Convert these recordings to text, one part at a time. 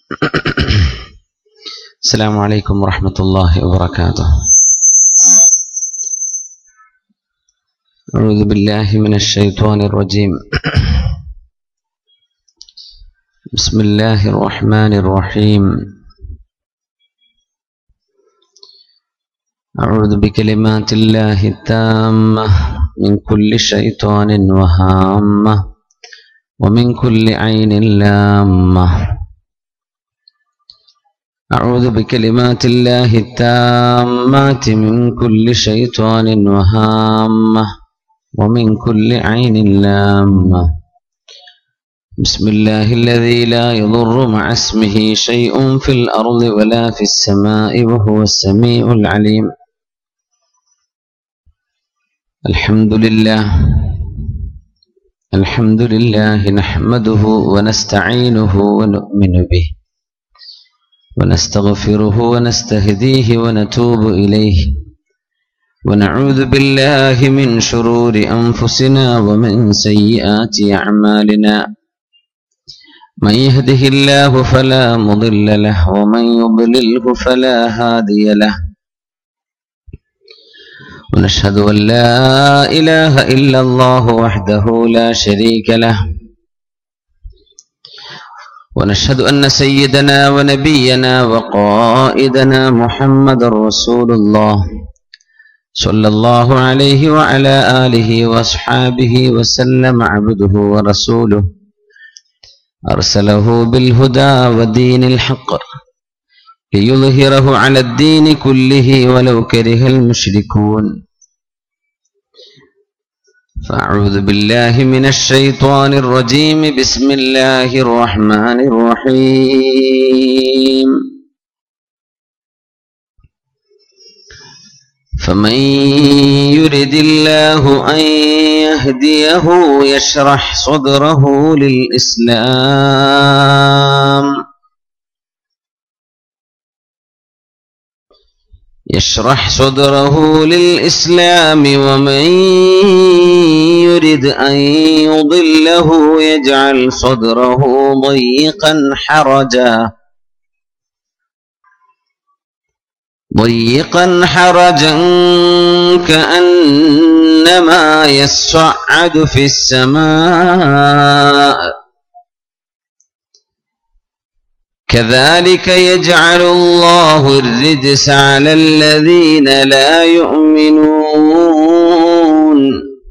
السلام عليكم ورحمة الله وبركاته أعوذ بالله من الشيطان الرجيم بسم الله الرحمن الرحيم أعوذ بكلمات الله التامة من كل شيطان وهامة ومن كل عين لامة أعوذ بكلمات الله التامات من كل شيطان وهامة ومن كل عين لامة بسم الله الذي لا يضر مع اسمه شيء في الأرض ولا في السماء وهو السميع العليم الحمد لله الحمد لله نحمده ونستعينه ونؤمن به ونستغفره ونستهديه ونتوب إليه ونعوذ بالله من شرور أنفسنا ومن سيئات أعمالنا من يهده الله فلا مضل له ومن يضلله فلا هادي له ونشهد أن لا إله إلا الله وحده لا شريك له ونشهد أن سيدنا ونبينا وقائدنا محمد رسول الله صلى الله عليه وعلى آله وأصحابه وسلم عبده ورسوله أرسله بالهدى ودين الحق ليظهره على الدين كله ولو كره المشركون فأعوذ بالله من الشيطان الرجيم بسم الله الرحمن الرحيم فمن يرد الله أن يهديه يشرح صدره للإسلام يشرح صدره للإسلام ومن يرد أن يضله يجعل صدره ضيقا حرجا ضيقا حرجا كأنما يصعد في السماء كذلك يجعل الله الرجس على الذين لا يؤمنون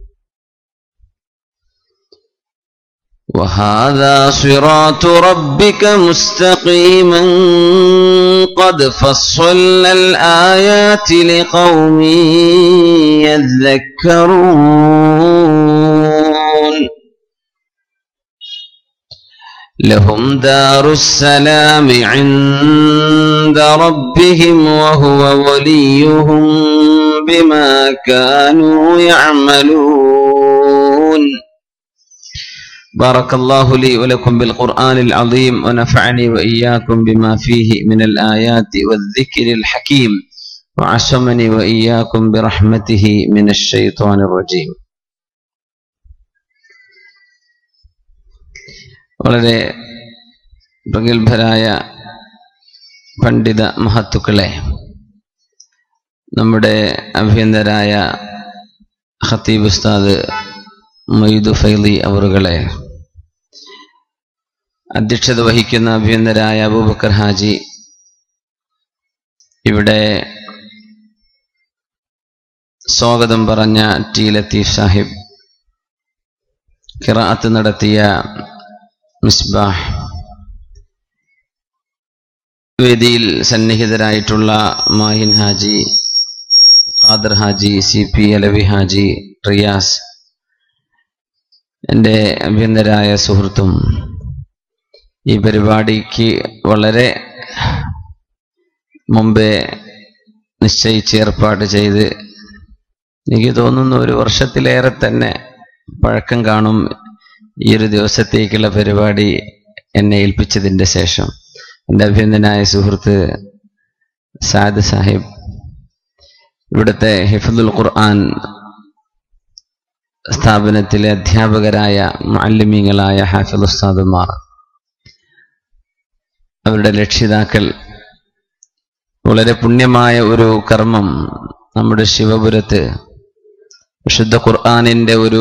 وهذا صراط ربك مستقيما قد فصلنا الآيات لقوم يذكرون لهم دار السلام عند ربهم وهو وليهم بما كانوا يعملون بارك الله لي ولكم بالقرآن العظيم ونفعني وإياكم بما فيه من الآيات والذكر الحكيم وعصمني وإياكم برحمته من الشيطان الرجيم വളരെ പ്രഗത്ഭരായ പണ്ഡിത മഹത്തുക്കളെ നമ്മുടെ അഭ്യന്തരായ ഖത്തീബ് ഉസ്താദ് മൊയ്ദു ഫൈലി അവറുകളെ അധ്യക്ഷത വഹിക്കുന്ന അഭ്യന്തരായ അബൂബക്കർ ഹാജി ഇവിടെ സ്വാഗതം പറഞ്ഞ ടി ലത്തീഫ് സാഹിബ് കിറാത്ത് നടത്തിയ മിസ്ബാഹ് വേദിയിൽ സന്നിഹിതരായിട്ടുള്ള മാഹിൻ ഹാജി ഖാദർ ഹാജി സി പി അലവി ഹാജി റിയാസ് എൻ്റെ അഭ്യന്തരായ സുഹൃത്തും ഈ പരിപാടിക്ക് വളരെ മുമ്പേ നിശ്ചയിച്ച് ഏർപ്പാട് ചെയ്ത് എനിക്ക് തോന്നുന്നു ഒരു വർഷത്തിലേറെ തന്നെ പഴക്കം കാണും ഈ ഒരു ദിവസത്തേക്കുള്ള പരിപാടി എന്നെ ഏൽപ്പിച്ചതിൻ്റെ ശേഷം എൻ്റെ അഭ്യന്തനായ സുഹൃത്ത് സാദ് സാഹിബ് ഇവിടുത്തെ ഹിഫദുൽ ഖുർആൻ സ്ഥാപനത്തിലെ അധ്യാപകരായ മാലിമ്യങ്ങളായ ഹാഫിൽ ഉസ്താദുമാർ അവരുടെ രക്ഷിതാക്കൾ വളരെ പുണ്യമായ ഒരു കർമ്മം നമ്മുടെ ശിവപുരത്ത് വിശുദ്ധ ഖുർആാനിന്റെ ഒരു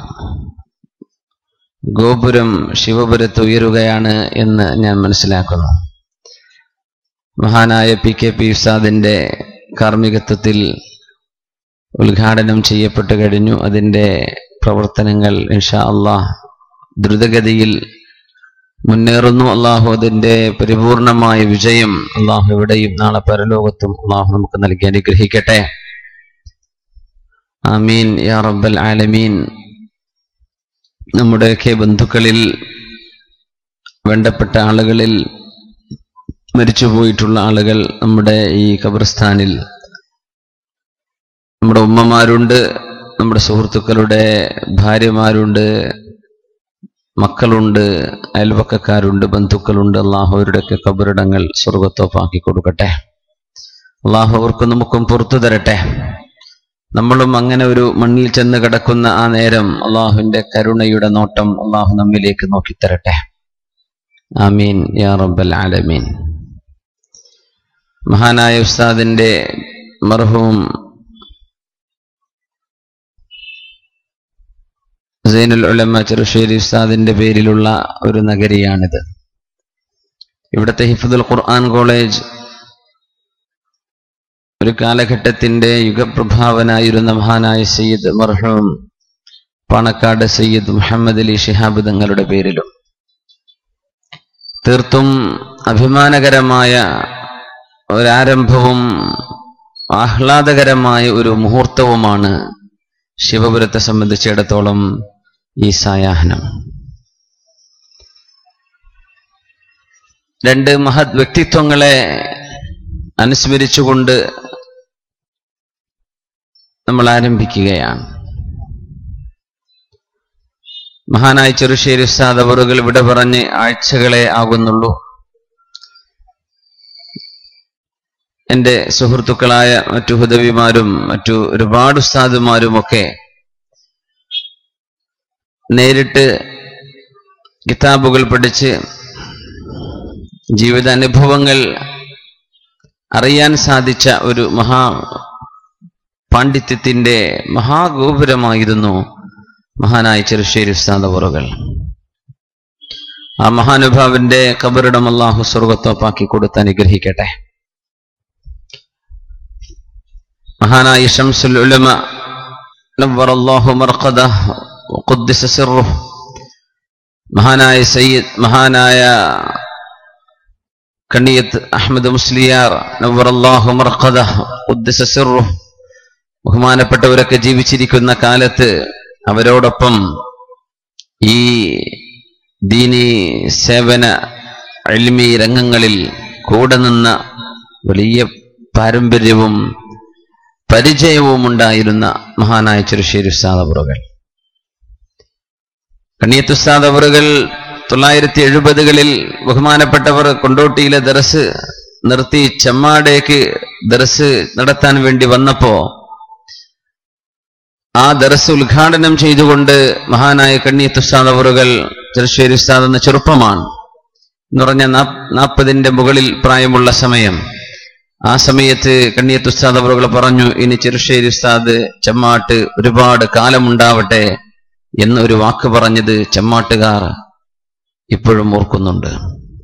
ഗോപുരം ശിവപുരത്ത് ഉയരുകയാണ് എന്ന് ഞാൻ മനസ്സിലാക്കുന്നു മഹാനായ പി കെ പി ഉസ്താദിന്റെ കാർമ്മികത്വത്തിൽ ഉദ്ഘാടനം ചെയ്യപ്പെട്ടു കഴിഞ്ഞു അതിൻ്റെ പ്രവർത്തനങ്ങൾ ഇൻഷാ അള്ളാഹ് ദ്രുതഗതിയിൽ മുന്നേറുന്നു അള്ളാഹു അതിൻ്റെ പരിപൂർണമായ വിജയം അള്ളാഹു എവിടെയും നാളെ പരലോകത്തും അള്ളാഹു നമുക്ക് നൽകി അനുഗ്രഹിക്കട്ടെ ആമീൻ യാ റബ്ബൽ ആലമീൻ നമ്മുടെയൊക്കെ ബന്ധുക്കളിൽ വേണ്ടപ്പെട്ട ആളുകളിൽ മരിച്ചുപോയിട്ടുള്ള ആളുകൾ നമ്മുടെ ഈ ഖബർസ്ഥാനിൽ നമ്മുടെ ഉമ്മമാരുണ്ട് നമ്മുടെ സുഹൃത്തുക്കളുടെ ഭാര്യമാരുണ്ട് മക്കളുണ്ട് അയൽവക്കക്കാരുണ്ട് ബന്ധുക്കളുണ്ട് അള്ളാഹു അവരുടെയൊക്കെ കബറിടങ്ങൾ സ്വർഗത്തോപ്പാക്കി കൊടുക്കട്ടെ അള്ളാഹു അവർക്ക് നമുക്കും പുറത്തു തരട്ടെ നമ്മളും അങ്ങനെ ഒരു മണ്ണിൽ ചെന്ന് കിടക്കുന്ന ആ നേരം അള്ളാഹുവിന്റെ കരുണയുടെ നോട്ടം അള്ളാഹു നമ്മിലേക്ക് നോക്കിത്തരട്ടെ ആമീൻ യാ റബ്ബൽ ആലമീൻ മഹാനായ ഉസ്താദിന്റെ മർഹൂം സൈനുൽ ഉലമ ചെറുശ്ശേരി ഉസ്താദിന്റെ പേരിലുള്ള ഒരു നഗരിയാണിത് ഇവിടുത്തെ ഹിഫുദുൽ ഖുർആൻ കോളേജ് ഒരു കാലഘട്ടത്തിന്റെ യുഗപ്രഭാവനായിരുന്ന മഹാനായ സയ്യിദ് മർഹൂം പാണക്കാട് സയ്യിദ് മുഹമ്മദ് അലി ഷിഹാബ് തങ്ങളുടെ പേരിലും തീർത്തും അഭിമാനകരമായ ഒരാരംഭവും ആഹ്ലാദകരമായ ഒരു മുഹൂർത്തവുമാണ് ശിവപുരത്തെ സംബന്ധിച്ചിടത്തോളം ഈ സായാഹ്നം രണ്ട് മഹത് വ്യക്തിത്വങ്ങളെ അനുസ്മരിച്ചുകൊണ്ട് നമ്മൾ ആരംഭിക്കുകയാണ് മഹാനായ ചെറുശ്ശേരി ഉസ്താദ് അവറുകൾ ഇവിടെ പറഞ്ഞ് ആഴ്ചകളെ ആകുന്നുള്ളൂ എൻ്റെ സുഹൃത്തുക്കളായ മറ്റു ഹുദവിമാരും മറ്റു ഒരുപാട് ഉസ്താദുമാരുമൊക്കെ നേരിട്ട് കിതാബുകൾ പഠിച്ച് ജീവിതാനുഭവങ്ങൾ അറിയാൻ സാധിച്ച ഒരു മഹാ പാണ്ഡിത്യത്തിന്റെ മഹാഗോപുരമായിരുന്നു മഹാനായ ചെറുശ്ശേരി ഉസ്താദ് അവറുകൾ ആ മഹാനുഭാവിന്റെ കബറിടം അള്ളാഹു സ്വർഗത്തോപ്പാക്കി കൊടുത്ത് അനുഗ്രഹിക്കട്ടെ മഹാനായ ഷംസുൽ ഉലമ നവ്വറല്ലാഹു മർഖദഹ വഖദ്ദസ സിർറുഹു മഹാനായ സയ്യിദ് മഹാനായ കണ്ണിയത്ത് അഹമ്മദ് മുസ്ലിയാർ നവ്വറല്ലാഹു മർഖദഹ ഖദ്ദസ സിർറുഹു ബഹുമാനപ്പെട്ടവരൊക്കെ ജീവിച്ചിരിക്കുന്ന കാലത്ത് അവരോടൊപ്പം ഈ ദീനി സേവന അൽമി രംഗങ്ങളിൽ കൂടെ നിന്ന വലിയ പാരമ്പര്യവും പരിചയവും ഉണ്ടായിരുന്ന മഹാനായ ചെറുശ്ശേരി ഉസ്താദവറുകൾ കണ്ണിയത്ത് ഉസ്താദവറുകൾ തൊള്ളായിരത്തി എഴുപതുകളിൽ ബഹുമാനപ്പെട്ടവർ കൊണ്ടോട്ടിയിലെ ദർസ് നിർത്തി ചെമ്മാടേക്ക് ദർസ് നടത്താൻ വേണ്ടി വന്നപ്പോ ആ ദർസ് ഉദ്ഘാടനം ചെയ്തുകൊണ്ട് മഹാനായ കണ്ണിയത്ത് ഉസ്താദ് അവറുകൾ ചെറുശ്ശേരി ഉസ്താദ് എന്ന ചെറുപ്പമാണ് എന്ന് പറഞ്ഞ നാൽപ്പതിന്റെ മുകളിൽ പ്രായമുള്ള സമയം ആ സമയത്ത് കണ്ണിയത്ത് ഉസ്താദ് അവറുകൾ പറഞ്ഞു ഇനി ചെറുശ്ശേരി ഉസ്താദ് ചെമ്മാട്ട് ഒരുപാട് കാലമുണ്ടാവട്ടെ എന്നൊരു വാക്ക് പറഞ്ഞത് ചെമ്മാട്ടുകാർ ഇപ്പോഴും ഓർക്കുന്നുണ്ട്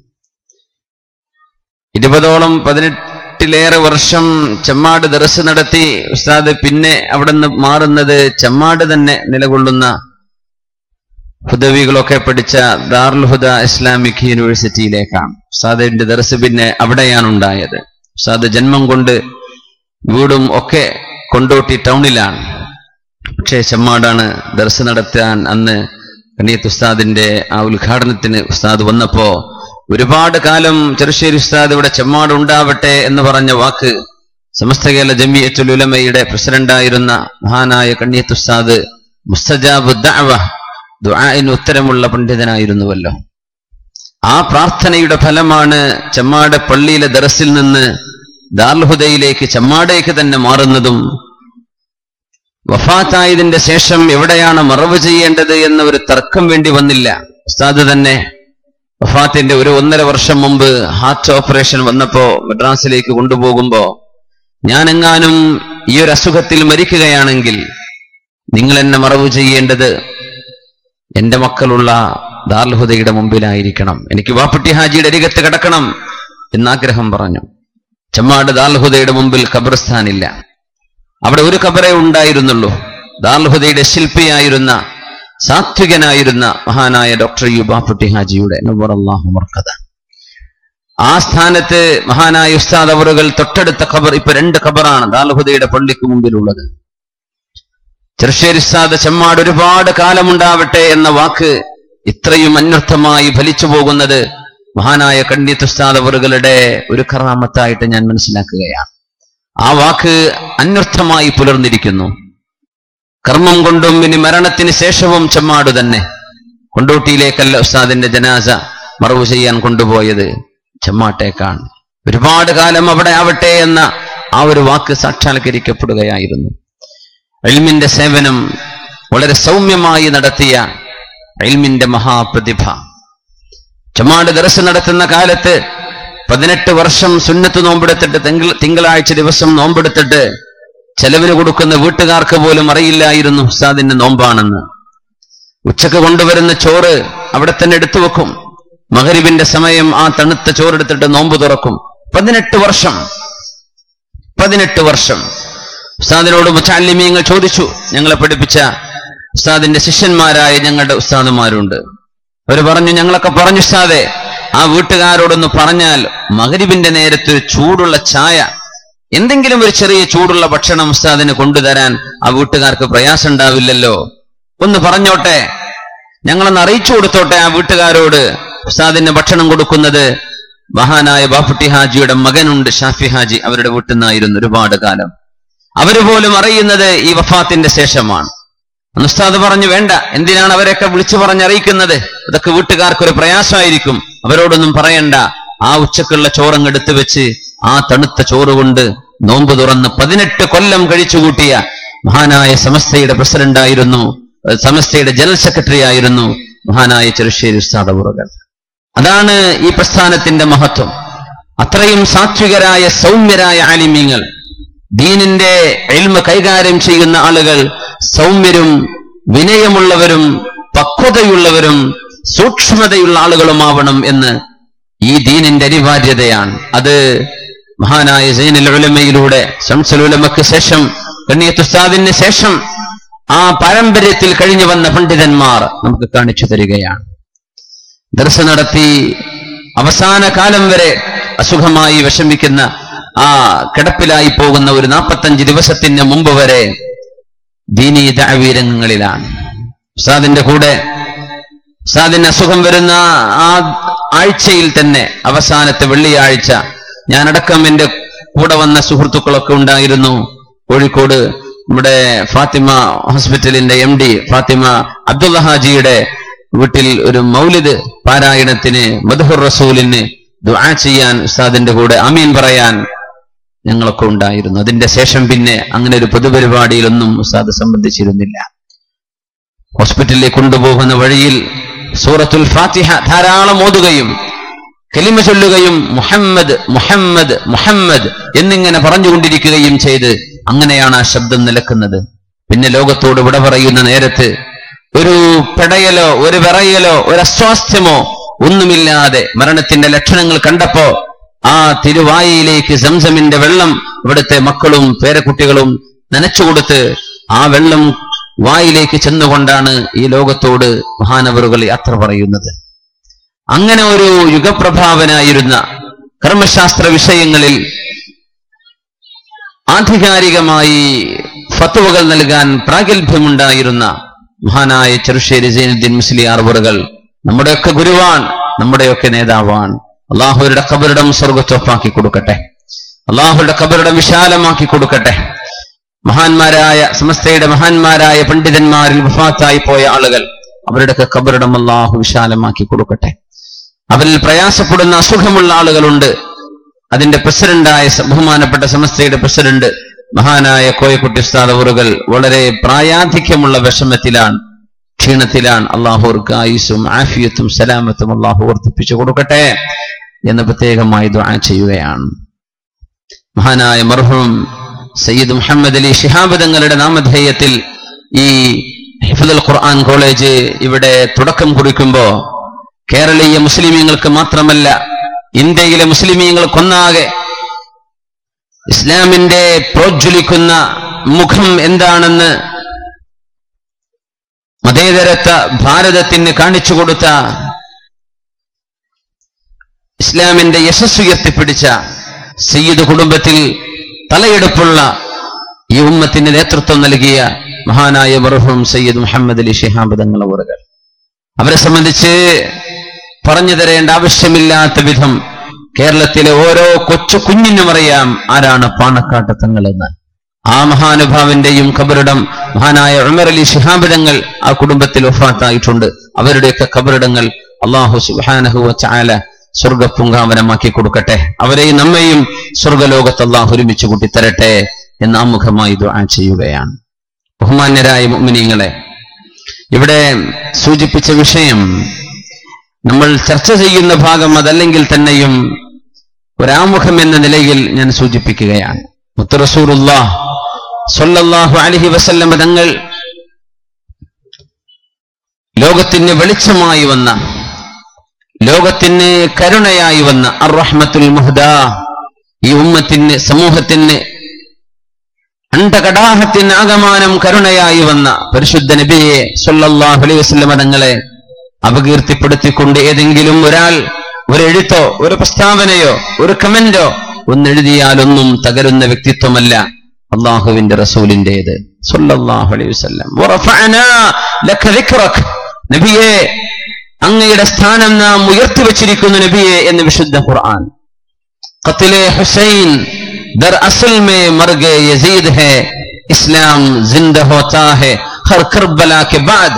ഇരുപതോളം പതിനെട്ടിലേറെ വർഷം ചെമ്മാട് ദർസ് നടത്തി ഉസ്താദ് പിന്നെ അവിടെ നിന്ന് മാറുന്നത് ചെമ്മാട് തന്നെ നിലകൊള്ളുന്ന ഹുദവികളൊക്കെ പഠിച്ച ദാറുൽ ഹുദ ഇസ്ലാമിക് യൂണിവേഴ്സിറ്റിയിലേക്കാണ് ഉസ്താദിന്റെ ദർസ് പിന്നെ അവിടെയാണ് ഉണ്ടായത് ഉസ്താദ് ജന്മം കൊണ്ട് വീടും ഒക്കെ കൊണ്ടോട്ടി ടൗണിലാണ് പക്ഷേ ചെമ്മാടാണ് ദർസ് നടത്താൻ അന്ന് കണിയത്ത് ഉസ്താദിന്റെ ആ ഉദ്ഘാടനത്തിന് ഉസ്താദ് വന്നപ്പോ ഒരുപാട് കാലം ചെറുശ്ശേരി ഉസ്താദ് ഇവിടെ ചെമ്മാട് ഉണ്ടാവട്ടെ എന്ന് പറഞ്ഞ വാക്ക് സമസ്ത കേരള ജമിയത്തുൽ ഉലമയുടെ പ്രസിഡന്റായിരുന്ന മഹാനായ കണ്ണിയത്ത് ഉസ്താദ് മുസ്തജാബ് ദഅവ ദുആഇന് ഉത്തരമുള്ള പണ്ഡിതനായിരുന്നുവല്ലോ ആ പ്രാർത്ഥനയുടെ ഫലമാണ് ചെമ്മാട് പള്ളിയിലെ ദറസിൽ നിന്ന് ദാർഹുദയിലേക്ക് ചെമ്മാടേക്ക് തന്നെ മാറുന്നതും വഫാത്തായതിന്റെ ശേഷം എവിടെയാണ് മറവ് ചെയ്യേണ്ടത് എന്ന ഒരു തർക്കം വേണ്ടി വന്നില്ല ഉസ്താദ് തന്നെ വഫാത്തിന്റെ ഒരു ഒന്നര വർഷം മുമ്പ് ഹാർട്ട് ഓപ്പറേഷൻ വന്നപ്പോ മദ്രാസിലേക്ക് കൊണ്ടുപോകുമ്പോ ഞാനെങ്ങാനും ഈ ഒരു അസുഖത്തിൽ മരിക്കുകയാണെങ്കിൽ നിങ്ങൾ എന്നെ മറവ് ചെയ്യേണ്ടത് എന്റെ മക്കളുള്ള ദാർൽഹുദയുടെ മുമ്പിലായിരിക്കണം എനിക്ക് വാപ്പുട്ടി ഹാജിയുടെ അരികത്ത് കിടക്കണം എന്നാഗ്രഹം പറഞ്ഞു ചെമ്മാട് ദാർൽഹുദയുടെ മുമ്പിൽ ഖബർസ്ഥാനില്ല അവിടെ ഒരു ഖബറേ ഉണ്ടായിരുന്നുള്ളൂ ദാർൽഹുദയുടെ ശില്പിയായിരുന്ന സാത്വികനായിരുന്ന മഹാനായ ഡോക്ടർ യുബാഫുട്ടി ഹാജിയുടെ നവറല്ലാഹു മർക്കത ആ സ്ഥാനത്ത് മഹാനായ ഉസ്താദ് അവറുകൾ തൊട്ടടുത്ത ഖബർ ഇപ്പൊ രണ്ട് ഖബറാണ് ദാൽഹുദയുടെ പള്ളിക്ക് മുമ്പിലുള്ളത് ചെറുശ്ശേരി ഉസ്താദ് ചെമ്മാട് ഒരുപാട് കാലമുണ്ടാവട്ടെ എന്ന വാക്ക് ഇത്രയും അന്വർത്ഥമായി ഫലിച്ചു പോകുന്നത് മഹാനായ കണ്ഡിത്ത് ഉസ്താദ് അവറുകളുടെ ഒരു കറാമത്തായിട്ട് ഞാൻ മനസ്സിലാക്കുകയാണ് ആ വാക്ക് അന്വർത്ഥമായി പുലർന്നിരിക്കുന്നു കർമ്മം കൊണ്ടും ഇനി മരണത്തിന് ശേഷവും ചെമ്മാടു തന്നെ കൊണ്ടോട്ടിയിലേക്കല്ല ഉസ്താദിന്റെ ജനാസ മറവ് ചെയ്യാൻ കൊണ്ടുപോയത് ചെമ്മാട്ടേക്കാണ് ഒരുപാട് കാലം അവിടെ ആവട്ടെ എന്ന ആ ഒരു വാക്ക് സാക്ഷാത്കരിക്കപ്പെടുകയായിരുന്നു എൽമിന്റെ സേവനം വളരെ സൗമ്യമായി നടത്തിയ എൽമിന്റെ മഹാപ്രതിഭ ചെമ്മാട് ദർശനം നടത്തുന്ന കാലത്ത് പതിനെട്ട് വർഷം സുന്നത്ത് നോമ്പെടുത്തിട്ട് തിങ്കൾ തിങ്കളാഴ്ച ദിവസം നോമ്പെടുത്തിട്ട് ചെലവിന് കൊടുക്കുന്ന വീട്ടുകാർക്ക് പോലും അറിയില്ലായിരുന്നു ഉസ്താദിന്റെ നോമ്പാണെന്ന് ഉച്ചക്ക് കൊണ്ടുവരുന്ന ചോറ് അവിടെ തന്നെ എടുത്തു വെക്കും മകരിബിന്റെ സമയം ആ തണുത്ത ചോറെടുത്തിട്ട് നോമ്പ് തുറക്കും പതിനെട്ട് വർഷം പതിനെട്ട് വർഷം ഉസ്താദിനോട് മുച്ചാലിമീങ്ങൾ ചോദിച്ചു ഞങ്ങളെ പഠിപ്പിച്ച ഉസ്താദിന്റെ ശിഷ്യന്മാരായ ഞങ്ങളുടെ ഉസ്താദുമാരുണ്ട് അവർ പറഞ്ഞു ഞങ്ങളൊക്കെ പറഞ്ഞു ഉസ്താദെ ആ വീട്ടുകാരോടൊന്ന് പറഞ്ഞാൽ മകരിബിന്റെ നേരത്ത് ഒരു ചൂടുള്ള ചായ എന്തെങ്കിലും ഒരു ചെറിയ ചൂടുള്ള ഭക്ഷണം ഉസ്താദിന് കൊണ്ടുതരാൻ ആ വീട്ടുകാർക്ക് പ്രയാസം ഉണ്ടാവില്ലല്ലോ ഒന്ന് പറഞ്ഞോട്ടെ ഞങ്ങളൊന്ന് അറിയിച്ചു കൊടുത്തോട്ടെ ആ വീട്ടുകാരോട് ഉസ്താദിന് ഭക്ഷണം കൊടുക്കുന്നത് മഹാനായ ബാഫുട്ടി ഹാജിയുടെ മകനുണ്ട് ഷാഫി ഹാജി അവരുടെ വീട്ടിൽ നിന്നായിരുന്നു ഒരുപാട് കാലം അവര് പോലും അറിയുന്നത് ഈ വഫാത്തിന്റെ ശേഷമാണ് അന്ന് ഉസ്താദ് പറഞ്ഞു വേണ്ട എന്തിനാണ് അവരെയൊക്കെ വിളിച്ചു പറഞ്ഞറിയിക്കുന്നത് ഇതൊക്കെ വീട്ടുകാർക്ക് ഒരു പ്രയാസമായിരിക്കും അവരോടൊന്നും പറയണ്ട ആ ഉച്ചക്കുള്ള ചോറങ്ങ് എടുത്തു വെച്ച് ആ തണുത്ത ചോറ് കൊണ്ട് നോമ്പ് തുറന്ന് പതിനെട്ട് കൊല്ലം കഴിച്ചുകൂട്ടിയ മഹാനായ സമസ്തയുടെ പ്രസിഡന്റ് ആയിരുന്നു ഏഹ് സമസ്തയുടെ ജനറൽ സെക്രട്ടറി ആയിരുന്നു മഹാനായ ചെറുശ്ശേരി ഉസ്താദ് അവറുകൾ അതാണ് ഈ പ്രസ്ഥാനത്തിന്റെ മഹത്വം അത്രയും സാത്വികരായ സൗമ്യരായ ആലിമ്യങ്ങൾ ദീനിന്റെ എൽമ കൈകാര്യം ചെയ്യുന്ന ആളുകൾ സൗമ്യരും വിനയമുള്ളവരും പക്വതയുള്ളവരും സൂക്ഷ്മതയുള്ള ആളുകളുമാവണം എന്ന് ഈ ദീനിന്റെ അനിവാര്യതയാണ് അത് മഹാനായ സൈനുൽ ഉലമയിലൂടെ ശംസുൽ ഉലമക്ക് ശേഷം കണ്ണിയത്തുസ്താദിന് ശേഷം ആ പാരമ്പര്യത്തിൽ കഴിഞ്ഞു വന്ന പണ്ഡിതന്മാർ നമുക്ക് കാണിച്ചു തരികയാണ് ദർശ നടത്തി അവസാന കാലം വരെ അസുഖമായി വിഷമിക്കുന്ന ആ കിടപ്പിലായി പോകുന്ന ഒരു നാൽപ്പത്തഞ്ച് ദിവസത്തിന് മുമ്പ് വരെ ദീനീ ദാവീരംഗങ്ങളിലാണ് ഉസ്താദിന്റെ കൂടെ ഉസ്താദിന് അസുഖം വരുന്ന ആ ആഴ്ചയിൽ തന്നെ അവസാനത്തെ വെള്ളിയാഴ്ച ഞാനടക്കം എന്റെ കൂടെ വന്ന സുഹൃത്തുക്കളൊക്കെ ഉണ്ടായിരുന്നു കോഴിക്കോട് നമ്മുടെ ഫാത്തിമ ഹോസ്പിറ്റലിന്റെ എം ഡി ഫാത്തിമ അബ്ദുള്ള ഹാജിയുടെ വീട്ടിൽ ഒരു മൗലിദ് പാരായണത്തിന് മധുഹുർ റസൂലിന് ദുആ ചെയ്യാൻ ഉസ്താദിന്റെ കൂടെ അമീൻ പറയാൻ ഞങ്ങളൊക്കെ ഉണ്ടായിരുന്നു അതിന്റെ ശേഷം പിന്നെ അങ്ങനെ ഒരു പൊതുപരിപാടിയിലൊന്നും ഉസ്താദ് സംബന്ധിച്ചിരുന്നില്ല ഹോസ്പിറ്റലിലേക്ക് കൊണ്ടുപോകുന്ന വഴിയിൽ സൂറത്തുൽ ഫാത്തിഹ ധാരാളം ഓതുകയും കലിമ ചൊല്ലുകയും മുഹമ്മദ് മുഹമ്മദ് മുഹമ്മദ് എന്നിങ്ങനെ പറഞ്ഞുകൊണ്ടിരിക്കുകയും ചെയ്ത് അങ്ങനെയാണ് ആ ശബ്ദം നിലക്കുന്നത് പിന്നെ ലോകത്തോട് വിട പറയുന്ന നേരത്ത് ഒരു പെടയലോ ഒരു വിറയലോ ഒരു അസ്വാസ്ഥ്യമോ ഒന്നുമില്ലാതെ മരണത്തിന്റെ ലക്ഷണങ്ങൾ കണ്ടപ്പോ ആ തിരുവായിലേക്ക് സംസമിന്റെ വെള്ളം ഇവിടുത്തെ മക്കളും പേരക്കുട്ടികളും നനച്ചുകൊടുത്ത് ആ വെള്ളം വായിലേക്ക് ചെന്നുകൊണ്ടാണ് ഈ ലോകത്തോട് മഹാനവറുകൾ യാത്ര പറയുന്നത് അങ്ങനെ ഒരു യുഗപ്രഭാവനായിരുന്ന കർമ്മശാസ്ത്ര വിഷയങ്ങളിൽ ആധികാരികമായി ഫത്തുവകൾ നൽകാൻ പ്രാഗൽഭ്യമുണ്ടായിരുന്ന മഹാനായ ചെറുശ്ശേരി സൈനുദ്ദീൻ മുസ്ലിയാർ അവറുകൾ നമ്മുടെയൊക്കെ ഗുരുവാൻ നമ്മുടെയൊക്കെ നേതാവാൻ അള്ളാഹുരുടെ കബറിടം സ്വർഗത്തൊപ്പാക്കി കൊടുക്കട്ടെ അള്ളാഹുരുടെ കബറിടം വിശാലമാക്കി കൊടുക്കട്ടെ മഹാന്മാരായ സമസ്തയുടെ മഹാന്മാരായ പണ്ഡിതന്മാരിൽ വഫാത്തായി പോയ ആളുകൾ അവരുടെയൊക്കെ കബറിടം അള്ളാഹു വിശാലമാക്കി കൊടുക്കട്ടെ അവരിൽ പ്രയാസപ്പെടുന്ന അസുഖമുള്ള ആളുകളുണ്ട് അതിന്റെ പ്രസിഡന്റായ സ- ബഹുമാനപ്പെട്ട സമസ്തയുടെ പ്രസിഡന്റ് മഹാനായ കോയക്കുട്ടി ഉസ്താദ് അവറുകൾ വളരെ പ്രായാധിക്യമുള്ള വിഷമത്തിലാണ് ക്ഷീണത്തിലാണ് അള്ളാഹുർക്ക് ആയുസും ആഫിയത്തും സലാമത്തും അള്ളാഹു വർദ്ധിപ്പിച്ചു കൊടുക്കട്ടെ എന്ന് പ്രത്യേകമായി ദുആ ചെയ്യുകയാണ് മഹാനായ മർഹൂം സയ്യിദ് മുഹമ്മദ് അലി ശിഹാബ് തങ്ങളുടെ നാമധേയത്തിൽ ഈ ഹിഫദുൽ ഖുർആൻ കോളേജ് ഇവിടെ തുടക്കം കുറിക്കുമ്പോ കേരളീയ മുസ്ലിമീങ്ങൾക്ക് മാത്രമല്ല ഇന്ത്യയിലെ മുസ്ലിമീങ്ങൾക്കൊന്നാകെ ഇസ്ലാമിന്റെ പ്രോജ്വലിക്കുന്ന മുഖം എന്താണെന്ന് മതേതരത്വ ഭാരതത്തിന് കാണിച്ചു കൊടുത്ത ഇസ്ലാമിന്റെ യശസ് ഉയർത്തിപ്പിടിച്ച സയ്യിദ് കുടുംബത്തിൽ തലയെടുപ്പുള്ള ഈ ഉമ്മത്തിന് നേതൃത്വം നൽകിയ മഹാനായ മർഹൂം സയ്യിദ് മുഹമ്മദ് അലി ഷിഹാബ് തങ്ങൾ അവറുകൾ അവരെ സംബന്ധിച്ച് പറഞ്ഞു തരേണ്ട ആവശ്യമില്ലാത്ത വിധം കേരളത്തിലെ ഓരോ കൊച്ചു കുഞ്ഞിനും അറിയാം ആരാണ് പാണക്കാട്ട് തങ്ങളെന്ന് ആ മഹാനുഭാവിന്റെയും ഖബറിടം മഹാനായ ഉമർ അലി ഷിഹാബ് തങ്ങൾ ആ കുടുംബത്തിൽ ഒഫാത്തായിട്ടുണ്ട് അവരുടെയൊക്കെ ഖബറിടങ്ങൾ അള്ളാഹു സുബാനഹു ചാല സ്വർഗപുങ്കാവനമാക്കി കൊടുക്കട്ടെ അവരെയും നമ്മയും സ്വർഗലോകത്ത് അള്ളാഹു ഒരുമിച്ച് കൂട്ടിത്തരട്ടെ എന്ന് ആമുഖമായി ദുആ ചെയ്യുകയാണ് ബഹുമാന്യരായ മുഅ്മിനീങ്ങളെ ഇവിടെ സൂചിപ്പിച്ച വിഷയം നമ്മൾ ചർച്ച ചെയ്യുന്ന ഭാഗം അതല്ലെങ്കിൽ തന്നെയും ഒരാമുഖം എന്ന നിലയിൽ ഞാൻ സൂചിപ്പിക്കുകയാണ് മുത്തറസൂറുല്ലാ സൊല്ലാഹു അലഹി വസല്ലമ തങ്ങൾ ലോകത്തിന് വെളിച്ചമായി വന്ന ലോകത്തിന് കരുണയായി വന്ന അറഹ്മത്തുൽ മുഹദ ഈ ഉമ്മത്തിന് സമൂഹത്തിന് അണ്ടകടാഹത്തിന് ആകമാനം കരുണയായി വന്ന പരിശുദ്ധ നബിയെ സൊല്ലാഹു അലൈഹി വസല്ലമ തങ്ങളെ അപകീർത്തിപ്പെടുത്തിക്കൊണ്ട് ഏതെങ്കിലും ഒരാൾ ഒരു എഴുത്തോ ഒരു പ്രസ്താവനയോ ഒരു കമന്റോ ഒന്നെഴുതിയാലൊന്നും തകരുന്ന വ്യക്തിത്വമല്ല അള്ളാഹുവിന്റെ റസൂലിന്റേത് സല്ലല്ലാഹു അലൈഹി വസല്ലം വറഫഅനാ ലക ദിക്റക് നബിയെ അങ്ങയുടെ സ്ഥാനം നാം ഉയർത്തി വച്ചിരിക്കുന്നു നബിയെ എന്ന് വിശുദ്ധ ഖുർആൻ ഖത്ലെ ഹുസൈൻ ദർ അസൽ മേ മർ ഗए यजीद है इस्लाम जिंदा होता है हर करबला के बाद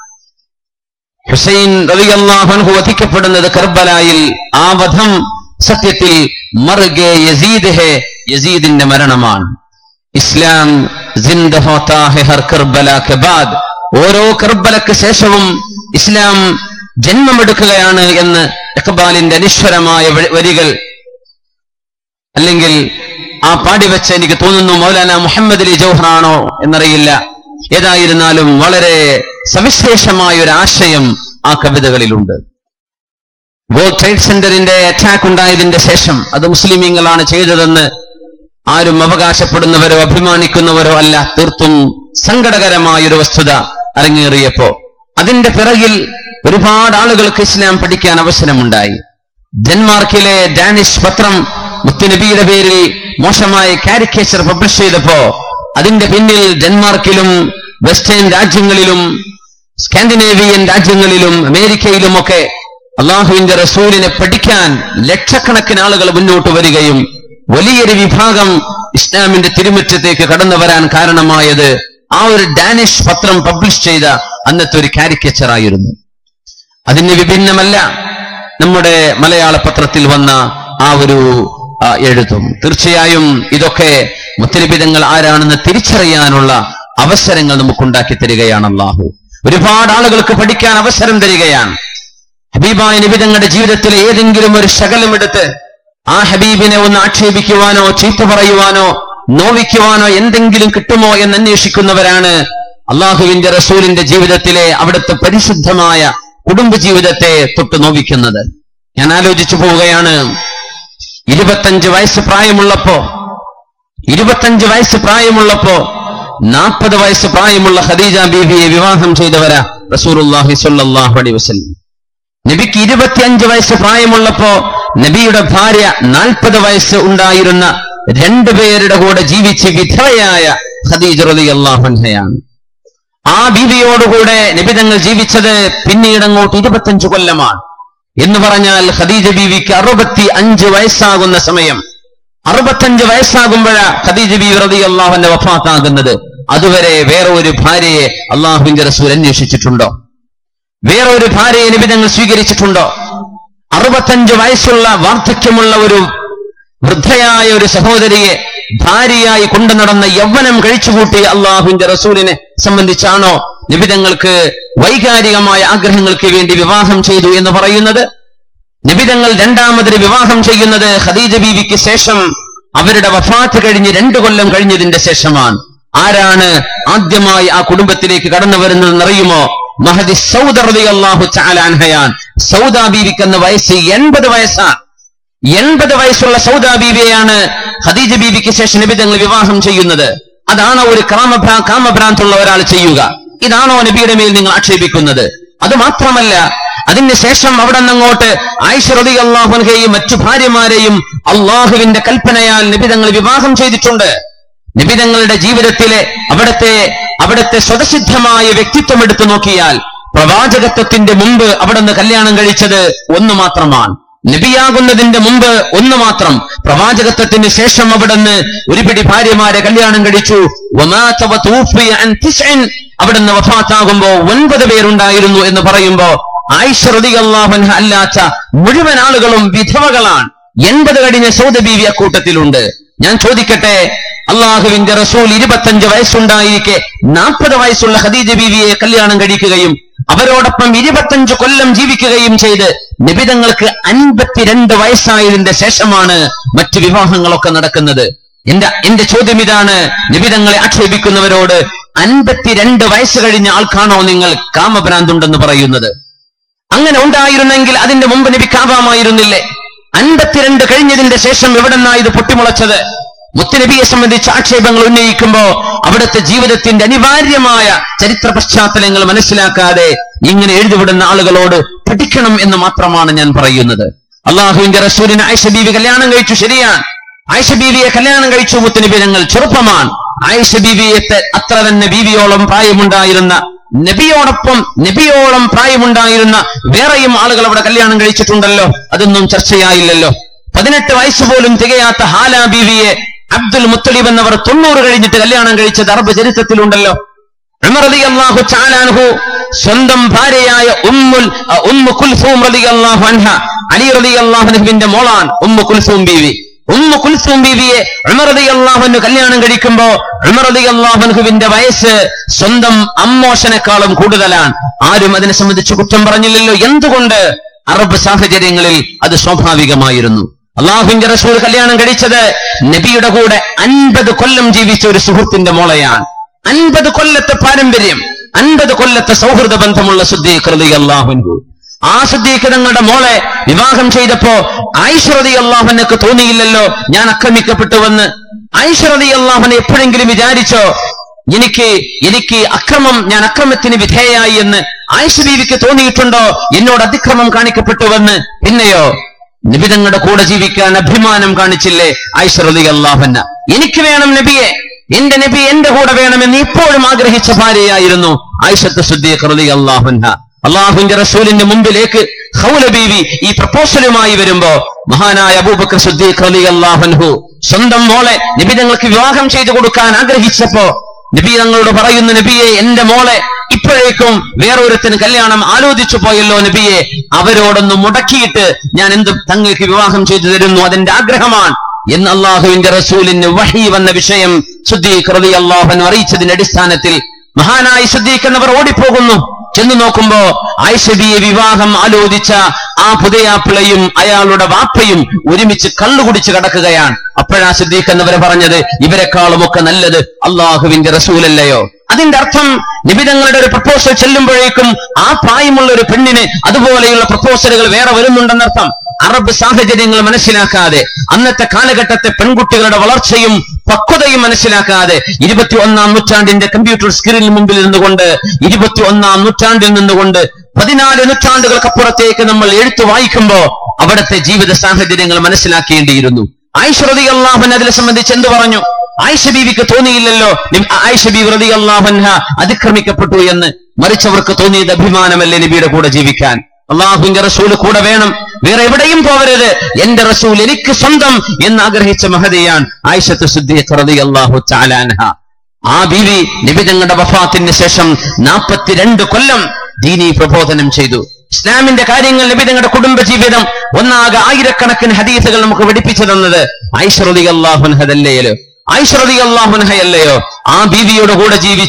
ഹുസൈൻ റളിയല്ലാഹു അൻഹു വധിക്കപ്പെടുന്നത് കർബലായിൽ ആ വധം സത്യത്തിൽ മറുകെ യസീദ് ഹെ യസീദിന്റെ മരണമാണ് ഇസ്ലാം ജിന്ദ ഹോത്താ ഹെ ഹർ കർബല കെ ബാദ് ഓരോ കർബലക്ക് ശേഷവും ഇസ്ലാം ജന്മമെടുക്കുകയാണ് എന്ന് ഇഖ്ബാലിന്റെ അനിശ്വരമായ വ- വരികൾ അല്ലെങ്കിൽ ആ പാടിവെച്ച് എനിക്ക് തോന്നുന്നു മൗലാന മുഹമ്മദ് അലി ജൗഹറാണോ എന്നറിയില്ല ഏതായിരുന്നാലും വളരെ സവിശേഷമായ ഒരു ആശയം ആ കവിതകളിലുണ്ട് വേൾഡ് ട്രേഡ് സെന്ററിന്റെ അറ്റാക്ക് ഉണ്ടായതിന്റെ ശേഷം അത് മുസ്ലിമീങ്ങളാണ് ചെയ്തതെന്ന് ആരും അവകാശപ്പെടുന്നവരോ അഭിമാനിക്കുന്നവരോ അല്ല തീർത്തും സങ്കടകരമായ ഒരു വസ്തുത അരങ്ങേറിയപ്പോ അതിന്റെ പിറകിൽ ഒരുപാട് ആളുകൾക്ക് ഇസ്ലാം പഠിക്കാൻ അവസരമുണ്ടായി ഡെൻമാർക്കിലെ ഡാനിഷ് പത്രം മുത്തുനബിയുടെ പേരിൽ മോശമായ കാരിക്കേച്ചർ പബ്ലിഷ് ചെയ്തപ്പോ അതിന്റെ പിന്നിൽ ഡെൻമാർക്കിലും വെസ്റ്റേൺ രാജ്യങ്ങളിലും സ്കാൻഡിനേവിയൻ രാജ്യങ്ങളിലും അമേരിക്കയിലുമൊക്കെ അള്ളാഹുവിന്റെ റസൂലിനെ പഠിക്കാൻ ലക്ഷക്കണക്കിന് ആളുകൾ മുന്നോട്ട് വരികയും വലിയൊരു വിഭാഗം ഇസ്ലാമിന്റെ തിരുമുറ്റത്തേക്ക് കടന്നു വരാൻ കാരണമായത് ആ ഒരു ഡാനിഷ് പത്രം പബ്ലിഷ് ചെയ്ത അന്നത്തെ ഒരു കാരിക്കേച്ചർ ആയിരുന്നു അതിന് വിഭിന്നമല്ല നമ്മുടെ മലയാള പത്രത്തിൽ വന്ന ആ ഒരു ആ, എഴുത്തും തീർച്ചയായും ഇതൊക്കെ മുത്തലിബിതങ്ങൾ ആരാണെന്ന് തിരിച്ചറിയാനുള്ള അവസരങ്ങൾ നമുക്കുണ്ടാക്കി തരികയാണ് അള്ളാഹു ഒരുപാട് ആളുകൾക്ക് പഠിക്കാൻ അവസരം തരികയാണ് ഹബീബായ നിബിതങ്ങളുടെ ജീവിതത്തിലെ ഏതെങ്കിലും ഒരു ശകലം എടുത്ത് ആ ഹബീബിനെ ഒന്ന് ആക്ഷേപിക്കുവാനോ ചീത്ത പറയുവാനോ നോവിക്കുവാനോ എന്തെങ്കിലും കിട്ടുമോ എന്ന് അന്വേഷിക്കുന്നവരാണ് അള്ളാഹുവിന്റെ റസൂലിന്റെ ജീവിതത്തിലെ അവിടുത്തെ പരിശുദ്ധമായ കുടുംബ ജീവിതത്തെ തൊട്ട് നോവിക്കുന്നത് ഞാൻ ആലോചിച്ചു പോവുകയാണ് ഇരുപത്തഞ്ച് വയസ്സ് പ്രായമുള്ളപ്പോ ഇരുപത്തഞ്ച് വയസ്സ് പ്രായമുള്ളപ്പോ നാൽപ്പത് വയസ്സ് പ്രായമുള്ള ഖദീജ ബീവിയെ വിവാഹം ചെയ്തവരാ റസൂലുള്ളാഹി സ്വല്ലല്ലാഹു അലൈഹി വസല്ലം നബിക്ക് ഇരുപത്തിയഞ്ച് വയസ്സ് പ്രായമുള്ളപ്പോ നബിയുടെ ഭാര്യ നാൽപ്പത് വയസ്സ് ഉണ്ടായിരുന്ന രണ്ടുപേരുടെ കൂടെ ജീവിച്ച് വിധവയായ ഖദീജ റളിയല്ലാഹു അൻഹയാണ് ആ ബീവിയോടുകൂടെ നബി തങ്ങൾ ജീവിച്ചത് പിന്നീട് അങ്ങോട്ട് ഇരുപത്തഞ്ച് കൊല്ലമാണ് എന്ന് പറഞ്ഞാൽ ഖദീജ ബീവിക്ക് അറുപത്തി അഞ്ച് വയസ്സാകുന്ന സമയം അറുപത്തഞ്ച് വയസ്സാകുമ്പോഴാ ഖദീജ ബീവി റതി അള്ളാഹുവിന്റെ വഫാത്താകുന്നത് അതുവരെ വേറെ ഒരു ഭാര്യയെ അള്ളാഹുവിന്റെ റസൂൽ അന്വേഷിച്ചിട്ടുണ്ടോ വേറെ ഒരു ഭാര്യയെ നിബിധങ്ങൾ സ്വീകരിച്ചിട്ടുണ്ടോ അറുപത്തഞ്ച് വയസ്സുള്ള വാർദ്ധക്യമുള്ള ഒരു വൃദ്ധയായ ഒരു സഹോദരിയെ ഭാര്യയായി കൊണ്ടു നടന്ന യൗവനം കഴിച്ചുകൂട്ടിയ അള്ളാഹുവിന്റെ റസൂലിനെ സംബന്ധിച്ചാണോ നിബിതങ്ങൾക്ക് വൈകാരികമായ ആഗ്രഹങ്ങൾക്ക് വേണ്ടി വിവാഹം ചെയ്തു എന്ന് പറയുന്നത് നിബിതങ്ങൾ രണ്ടാമതൊരു വിവാഹം ചെയ്യുന്നത് ഖദീജ ബീവിക്ക് ശേഷം അവരുടെ വഫാത്ത് കഴിഞ്ഞ് രണ്ടു കൊല്ലം കഴിഞ്ഞതിന്റെ ശേഷമാണ് ആരാണ് ആദ്യമായി ആ കുടുംബത്തിലേക്ക് കടന്നു വരുന്നതെന്ന് അറിയുമോ മഹദി സൗദി അള്ളാഹു ചാലാൻഹയാൻ സൗദാ ബീവിക്ക് എന്ന വയസ്സ് എൺപത് വയസ്സാണ് എൺപത് വയസ്സുള്ള സൗദാ ബീവിയെയാണ് ഖദീജ ബീവിക്ക് ശേഷം നിബിതങ്ങൾ വിവാഹം ചെയ്യുന്നത് അതാണോ ഒരു കാമഭ്രാ കാമഭ്രാന്തുള്ള ഒരാൾ ചെയ്യുക ഇതാണോ നബിയുടെ മേൽ നിങ്ങൾ ആക്ഷേപിക്കുന്നത് അത് മാത്രമല്ല അതിന് ശേഷം അവിടെ നിന്നങ്ങോട്ട് ആയിഷറതി അള്ളാഹുൻഹയെയും മറ്റു ഭാര്യമാരെയും അള്ളാഹുവിന്റെ കൽപ്പനയാൽ നിബിതങ്ങൾ വിവാഹം ചെയ്തിട്ടുണ്ട് നിബിതങ്ങളുടെ ജീവിതത്തിലെ അവിടത്തെ അവിടത്തെ സ്വതസിദ്ധമായ വ്യക്തിത്വം എടുത്തു നോക്കിയാൽ പ്രവാചകത്വത്തിന്റെ മുമ്പ് അവിടുന്ന് കല്യാണം കഴിച്ചത് ഒന്ന് മാത്രമാണ് നബിയാകുന്നതിന്റെ മുമ്പ് ഒന്ന് മാത്രം പ്രവാചകത്വത്തിന് ശേഷം അവിടുന്ന് ഒരു പിടി ഭാര്യമാരെ കല്യാണം കഴിച്ചു വമാത വതൂഫിയ അൻ തിസ്ഇൻ. അവിടുന്ന് വഫാത്താകുമ്പോ ഒൻപത് പേരുണ്ടായിരുന്നു എന്ന് പറയുമ്പോ ആയിഷ റളിയല്ലാഹു അല്ലാത്ത മുഴുവൻ ആളുകളും വിധവകളാണ് എൺപത് കഴിഞ്ഞ സൗദ ബീവി അക്കൂട്ടത്തിലുണ്ട് ഞാൻ ചോദിക്കട്ടെ അള്ളാഹുവിന്റെ റസൂൽ ഇരുപത്തഞ്ച് വയസ്സുണ്ടായിരിക്കെ നാൽപ്പത് വയസ്സുള്ള ഖദീജ ബീവിയെ കല്യാണം കഴിക്കുകയും അവരോടൊപ്പം ഇരുപത്തഞ്ച് കൊല്ലം ജീവിക്കുകയും ചെയ്ത് നിബിതങ്ങൾക്ക് അൻപത്തിരണ്ട് വയസ്സായതിന്റെ ശേഷമാണ് മറ്റു വിവാഹങ്ങളൊക്കെ നടക്കുന്നത് എന്റെ എന്റെ ചോദ്യം ഇതാണ് നിബിതങ്ങളെ ആക്ഷേപിക്കുന്നവരോട് അൻപത്തിരണ്ട് വയസ്സ് കഴിഞ്ഞ ആൾക്കാണോ നിങ്ങൾ കാമഭ്രാന്തുണ്ടെന്ന് പറയുന്നത് അങ്ങനെ ഉണ്ടായിരുന്നെങ്കിൽ അതിന്റെ മുമ്പ് നബിക്കാവാമായിരുന്നില്ലേ അൻപത്തിരണ്ട് കഴിഞ്ഞതിന്റെ ശേഷം എവിടെന്നാ ഇത് പൊട്ടിമുളച്ചത് മുത്തുനബിയെ സംബന്ധിച്ച് ആക്ഷേപങ്ങൾ ഉന്നയിക്കുമ്പോ അവിടുത്തെ ജീവിതത്തിന്റെ അനിവാര്യമായ ചരിത്ര പശ്ചാത്തലങ്ങൾ മനസ്സിലാക്കാതെ ഇങ്ങനെ എഴുതിവിടുന്ന ആളുകളോട് പഠിക്കണം എന്ന് മാത്രമാണ് ഞാൻ പറയുന്നത് അള്ളാഹുവിന്റെ റസൂലിന് ആയിഷ ബീവി കല്യാണം കഴിച്ചു ശരിയാണ് ആയിഷ ബീവിയെ കല്യാണം കഴിച്ചു മുത്തുനബി ഞങ്ങൾ ചെറുപ്പമാണ് ആയിഷ ബീവിയെ ത- അത്ര തന്നെ ബീവിയോളം പ്രായമുണ്ടായിരുന്ന നബിയോടൊപ്പം നബിയോളം പ്രായമുണ്ടായിരുന്ന വേറെയും ആളുകൾ അവിടെ കല്യാണം കഴിച്ചിട്ടുണ്ടല്ലോ അതൊന്നും ചർച്ചയായില്ലല്ലോ പതിനെട്ട് വയസ്സ് പോലും തികയാത്ത ഹാല ബീവിയെ അബ്ദുൽ മുത്തലിബ് എന്നവർ തൊണ്ണൂറ് കഴിഞ്ഞിട്ട് കല്യാണം കഴിച്ചത് അറബ് ചരിത്രത്തിലുണ്ടല്ലോ ഉമർ റളിയല്ലാഹു ചാലാൻഹു സ്വന്തം ഭാര്യയായ ഉമ്മുൽ അഹ് ഉമ്മു കുൽസൂം റളിയല്ലാഹു അൻഹ അലി റളിയല്ലാഹുവിന്റെ മോളാൻ ഉമ്മു കുൽസൂം ബീവി ഉമ്മു കുൽസൂം ബീവിയെ ഉമർ റളിയല്ലാഹുവിന് കല്യാണം കഴിക്കുമ്പോ ഉമർ റളിയല്ലാഹുവിന്റെ വയസ്സ് സ്വന്തം അമ്മോശനേക്കാളും കൂടുതലാണ് ആരും അതിനെ സംബന്ധിച്ച് കുറ്റം പറഞ്ഞില്ലല്ലോ എന്തുകൊണ്ട് അറബ് സാഹചര്യങ്ങളിൽ അത് സ്വാഭാവികമായിരുന്നു അള്ളാഹുവിന്റെ റസൂൽ കല്യാണം കഴിച്ചത് നബിയുടെ കൂടെ അൻപത് കൊല്ലം ജീവിച്ച ഒരു സുഹൃത്തിന്റെ മോളെയാണ് അൻപത് കൊല്ലത്തെ പാരമ്പര്യം അൻപത് കൊല്ലത്തെ സൗഹൃദ ബന്ധമുള്ള സുദ്ദീഖ്റതി അള്ളാഹുൻഹു ആ സുദ്ദീഖ് തങ്ങളുടെ മോളെ വിവാഹം ചെയ്തപ്പോ ഐശ്വറതി അള്ളാഹുനക്ക് തോന്നിയില്ലല്ലോ ഞാൻ ആക്രമിക്കപ്പെട്ടുവെന്ന് ഐശ്വറതി അള്ളാഹുനെ എപ്പോഴെങ്കിലും വിചാരിച്ചോ എനിക്ക് എനിക്ക് അക്രമം ഞാൻ അക്രമത്തിന് വിധേയായി എന്ന് ആയിഷ ബീവിക്ക് തോന്നിയിട്ടുണ്ടോ എന്നോട് അതിക്രമം കാണിക്കപ്പെട്ടുവെന്ന് പിന്നെയോ നിബിതങ്ങളുടെ കൂടെ ജീവിക്കാൻ അഭിമാനം കാണിച്ചില്ലേ ഐശ്വറതി അള്ളാഹന്ന എനിക്ക് വേണം നബിയെ എന്റെ നബി എന്റെ കൂടെ വേണമെന്ന് ഇപ്പോഴും ആഗ്രഹിച്ച ഭാര്യയായിരുന്നു ആയിഷത്ത് സുദ്ദീഖ് അള്ളാഹുന്ന അള്ളാഹുവിന്റെ റസൂലിന്റെ മുമ്പിലേക്ക് ഹൗല ബീവി ഈ പ്രപ്പോസലുമായി വരുമ്പോ മഹാനായ അബൂബക്കർ സുദ്ദീഖ് അലി അള്ളാഹുൻഹു സ്വന്തം മോളെ നബി തങ്ങൾക്ക് വിവാഹം ചെയ്തു കൊടുക്കാൻ ആഗ്രഹിച്ചപ്പോ നബി തങ്ങളോട് പറയുന്നു നബിയെ എന്റെ മോളെ ഇപ്പോഴേക്കും വേറൊരുത്തിന് കല്യാണം ആലോചിച്ചു പോയല്ലോ നബിയെ അവരോടൊന്ന് മുടക്കിയിട്ട് ഞാൻ എന്ത് തങ്ങൾക്ക് വിവാഹം ചെയ്തു തരുന്നു അതെന്റെ ആഗ്രഹമാണ് എന്ന് അള്ളാഹുവിന്റെ റസൂലിന് വഹി വന്ന വിഷയം സുദ്ദീഖ് റളി അള്ളാഹുൻ അറിയിച്ചതിന്റെ അടിസ്ഥാനത്തിൽ മഹാനായി സുദ്ദീഖ് എന്നവർ ഓടിപ്പോകുന്നു ചെന്നു നോക്കുമ്പോ ആയിഷബിയെ വിവാഹം ആലോചിച്ച ആ പുതയാപ്പിളയും അയാളുടെ വാപ്പയും ഒരുമിച്ച് കള്ളുകുടിച്ച് കിടക്കുകയാണ് അപ്പോഴാ സിദ്ദീഖ് എന്നവരെ പറഞ്ഞത് ഇവരെക്കാളും ഒക്കെ നല്ലത് അള്ളാഹുവിന്റെ റസൂലല്ലയോ അതിന്റെ അർത്ഥം നിബിതങ്ങളുടെ ഒരു പ്രപ്പോസൽ ചെല്ലുമ്പോഴേക്കും ആ പ്രായമുള്ള ഒരു പെണ്ണിന് അതുപോലെയുള്ള പ്രപ്പോസലുകൾ വേറെ വരുന്നുണ്ടെന്നർത്ഥം അറബ് സാഹചര്യങ്ങൾ മനസ്സിലാക്കാതെ അന്നത്തെ കാലഘട്ടത്തെ പെൺകുട്ടികളുടെ വളർച്ചയും പക്വതയും മനസ്സിലാക്കാതെ ഇരുപത്തി ഒന്നാം നൂറ്റാണ്ടിന്റെ കമ്പ്യൂട്ടർ സ്ക്രീനിന് മുമ്പിൽ നിന്നുകൊണ്ട് ഇരുപത്തി ഒന്നാം നൂറ്റാണ്ടിൽ നിന്നുകൊണ്ട് പതിനാല് നൂറ്റാണ്ടുകൾക്കപ്പുറത്തേക്ക് നമ്മൾ എഴുത്തു വായിക്കുമ്പോ അവിടുത്തെ ജീവിത സാഹചര്യങ്ങൾ മനസ്സിലാക്കേണ്ടിയിരുന്നു ആയിഷറതി അള്ളാഹുൻ അതിനെ സംബന്ധിച്ച് എന്ത് പറഞ്ഞു ആയിഷ ബീവിക്ക് തോന്നിയില്ലല്ലോ നി- ആയിഷ ബീവി റതി അള്ളാഹുൻഹ അതിക്രമിക്കപ്പെട്ടു എന്ന് മറിച്ചവർക്ക് തോന്നിയത് അഭിമാനമല്ലേ നബിയുടെ കൂടെ ജീവിക്കാൻ അള്ളാഹുവിന്റെ റസൂല് കൂടെ വേണം വേറെ എവിടെയും പോവരുത് എന്റെ റസൂൽ എനിക്ക് സ്വന്തം എന്ന് ആഗ്രഹിച്ച മഹതിയാൻ ആയിഷത്ത് സുദ്ദീഖ് റതി അള്ളാഹു ചാലാൻഹ ആ ബീവി നബി തങ്ങളുടെ വഫാത്തിന് ശേഷം നാൽപ്പത്തിരണ്ട് കൊല്ലം ദീനി പ്രബോധനം ചെയ്തു ഇസ്ലാമിന്റെ കാര്യങ്ങൾ നബി തങ്ങളുടെ കുടുംബജീവിതം ഒന്നാകെ ആയിരക്കണക്കിന് ഹദീസുകൾ നമുക്ക് പഠിപ്പിച്ചു തന്നത് ഐശ്വറതി അള്ളാഹുൻഹദല്ലയോ ഐശ്വറതി അള്ളാഹുൻഹയല്ലയോ ആ ബീവിയുടെ കൂടെ ജീവിച്ച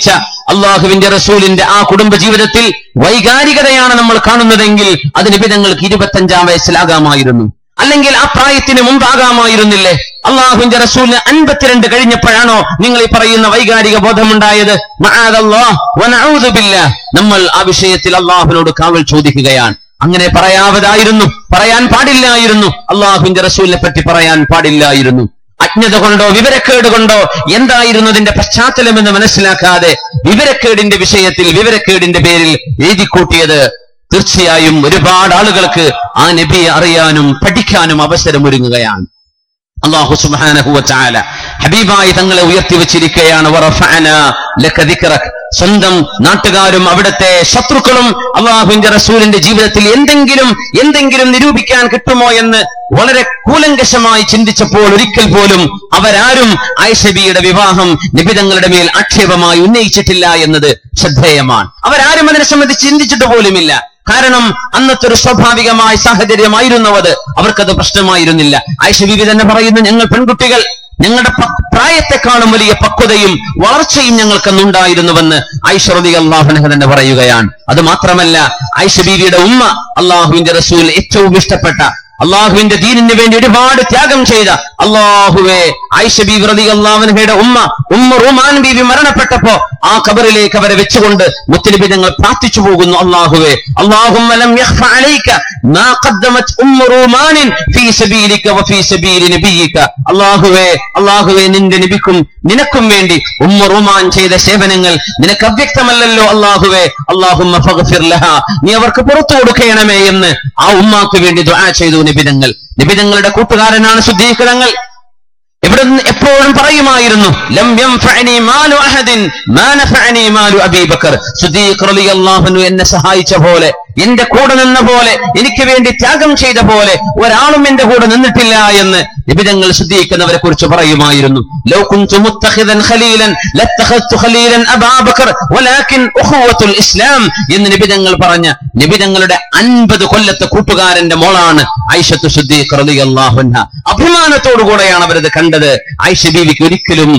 അള്ളാഹുവിന്റെ റസൂലിന്റെ ആ കുടുംബ ജീവിതത്തിൽ വൈകാരികതയാണ് നമ്മൾ കാണുന്നതെങ്കിൽ അത് നിബിതങ്ങൾക്ക് ഇരുപത്തഞ്ചാം വയസ്സിലാകാമായിരുന്നു അല്ലെങ്കിൽ ആ പ്രായത്തിന് മുമ്പാകാമായിരുന്നില്ലേ അള്ളാഹുവിന്റെ റസൂലിന് അൻപത്തിരണ്ട് കഴിഞ്ഞപ്പോഴാണോ നിങ്ങൾ ഈ പറയുന്ന വൈകാരിക ബോധമുണ്ടായത് മഅദല്ലാഹ് വനഊദു ബില്ലാഹ്. നമ്മൾ ആ വിഷയത്തിൽ അള്ളാഹുവിനോട് കാവൽ ചോദിക്കുകയാണ് അങ്ങനെ പറയാവതായിരുന്നു പറയാൻ പാടില്ലായിരുന്നു അള്ളാഹുവിന്റെ റസൂലിനെ പറ്റി പറയാൻ പാടില്ലായിരുന്നു അജ്ഞത കൊണ്ടോ വിവരക്കേട് കൊണ്ടോ എന്തായിരുന്നു അതിന്റെ പശ്ചാത്തലമെന്ന് മനസ്സിലാക്കാതെ വിവരക്കേടിന്റെ വിഷയത്തിൽ വിവരക്കേടിന്റെ പേരിൽ എഴുതിക്കൂട്ടിയത് തീർച്ചയായും ഒരുപാട് ആളുകൾക്ക് ആ നബിയെ അറിയാനും പഠിക്കാനും അവസരമൊരുങ്ങുകയാണ് അള്ളാഹു സുബ്ഹാനഹു വതആല ഹബീബായി തങ്ങളെ ഉയർത്തി വച്ചിരിക്കുകയാണ് വറഫഅന ലക ദിക്റക് സ്വന്തം നാട്ടുകാരും അവിടുത്തെ ശത്രുക്കളും അള്ളാഹുവിന്റെ റസൂലിന്റെ ജീവിതത്തിൽ എന്തെങ്കിലും എന്തെങ്കിലും നിരൂപിക്കാൻ കിട്ടുമോ എന്ന് വളരെ കൂലങ്കശമായി ചിന്തിച്ചപ്പോൾ ഒരിക്കൽ പോലും അവരാരും ആയിഷബിയുടെ വിവാഹം നിബിതങ്ങളുടെ മേൽ ആക്ഷേപമായി ഉന്നയിച്ചിട്ടില്ല എന്നത് ശ്രദ്ധേയമാണ് അവരാരും അതിനെ സംബന്ധിച്ച് ചിന്തിച്ചിട്ട് പോലുമില്ല കാരണം അന്നത്തെ ഒരു സ്വാഭാവികമായ സാഹചര്യമായിരുന്നു അത് അവർക്കത് പ്രശ്നമായിരുന്നില്ല ആയിഷ ബീവി തന്നെ പറയുന്നു ഞങ്ങൾ പെൺകുട്ടികൾ ഞങ്ങളുടെ പ- പ്രായത്തെക്കാളും വലിയ പക്വതയും വളർച്ചയും ഞങ്ങൾക്കന്നുണ്ടായിരുന്നുവെന്ന് ആയിഷ റതി അള്ളാഹുനഹ തന്നെ പറയുകയാണ് അത് മാത്രമല്ല ആയിഷ ബീവിയുടെ ഉമ്മ അള്ളാഹുവിന്റെ റസൂൽ ഏറ്റവും ഇഷ്ടപ്പെട്ട അള്ളാഹുവിന്റെ ദീനിന് വേണ്ടി ഒരുപാട് ത്യാഗം ചെയ്ത അള്ളാഹുവെ ആയിഷ ബീവി റതി അള്ളാഹുനഹയുടെ ഉമ്മ ഉമ്മ റുമാൻ ബീവി മരണപ്പെട്ടപ്പോ ആ കബറിലേക്ക് അവരെ വെച്ചുകൊണ്ട് മുത്തലിബി ഞങ്ങൾ പ്രാർത്ഥിച്ചു പോകുന്നു അള്ളാഹുവെ അള്ളാഹുമ്മ ലം യഖ്ഫ അലൈക മാ ഖദ്ദമത് ഉമ്മ റൂമാനിൻ ഫീ സബീലിക വഫീ സബീലി നബിയിക അള്ളാഹുവെ അള്ളാഹുവെ നിന്റെ നബിക്കും നിനക്കും വേണ്ടി ഉമ്മ റൂമാൻ ചെയ്ത സേവനങ്ങൾ നിനക്ക് അവ്യക്തമല്ലല്ലോ അള്ളാഹുവെ അള്ളാഹുമ്മ ഫഗ്ഫിർ ലഹ നീ അവർക്ക് പുറത്തു കൊടുക്കണമേ എന്ന് ആ ഉമ്മാക്ക് വേണ്ടി ദുആ ചെയ്തു നിബിതങ്ങൾ നിബിതങ്ങളുടെ കൂട്ടുകാരനാണ് ശുദ്ധീകരണങ്ങൾ ഇവിടെ നിന്ന് എപ്പോഴും പറയുമായിരുന്നു ലം യൻഫഅനി മാലു അഹദിൻ മാ നഫഅനി മാലു അബീ ബക്കർ സുദീഖ് റളിയല്ലാഹു അൻഹു എന്നെ സഹായിച്ച പോലെ എന്റെ കൂടെ നിന്ന പോലെ എനിക്ക് വേണ്ടി ത്യാഗം ചെയ്ത പോലെ ഒരാളും എന്റെ കൂടെ നിന്നിട്ടില്ല എന്ന് നിബിതങ്ങൾ ശുദ്ധീകരിക്കുന്നവരെ കുറിച്ച് പറയുമായിരുന്നു ലൗ കുൻതു മുത്തഖിദൻ ഖലീലൻ ലത്തഖദ്തു ഖലീലൻ അബാ ബക്കർ വലാകിൻ ഉഖുവത്തുൽ ഇസ്ലാം എന്ന് നിബിതങ്ങൾ പറഞ്ഞ നിബിതങ്ങളുടെ അൻപത് കൊല്ലത്തെ കൂട്ടുകാരന്റെ മോളാണ് ഐഷത്തു ശുദ്ധീഖ് റളിയല്ലാഹു അൻഹ അഭിമാനത്തോടു കൂടെയാണ് അവരത് കണ്ടത് ഐഷ ബീവിക്ക് ഒരിക്കലും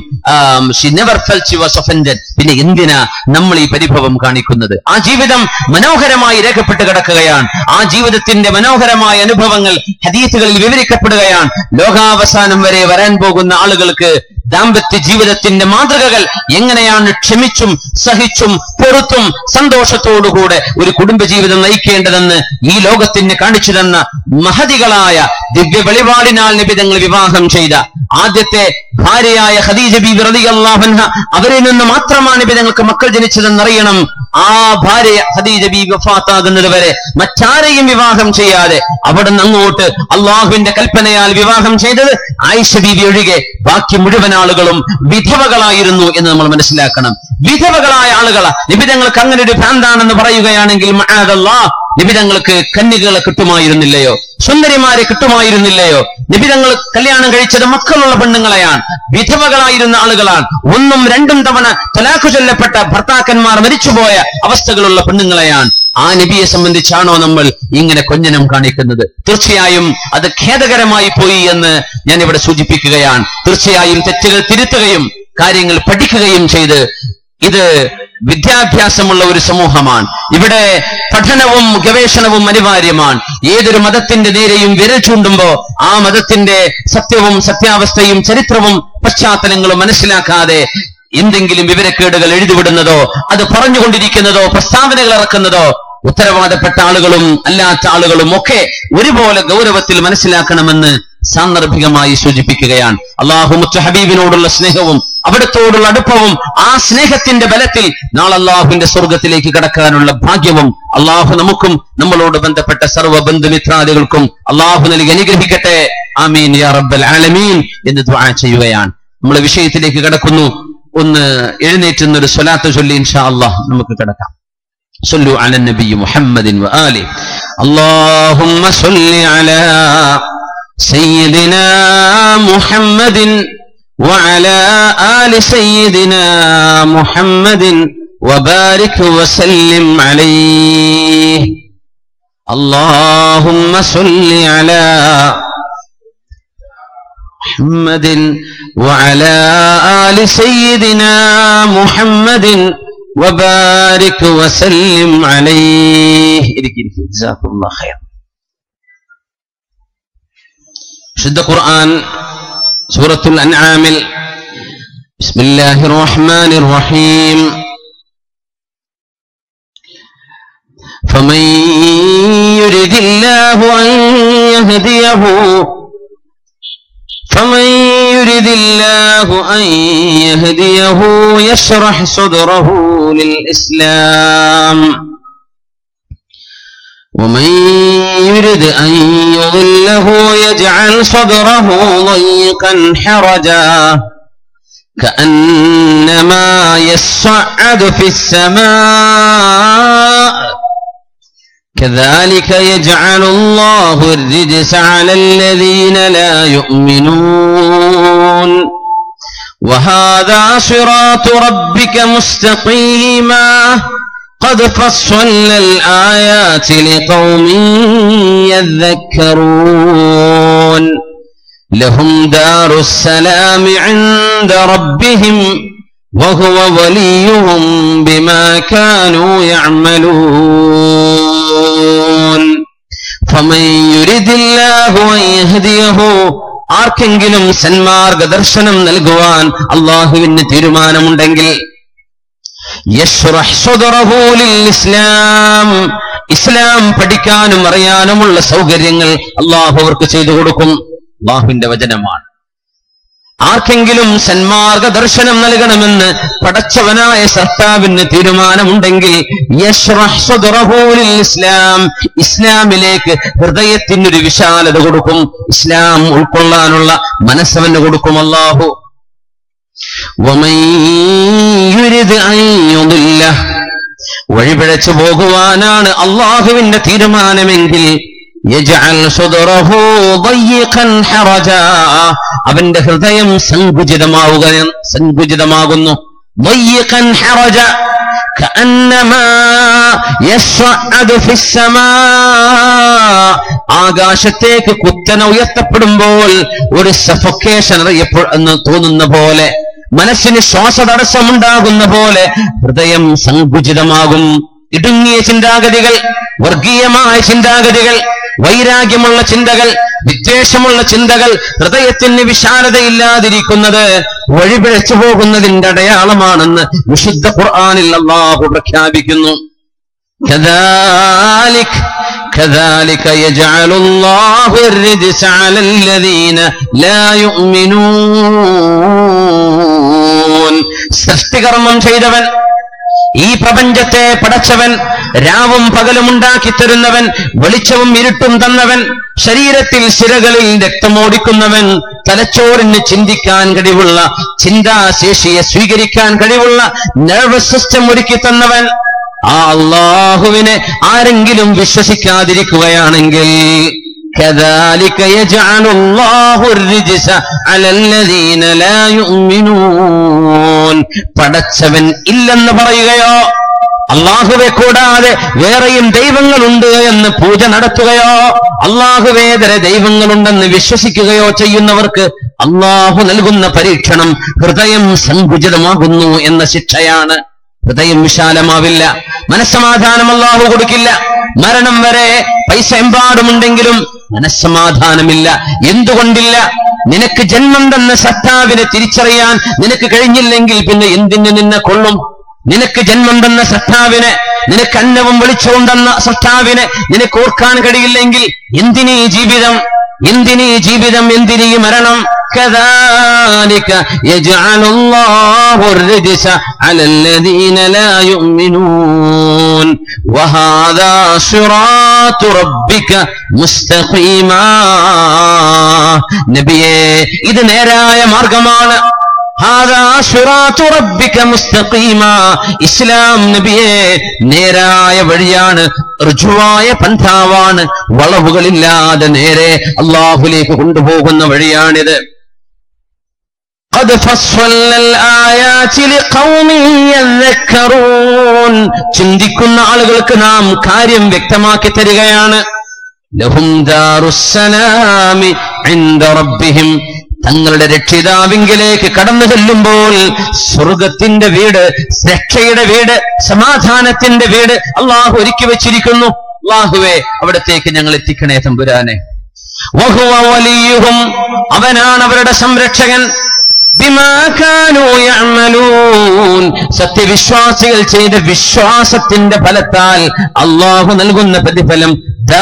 she never fell she was offended പിന്നെ എന്തിനാ നമ്മൾ ഈ പരിഭവം കാണിക്കുന്നത് ആ ജീവിതം മനോഹരമായി രേഖപ്പെട്ട് കിടക്കുകയാണ് ആ ജീവിതത്തിന്റെ മനോഹരമായ അനുഭവങ്ങൾ ഹദീസുകളിൽ വിവരിക്കപ്പെടുകയാണ് ലോകാവസാനം വരെ വരാൻ പോകുന്ന ആളുകൾക്ക് ദാമ്പത്യ ജീവിതത്തിന്റെ മാതൃകകൾ എങ്ങനെയാണ് ക്ഷമിച്ചും സഹിച്ചും പൊറുത്തും സന്തോഷത്തോടുകൂടെ ഒരു കുടുംബജീവിതം നയിക്കേണ്ടതെന്ന് ഈ ലോകത്തിന് കാണിച്ചു തന്ന മഹതികളായ ദിവ്യ വെളിപാടിനാൽ നിബിതങ്ങൾ വിവാഹം ചെയ്ത ആദ്യത്തെ ഭാര്യയായ ഖദീജ ബീബി റളിയല്ലാഹു അൻഹ അവരിൽ നിന്ന് മാത്രമാണ് നിബിതങ്ങൾക്ക് മക്കൾ ജനിച്ചതെന്നറിയണം ആ ഭാര്യ ഖദീജ ബീബി വഫാത്താകുന്നത് വരെ മറ്റാരെയും വിവാഹം ചെയ്യാതെ അവിടുന്ന് അങ്ങോട്ട് അള്ളാഹുവിന്റെ കൽപ്പനയാൽ വിവാഹം ചെയ്തത് ആയിഷ ബീബി ഒഴികെ ബാക്കി മുഴുവൻ ആളുകളും വിധവകളായിരുന്നു എന്ന് നമ്മൾ മനസ്സിലാക്കണം വിധവകളായ ആളുകളാ നിബിതങ്ങൾക്ക് അങ്ങനെ ഒരു ഭ്രാന്താണെന്ന് പറയുകയാണെങ്കിൽ മഅദല്ലാ നിബിതങ്ങൾക്ക് കന്യകളെ കിട്ടുമായിരുന്നില്ലയോ സുന്ദരിമാരെ കിട്ടുമായിരുന്നില്ലയോ നിബിതങ്ങൾ കല്യാണം കഴിച്ചത് മക്കളുള്ള പെണ്ണുങ്ങളെയാണ് വിധവകളായിരുന്ന ആളുകളാണ് ഒന്നും രണ്ടും തവണ തലാഖു ചൊല്ലപ്പെട്ട ഭർത്താക്കന്മാർ മരിച്ചുപോയ അവസ്ഥകളുള്ള പെണ്ണുങ്ങളെയാണ് ആ നബിയെ സംബന്ധിച്ചാണോ നമ്മൾ ഇങ്ങനെ കൊഞ്ഞനം കാണിക്കുന്നത് തീർച്ചയായും അത് ഖേദകരമായി പോയി എന്ന് ഞാൻ ഇവിടെ സൂചിപ്പിക്കുകയാണ് തീർച്ചയായും തെറ്റുകൾ തിരുത്തുകയും കാര്യങ്ങൾ പഠിക്കുകയും ചെയ്ത് ഇത് വിദ്യാഭ്യാസമുള്ള ഒരു സമൂഹമാണ് ഇവിടെ പഠനവും ഗവേഷണവും അനിവാര്യമാണ് ഏതൊരു മതത്തിന്റെ നേരെയും വിരൽ ചൂണ്ടുമ്പോ ആ മതത്തിന്റെ സത്യവും സത്യാവസ്ഥയും ചരിത്രവും പശ്ചാത്തലങ്ങളും മനസ്സിലാക്കാതെ എന്തെങ്കിലും വിവരക്കേടുകൾ എഴുതിവിടുന്നതോ അത് പറഞ്ഞുകൊണ്ടിരിക്കുന്നതോ പ്രസ്താവനകൾ ഇറക്കുന്നതോ ഉത്തരവാദപ്പെട്ട ആളുകളും അല്ലാത്ത ആളുകളും ഒക്കെ ഒരുപോലെ ഗൗരവത്തിൽ മനസ്സിലാക്കണമെന്ന് സാന്ദർഭികമായി സൂചിപ്പിക്കുകയാണ് അള്ളാഹു മുത്ത ഹബീബിനോടുള്ള സ്നേഹവും അവിടത്തോടുള്ള അടുപ്പവും ആ സ്നേഹത്തിന്റെ ബലത്തിൽ നാളെ അള്ളാഹുവിന്റെ സ്വർഗത്തിലേക്ക് കടക്കാനുള്ള ഭാഗ്യവും അള്ളാഹു നമുക്കും നമ്മളോട് ബന്ധപ്പെട്ട സർവ്വ ബന്ധുമിത്രാദികൾക്കും അള്ളാഹു നൽകി അനുഗ്രഹിക്കട്ടെ ആമീൻ യാ റബ്ബൽ ആലമീൻ എന്ന് ദുആ ചെയ്യുകയാണ് നമ്മൾ വിഷയത്തിലേക്ക് കടക്കുന്നു ഒന്ന് എഴുന്നേറ്റുന്ന ഒരു സ്വലാത്ത് ചൊല്ലി ഇൻഷാ അള്ളാഹ് നമുക്ക് കിടക്കാം صلوا على النبي محمد وآله اللهم صل على سيدنا محمد وعلى آل سيدنا محمد وبارك وسلم عليه اللهم صل على محمد وعلى آل سيدنا محمد وبارك وسلم عليه جزاكم الله خير شد قرآن سورة الأنعام بسم الله الرحمن الرحيم فمن يرد الله أن يهديه فمن يرد الله أن يهديه يشرح صدره للإسلام ومن يرد أن يضله يجعل صدره ضيقا حرجا كأنما يصعد في السماء كذلك يجعل الله الرجس على الذين لا يؤمنون وهذا صراط ربك مستقيما قد فصلنا الآيات لقوم يذكرون لهم دار السلام عند ربهم وهو وليهم بما كانوا يعملون فمن يرد الله أن يهديه ആർക്കെങ്കിലും സന്മാർഗ ദർശനം നൽകുവാൻ അള്ളാഹുവിന് തീരുമാനമുണ്ടെങ്കിൽ യശ്റഹ് സ്വദറഹു ലിൽ ഇസ്ലാം ഇസ്ലാം പഠിക്കാനും അറിയാനുമുള്ള സൗകര്യങ്ങൾ അള്ളാഹു അവർക്ക് ചെയ്തു കൊടുക്കും അള്ളാഹുവിന്റെ വചനമാണ് ആർക്കെങ്കിലും സന്മാർഗ ദർശനം നൽകണമെന്ന് പടച്ചവനായ സർത്താവിന് തീരുമാനമുണ്ടെങ്കിൽ യശ്റഹ് സ്വദറഹു ലിൽ ഇസ്ലാം ഇസ്ലാമിലേക്ക് ഹൃദയത്തിനൊരു വിശാലത കൊടുക്കും ഇസ്ലാം ഉൾക്കൊള്ളാനുള്ള മനസ്സവന് കൊടുക്കും അള്ളാഹു ومن يرد أن يضله വഴിപിഴച്ചു പോകുവാനാണ് അള്ളാഹുവിന്റെ തീരുമാനമെങ്കിൽ യജ്അൽ സുദ്റഹു ضيقا حرجا അവന്റെ ഹൃദയം സങ്കുചിതമാവുക സങ്കുചിതമാകുന്നു ضيقا حرجا كأنما يصعد في السماء ആകാശത്തേക്ക് കുത്തനെ ഉയർത്തപ്പെടുമ്പോൾ ഒരു സഫൊക്കേഷൻ അറിയപ്പെടുന്നു തോന്നുന്ന പോലെ മനസ്സിന് ശ്വാസതടസ്സമുണ്ടാകുന്ന പോലെ ഹൃദയം സങ്കുചിതമാകും ഇടുങ്ങിയ ചിന്താഗതികൾ വർഗീയമായ ചിന്താഗതികൾ വൈരാഗ്യമുള്ള ചിന്തകൾ വിദ്വേഷമുള്ള ചിന്തകൾ ഹൃദയത്തിന് വിശാലതയില്ലാതിരിക്കുന്നത് വഴിപിഴച്ചു പോകുന്നതിന്റെ അടയാളമാണെന്ന് വിശുദ്ധ ഖുർആനിൽ അള്ളാഹു പ്രഖ്യാപിക്കുന്നു كذلك كذلك يجعل الله الرجس على الذين لا يؤمنون സൃഷ്ടികർമ്മം ചെയ്തവൻ ഈ പ്രപഞ്ചത്തെ പടച്ചവൻ രാവും പകലും ഉണ്ടാക്കി തരുന്നവൻ വെളിച്ചവും ഇരുട്ടും തന്നവൻ ശരീരത്തിൽ ശിരകളിൽ രക്തമോടിക്കുന്നവൻ തലച്ചോറിന് ചിന്തിക്കാൻ കഴിവുള്ള ചിന്താശേഷിയെ സ്വീകരിക്കാൻ കഴിവുള്ള നെർവസ് സിസ്റ്റം ഒരുക്കി തന്നവൻ ആ അള്ളാഹുവിനെ ആരെങ്കിലും വിശ്വസിക്കാതിരിക്കുകയാണെങ്കിൽ كذلك يجعل الله الرجس على الذين لا يؤمنون പടച്ചവൻ ഇല്ലെന്ന് പറയുകയോ അള്ളാഹുവെ കൂടാതെ വേറെയും ദൈവങ്ങളുണ്ട് എന്ന് പൂജ നടത്തുകയോ അള്ളാഹുവേതര ദൈവങ്ങളുണ്ടെന്ന് വിശ്വസിക്കുകയോ ചെയ്യുന്നവർക്ക് അള്ളാഹു നൽകുന്ന പരീക്ഷണം ഹൃദയം സങ്കുചിതമാകുന്നു എന്ന ശിക്ഷയാണ് ഹൃദയം വിശാലമാവില്ല മനസ്സമാധാനം അള്ളാഹു കൊടുക്കില്ല മരണം വരെ പൈസ എമ്പാടുമുണ്ടെങ്കിലും മനസ്സമാധാനമില്ല എന്തുകൊണ്ടില്ല നിനക്ക് ജന്മം തന്ന സത്താവിനെ തിരിച്ചറിയാൻ നിനക്ക് കഴിഞ്ഞില്ലെങ്കിൽ പിന്നെ എന്തിന് നിന്നെ കൊള്ളും നിനക്ക് ജന്മം തന്ന സത്താവിനെ നിനക്ക് അന്നവും വെളിച്ചവും തന്ന സത്താവിനെ നിനക്ക് ഓർക്കാൻ കഴിയില്ലെങ്കിൽ എന്തിനീ ജീവിതം എന്തിനീ ജീവിതം എന്തിനീ മരണം كذلك يجعل الله الرجس على الذين لا يؤمنون وهذا صراط ربك مستقيما നബിയേ ഇത് നേരായ മാർഗമാണ് ഹാദാ സിറാത്തു റബ്ബിക മുസ്തഖീമ ഇസ്ലാം നബിയെ നേരായ വഴിയാണ് ഋജുവായ പന്ഥാവാണ് വളവുകളില്ലാതെ നേരെ അള്ളാഹുലേക്ക് കൊണ്ടുപോകുന്ന വഴിയാണിത് قد فصلنا الآيات لقوم يذكرون ചിന്തിക്കുന്ന ആളുകൾക്ക് നാം കാര്യം വ്യക്തമാക്കി തരികയാണ് ലഹും ദാറുസ്സലാമി عند ربهم തങ്ങളുടെ രക്ഷിതാവിങ്കിലേക്ക് കടന്നു ചെല്ലുമ്പോൾ സ്വർഗത്തിന്റെ വീട് രക്ഷയുടെ വീട് സമാധാനത്തിന്റെ വീട് അള്ളാഹു ഒരുക്കി വെച്ചിരിക്കുന്നു അള്ളാഹുവെ അവിടത്തേക്ക് ഞങ്ങൾ എത്തിക്കണേ തമ്പുരാനെ വഹുവ വലിയുഹും അവനാണ് അവരുടെ സംരക്ഷകൻ ബിമാ കാനൂ യഅമലൂൻ സത്യവിശ്വാസികൾ ചെയ്ത വിശ്വാസത്തിന്റെ ഫലത്താൽ അള്ളാഹു നൽകുന്ന പ്രതിഫലം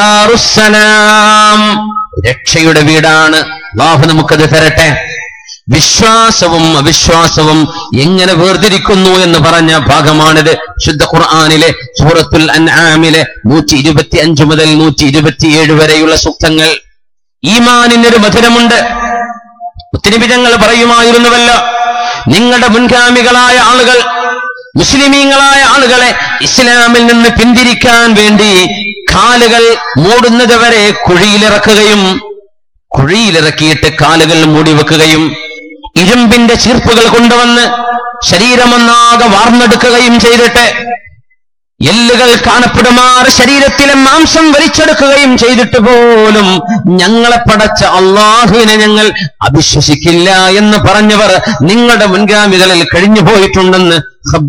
ദാറുസ്സലാം രക്ഷയുടെ വീടാണ് അള്ളാഹു നമുക്കത് തരട്ടെ വിശ്വാസവും അവിശ്വാസവും എങ്ങനെ വേർതിരിക്കുന്നു എന്ന് പറഞ്ഞ ഭാഗമാണിത് ശുദ്ധ ഖുർആാനിലെ സൂറത്തുൽ അൻആമിലെ നൂറ്റി ഇരുപത്തി അഞ്ച് മുതൽ നൂറ്റി ഇരുപത്തിയേഴ് വരെയുള്ള സൂക്തങ്ങൾ ഈമാനിനൊരു മധുരമുണ്ട് ഉത്തിരിപിതങ്ങൾ പറയുമായിരുന്നുവല്ലോ നിങ്ങളുടെ മുൻഗാമികളായ ആളുകൾ മുസ്ലിമീങ്ങളായ ആളുകളെ ഇസ്ലാമിൽ നിന്ന് പിന്തിരിക്കാൻ വേണ്ടി കാലുകൾ മൂടുന്നത് വരെ കുഴിയിലിറക്കുകയും കുഴിയിലിറക്കിയിട്ട് കാലുകൾ മൂടി വെക്കുകയും ഇരുമ്പിന്റെ ചീർപ്പുകൾ കൊണ്ടുവന്ന് ശരീരമൊന്നാകെ വാർന്നെടുക്കുകയും ചെയ്തിട്ട് എല്ലുകൾ കാണപ്പെടുമാർ ശരീരത്തിലെ മാംസം വലിച്ചെടുക്കുകയും ചെയ്തിട്ട് പോലും ഞങ്ങളെ പടച്ച അള്ളാഹുവിനെ ഞങ്ങൾ അവിശ്വസിക്കില്ല എന്ന് പറഞ്ഞവർ നിങ്ങളുടെ മുൻഗാമികളിൽ കഴിഞ്ഞു പോയിട്ടുണ്ടെന്ന്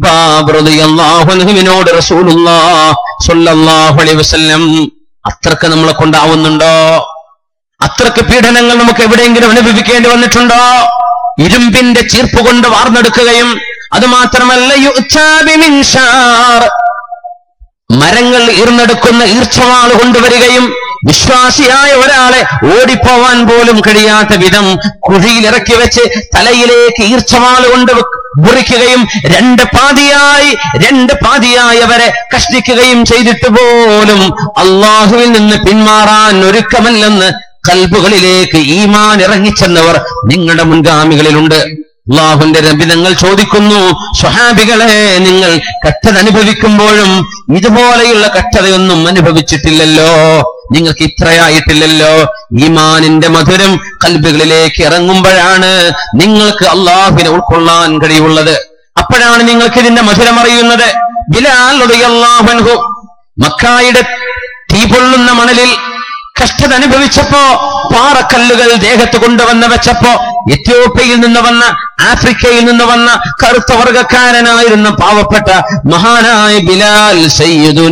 അള്ളാഹുവിനോട് റസൂലുള്ളാഹി വസല്ലം അത്രക്ക് നമ്മളെ കൊണ്ടാവുന്നുണ്ടോ അത്രക്ക് പീഡനങ്ങൾ നമുക്ക് എവിടെയെങ്കിലും അനുഭവിക്കേണ്ടി വന്നിട്ടുണ്ടോ ഇരുമ്പിന്റെ ചീർപ്പ് കൊണ്ട് വാർന്നെടുക്കുകയും അത് മാത്രമല്ല യുച്ചാബി മിൻഷാർ മരങ്ങൾ ഈർന്നെടുക്കുന്ന ഈർച്ചവാൾ കൊണ്ടുവരികയും വിശ്വാസിയായ ഒരാളെ ഓടിപ്പോവാൻ പോലും കഴിയാത്ത വിധം കുഴിയിലിറക്കി വെച്ച് തലയിലേക്ക് ഈർച്ചവാൾ കൊണ്ട് മുറിക്കുകയും രണ്ട് പാതിയായി രണ്ട് പാതിയായി അവരെ കഷ്ടിക്കുകയും ചെയ്തിട്ട് പോലും അള്ളാഹുവിൽ നിന്ന് പിന്മാറാൻ ഒരുക്കമല്ലെന്ന് കൽബുകളിലേക്ക് ഈമാൻ ഇറങ്ങിച്ചെന്നവർ നിങ്ങളുടെ മുൻഗാമികളിലുണ്ട് അള്ളാഹുന്റെ രബിതങ്ങൾ ചോദിക്കുന്നു സ്വഹാബികളെ നിങ്ങൾ കഷ്ടത അനുഭവിക്കുമ്പോഴും ഇതുപോലെയുള്ള കഷ്ടതയൊന്നും അനുഭവിച്ചിട്ടില്ലല്ലോ നിങ്ങൾക്ക് ഇത്രയായിട്ടില്ലല്ലോ ഈമാനിന്റെ മധുരം കൽബുകളിലേക്ക് ഇറങ്ങുമ്പോഴാണ് നിങ്ങൾക്ക് അള്ളാഹുവിനെ ഉൾക്കൊള്ളാൻ കഴിയുള്ളത് അപ്പോഴാണ് നിങ്ങൾക്ക് ഇതിന്റെ മധുരം അറിയുന്നത് ബിലാൽ അള്ളാഹുൻഹു മക്കായുടെ തീ പൊള്ളുന്ന മണലിൽ കഷ്ടത അനുഭവിച്ചപ്പോ പാറക്കല്ലുകൾ ദേഹത്ത് കൊണ്ടുവന്ന് വെച്ചപ്പോ എത്യോപ്യയിൽ നിന്ന് വന്ന ആഫ്രിക്കയിൽ നിന്ന് വന്ന കറുത്ത വർഗക്കാരനായിരുന്ന പാവപ്പെട്ട മഹാനായ ബിലാൽ സയ്യിദുന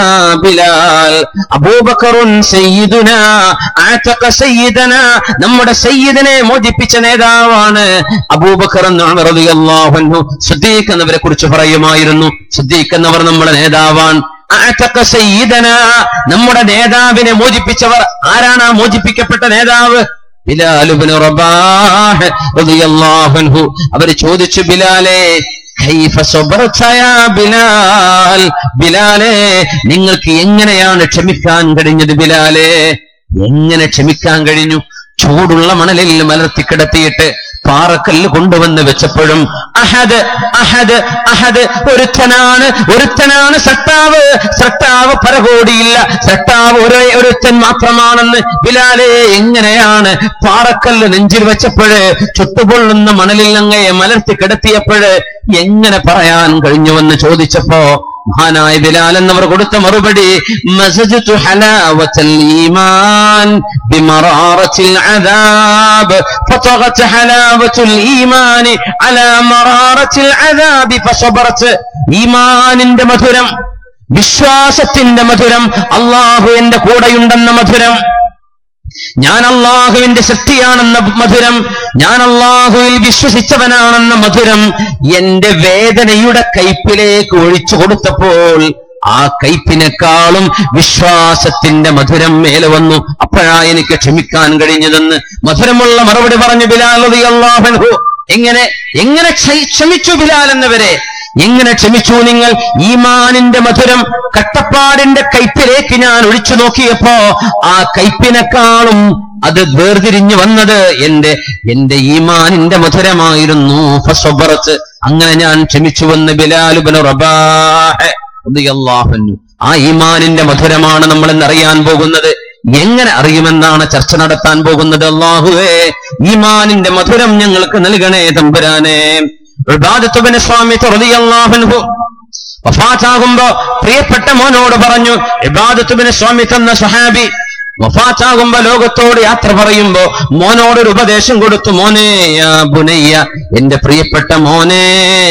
ബിലാൽ അബൂബക്കറുൻ സയ്യിദുന ആതക സയ്യിദന നമ്മുടെ സയ്യിദിനെ മോചിപ്പിച്ച നേതാവാണ് അബൂബക്കർ എന്ന് റളിയല്ലാഹു അൻഹു സിദ്ദീഖ് എന്നവരെ കുറിച്ച് പറയുമായിരുന്നു സിദ്ദീഖ് എന്നവർ നമ്മുടെ നേതാവാൻ അഅതക സയ്യിദന നമ്മുടെ നേതാവിനെ മോചിപ്പിച്ചവർ ആരാണ് ആ മോചിപ്പിക്കപ്പെട്ട നേതാവ് ബിലാലുബിന് റബാഹ് റളിയല്ലാഹു അൻഹു അവർ ചോദിച്ചു ബിലാലെ കൈഫ സബർത യാ ബിലാൽ ബിലാലെ നിങ്ങൾക്ക് എങ്ങനെയാണ് ക്ഷമിക്കാൻ കഴിഞ്ഞത് ബിലാലെ എങ്ങനെ ക്ഷമിക്കാൻ കഴിഞ്ഞു ചൂടുള്ള മണലിൽ മലർത്തി കിടത്തിയിട്ട് പാറക്കല്ല് കൊണ്ടുവന്ന് വെച്ചപ്പോഴും അഹദ് അഹദ് അഹദ് ഒരുത്തനാണ് ഒരുത്തനാണ് സട്ടാവ് സട്ടാവ് പരകോടിയില്ല സട്ടാവ് ഒരേ ഒരുത്തൻ മാത്രമാണെന്ന് ബിലാലെ എങ്ങനെയാണ് പാറക്കല്ല് നെഞ്ചിൽ വെച്ചപ്പോഴ് ചുട്ടുപൊള്ളുന്ന മണലിൽ അങ്ങയെ മലർത്തി കിടത്തിയപ്പോഴ് എങ്ങനെ പറയാൻ കഴിഞ്ഞുവെന്ന് ചോദിച്ചപ്പോ മഹാനായ ബിലാൽ എന്നവർ കൊടുത്ത മറുപടി മസജത്തു ഹലാവത്തൽ ഈമാൻ ബിമറാറത്തിൽ അദാബ് ഫതഗത് ഹലാവത്തുൽ ഈമാൻ അലാ മറാറത്തിൽ അദാബ് ഫസബറത്ത് ഈമാനിന്റെ മധുരം വിശ്വാസത്തിന്റെ മധുരം അള്ളാഹു എന്റെ കൂടെയുണ്ടെന്ന മധുരം ഞാൻ അള്ളാഹുവിന്റെ സൃഷ്ടിയാണെന്ന മധുരം ഞാൻ അള്ളാഹുവിൽ വിശ്വസിച്ചവനാണെന്ന മധുരം എന്റെ വേദനയുടെ കയ്പിലേക്ക് ഒഴിച്ചു കൊടുത്തപ്പോൾ ആ കയ്പിനെക്കാളും വിശ്വാസത്തിന്റെ മധുരം മേലെ വന്നു അപ്പോഴാ എനിക്ക് ക്ഷമിക്കാൻ കഴിഞ്ഞതെന്ന് മധുരമുള്ള മറുപടി പറഞ്ഞു ബിലാൽ അള്ളാഹു എങ്ങനെ എങ്ങനെ ക്ഷ- ക്ഷമിച്ചു ബിലാൽ എന്നവരെ എങ്ങനെ ക്ഷമിച്ചു നിങ്ങൾ ഈമാനിന്റെ മധുരം കട്ടപ്പാടിന്റെ കയ്പിലേക്ക് ഞാൻ ഒഴിച്ചു നോക്കിയപ്പോ ആ കയ്പിനെക്കാളും അത് വേർതിരിഞ്ഞു വന്നത് എന്റെ എന്റെ ഈമാനിന്റെ മധുരമായിരുന്നു ഫസ്വബറത്ത് അങ്ങനെ ഞാൻ ക്ഷമിച്ചുവെന്ന് ബിലാലുബന് റബാഹ് റളിയല്ലാഹു അൻഹു. ആ ഈമാനിന്റെ മധുരമാണ് നമ്മൾ ഇന്നറിയാൻ പോകുന്നത് എങ്ങനെ അറിയുമെന്നാണ് ചർച്ച നടത്താൻ പോകുന്നത് അള്ളാഹുവേ ഈമാനിന്റെ മധുരം ഞങ്ങൾക്ക് നൽകണേ തമ്പുരാനെ ഇബാദത്തുബിന് സ്വാമി റളിയല്ലാഹു അൻഹു വഫാത്താകുമ്പോ പ്രിയപ്പെട്ട മോനോട് പറഞ്ഞു ഇബാദത്തുബിന് സ്വാമി തന്ന സഹാബി വഫാത്താകുമ്പോ ലോകത്തോട് യാത്ര പറയുമ്പോ മോനോടൊരു ഉപദേശം കൊടുത്തു മോനെ യാ ബുനയ്യ എന്റെ പ്രിയപ്പെട്ട മോനെ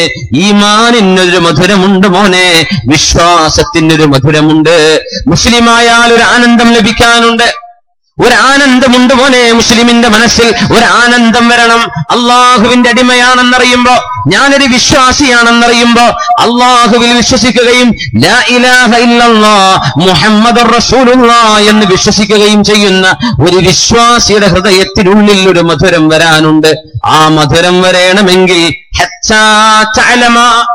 ഈമാനിനൊരു മധുരമുണ്ട് മോനെ വിശ്വാസത്തിനൊരു മധുരമുണ്ട് മുസ്ലിമായാൽ ഒരു ആനന്ദം ലഭിക്കാനുണ്ട് ഒരു ആനന്ദമുണ്ട് മോനെ മുസ്ലിമിന്റെ മനസ്സിൽ ഒരു ആനന്ദം വരണം അള്ളാഹുവിന്റെ അടിമയാണെന്നറിയുമ്പോ ഞാനൊരു വിശ്വാസിയാണെന്നറിയുമ്പോ അള്ളാഹുവിൽ വിശ്വസിക്കുകയും ലാ ഇലാഹ ഇല്ലല്ലാ മുഹമ്മദ് റസൂലുള്ള എന്ന് വിശ്വസിക്കുകയും ചെയ്യുന്ന ഒരു വിശ്വാസിയുടെ ഹൃദയത്തിനുള്ളിൽ ഒരു മധുരം വരാനുണ്ട് ആ മധുരം വരണമെങ്കിൽ ഹത്താ തഅലമ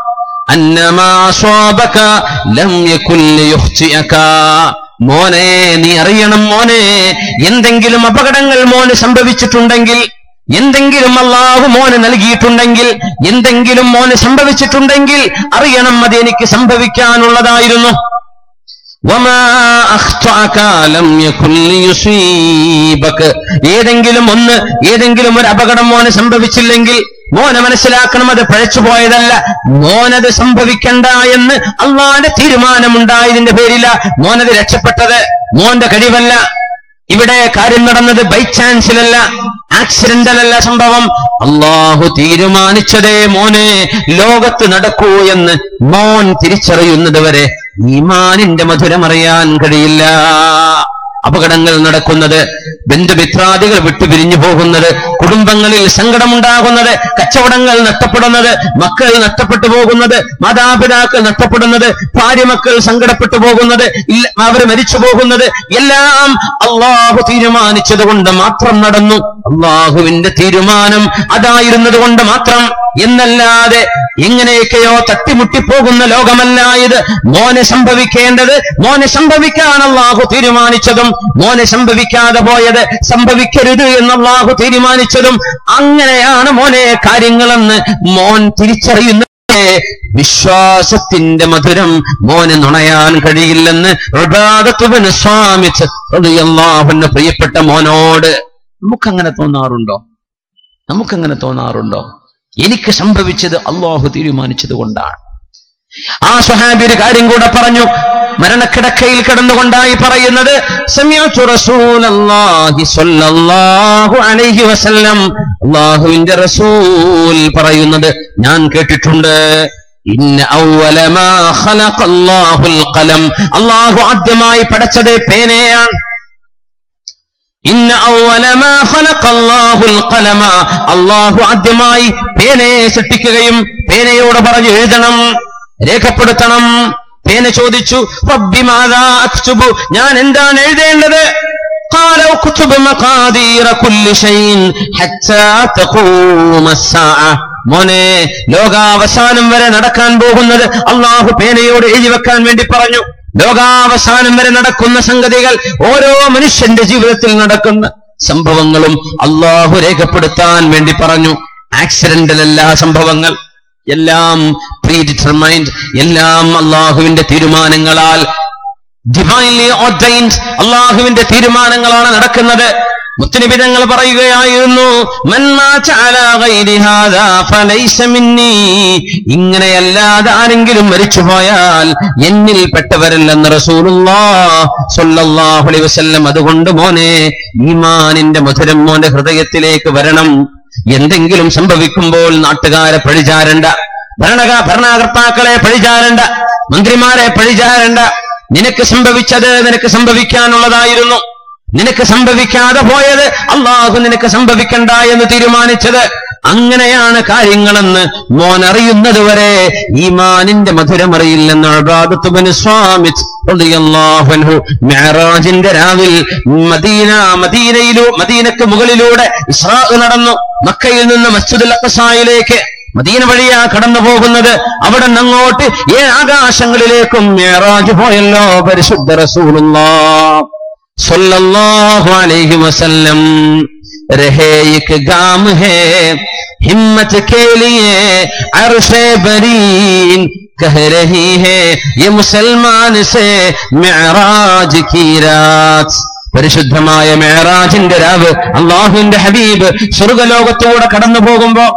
അന്നമാ അസ്വാബക ലം യകുൻ ലിയുഖ്തിഅക മോനെ നീ അറിയണം മോനെ എന്തെങ്കിലും അപകടങ്ങൾ മോന് സംഭവിച്ചിട്ടുണ്ടെങ്കിൽ എന്തെങ്കിലും അള്ളാഹു മോന് നൽകിയിട്ടുണ്ടെങ്കിൽ എന്തെങ്കിലും മോന് സംഭവിച്ചിട്ടുണ്ടെങ്കിൽ അറിയണം അത് എനിക്ക് സംഭവിക്കാനുള്ളതായിരുന്നു വമാ അഖ്തഅക ലം യകുൻ ലിയുസീബക. ഏതെങ്കിലും ഒന്ന് ഏതെങ്കിലും ഒരു അപകടം മോന് സംഭവിച്ചില്ലെങ്കിൽ മോനെ മനസ്സിലാക്കണം അത് പഴച്ചുപോയതല്ല മോനത് സംഭവിക്കണ്ട എന്ന് അള്ളാന്റെ തീരുമാനമുണ്ടായതിന്റെ പേരില മോനത് രക്ഷപ്പെട്ടത് മോന്റെ കഴിവല്ല ഇവിടെ കാര്യം നടന്നത് ബൈ ചാൻസിലല്ല ആക്സിഡന്റലല്ല സംഭവം അള്ളാഹു തീരുമാനിച്ചതേ മോനെ ലോകത്ത് നടക്കൂ എന്ന് മോൻ തിരിച്ചറിയുന്നത് വരെ ഈമാനിന്റെ മധുരമറിയാൻ കഴിയില്ല അപകടങ്ങൾ നടക്കുന്നത് ബന്ധുമിത്രാദികൾ വിട്ടുപിരിഞ്ഞു പോകുന്നത് കുടുംബങ്ങളിൽ സങ്കടമുണ്ടാകുന്നത് കച്ചവടങ്ങൾ നഷ്ടപ്പെടുന്നത് മക്കൾ നഷ്ടപ്പെട്ടു പോകുന്നത് മാതാപിതാക്കൾ നഷ്ടപ്പെടുന്നത് ഭാര്യമക്കൾ സങ്കടപ്പെട്ടു പോകുന്നത് ഇല്ല അവർ മരിച്ചു പോകുന്നത് എല്ലാം അള്ളാഹു തീരുമാനിച്ചത് കൊണ്ട് മാത്രം നടന്നു അള്ളാഹുവിന്റെ തീരുമാനം അതായിരുന്നത് കൊണ്ട് മാത്രം എന്നല്ലാതെ എങ്ങനെയൊക്കെയോ തട്ടിമുട്ടിപ്പോകുന്ന ലോകമല്ല ഇത് മോനെ സംഭവിക്കേണ്ടത് മോനെ സംഭവിക്കാൻ അള്ളാഹു തീരുമാനിച്ചതും മോനെ സംഭവിക്കാതെ പോയത് സംഭവിക്കരുത് എന്ന് അള്ളാഹു തീരുമാനിച്ചതും അങ്ങനെയാണ് മോനെ കാര്യങ്ങളെന്ന് മോൻ തിരിച്ചറിയുന്ന വിശ്വാസത്തിന്റെ മധുരം മോന് നുണയാൻ കഴിയില്ലെന്ന് ഇബാദത്തുബ്നു സ്വാമിത്ത് റളിയല്ലാഹുവിന്റെ പ്രിയപ്പെട്ട മോനോട് നമുക്കങ്ങനെ തോന്നാറുണ്ടോ നമുക്കങ്ങനെ തോന്നാറുണ്ടോ എനിക്ക് സംഭവിച്ചത് അള്ളാഹു തീരുമാനിച്ചത് കൊണ്ടാണ് ആ സ്വഹാബി ഒരു കാര്യം കൂടെ പറഞ്ഞു മരണക്കിടക്കയിൽ കിടന്നുകൊണ്ടായി പറയുന്നത് സമിഅ്തു റസൂലല്ലാഹി സ്വല്ലല്ലാഹു അലൈഹി വസല്ലം അല്ലാഹുവിന്റെ റസൂൽ പറയുന്നത് ഞാൻ കേട്ടിട്ടുണ്ട് ഇന്ന ഔവല മാ ഖലഖല്ലാഹുൽ ഖലം അല്ലാഹു ആദ്യമായി പടച്ചത് പേനയാണ് ഇന്ന ഔവല മാ ഖലഖല്ലാഹുൽ ഖലമ അല്ലാഹു ആദ്യമായി പേനയെ സൃഷ്ടിക്കുകയും പേനയോട് പറഞ്ഞു എഴുതണം രേഖപ്പെടുത്തണം പേന ചോദിച്ചു റബ്ബി മാതാ അക്തുബു ഞാൻ എന്താണ് എഴുതേണ്ടത് قال اكتب مقادير كل شيء حتى تقوم الساعة മോനെ ലോകാവസാനം വരെ നടക്കാൻ പോകുന്നത് അള്ളാഹു പേനയോട് എഴുതി വെക്കാൻ വേണ്ടി പറഞ്ഞു ലോകാവസാനം വരെ നടക്കുന്ന സംഗതികൾ ഓരോ മനുഷ്യന്റെ ജീവിതത്തിൽ നടക്കുന്ന സംഭവങ്ങളും അള്ളാഹു രേഖപ്പെടുത്താൻ വേണ്ടി പറഞ്ഞു ആക്സിഡന്റലല്ല സംഭവങ്ങൾ എല്ലാം പ്രീ ഡിറ്റർമൈൻഡ് എല്ലാം അള്ളാഹുവിന്റെ തീരുമാനങ്ങളാൽ ഡിവൈൻലി ഓർഡൈൻഡ് അള്ളാഹുവിന്റെ തീരുമാനങ്ങളാണ് നടക്കുന്നത് മുത്തനിബിതങ്ങൾ പറയുകയായിരുന്നു "മൻ മാത അലാ ഗൈരി ഹാദാ ഫലൈസ മിന്നീ." ഇങ്ങനെയല്ലാതെ ആരെങ്കിലും മരിച്ചുപോയാൽ എന്നിൽ പെട്ടവരല്ലെന്ന് റസൂലുള്ളാഹ് സ്വല്ലല്ലാഹു അലൈഹി വസല്ലം അതുകൊണ്ട് മോനെ ഈമാനിന്റെ മധുരം മോന്റെ ഹൃദയത്തിലേക്ക് വരണം എന്തെങ്കിലും സംഭവിക്കുമ്പോൾ നാട്ടുകാരെ പഴിചാരണ്ട ഭരണക ഭരണകർത്താക്കളെ പഴിചാരണ്ട മന്ത്രിമാരെ പഴിചാരണ്ട നിനക്ക് സംഭവിച്ചത് നിനക്ക് സംഭവിക്കാനുള്ളതായിരുന്നു നിനക്ക് സംഭവിക്കാതെ പോയത് അള്ളാഹു നിനക്ക് സംഭവിക്കണ്ട എന്ന് തീരുമാനിച്ചത് അങ്ങനെയാണ് കാര്യങ്ങളെന്ന് മോൻ അറിയുന്നത് വരെ ഈമാനിന്റെ മധുരമറിയില്ലെന്ന് അബാദത്തുബന് സ്വാമിത് റളിയല്ലാഹു അൻഹു മിഅ്റാജിന്റെ രാവിൽ മദീന മദീനയിലൂ മദീനക്ക് മുകളിലൂടെ ഇസ്രാ നടന്നു മക്കയിൽ നിന്ന് മസ്ജിദുൽ അഖ്സായിലേക്ക് മദീന വഴിയാ കടന്നു പോകുന്നത് അവിടെ നിന്ന് അങ്ങോട്ട് ഏഴ് ആകാശങ്ങളിലേക്കും മേറാജ് പോയല്ലോ പരിശുദ്ധ റസൂലുള്ളാഹ് സല്ലല്ലാഹു അലൈഹി വസല്ലം रहे एक गाम है हिम्मत के लिए अरश बरीन कह रही है ये मुसलमान से मेराज की रात പരിശുദ്ധമായ മേറാജിന്റെ രാവ് അള്ളാഹുവിന്റെ ഹബീബ് സ്വർഗലോകത്തൂടെ കടന്നു പോകുമ്പോ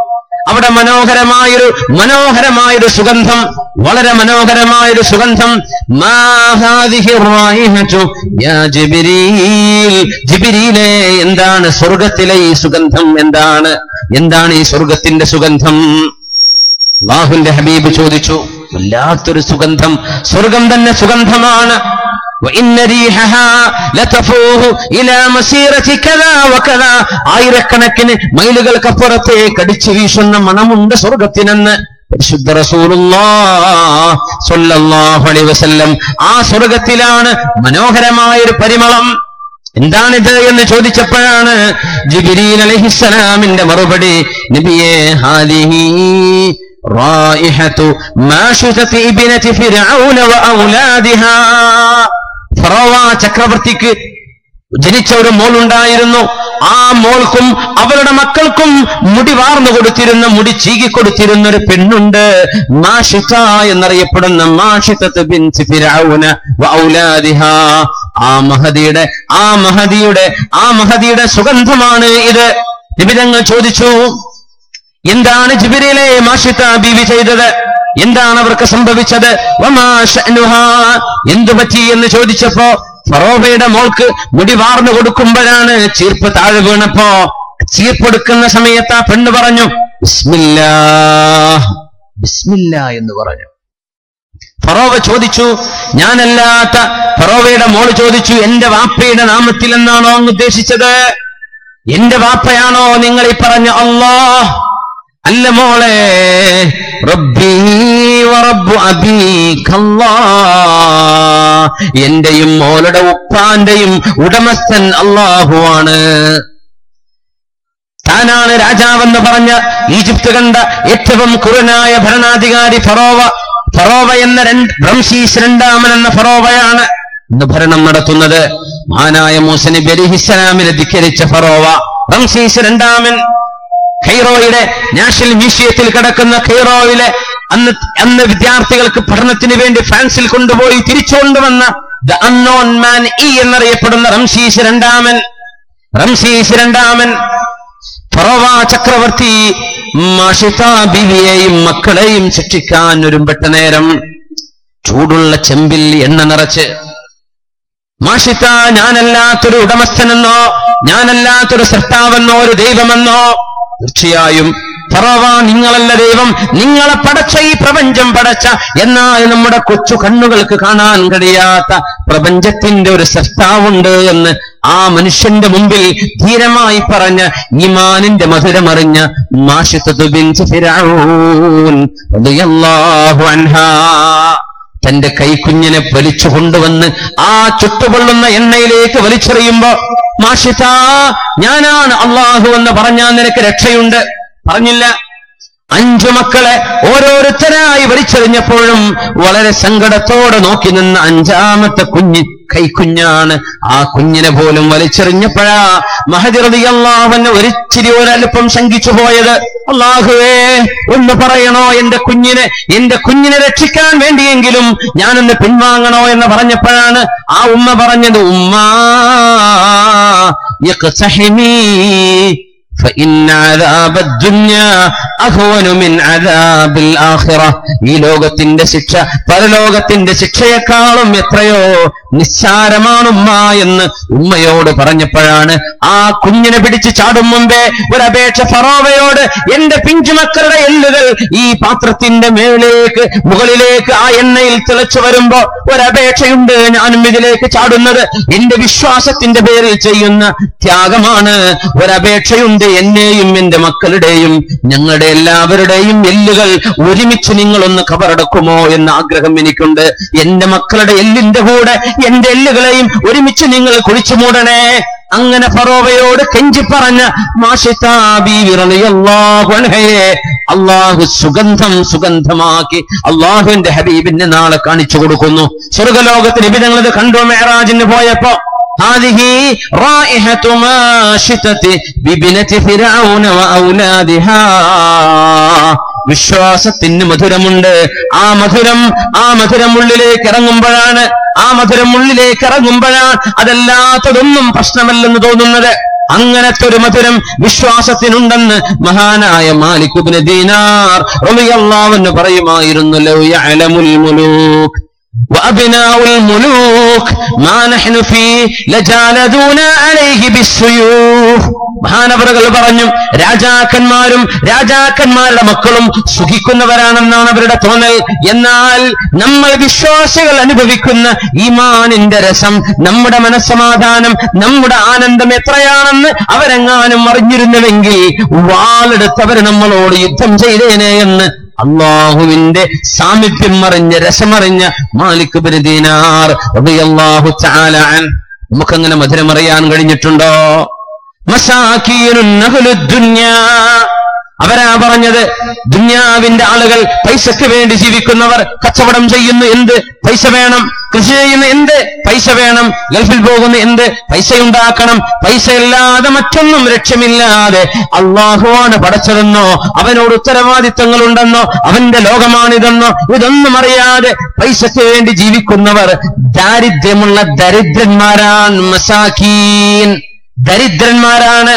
അവിടെ മനോഹരമായൊരു മനോഹരമായൊരു സുഗന്ധം വളരെ മനോഹരമായൊരു സുഗന്ധം മാ ഹാദിഹി റായിഹതു യാ ജിബ്രീൽ ജിബ്രീലേ എന്താണ് സ്വർഗത്തിലെ ഈ സുഗന്ധം എന്താണ് എന്താണ് ഈ സ്വർഗത്തിന്റെ സുഗന്ധം അള്ളാഹുവിന്റെ ഹബീബ് ചോദിച്ചു വല്ലാത്തൊരു സുഗന്ധം സ്വർഗം തന്നെ സുഗന്ധമാണ് وإن ريحها لتفوه إلى مسيرة كذا وكذا ആയിരക്കണക്കിന് മൈലുകൾക്കപ്പുറത്തേക്ക് അടിച്ചു വീശുന്ന മണമുണ്ട് സ്വർഗത്തിനെന്ന് പരിശുദ്ധ റസൂലുള്ളാഹ് സ്വല്ലല്ലാഹു അലൈഹി വസല്ലം ആ സ്വർഗത്തിലാണ് മനോഹരമായൊരു പരിമളം എന്താണിത് എന്ന് ചോദിച്ചപ്പോഴാണ് ജിബിരീൽ അലഹിസ്സലാമിന്റെ മറുപടി നബിയെ ഹാദിഹി റായിഹത്തു മാശുതത്തി ഇബ്നതി ഫിർഔന വഔലാദിഹാ ഫറോവ ചക്രവർത്തിക്ക് ജനിച്ച ഒരു മോളുണ്ടായിരുന്നു ആ മോൾക്കും അവരുടെ മക്കൾക്കും മുടി വാർന്നു കൊടുത്തിരുന്ന മുടി ചീകി കൊടുത്തിരുന്ന ഒരു പെണ്ണുണ്ട് മാഷിത എന്നറിയപ്പെടുന്ന മാഷിത്തത്ത് ബിൻത് ഫിർഔന വഔലാദിഹാ ആ മഹദിയുടെ ആ മഹദിയുടെ ആ മഹദിയുടെ സുഗന്ധമാണ് ഇത് നിബിതങ്ങൾ ചോദിച്ചു എന്താണ് ജിബിരിലെ മാഷിത്ത ബീവി ചെയ്തത് എന്താണ് അവർക്ക് സംഭവിച്ചത് വമാ ശഅനുഹാ? എന്തു പറ്റി എന്ന് ചോദിച്ചപ്പോ ഫറോബയുടെ മോൾക്ക് മുടി വാർന്നു കൊടുക്കുമ്പോഴാണ് ചീർപ്പ് താഴെ വീണപ്പോ ചീർപ്പെടുക്കുന്ന സമയത്ത് ആ പെണ്ണ് പറഞ്ഞു ബിസ്മില്ലാ ബിസ്മില്ല എന്ന് പറഞ്ഞു ഫറോവ ചോദിച്ചു ഞാനല്ലാത്ത ഫറോവയുടെ മോള് ചോദിച്ചു എന്റെ വാപ്പയുടെ നാമത്തിൽ എന്നാണോ അങ്ങ് ഉദ്ദേശിച്ചത് എന്റെ വാപ്പയാണോ നിങ്ങൾ ഈ പറഞ്ഞ അല്ലാ അല്ല മോളെ റബ്ബീ വറബ്ബു അബീകല്ലാ എന്റെയും മോളുടെ ഉപ്പാന്റെയും ഉടമസ്ഥൻ അള്ളാഹുവാണ് താനാണ് രാജാവെന്ന് പറഞ്ഞ ഈജിപ്ത് കണ്ട ഏറ്റവും കുറുനായ ഭരണാധികാരി ഫറോവ ഫറോവ എന്ന രണ്ട് റംസീസ് രണ്ടാമൻ എന്ന ഫറോവയാണ് ഇന്ന് ഭരണം നടത്തുന്നത് മഹാനായ മൂസനബി അലിഹിസ്സലാമിനെ ധിക്കരിച്ച ഫറോവ റംസീസ് രണ്ടാമൻ ഖൈറോയുടെ നാഷണൽ മ്യൂസിയത്തിൽ കിടക്കുന്ന ഖൈറോയിലെ അന്ന് അന്ന് വിദ്യാർത്ഥികൾക്ക് പഠനത്തിന് വേണ്ടി ഫ്രാൻസിൽ കൊണ്ടുപോയി തിരിച്ചു കൊണ്ടുവന്ന ദ അൺനോൺ മാൻ ഇ എന്നറിയപ്പെടുന്ന റംസീസ് രണ്ടാമൻ റംസീസ് രണ്ടാമൻ ഫറോവ ചക്രവർത്തി മാഷിത ബിവിയെയും മക്കളെയും ശിക്ഷിക്കാൻ ഒരുമ്പെട്ട നേരം ചൂടുള്ള ചെമ്പിൽ എണ്ണ നിറച്ച് മാഷിത്ത ഞാനല്ലാത്തൊരു ഉടമസ്ഥനെന്നോ ഞാനല്ലാത്തൊരു സൃഷ്ടാവെന്നോ ഒരു ദൈവമെന്നോ തീർച്ചയായും ഫറോവ നിങ്ങളല്ല ദൈവം നിങ്ങളെ പടച്ച ഈ പ്രപഞ്ചം പടച്ച എന്നാൽ നമ്മുടെ കൊച്ചു കണ്ണുകൾക്ക് കാണാൻ കഴിയാത്ത പ്രപഞ്ചത്തിന്റെ ഒരു സൃഷ്ടാവുണ്ട് എന്ന് ആ മനുഷ്യന്റെ മുമ്പിൽ ധീരമായി പറഞ്ഞ ഈമാനിന്റെ മധുരമറിഞ്ഞ മാഷിത്തു ബിൻത് ഫിറഔൻ റളിയല്ലാഹു അൻഹാ തന്റെ കൈക്കുഞ്ഞിനെ വലിച്ചു കൊണ്ടുവന്ന് ആ ചുട്ടുപൊള്ളുന്ന എണ്ണയിലേക്ക് വലിച്ചെറിയുമ്പോ മാഷിത ഞാനാണ് അള്ളാഹു എന്ന് പറഞ്ഞാൽ നിനക്ക് രക്ഷയുണ്ട് പറഞ്ഞില്ല അഞ്ചു മക്കളെ ഓരോരുത്തരായി വലിച്ചെറിഞ്ഞപ്പോഴും വളരെ സങ്കടത്തോടെ നോക്കി നിന്ന അഞ്ചാമത്തെ കുഞ്ഞ് കൈക്കുഞ്ഞാണ് ആ കുഞ്ഞിനെ പോലും വലിച്ചെറിഞ്ഞപ്പോഴാ മഹദിറതി അള്ളാഹുവിനെ ഒരിച്ചിരി ഒരല്പം ശങ്കിച്ചു പോയത് അള്ളാഹുവേ ഒന്ന് പറയണോ എന്റെ കുഞ്ഞിനെ എന്റെ കുഞ്ഞിനെ രക്ഷിക്കാൻ വേണ്ടിയെങ്കിലും ഞാനൊന്ന് പിൻവാങ്ങണോ എന്ന് പറഞ്ഞപ്പോഴാണ് ആ ഉമ്മ പറഞ്ഞത് ഉമ്മാ ഇഖ്തഹിമീ فإن عذاب الدنيا أهون من عذاب الآخرة ഈ ലോകത്തിന്റെ ശിക്ഷ പരലോകത്തിന്റെ ശിക്ഷയെക്കാളും എത്രയോ നിസ്സാരമാണുമ്മ എന്ന് ഉമ്മയോട് പറഞ്ഞപ്പോഴാണ് ആ കുഞ്ഞിനെ പിടിച്ച് ചാടും മുമ്പേ ഒരപേക്ഷ ഫറോവയോട് എന്റെ പിഞ്ചുമക്കളുടെ എല്ലുകൾ ഈ പാത്രത്തിന്റെ മേലേക്ക് മുകളിലേക്ക് ആ എണ്ണയിൽ തിളച്ചു വരുമ്പോ ഒരപേക്ഷയുണ്ട് ഞാനും ഇതിലേക്ക് ചാടുന്നത് എന്റെ വിശ്വാസത്തിന്റെ പേരിൽ ചെയ്യുന്ന ത്യാഗമാണ് ഒരപേക്ഷയുണ്ട് എന്നെയും എന്റെ മക്കളുടെയും ഞങ്ങളുടെ എല്ലാവരുടെയും എല്ലുകൾ ഒരുമിച്ച് നിങ്ങളൊന്ന് കബറടക്കുമോ എന്ന ആഗ്രഹം എനിക്കുണ്ട് എന്റെ മക്കളുടെ എല്ലിന്റെ കൂടെ എന്റെ എല്ലുകളെയും ഒരുമിച്ച് നിങ്ങൾ കുഴിച്ചു മൂടണേ അങ്ങനെ ഫറോവയോട് കെഞ്ചി പറഞ്ഞ മാഷിത്താ ബീവി റളിയല്ലാഹു അൻഹയെ അള്ളാഹു സുഗന്ധം സുഗന്ധമാക്കി അള്ളാഹുവിന്റെ ഹബീബിനെ നാളെ കാണിച്ചു കൊടുക്കുന്നു സ്വർഗലോകത്തിന് ഇബിതങ്ങൾ ഇത് കണ്ടു മേറാജിന് പോയപ്പോ هذه رائحة ماشطة ببنة فرعون وأولادها വിശ്വാസത്തിന് മധുരമുണ്ട് ആ മധുരം ആ മധുരം ഉള്ളിലേക്ക് ഇറങ്ങുമ്പോഴാണ് ആ മധുരം ഉള്ളിലേക്ക് ഇറങ്ങുമ്പോഴാണ് അതല്ലാത്തതൊന്നും പ്രശ്നമല്ലെന്ന് തോന്നുന്നത് അങ്ങനത്തെ ഒരു മധുരം വിശ്വാസത്തിനുണ്ടെന്ന് മഹാനായ മാലിക്കുബിന് ദീനാർ റളിയല്ലാഹു പറയുമായിരുന്നു ലൗ യഅലമുൽ മുലൂക്ക് وأبناء الملوك ما نحن فيه لجالدونا عليه بالسيوف മഹാനവറുകൾ പറഞ്ഞു രാജാക്കന്മാരും രാജാക്കന്മാരുടെ മക്കളും സുഖിക്കുന്നവരാണെന്നാണ് അവരുടെ തോന്നൽ എന്നാൽ നമ്മൾ വിശ്വാസികൾ അനുഭവിക്കുന്ന ഈമാനിന്റെ രസം നമ്മുടെ മനസ്സമാധാനം നമ്മുടെ ആനന്ദം എത്രയാണെന്ന് അവരെങ്ങാനും അറിഞ്ഞിരുന്നുവെങ്കിൽ വാളെടുത്തവർ നമ്മളോട് യുദ്ധം ചെയ്തേനെ എന്ന് അള്ളാഹുവിന്റെ സാമീപ്യം മറിഞ്ഞ രസമറിഞ്ഞ മാലിക് ബിൻ ദീനാർ റളിയല്ലാഹു തആല അൻ നമുക്കങ്ങനെ മധുരമറിയാൻ കഴിഞ്ഞിട്ടുണ്ടോ മസാക്കീനുൻ അഹ്ലുദ് ദുനിയാ അവരാ പറഞ്ഞത് ദുന്യാവിന്റെ ആളുകൾ പൈസക്ക് വേണ്ടി ജീവിക്കുന്നവർ കച്ചവടം ചെയ്യുന്നു എന്ത് പൈസ വേണം കൃഷി ചെയ്യുന്ന എന്ത് പൈസ വേണം ഗൾഫിൽ പോകുന്ന എന്ത് പൈസ ഉണ്ടാക്കണം പൈസ ഇല്ലാതെ മറ്റൊന്നും ലക്ഷ്യമില്ലാതെ അള്ളാഹുവാണ് പടച്ചതെന്നോ അവനോട് ഉത്തരവാദിത്തങ്ങൾ ഉണ്ടെന്നോ അവന്റെ ലോകമാണിതെന്നോ ഇതൊന്നും അറിയാതെ പൈസയ്ക്ക് വേണ്ടി ജീവിക്കുന്നവർ ദാരിദ്ര്യമുള്ള ദരിദ്രന്മാരാണ് മസാക്കീൻ ദരിദ്രന്മാരാണ്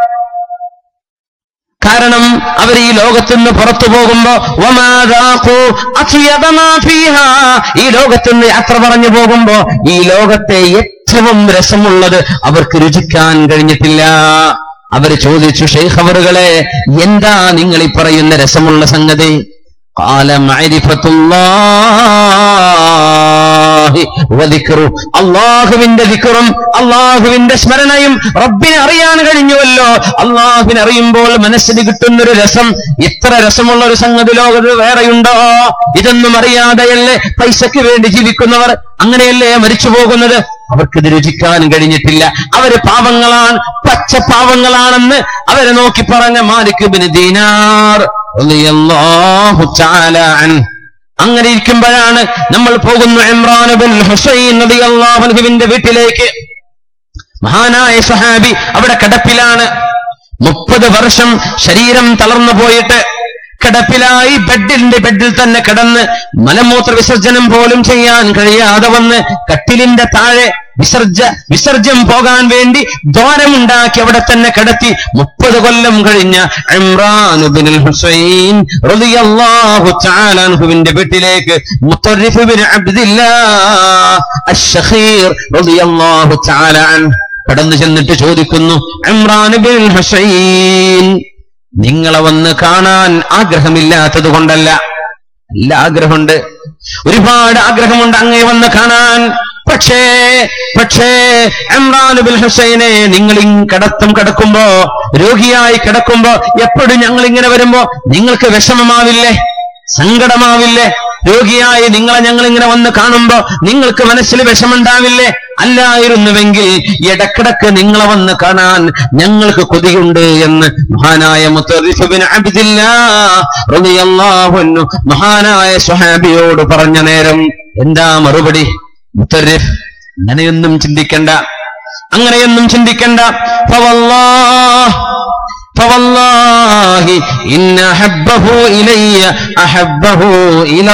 കാരണം അവർ ഈ ലോകത്തുനിന്ന് പുറത്തു പോകുമ്പോ വമാദാഖു അത്യബ മാ ഫീഹാ. ഈ ലോകത്തുനിന്ന് യാത്ര പറഞ്ഞു പോകുമ്പോ ഈ ലോകത്തെ ഏറ്റവും രസമുള്ളത് അവർക്ക് രുചിക്കാൻ കഴിഞ്ഞിട്ടില്ല അവർ ചോദിച്ചു ഷെയ്ഖ് അവറുകളെ എന്താ നിങ്ങൾ ഈ പറയുന്ന രസമുള്ള സംഗതി قال معرفة الله وذكره അള്ളാഹുവിന്റെ ദിക്കറും അള്ളാഹുവിന്റെ സ്മരണയും റബ്ബിനെ അറിയാൻ കഴിഞ്ഞുവല്ലോ അള്ളാഹുവിനെ അറിയുമ്പോൾ മനസ്സിന് കിട്ടുന്നൊരു രസം ഇത്ര രസമുള്ള ഒരു സംഗതി ലോകത്ത് വേറെയുണ്ടോ ഇതൊന്നും അറിയാതെയല്ലേ പൈസയ്ക്ക് വേണ്ടി ജീവിക്കുന്നവർ അങ്ങനെയല്ലേ മരിച്ചു പോകുന്നത് അവർക്കിത് രുചിക്കാൻ കഴിഞ്ഞിട്ടില്ല അവര് പാവങ്ങളാണ് പച്ച പാവങ്ങളാണെന്ന് അവരെ നോക്കി പറഞ്ഞ മാലിക് ബിൻ ദീനാർ റളിയല്ലാഹു തആല അൻഹു അങ്ങനെ ഇരിക്കുമ്പോഴാണ് നമ്മൾ പോകുന്നു ഇമ്രാൻ ബിൻ ഹുസൈൻ റളിയല്ലാഹു അൻഹുവിന്റെ വീട്ടിലേക്ക് മഹാനായ സഹാബി അവിടെ കിടപ്പിലാണ് മുപ്പത് വർഷം ശരീരം തളർന്നു പോയിട്ട് കിടപ്പിലായി ബെഡിന്റെ ബെഡിൽ തന്നെ കിടന്ന് മലമൂത്ര വിസർജനം പോലും ചെയ്യാൻ കഴിയാതെ വന്ന് കട്ടിലിന്റെ താഴെ വിസർജ വിസർജ്യം പോകാൻ വേണ്ടി ദ്വാരമുണ്ടാക്കി അവിടെ തന്നെ കിടത്തി മുപ്പത് കൊല്ലം കഴിഞ്ഞ ഇമ്രാൻ ബിൻ ഹുസൈൻ റളിയല്ലാഹു തആല അൻഹുവിന്റെ വീട്ടിലേക്ക് മുത്തറിഫ് ബിൻ അബ്ദില്ലാഹ് അഷ്ഷഖീർ റളിയല്ലാഹു തആല അൻഹു കടന്നു ചെന്നിട്ട് ചോദിക്കുന്നു ഇമ്രാൻ ബിൻ ഹുസൈൻ നിങ്ങളെ വന്ന് കാണാൻ ആഗ്രഹമില്ലാത്തത് കൊണ്ടല്ല നല്ല ആഗ്രഹമുണ്ട് ഒരുപാട് ആഗ്രഹമുണ്ട് അങ്ങേ വന്ന് കാണാൻ പക്ഷേ പക്ഷേ ഇമ്രാൻ ബിൻ ഹുസൈനെ നിങ്ങൾ ഈ കിടത്തം കിടക്കുമ്പോ രോഗിയായി കിടക്കുമ്പോ എപ്പോഴും ഞങ്ങൾ ഇങ്ങനെ വരുമ്പോ നിങ്ങൾക്ക് വിഷമമാവില്ലേ സങ്കടമാവില്ലേ രോഗിയായി നിങ്ങളെ ഞങ്ങൾ ഇങ്ങനെ വന്ന് കാണുമ്പോ നിങ്ങൾക്ക് മനസ്സിൽ വിഷമുണ്ടാവില്ലേ അല്ലായിരുന്നുവെങ്കിൽ ഇടക്കിടക്ക് നിങ്ങളെ വന്ന് കാണാൻ ഞങ്ങൾക്ക് കൊതിയുണ്ട് എന്ന് മഹാനായ മുത്തറിഫ് ബിൻ അബ്ദില്ലാഹ് റളിയല്ലാഹു അൻഹു മഹാനായ സ്വഹാബിയോട് പറഞ്ഞ നേരം എന്താ മറുപടി മുത്തറിഫ് അങ്ങനെയൊന്നും ചിന്തിക്കണ്ട അങ്ങനെയൊന്നും ചിന്തിക്കണ്ട ഫവല്ലാഹ് فوالله إن أحبه إلي أحبه إلى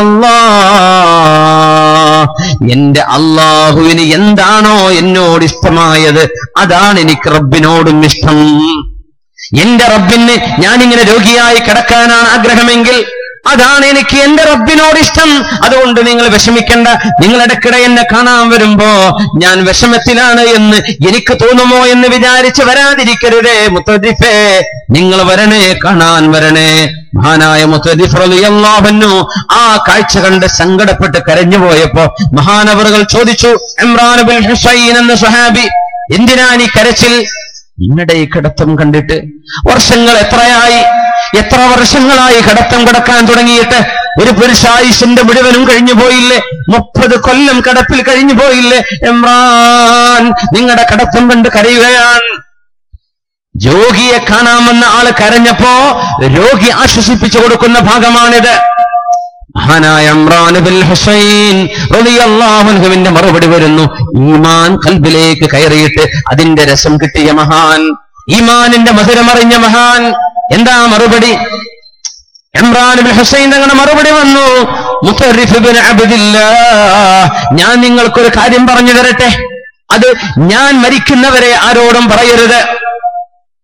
الله എന്റെ അള്ളാഹുവിന് എന്താണോ എന്നോട് ഇഷ്ടമായത് അതാണ് എനിക്ക് റബ്ബിനോടും ഇഷ്ടം എന്റെ റബ്ബിന് ഞാനിങ്ങനെ രോഗിയായി കിടക്കാനാണ് ആഗ്രഹമെങ്കിൽ അതാണ് എനിക്ക് എന്റെ റബ്ബിനോട് ഇഷ്ടം അതുകൊണ്ട് നിങ്ങൾ വിഷമിക്കണ്ട നിങ്ങൾ ഇടയ്ക്കിടെ എന്നെ കാണാൻ വരുമ്പോ ഞാൻ വിഷമത്തിലാണ് എന്ന് എനിക്ക് തോന്നുമോ എന്ന് വിചാരിച്ച് വരാതിരിക്കരുതേ മുത്തദിഫേ നിങ്ങൾ വരണേ കാണാൻ വരണേ മഹാനായ മുത്തദിഫ് റളിയല്ലാഹു ആ കാഴ്ച കണ്ട് സങ്കടപ്പെട്ട് കരഞ്ഞു പോയപ്പോ മഹാനവറുകൾ ചോദിച്ചു ഇമ്രാൻ ബിൻ ഹുസൈൻ എന്ന സ്വഹാബി എന്തിനാ നീ കരച്ചിൽ നിങ്ങളുടെ ഈ കിടത്തം കണ്ടിട്ട് വർഷങ്ങൾ എത്രയായി എത്ര വർഷങ്ങളായി കിടത്തം കിടക്കാൻ തുടങ്ങിയിട്ട് ഒരു പുരുഷായുഷിന്റെ മുഴുവനും കഴിഞ്ഞു പോയില്ലേ മുപ്പത് കൊല്ലം കിടപ്പിൽ കഴിഞ്ഞു പോയില്ലേ എമ്രാൻ നിങ്ങളുടെ കിടത്തം കണ്ട് കരയുകയാണ് രോഗിയെ കാണാമെന്ന ആള് കരഞ്ഞപ്പോ രോഗി ആശ്വസിപ്പിച്ചു കൊടുക്കുന്ന ഭാഗമാണിത് മഹാനായ ഇമ്രാൻ ബിൻ ഹുസൈൻ റളിയല്ലാഹു അൻഹുവിന്റെ മറുപടി വരുന്നു ഈമാൻ കൽബിലേക്ക് കയറിയിട്ട് അതിന്റെ രസം കിട്ടിയ മഹാൻ ഈമാനിന്റെ മധുരമറിഞ്ഞ മഹാൻ എന്താ മറുപടി ഇമ്രാൻ ബിൻ ഹുസൈൻ തങ്ങളുടെ മറുപടി വന്നു മുത്തറിഫ് ബിൻ അബ്ദില്ലാഹ് ഞാൻ നിങ്ങൾക്കൊരു കാര്യം പറഞ്ഞു തരട്ടെ അത് ഞാൻ മരിക്കുന്നവരെ ആരോടും പറയരുത്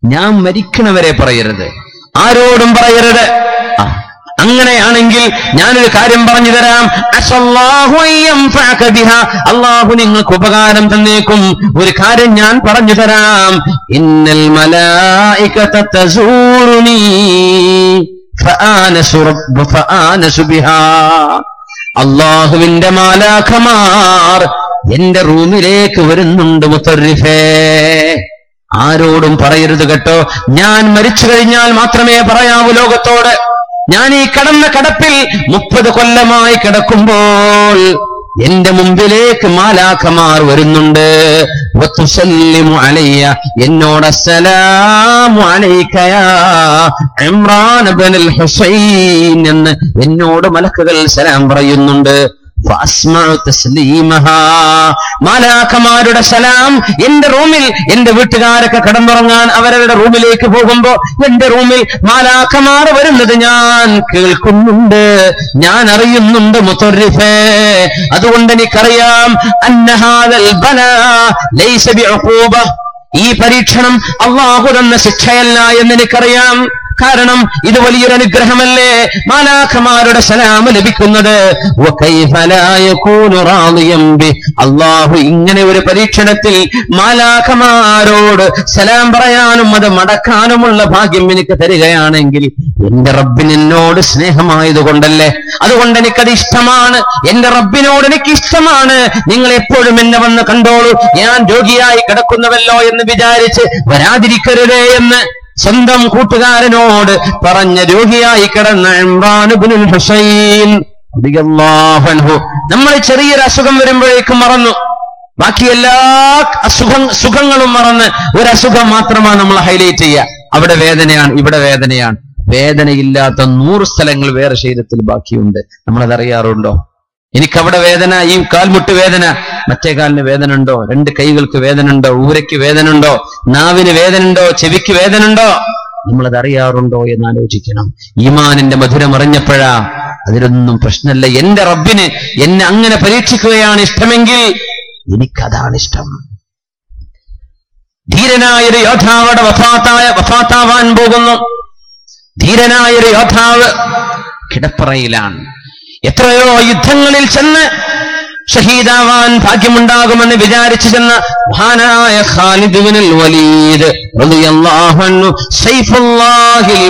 ഞാൻ മരിക്കണവരെ പറയരുത് ആരോടും പറയരുത് ആ, അങ്ങനെയാണെങ്കിൽ ഞാനൊരു കാര്യം പറഞ്ഞു തരാം അസല്ലാഹു അൻ യൻഫഅക ബിഹാ. അള്ളാഹു നിങ്ങൾക്ക് ഉപകാരം തന്നേക്കും ഒരു കാര്യം ഞാൻ പറഞ്ഞു തരാം ഇന്നൽ മലായികത തസൂറുനി ഫആനസു റബ്ബ ഫആനസു ബിഹാ അള്ളാഹുവിന്റെ മാലാഖമാർ എന്റെ റൂമിലേക്ക് വരുന്നുണ്ട് മുത്തറിഫേ ആരോടും പറയരുത് കേട്ടോ ഞാൻ മരിച്ചു കഴിഞ്ഞാൽ മാത്രമേ പറയാവൂ ലോകത്തോട് ഞാൻ ഈ കടന്ന കടപ്പിൽ മുപ്പത് കൊല്ലമായി കിടക്കുമ്പോൾ എന്റെ മുമ്പിലേക്ക് മാലാഖമാർ വരുന്നുണ്ട് വത്തുസല്ലിമു അലയ്യ എന്നോട് അസ്സലാമു അലൈക്കയാ ഇമ്രാൻ ഇബ്നുൽ ഹുസൈൻ എന്ന് എന്നോട് മലക്കുകൾ സലാം പറയുന്നുണ്ട് ഫഅസ്മഉ തസ്ലീമഹാ. മാലാഖമാരുടെ സലാം എന്റെ റൂമിൽ എന്റെ വീട്ടുകാരൊക്കെ കടന്നുറങ്ങാൻ അവരവരുടെ റൂമിലേക്ക് പോകുമ്പോ എന്റെ റൂമിൽ മാലാഖമാർ വരുന്നത് ഞാൻ കേൾക്കുന്നുണ്ട് ഞാൻ അറിയുന്നുണ്ട് മുത്തറിഫേ അതുകൊണ്ട് എനിക്കറിയാം അന്നഹാദൽ ബലാ ലൈസ ബിഉഖൂബ ഈ പരീക്ഷണം അള്ളാഹു തന്ന ശിക്ഷയല്ല എന്ന് എനിക്കറിയാം കാരണം ഇത് വലിയൊരു അനുഗ്രഹമല്ലേ മാലാഖമാരുടെ സലാം ലഭിക്കുന്നത് وكيف لا يكون راضيا به അള്ളാഹു ഇങ്ങനെ ഒരു പരീക്ഷണത്തിൽ മാലാഖമാരോട് സലാം പറയാനും അത് മടക്കാനുമുള്ള ഭാഗ്യം എനിക്ക് തരികയാണെങ്കിൽ എന്റെ റബ്ബിന് എന്നോട് സ്നേഹമായതുകൊണ്ടല്ലേ അതുകൊണ്ട് എനിക്കത് ഇഷ്ടമാണ് എന്റെ റബ്ബിനോട് എനിക്ക് ഇഷ്ടമാണ് നിങ്ങൾ എപ്പോഴും എന്നെ വന്ന് കണ്ടോളൂ ഞാൻ രോഗിയായി കിടക്കുന്നവല്ലോ എന്ന് വിചാരിച്ച് വരാതിരിക്കരുതേ എന്ന് സ്വന്തം കൂട്ടുകാരനോട് പറഞ്ഞ രോഗിയായി കിടന്ന ഇമ്രാൻ ഇബ്നുൽ ഹുസൈൻ റളിയല്ലാഹു അൻഹു നമ്മൾ ചെറിയൊരു അസുഖം വരുമ്പോഴേക്കും മറന്നു ബാക്കി എല്ലാ അസുഖം സുഖങ്ങളും മറന്ന് ഒരു അസുഖം മാത്രമാണ് നമ്മൾ ഹൈലൈറ്റ് ചെയ്യുക അവിടെ വേദനയാണ് ഇവിടെ വേദനയാണ് വേദനയില്ലാത്ത നൂറ് സ്ഥലങ്ങൾ വേറെ ശരീരത്തിൽ ബാക്കിയുണ്ട് നമ്മളത് അറിയാറുണ്ടോ എനിക്കവിടെ വേദന ഈ കാൽമുട്ട് വേദന മറ്റേ കാലിന് വേദന ഉണ്ടോ രണ്ട് കൈകൾക്ക് വേദന ഉണ്ടോ ഊരയ്ക്ക് വേദന ഉണ്ടോ നാവിന് വേദന ഉണ്ടോ ചെവിക്ക് വേദന ഉണ്ടോ നമ്മളത് അറിയാറുണ്ടോ എന്ന് ആലോചിക്കണം ഈമാനിന്റെ മധുരം അറിഞ്ഞപ്പോഴാ അതിലൊന്നും പ്രശ്നമല്ല എന്റെ റബ്ബിന് എന്നെ അങ്ങനെ പരീക്ഷിക്കുകയാണ് ഇഷ്ടമെങ്കിൽ എനിക്കതാണ് ഇഷ്ടം ധീരനായൊരു യോദ്ധാവിടെ വഫാത്തായ വഫാത്താവാൻ പോകുന്നു ധീരനായൊരു യോദ്ധാവ് കിടപ്പറയിലാണ് എത്രയോ യുദ്ധങ്ങളിൽ ചെന്ന് ഷഹീദാവാൻ ഭാഗ്യമുണ്ടാകുമെന്ന് വിചാരിച്ചു ചെന്ന മഹാനായ ഖാലിദ് ബിനുൽ വലീദ് റളിയല്ലാഹു അൻഹു സൈഫുല്ലാഹിൽ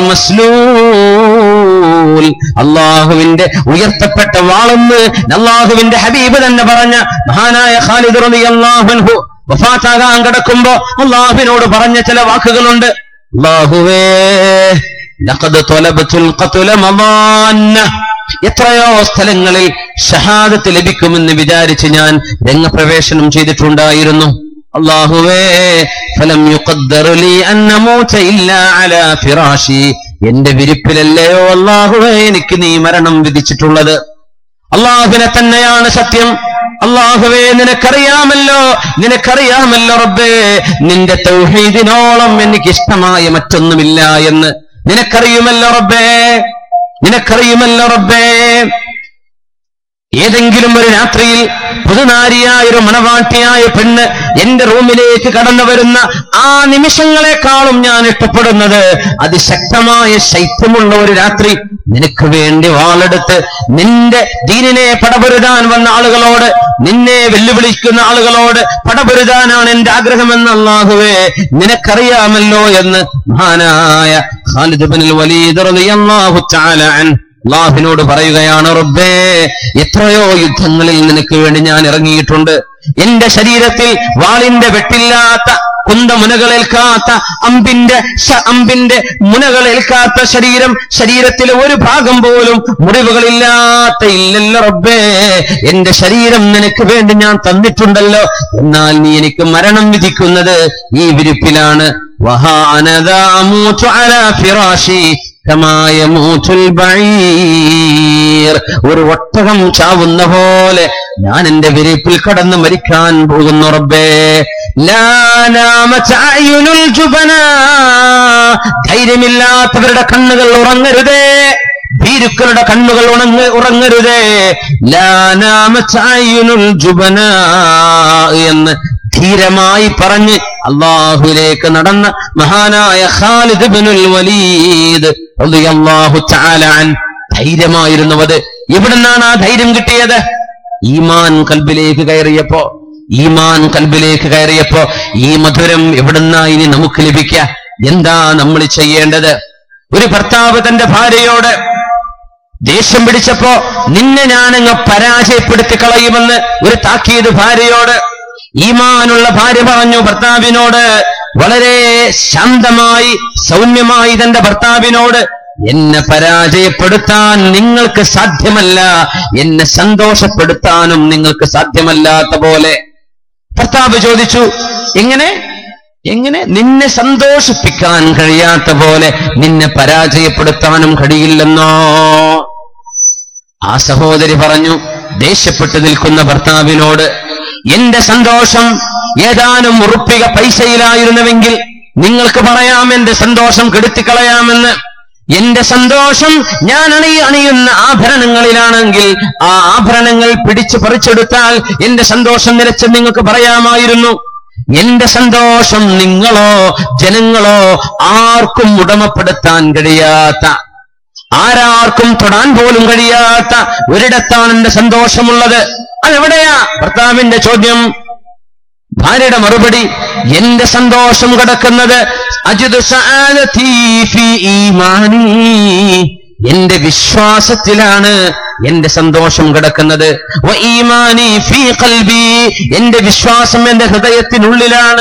മസ്ലൂൽ അള്ളാഹുവിന്റെ ഉയർത്തപ്പെട്ട വാളെന്ന് അള്ളാഹുവിന്റെ ഹബീബ് തന്നെ പറഞ്ഞ മഹാനായ ഖാലിദ് റളിയല്ലാഹു അൻഹു വഫാത്താകാൻ കിടക്കുമ്പോ അള്ളാഹുവിനോട് പറഞ്ഞ ചില വാക്കുകളുണ്ട് അള്ളാഹുവേ ലഖദ് ത്വലബത്തുൽ ഖത്ല മദാന്ന എത്രയോ സ്ഥലങ്ങളിൽ ഷഹാദത്ത് ലഭിക്കുമെന്ന് വിചാരിച്ച് ഞാൻ രംഗപ്രവേശനം ചെയ്തിട്ടുണ്ടായിരുന്നു അള്ളാഹുവേ ഫലം യുഖദ്ദറു ലീ അൻ അമൂത ഇല്ലാ അലാ ഫിറാശി എന്റെ വിരിപ്പിലല്ലയോ അള്ളാഹുവേ എനിക്ക് നീ മരണം വിധിച്ചിട്ടുള്ളത് അള്ളാഹുവിനെ തന്നെയാണ് സത്യം അള്ളാഹുവേ നിനക്കറിയാമല്ലോ നിനക്കറിയാമല്ലോ റബ്ബേ നിന്റെ തൗഹീദിനോളം എനിക്ക് ഇഷ്ടമായ മറ്റൊന്നുമില്ല എന്ന് നിനക്കറിയുമല്ലോ റബ്ബേ നിനക്കറിയുമല്ലോ റബ്ബേ ഏതെങ്കിലും ഒരു രാത്രിയിൽ പുതുനാരിയായ ഒരു മണവാട്ടിയായ പെണ്ണ് എന്റെ റൂമിലേക്ക് കടന്നു വരുന്ന ആ നിമിഷങ്ങളെക്കാളും ഞാൻ ഇഷ്ടപ്പെടുന്നത് അതിശക്തമായ ശൈത്യമുള്ള ഒരു രാത്രി നിനക്ക് വേണ്ടി വാളെടുത്ത് നിന്റെ ദീനിനെ പടപൊരുതാൻ വന്ന ആളുകളോട് നിന്നെ വെല്ലുവിളിക്കുന്ന ആളുകളോട് പടപൊരുതാനാണ് എന്റെ ആഗ്രഹമെന്ന് അള്ളാഹുവേ നിനക്കറിയാമല്ലോ എന്ന് മഹാനായ ഖാലിദ് ബിൻ വലീദ് റളിയല്ലാഹു തആല അൻഹു അള്ളാഹുവിനോട് പറയുകയാണ് റബ്ബേ എത്രയോ യുദ്ധങ്ങളിൽ നിനക്ക് വേണ്ടി ഞാൻ ഇറങ്ങിയിട്ടുണ്ട് എന്റെ ശരീരത്തിൽ വാളിന്റെ വെട്ടില്ലാത്ത കുന്തമുനകളേൽക്കാത്ത അമ്പിന്റെ ശ- അമ്പിന്റെ മുനകളേൽക്കാത്ത ശരീരം ശരീരത്തിലെ ഒരു ഭാഗം പോലും മുറിവുകളില്ലാത്ത ഇല്ലല്ലോ റബ്ബേ എന്റെ ശരീരം നിനക്ക് വേണ്ടി ഞാൻ തന്നിട്ടുണ്ടല്ലോ എന്നാൽ നീ എനിക്ക് മരണം വിധിക്കുന്നത് ഈ വിരിപ്പിലാണ് വഹാനദാ അമൂതു അലാ ഫിറാശി കമായ മൂത്തുൽ ബഈർ ഒരു ഒട്ടകം ചാവുന്ന പോലെ ഞാൻ എന്റെ വിരിപ്പിൽ കടന്ന് മരിക്കാൻ പോകുന്നു റബ്ബേ ലാ നാമത അയ്യുനുൽ ജുബനാ ധൈര്യമില്ലാത്തവരുടെ കണ്ണുകൾ ഉറങ്ങരുതേ ഭീരുക്കളുടെ കണ്ണുകൾ ഉണങ്ങ ഉറങ്ങരുതേ ലാ നാമത അയ്യുനുൽ ജുബനാ എന്ന് ധീരമായി പറഞ്ഞ് അള്ളാഹുലേക്ക് നടന്ന മഹാനായ ഖാലിദ് ഇബ്നുൽ വലീദ് റളിയല്ലാഹു തആല അൻ ധൈര്യമായിരുന്നത് എവിടുന്നാണ് ആ ധൈര്യം കിട്ടിയത് ഈമാൻ കൽബിലേക്ക് കയറിയപ്പോ ഈമാൻ കൽബിലേക്ക് കയറിയപ്പോ ഈ മധുരം എവിടുന്നാ ഇനി നമുക്ക് ലഭിക്കുക എന്താ നമ്മൾ ചെയ്യേണ്ടത് ഒരു ഭർത്താവ് തന്റെ ഭാര്യയോട് ദേഷ്യം പിടിച്ചപ്പോ നിന്നെ ഞാനങ്ങ് പരാജയപ്പെടുത്തി കളയുമെന്ന് ഒരു താക്കീത് ഭാര്യയോട് ഈമാനുള്ള ഭാര്യ പറഞ്ഞു ഭർത്താവിനോട് വളരെ ശാന്തമായി സൗമ്യമായി തന്റെ ഭർത്താവിനോട് എന്നെ പരാജയപ്പെടുത്താൻ നിങ്ങൾക്ക് സാധ്യമല്ല എന്നെ സന്തോഷപ്പെടുത്താനും നിങ്ങൾക്ക് സാധ്യമല്ലാത്ത പോലെ ഭർത്താവ് ചോദിച്ചു എങ്ങനെ എങ്ങനെ നിന്നെ സന്തോഷിപ്പിക്കാൻ കഴിയാത്ത പോലെ നിന്നെ പരാജയപ്പെടുത്താനും കഴിയില്ലെന്നോ ആ സഹോദരി പറഞ്ഞു ദേഷ്യപ്പെട്ടു നിൽക്കുന്ന ഭർത്താവിനോട് എന്റെ സന്തോഷം ഏതാനും ഉറുപ്പിക പൈസയിലായിരുന്നുവെങ്കിൽ നിങ്ങൾക്ക് പറയാം എന്റെ സന്തോഷം കെടുത്തിക്കളയാമെന്ന് എന്റെ സന്തോഷം ഞാൻ അണി അണിയുന്ന ആഭരണങ്ങളിലാണെങ്കിൽ ആ ആഭരണങ്ങൾ പിടിച്ചു പറിച്ചെടുത്താൽ എന്റെ സന്തോഷം നിലച്ച് നിങ്ങൾക്ക് പറയാമായിരുന്നു എന്റെ സന്തോഷം നിങ്ങളോ ജനങ്ങളോ ആർക്കും ഉടമപ്പെടുത്താൻ കഴിയാത്ത ആരാർക്കും തൊടാൻ പോലും കഴിയാത്ത ഒരിടത്താണ് എന്റെ സന്തോഷമുള്ളത് അതെവിടെയാ ഭർത്താവിന്റെ ചോദ്യം ഭാര്യയുടെ മറുപടി എന്റെ സന്തോഷം കിടക്കുന്നത് അജിദ് സഅദതി ഫീ ഈമാനി എന്റെ വിശ്വാസത്തിലാണ് എന്റെ സന്തോഷം കിടക്കുന്നത് വ ഈമാനി ഫീ ഖൽബി എന്റെ വിശ്വാസം എന്റെ ഹൃദയത്തിനുള്ളിലാണ്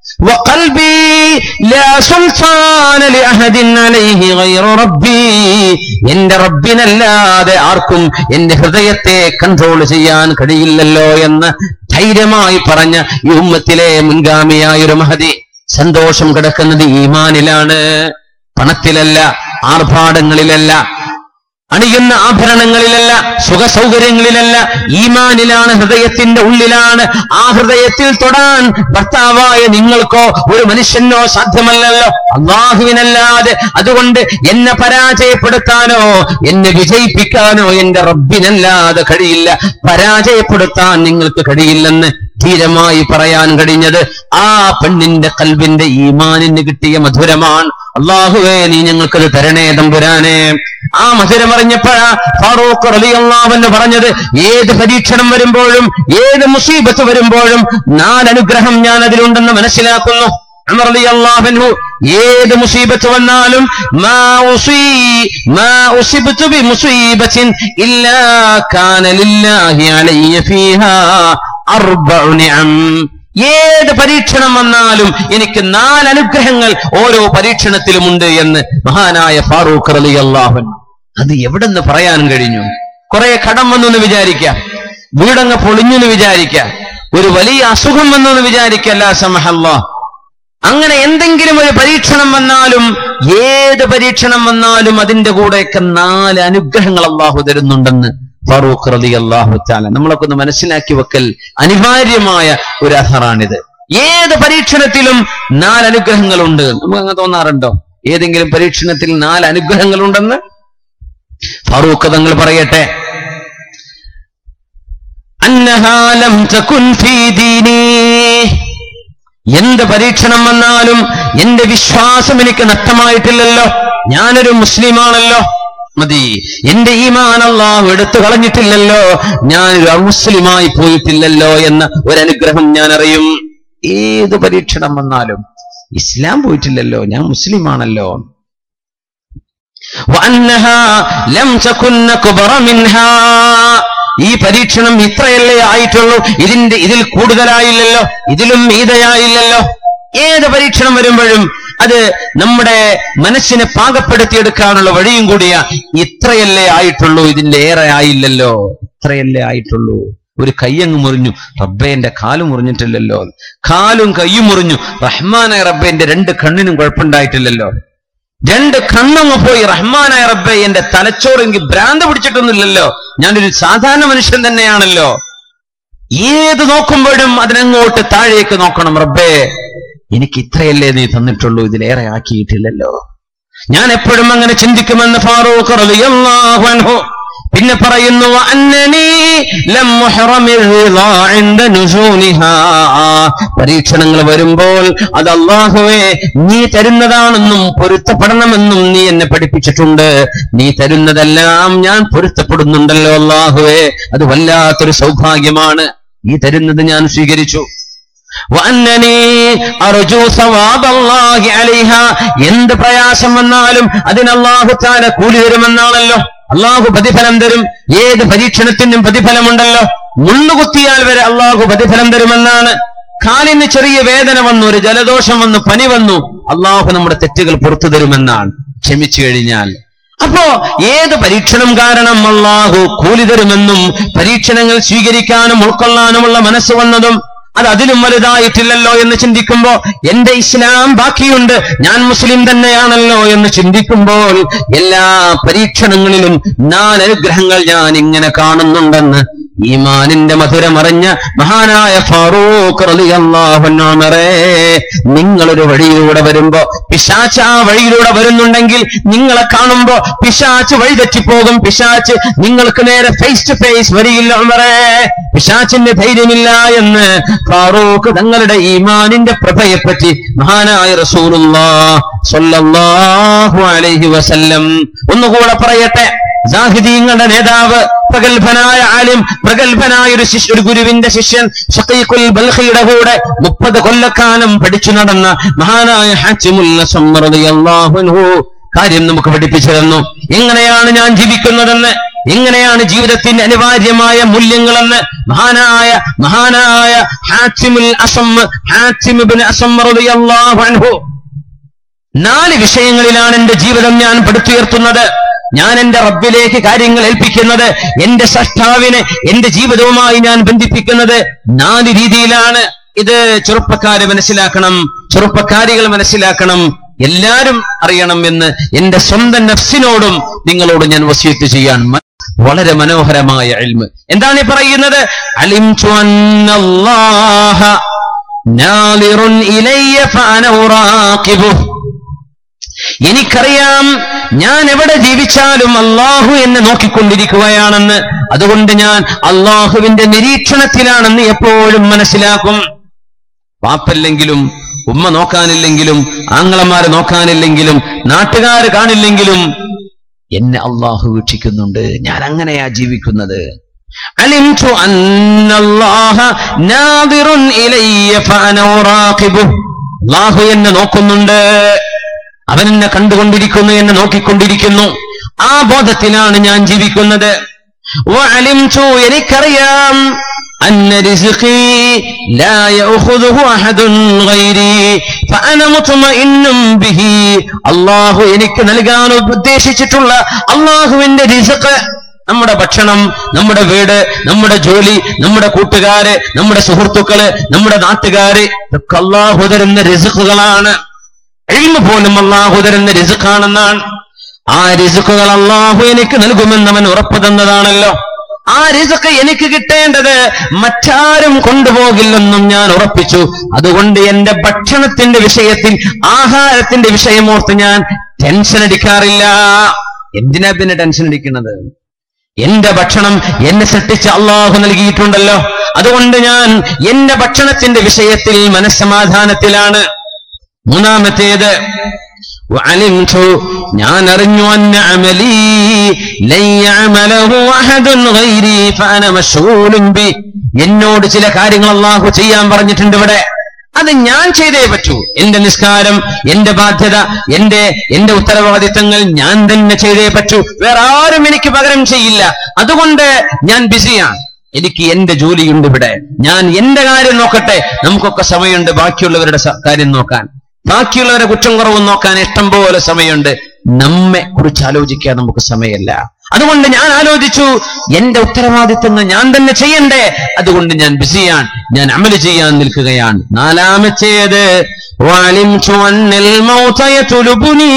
وقلبي لا سلطان لأحد عليه غير ربي എന്റെ റബ്ബിനല്ലാതെ ആർക്കും എന്റെ ഹൃദയത്തെ കൺട്രോൾ ചെയ്യാൻ കഴിയില്ലല്ലോ എന്ന് ധൈര്യമായി പറഞ്ഞ ഈ ഉമ്മത്തിലെ മുൻഗാമിയായ ഒരു മഹതി സന്തോഷം കിടക്കുന്നത് ഈമാനിലാണ് പണത്തിലല്ല ആർഭാടങ്ങളിലല്ല അണിയുന്ന ആഭരണങ്ങളിലല്ല സുഖ സൗകര്യങ്ങളിലല്ല ഈമാനിലാണ് ഹൃദയത്തിന്റെ ഉള്ളിലാണ് ആ ഹൃദയത്തിൽ തൊടാൻ ഭർത്താവായ നിങ്ങൾക്കോ ഒരു മനുഷ്യനോ സാധ്യമല്ലല്ലോ അള്ളാഹുവിനല്ലാതെ അതുകൊണ്ട് എന്നെ പരാജയപ്പെടുത്താനോ എന്നെ വിജയിപ്പിക്കാനോ എന്റെ റബ്ബിനല്ലാതെ കഴിയില്ല പരാജയപ്പെടുത്താൻ നിങ്ങൾക്ക് കഴിയില്ലെന്ന് ധീരമായി പറയാൻ കഴിഞ്ഞത് ആ പെണ്ണിന്റെ കൽബിന്റെ ഈമാനിന് കിട്ടിയ മധുരമാണ് അള്ളാഹുവേ നീ ഞങ്ങൾക്കത് തരണേ തമ്പുരാനെ ആ മധുരമറിഞ്ഞപ്പോഴാ ഫാറൂഖ് റളിയല്ലാഹുവിന് പറഞ്ഞത് ഏത് പരീക്ഷണം വരുമ്പോഴും ഏത് മുസീബത്ത് വരുമ്പോഴും നാലനുഗ്രഹം ഞാൻ അതിലുണ്ടെന്ന് മനസ്സിലാക്കുന്നു ഉമർ റളിയല്ലാഹു അൻഹു ഏത് മുസീബത്ത് വന്നാലും മാ ഉസീ മാ ഉസിബ്തു ബി മുസീബത്തിൻ ഇല്ലാ കാന ലില്ലാഹി അലയ്യ ഫീഹാ അർബഉ നിഅം ഏത് പരീക്ഷണം വന്നാലും എനിക്ക് നാല് അനുഗ്രഹങ്ങൾ ഓരോ പരീക്ഷണത്തിലുമുണ്ട് എന്ന് മഹാനായ ഫാറൂഖ് റലി അള്ളാഹുൻ അത് എവിടെന്ന് പറയാൻ കഴിഞ്ഞു കുറെ കടം വന്നു എന്ന് വിചാരിക്ക വീടങ്ങ് പൊളിഞ്ഞു എന്ന് വിചാരിക്ക ഒരു വലിയ അസുഖം വന്നു എന്ന് വിചാരിക്കല്ല സമഹല്ലാ അങ്ങനെ എന്തെങ്കിലും ഒരു പരീക്ഷണം വന്നാലും ഏത് പരീക്ഷണം വന്നാലും അതിന്റെ കൂടെയൊക്കെ നാല് അനുഗ്രഹങ്ങൾ അള്ളാഹു തരുന്നുണ്ടെന്ന് ഫാറൂഖ് റലി അള്ളാഹു ചാല നമ്മളൊക്കെ ഒന്ന് മനസ്സിലാക്കി വെക്കൽ അനിവാര്യമായ ഒരു അഹറാണിത് ഏത് പരീക്ഷണത്തിലും നാല് അനുഗ്രഹങ്ങളുണ്ട് നമുക്ക് അങ്ങനെ തോന്നാറുണ്ടോ ഏതെങ്കിലും പരീക്ഷണത്തിൽ നാല് അനുഗ്രഹങ്ങളുണ്ടെന്ന് ഫാറൂഖ് തങ്ങൾ പറയട്ടെ അന്നഹാ ലം തകുൻ ഫീ ദീനീ എന്ത് പരീക്ഷണം വന്നാലും എന്റെ വിശ്വാസം എനിക്ക് നഷ്ടമായിട്ടില്ലല്ലോ ഞാനൊരു മുസ്ലിമാണല്ലോ മതി എന്റെ ഈമാൻ അള്ളാഹു എടുത്തു കളഞ്ഞിട്ടില്ലല്ലോ ഞാനൊരു അമുസ്ലിമായി പോയിട്ടില്ലല്ലോ എന്ന ഒരനുഗ്രഹം ഞാൻ അറിയും ഏത് പരീക്ഷണം വന്നാലും ഇസ്ലാം പോയിട്ടില്ലല്ലോ ഞാൻ മുസ്ലിമാണല്ലോ وأنها لم تكن أكبر منها ഈ പരീക്ഷണം ഇത്രയല്ലേ ആയിട്ടുള്ളൂ ഇതിന്റെ ഇതിൽ കൂടുതലായില്ലല്ലോ ഇതിലും മീതയായില്ലല്ലോ ഏത് പരീക്ഷണം വരുമ്പോഴും അത് നമ്മുടെ മനസ്സിനെ പാകപ്പെടുത്തിയെടുക്കാനുള്ള വഴിയും കൂടിയ ഇത്രയല്ലേ ആയിട്ടുള്ളൂ ഇതിന്റെ ഏറെ ആയില്ലല്ലോ ഇത്രയല്ലേ ആയിട്ടുള്ളൂ ഒരു കയ്യങ്ങ് മുറിഞ്ഞു റബ്ബെ എന്റെ കാല് മുറിഞ്ഞിട്ടില്ലല്ലോ കാലും കയ്യും മുറിഞ്ഞു റഹ്മാനായ റബ്ബെ എന്റെ രണ്ട് കണ്ണിനും കുഴപ്പമുണ്ടായിട്ടില്ലല്ലോ രണ്ട് കണ്ണങ്ങ് പോയി റഹ്മാനായ റബ്ബെ എന്റെ തലച്ചോറ് എനിക്ക് ഭ്രാന്ത് പിടിച്ചിട്ടൊന്നുമില്ലല്ലോ ഞാനൊരു സാധാരണ മനുഷ്യൻ തന്നെയാണല്ലോ ഏത് നോക്കുമ്പോഴും അതിനങ്ങോട്ട് താഴേക്ക് നോക്കണം റബ്ബേ എനിക്ക് ഇത്രയല്ലേ നീ തന്നിട്ടുള്ളൂ ഇതിലേറെ ആക്കിയിട്ടില്ലല്ലോ ഞാൻ എപ്പോഴും അങ്ങനെ ചിന്തിക്കുമെന്ന് ഫാറൂഖ് റളിയല്ലാഹു അൻഹു പിന്നെ പറയുന്നു അന്നനീ ലം മുഹറമിർ റിളാ ഇൻദ നുസൂലിഹാ. പരീക്ഷണങ്ങൾ വരുമ്പോൾ അത് അള്ളാഹുവെ നീ തരുന്നതാണെന്നും പൊരുത്തപ്പെടണമെന്നും നീ എന്നെ പഠിപ്പിച്ചിട്ടുണ്ട് നീ തരുന്നതെല്ലാം ഞാൻ പൊരുത്തപ്പെടുന്നുണ്ടല്ലോ അള്ളാഹുവെ അത് വല്ലാത്തൊരു സൗഭാഗ്യമാണ് നീ തരുന്നത് ഞാൻ സ്വീകരിച്ചു വഅന്നനീ അർജു സവാബല്ലാഹി അലൈഹ എന്ത് പ്രയാസം വന്നാലും അതിന് അല്ലാഹു തആല കൂലി തരുമെന്നാണല്ലോ അള്ളാഹു പ്രതിഫലം തരും ഏത് പരീക്ഷണത്തിനും പ്രതിഫലമുണ്ടല്ലോ മുള്ളുകുത്തിയാൽ വരെ അള്ളാഹു പ്രതിഫലം തരുമെന്നാണ് കാലിന് ചെറിയ വേദന വന്നു ഒരു ജലദോഷം വന്നു പനി വന്നു അള്ളാഹു നമ്മുടെ തെറ്റുകൾ പുറത്തു തരുമെന്നാണ് ക്ഷമിച്ചു കഴിഞ്ഞാൽ അപ്പോ ഏത് പരീക്ഷണം കാരണം അള്ളാഹു കൂലി തരുമെന്നും പരീക്ഷണങ്ങൾ സ്വീകരിക്കാനും ഉൾക്കൊള്ളാനുമുള്ള മനസ്സ് വന്നതും അത് അതിലും വലുതായിട്ടില്ലല്ലോ എന്ന് ചിന്തിക്കുമ്പോ എന്റെ ഇസ്ലാം ബാക്കിയുണ്ട് ഞാൻ മുസ്ലിം തന്നെയാണല്ലോ എന്ന് ചിന്തിക്കുമ്പോൾ എല്ലാ പരീക്ഷണങ്ങളിലും നാല് അനുഗ്രഹങ്ങൾ ഞാൻ ഇങ്ങനെ കാണുന്നുണ്ടെന്ന് ഈമാനിന്റെ മധുരമറിഞ്ഞ മഹാനായ ഫാറൂഖ് റളിയല്ലാഹു അൻഹുമറേ നിങ്ങളൊരു വഴിയിലൂടെ വരുമ്പോ പിശാച്ച് ആ വഴിയിലൂടെ വരുന്നുണ്ടെങ്കിൽ നിങ്ങളെ കാണുമ്പോ പിശാച്ച് വഴിതെറ്റിപ്പോകും പിശാച്ച് നിങ്ങൾക്ക് നേരെ ഫേസ് ടു ഫേസ് വരിയില്ല ഉമറേ പിശാച്ചിന്റെ ധൈര്യമില്ല എന്ന് ഫാറൂഖ് തങ്ങളുടെ ഈമാനിന്റെ പ്രഭയെപ്പറ്റി മഹാനായ റസൂലുള്ളാ സ്വല്ലല്ലാഹു അലൈഹി വസല്ലം ഒന്നുകൂടെ പറയട്ടെ ജാഹിദീങ്ങളുടെ നേതാവ് പ്രഗത്ഭനായ ആലിം പ്രഗത്ഭനായ ഒരു ശിഷ്യ ഒരു ഗുരുവിന്റെ ശിഷ്യൻ ഷഖീഖുൽ ബൽഖിയുടെ കൂടെ മുപ്പത് കൊല്ലക്കാലം പഠിച്ചു നടന്ന മഹാനായ ഹാച്ചിമുൽ അസ്സം റളിയല്ലാഹു അൻഹു കാര്യം നമുക്ക് പഠിപ്പിച്ചു തന്നു എങ്ങനെയാണ് ഞാൻ ജീവിക്കുന്നതെന്ന് എങ്ങനെയാണ് ജീവിതത്തിന്റെ അനിവാര്യമായ മൂല്യങ്ങളെന്ന് മഹാനായ മഹാനായ ഹാച്ചിമുൽ അസം ഹാച്ചിമിബിൻ അസം റളിയല്ലാഹു അൻഹു നാല് വിഷയങ്ങളിലാണ് എന്റെ ജീവിതം ഞാൻ പടുത്തുയർത്തുന്നത് ഞാൻ എന്റെ റബ്ബിലേക്ക് കാര്യങ്ങൾ ഏൽപ്പിക്കുന്നത് എന്റെ സഷ്ടാവിനെ എന്റെ ജീവിതവുമായി ഞാൻ ബന്ധിപ്പിക്കുന്നത് നാല് രീതിയിലാണ് ഇത് ചെറുപ്പക്കാര് മനസ്സിലാക്കണം ചെറുപ്പക്കാരികൾ മനസ്സിലാക്കണം എല്ലാരും അറിയണം എന്ന് എന്റെ സ്വന്തം നഫ്സിനോടും നിങ്ങളോട് ഞാൻ വസീത്ത് ചെയ്യാൻ മ- വളരെ മനോഹരമായ ഇൽമ് എന്താണ് ഈ പറയുന്നത് അലിംതു അന്നല്ലാഹ നാളിറുൻ ഇലയ്യ ഫഅന ഉറാഖിബുഹു എനിക്കറിയാം ഞാൻ എവിടെ ജീവിച്ചാലും അള്ളാഹു എന്നെ നോക്കിക്കൊണ്ടിരിക്കുകയാണെന്ന് അതുകൊണ്ട് ഞാൻ അള്ളാഹുവിന്റെ നിരീക്ഷണത്തിലാണെന്ന് എപ്പോഴും മനസ്സിലാക്കും വാപ്പല്ലെങ്കിലും ഉമ്മ നോക്കാനില്ലെങ്കിലും ആങ്ങളമാര് നോക്കാനില്ലെങ്കിലും നാട്ടുകാര് കാണില്ലെങ്കിലും എന്നെ അള്ളാഹു വീക്ഷിക്കുന്നുണ്ട് ഞാൻ അങ്ങനെയാ ജീവിക്കുന്നത് علمت أن الله ناظر إلي فأنا أراقبه അള്ളാഹു എന്നെ നോക്കുന്നുണ്ട് അവൻ എന്നെ കണ്ടുകൊണ്ടിരിക്കുന്നു എന്നെ നോക്കിക്കൊണ്ടിരിക്കുന്നു ആ ബോധത്തിലാണ് ഞാൻ ജീവിക്കുന്നത് وعلمت എനിക്കറിയാം أن رزقي لا يأخذه أحد غيري فأنا مطمئن به അള്ളാഹു എനിക്ക് നൽകാൻ ഉദ്ദേശിച്ചിട്ടുള്ള അള്ളാഹുവിന്റെ റിസ്ക് നമ്മുടെ ഭക്ഷണം നമ്മുടെ വീട് നമ്മുടെ ജോലി നമ്മുടെ കൂട്ടുകാര് നമ്മുടെ സുഹൃത്തുക്കള് നമ്മുടെ നാട്ടുകാര് ഇതൊക്കെ അള്ളാഹു തരുന്ന റിസുക്കുകളാണ് എഴുമ പോലും അള്ളാഹു തരുന്ന റിസുക്കാണെന്നാണ് ആ റിസുക്കുകൾ അള്ളാഹു എനിക്ക് നൽകുമെന്ന് അവൻ ഉറപ്പു തന്നതാണല്ലോ ആ റിസുക്ക് എനിക്ക് കിട്ടേണ്ടത് മറ്റാരും കൊണ്ടുപോകില്ലെന്നും ഞാൻ ഉറപ്പിച്ചു അതുകൊണ്ട് എന്റെ ഭക്ഷണത്തിന്റെ വിഷയത്തിൽ ആഹാരത്തിന്റെ വിഷയമോർത്ത് ഞാൻ ടെൻഷൻ അടിക്കാറില്ല എന്തിനാ പിന്നെ ടെൻഷൻ അടിക്കുന്നത് എന്റെ ഭക്ഷണം എന്നെ സൃഷ്ടിച്ച അള്ളാഹു നൽകിയിട്ടുണ്ടല്ലോ അതുകൊണ്ട് ഞാൻ എന്റെ ഭക്ഷണത്തിന്റെ വിഷയത്തിൽ മനസ്സമാധാനത്തിലാണ് മൂന്നാമത്തേത് وعلمت ഞാൻ അറിഞ്ഞു അന്ന അമലി ലൻ യഅമലഹു അഹദുൻ ഗൈരി ഫഅന മശ്ഗൂലുൻ ബി എന്നോട് ചില കാര്യങ്ങൾ അള്ളാഹു ചെയ്യാൻ പറഞ്ഞിട്ടുണ്ട് ഇവിടെ അത് ഞാൻ ചെയ്തേ പറ്റൂ എന്റെ നിസ്കാരം എന്റെ ബാധ്യത എന്റെ എന്റെ ഉത്തരവാദിത്തങ്ങൾ ഞാൻ തന്നെ ചെയ്തേ പറ്റൂ വേറെ ആരും എനിക്ക് പകരം ചെയ്യില്ല അതുകൊണ്ട് ഞാൻ ബിസിയാണ് എനിക്ക് എന്റെ ജോലിയുണ്ട് ഇവിടെ ഞാൻ എന്റെ കാര്യം നോക്കട്ടെ നമുക്കൊക്കെ സമയമുണ്ട് ബാക്കിയുള്ളവരുടെ സ- കാര്യം നോക്കാൻ ബാക്കിയുള്ളവരെ കുറ്റം കുറവും നോക്കാൻ ഇഷ്ടം പോലെ സമയമുണ്ട് നമ്മെ കുറിച്ച് ആലോചിക്കാൻ നമുക്ക് സമയമല്ല അതുകൊണ്ട് ഞാൻ ആലോചിച്ചു എന്റെ ഉത്തരവാദിത്തങ്ങൾ ഞാൻ തന്നെ ചെയ്യണ്ടേ അതുകൊണ്ട് ഞാൻ ബിസിയാണ് ഞാൻ അമല് ചെയ്യാൻ നിൽക്കുകയാണ് നാലാമത്തേത് وعلمت أن الموت يطلبني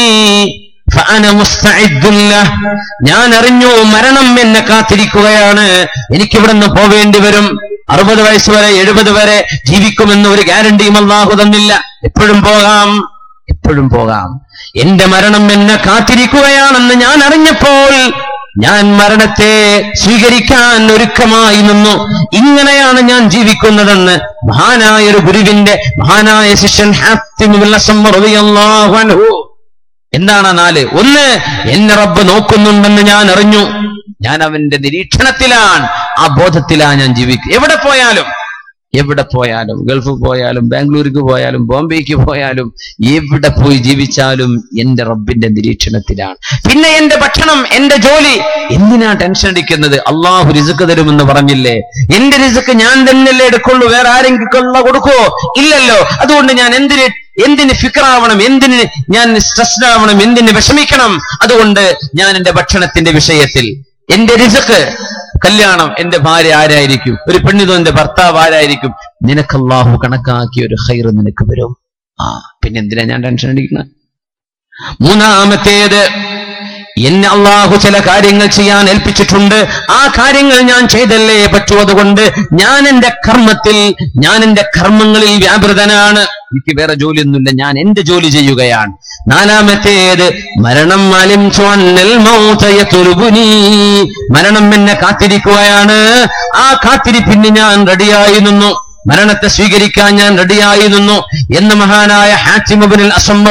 فأنا مستعد له. ഞാൻ അറിഞ്ഞു മരണം എന്നെ കാത്തിരിക്കുകയാണ് എനിക്ക് ഇവിടുന്ന് പോവേണ്ടി വരും അറുപത് വയസ്സ് വരെ എഴുപത് വരെ ജീവിക്കുമെന്ന് ഒരു ഗ്യാരണ്ടിയും അള്ളാഹു തന്നില്ല എപ്പോഴും പോകാം എപ്പോഴും പോകാം എന്റെ മരണം എന്നെ കാത്തിരിക്കുകയാണെന്ന് ഞാൻ അറിഞ്ഞപ്പോൾ ഞാൻ മരണത്തെ സ്വീകരിക്കാൻ ഒരുക്കമായി നിന്നു ഇങ്ങനെയാണ് ഞാൻ ജീവിക്കുന്നതെന്ന് മഹാനായ ഒരു ഗുരുവിന്റെ മഹാനായ ശിഷ്യൻ ഹാത്തിമുൽ അസം റളിയല്ലാഹു അൻഹു എന്താണ് ആ നാല് ഒന്ന് എന്നെ റബ്ബ് നോക്കുന്നുണ്ടെന്ന് ഞാൻ അറിഞ്ഞു ഞാൻ അവന്റെ നിരീക്ഷണത്തിലാണ് ആ ബോധത്തിലാണ് ഞാൻ ജീവിക്കുക എവിടെ പോയാലും എവിടെ പോയാലും ഗൾഫിൽ പോയാലും ബാംഗ്ലൂർക്ക് പോയാലും ബോംബെക്ക് പോയാലും എവിടെ പോയി ജീവിച്ചാലും എന്റെ റബ്ബിന്റെ നിരീക്ഷണത്തിലാണ് പിന്നെ എന്റെ ഭക്ഷണം എന്റെ ജോലി എന്തിനാ ടെൻഷൻ അടിക്കുന്നത് അള്ളാഹു റിസുക്ക് തരുമെന്ന് പറഞ്ഞില്ലേ എന്റെ റിസുക്ക് ഞാൻ തന്നെയല്ലേ എടുക്കുള്ളൂ വേറെ ആരെങ്കിലും കൊടുക്കുവോ ഇല്ലല്ലോ അതുകൊണ്ട് ഞാൻ എന്തിന് എന്തിന് ഫിക്കറാവണം എന്തിന് ഞാൻ സ്ട്രെസ്ഡ് ആവണം എന്തിന് വിഷമിക്കണം അതുകൊണ്ട് ഞാൻ എന്റെ ഭക്ഷണത്തിന്റെ വിഷയത്തിൽ എന്റെ റിസക്ക് കല്യാണം എന്റെ ഭാര്യ ആരായിരിക്കും ഒരു പെണ്ണിതോ എന്റെ ഭർത്താവ് ആരായിരിക്കും നിനക്ക് അള്ളാഹു കണക്കാക്കിയ ഒരു ഹൈർ നിനക്ക് വരും ആ പിന്നെ എന്തിനാ ഞാൻ ടെൻഷൻ അടിക്കുന്നത് മൂന്നാമത്തേത് എന്നെ അള്ളാഹു ചില കാര്യങ്ങൾ ചെയ്യാൻ ഏൽപ്പിച്ചിട്ടുണ്ട് ആ കാര്യങ്ങൾ ഞാൻ ചെയ്തല്ലേ പറ്റൂ അതുകൊണ്ട് ഞാൻ എന്റെ കർമ്മത്തിൽ ഞാൻ എന്റെ കർമ്മങ്ങളിൽ വ്യാപൃതനാണ് എനിക്ക് വേറെ ജോലിയൊന്നുമില്ല ഞാൻ എന്റെ ജോലി ചെയ്യുകയാണ് നാലാമത്തേത് മരണം അലിം ചുവന്നൽ മൗതയത്തുരുബുനി മരണം എന്നെ കാത്തിരിക്കുകയാണ് ആ കാത്തിരിപ്പിന് ഞാൻ റെഡിയായി നിന്നു മരണത്തെ സ്വീകരിക്കാൻ ഞാൻ റെഡിയായി നിന്നു എന്ന് മഹാനായ ഹാറ്റിമുബിനിൽ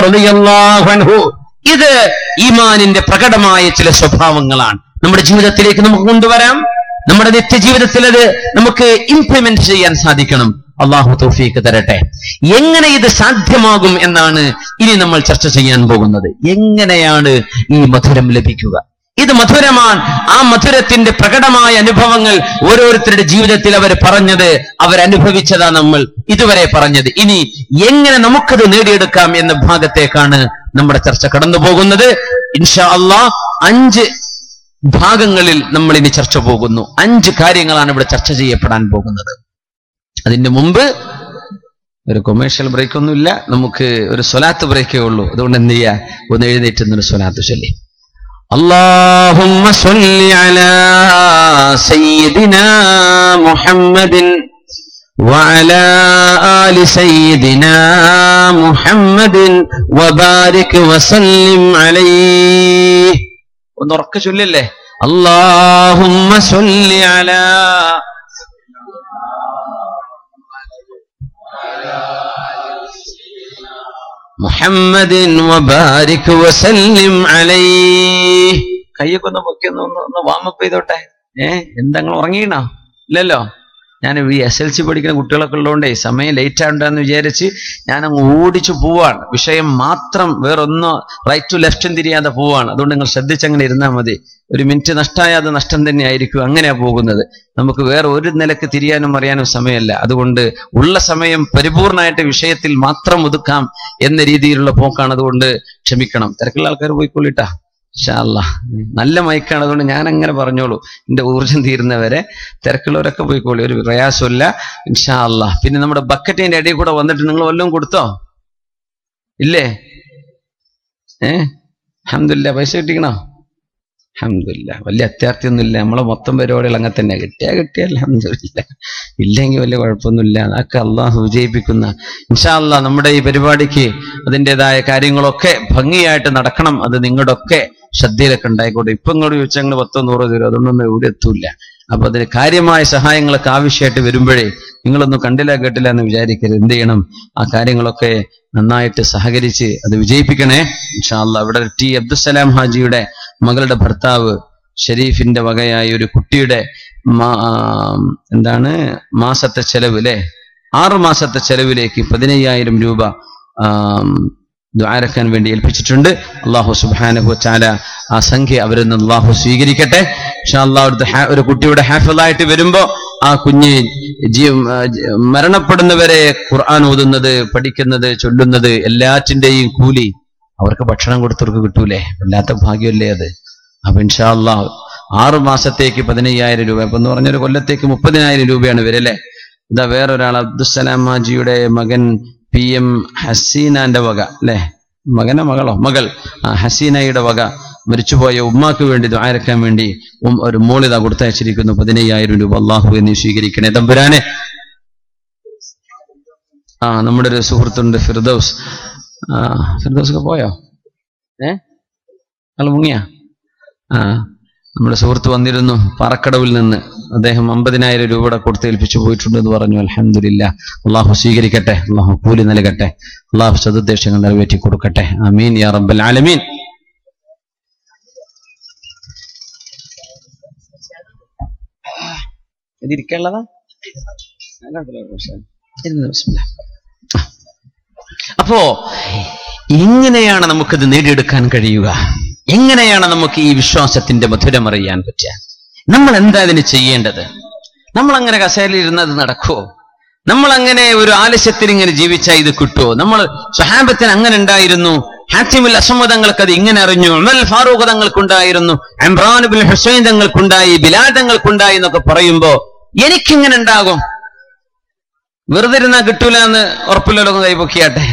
അൻഹു ഇത് ഈമാനിന്റെ പ്രകടമായ ചില സ്വഭാവങ്ങളാണ് നമ്മുടെ ജീവിതത്തിലേക്ക് നമുക്ക് കൊണ്ടുവരാം നമ്മുടെ നിത്യജീവിതത്തിൽ അത് നമുക്ക് ഇംപ്ലിമെന്റ് ചെയ്യാൻ സാധിക്കണം അള്ളാഹു തൗഫീക്ക് തരട്ടെ എങ്ങനെ ഇത് സാധ്യമാകും എന്നാണ് ഇനി നമ്മൾ ചർച്ച ചെയ്യാൻ പോകുന്നത് എങ്ങനെയാണ് ഈ മധുരം ലഭിക്കുക ഇത് മധുരമാണ് ആ മധുരത്തിന്റെ പ്രകടമായ അനുഭവങ്ങൾ ഓരോരുത്തരുടെ ജീവിതത്തിൽ അവർ പറഞ്ഞത് അവരനുഭവിച്ചതാ നമ്മൾ ഇതുവരെ പറഞ്ഞത് ഇനി എങ്ങനെ നമുക്കത് നേടിയെടുക്കാം എന്ന ഭാഗത്തേക്കാണ് നമ്മുടെ ചർച്ച കടന്നു പോകുന്നത് ഇൻഷാ അള്ളാ അഞ്ച് ഭാഗങ്ങളിൽ നമ്മൾ ഇനി ചർച്ച പോകുന്നു അഞ്ച് കാര്യങ്ങളാണ് ഇവിടെ ചർച്ച ചെയ്യപ്പെടാൻ പോകുന്നത് അതിന്റെ മുമ്പ് ഒരു കൊമേഴ്ഷ്യൽ ബ്രേക്ക് ഒന്നുമില്ല നമുക്ക് ഒരു സ്വലാത്ത് ബ്രേക്കേ ഉള്ളൂ അതുകൊണ്ട് എന്ത് ചെയ്യാ ഒന്ന് എഴുന്നേറ്റുന്നൊരു സ്വലാത്ത് ചൊല്ലി اللهم صل على سيدنا محمد وعلى آل سيدنا محمد وبارك وسلم عليه ونرك ചൊല്ലില്ലേ اللهم صل على محمد وبارك وسلم عليه കയ്യൊക്കെ ഒന്ന് പൊക്കി ഒന്ന് ഒന്ന് ഒന്ന് വാമപ്പ് ചെയ്തോട്ടെ ഏ എന്തെങ്കിലും ഉറങ്ങിയണോ ഇല്ലല്ലോ ഞാൻ ഈ എസ് എൽ സി പഠിക്കുന്ന കുട്ടികളൊക്കെ ഉള്ളതുകൊണ്ടേ സമയം ലേറ്റ് ആണ്ടെന്ന് വിചാരിച്ച് ഞാൻ അങ്ങ് ഓടിച്ചു പോവാണ് വിഷയം മാത്രം വേറൊന്നും റൈറ്റ് ടു ലെഫ്റ്റും തിരിയാതെ പോവാണ് അതുകൊണ്ട് നിങ്ങൾ ശ്രദ്ധിച്ചങ്ങനെ ഇരുന്നാൽ മതി ഒരു മിനിറ്റ് നഷ്ടമായ അത് നഷ്ടം തന്നെ ആയിരിക്കും അങ്ങനെയാ പോകുന്നത് നമുക്ക് വേറെ ഒരു നിലക്ക് തിരിയാനും അറിയാനും സമയമല്ല അതുകൊണ്ട് ഉള്ള സമയം പരിപൂർണമായിട്ട് വിഷയത്തിൽ മാത്രം ഒതുക്കാം എന്ന രീതിയിലുള്ള പോക്കാണ് അതുകൊണ്ട് ക്ഷമിക്കണം തിരക്കുള്ള ആൾക്കാർ പോയിക്കൊള്ളിട്ടാ ഷാല്ല നല്ല മൈക്കാണ് അതുകൊണ്ട് ഞാൻ അങ്ങനെ പറഞ്ഞോളൂ എന്റെ ഊർജം തീരുന്നവരെ തിരക്കുള്ളവരൊക്കെ പോയിക്കോളൂ ഒരു പ്രയാസമില്ല ഇൻഷാ അല്ലാ പിന്നെ നമ്മുടെ ബക്കറ്റിന്റെ ഇടയിൽ കൂടെ വന്നിട്ട് നിങ്ങൾ വല്ലതും കൊടുത്തോ ഇല്ലേ ഏ അഹമ്മദില്ല പൈസ കിട്ടിക്കണോ അഹമ്മദില്ല വലിയ അത്യാർത്ഥിയൊന്നുമില്ല നമ്മളെ മൊത്തം പരിപാടികൾ അങ്ങനെ തന്നെ കിട്ടിയാ കിട്ടിയാൽ അഹമ്മദില്ല ഇല്ലെങ്കിൽ വലിയ കുഴപ്പമൊന്നുമില്ല അതൊക്കെ അള്ളാഹു വിജയിപ്പിക്കുന്ന ഇൻഷാ അല്ലാ നമ്മുടെ ഈ പരിപാടിക്ക് അതിൻ്റെതായ കാര്യങ്ങളൊക്കെ ഭംഗിയായിട്ട് നടക്കണം അത് നിങ്ങളുടെ ഒക്കെ ശ്രദ്ധയിലൊക്കെ ഉണ്ടായിക്കോട്ടെ ഇപ്പൊ ഇങ്ങോട്ട് ചോദിച്ചാൽ ഞങ്ങൾ പത്തോ നൂറോ തരും അതൊന്നും ഇവിടെ എത്തൂല അപ്പൊ അതിന് കാര്യമായ സഹായങ്ങളൊക്കെ ആവശ്യമായിട്ട് വരുമ്പോഴേ നിങ്ങളൊന്നും കണ്ടില്ല കേട്ടില്ല എന്ന് വിചാരിക്കരുത് എന്ത് ചെയ്യണം ആ കാര്യങ്ങളൊക്കെ നന്നായിട്ട് സഹകരിച്ച് അത് വിജയിപ്പിക്കണേ ഇൻഷാല്ല ഇവിടെ ടി അബ്ദുസലാം ഹാജിയുടെ മകളുടെ ഭർത്താവ് ഷെരീഫിന്റെ വകയായ ഒരു കുട്ടിയുടെ മാ- ആ, എന്താണ് മാസത്തെ ചെലവ് അല്ലെ ആറു മാസത്തെ ചെലവിലേക്ക് പതിനയ്യായിരം രൂപ ആം, ദ്വാരക്കാൻ വേണ്ടി ഏൽപ്പിച്ചിട്ടുണ്ട് അള്ളാഹു സുബാനഹു ചാല ആ സംഖ്യ അവരിൽ നിന്ന് അള്ളാഹു സ്വീകരിക്കട്ടെ ഇൻഷാ അല്ലാഹ് ഒരു ഹാ- ഒരു കുട്ടിയുടെ ഹാഫിളായിട്ട് വരുമ്പോ ആ കുഞ്ഞ് ജീ ആ, ജ- മരണപ്പെടുന്നവരെ ഖുർആൻ ഓതുന്നത് പഠിക്കുന്നത് ചൊല്ലുന്നത് എല്ലാറ്റിന്റെയും കൂലി അവർക്ക് ഭക്ഷണം കൊടുത്തവർക്ക് കിട്ടൂലേ വല്ലാത്ത ഭാഗ്യമല്ലേ അത് അപ്പൊ ഇൻഷാ അള്ളാഹ് ആറു മാസത്തേക്ക് പതിനയ്യായിരം രൂപ ഇപ്പൊ എന്ന് പറഞ്ഞൊരു കൊല്ലത്തേക്ക് മുപ്പതിനായിരം രൂപയാണ് ഇവരല്ലേ ഇതാ വേറൊരാൾ അബ്ദുസലാം മാജിയുടെ മകൻ പി എം ഹസീനാന്റെ വക അല്ലെ മകനോ മകളോ മകൾ ആ ഹസീനയുടെ വക മരിച്ചുപോയ ഉമ്മാക്ക് വേണ്ടി ദ്വാരക്കാൻ വേണ്ടി ഉം ഒരു മോളിത കൊടുത്തയച്ചിരിക്കുന്നു പതിനയ്യായിരം രൂപ അള്ളാഹു എന്ന് സ്വീകരിക്കണേ തമ്പുരാനെ ആ നമ്മുടെ ഒരു സുഹൃത്തുണ്ട് ഫിർദൌസ് ആ ഫിർദൌസ് ഒക്കെ പോയോ ഏ ആള് മുങ്ങിയ ആ നമ്മുടെ സുഹൃത്ത് വന്നിരുന്നു പാറക്കടവിൽ നിന്ന് അദ്ദേഹം അമ്പതിനായിരം രൂപ കൂടെ കൊടുത്ത് ഏൽപ്പിച്ചു പോയിട്ടുണ്ട് എന്ന് പറഞ്ഞു അലഹമില്ല അള്ളാഹു സ്വീകരിക്കട്ടെ അള്ളാഹു കൂലി നൽകട്ടെ അള്ളാഹു സതുദ്ദേശങ്ങൾ നിറവേറ്റി കൊടുക്കട്ടെ അമീൻ യാ റബ്ബൽ ആലമീൻ ഇതിരിക്കാനുള്ളതാ അപ്പോ എങ്ങനെയാണ് നമുക്കിത് നേടിയെടുക്കാൻ കഴിയുക എങ്ങനെയാണ് നമുക്ക് ഈ വിശ്വാസത്തിന്റെ മധുരം അറിയാൻ പറ്റുക നമ്മൾ എന്താ ഇതിന് ചെയ്യേണ്ടത് നമ്മൾ അങ്ങനെ കസേരയിൽ ഇരുന്നത് നടക്കുമോ നമ്മൾ അങ്ങനെ ഒരു ആലസ്യത്തിൽ ഇങ്ങനെ ജീവിച്ചാൽ ഇത് കിട്ടുമോ നമ്മൾ സ്വഹാബത്തിന് അങ്ങനെ ഉണ്ടായിരുന്നു ഹാറ്റിമുൽ അസമ്മതങ്ങൾക്ക് അത് ഇങ്ങനെ അറിഞ്ഞു ഉമൽ ഫാറൂഖ് തങ്ങൾക്കുണ്ടായിരുന്നു ഇമ്രാൻ ബിൻ ഹുസൈൻ തങ്ങൾക്കുണ്ടായി ബിലാൽ തങ്ങൾക്കുണ്ടായി എന്നൊക്കെ പറയുമ്പോ എനിക്കിങ്ങനെ ഉണ്ടാകും വെറുതെ ഇരുന്നാ കിട്ടൂല എന്ന് ഉറപ്പില്ലല്ലോ ഒന്ന് കൈപൊക്കിയാട്ടെ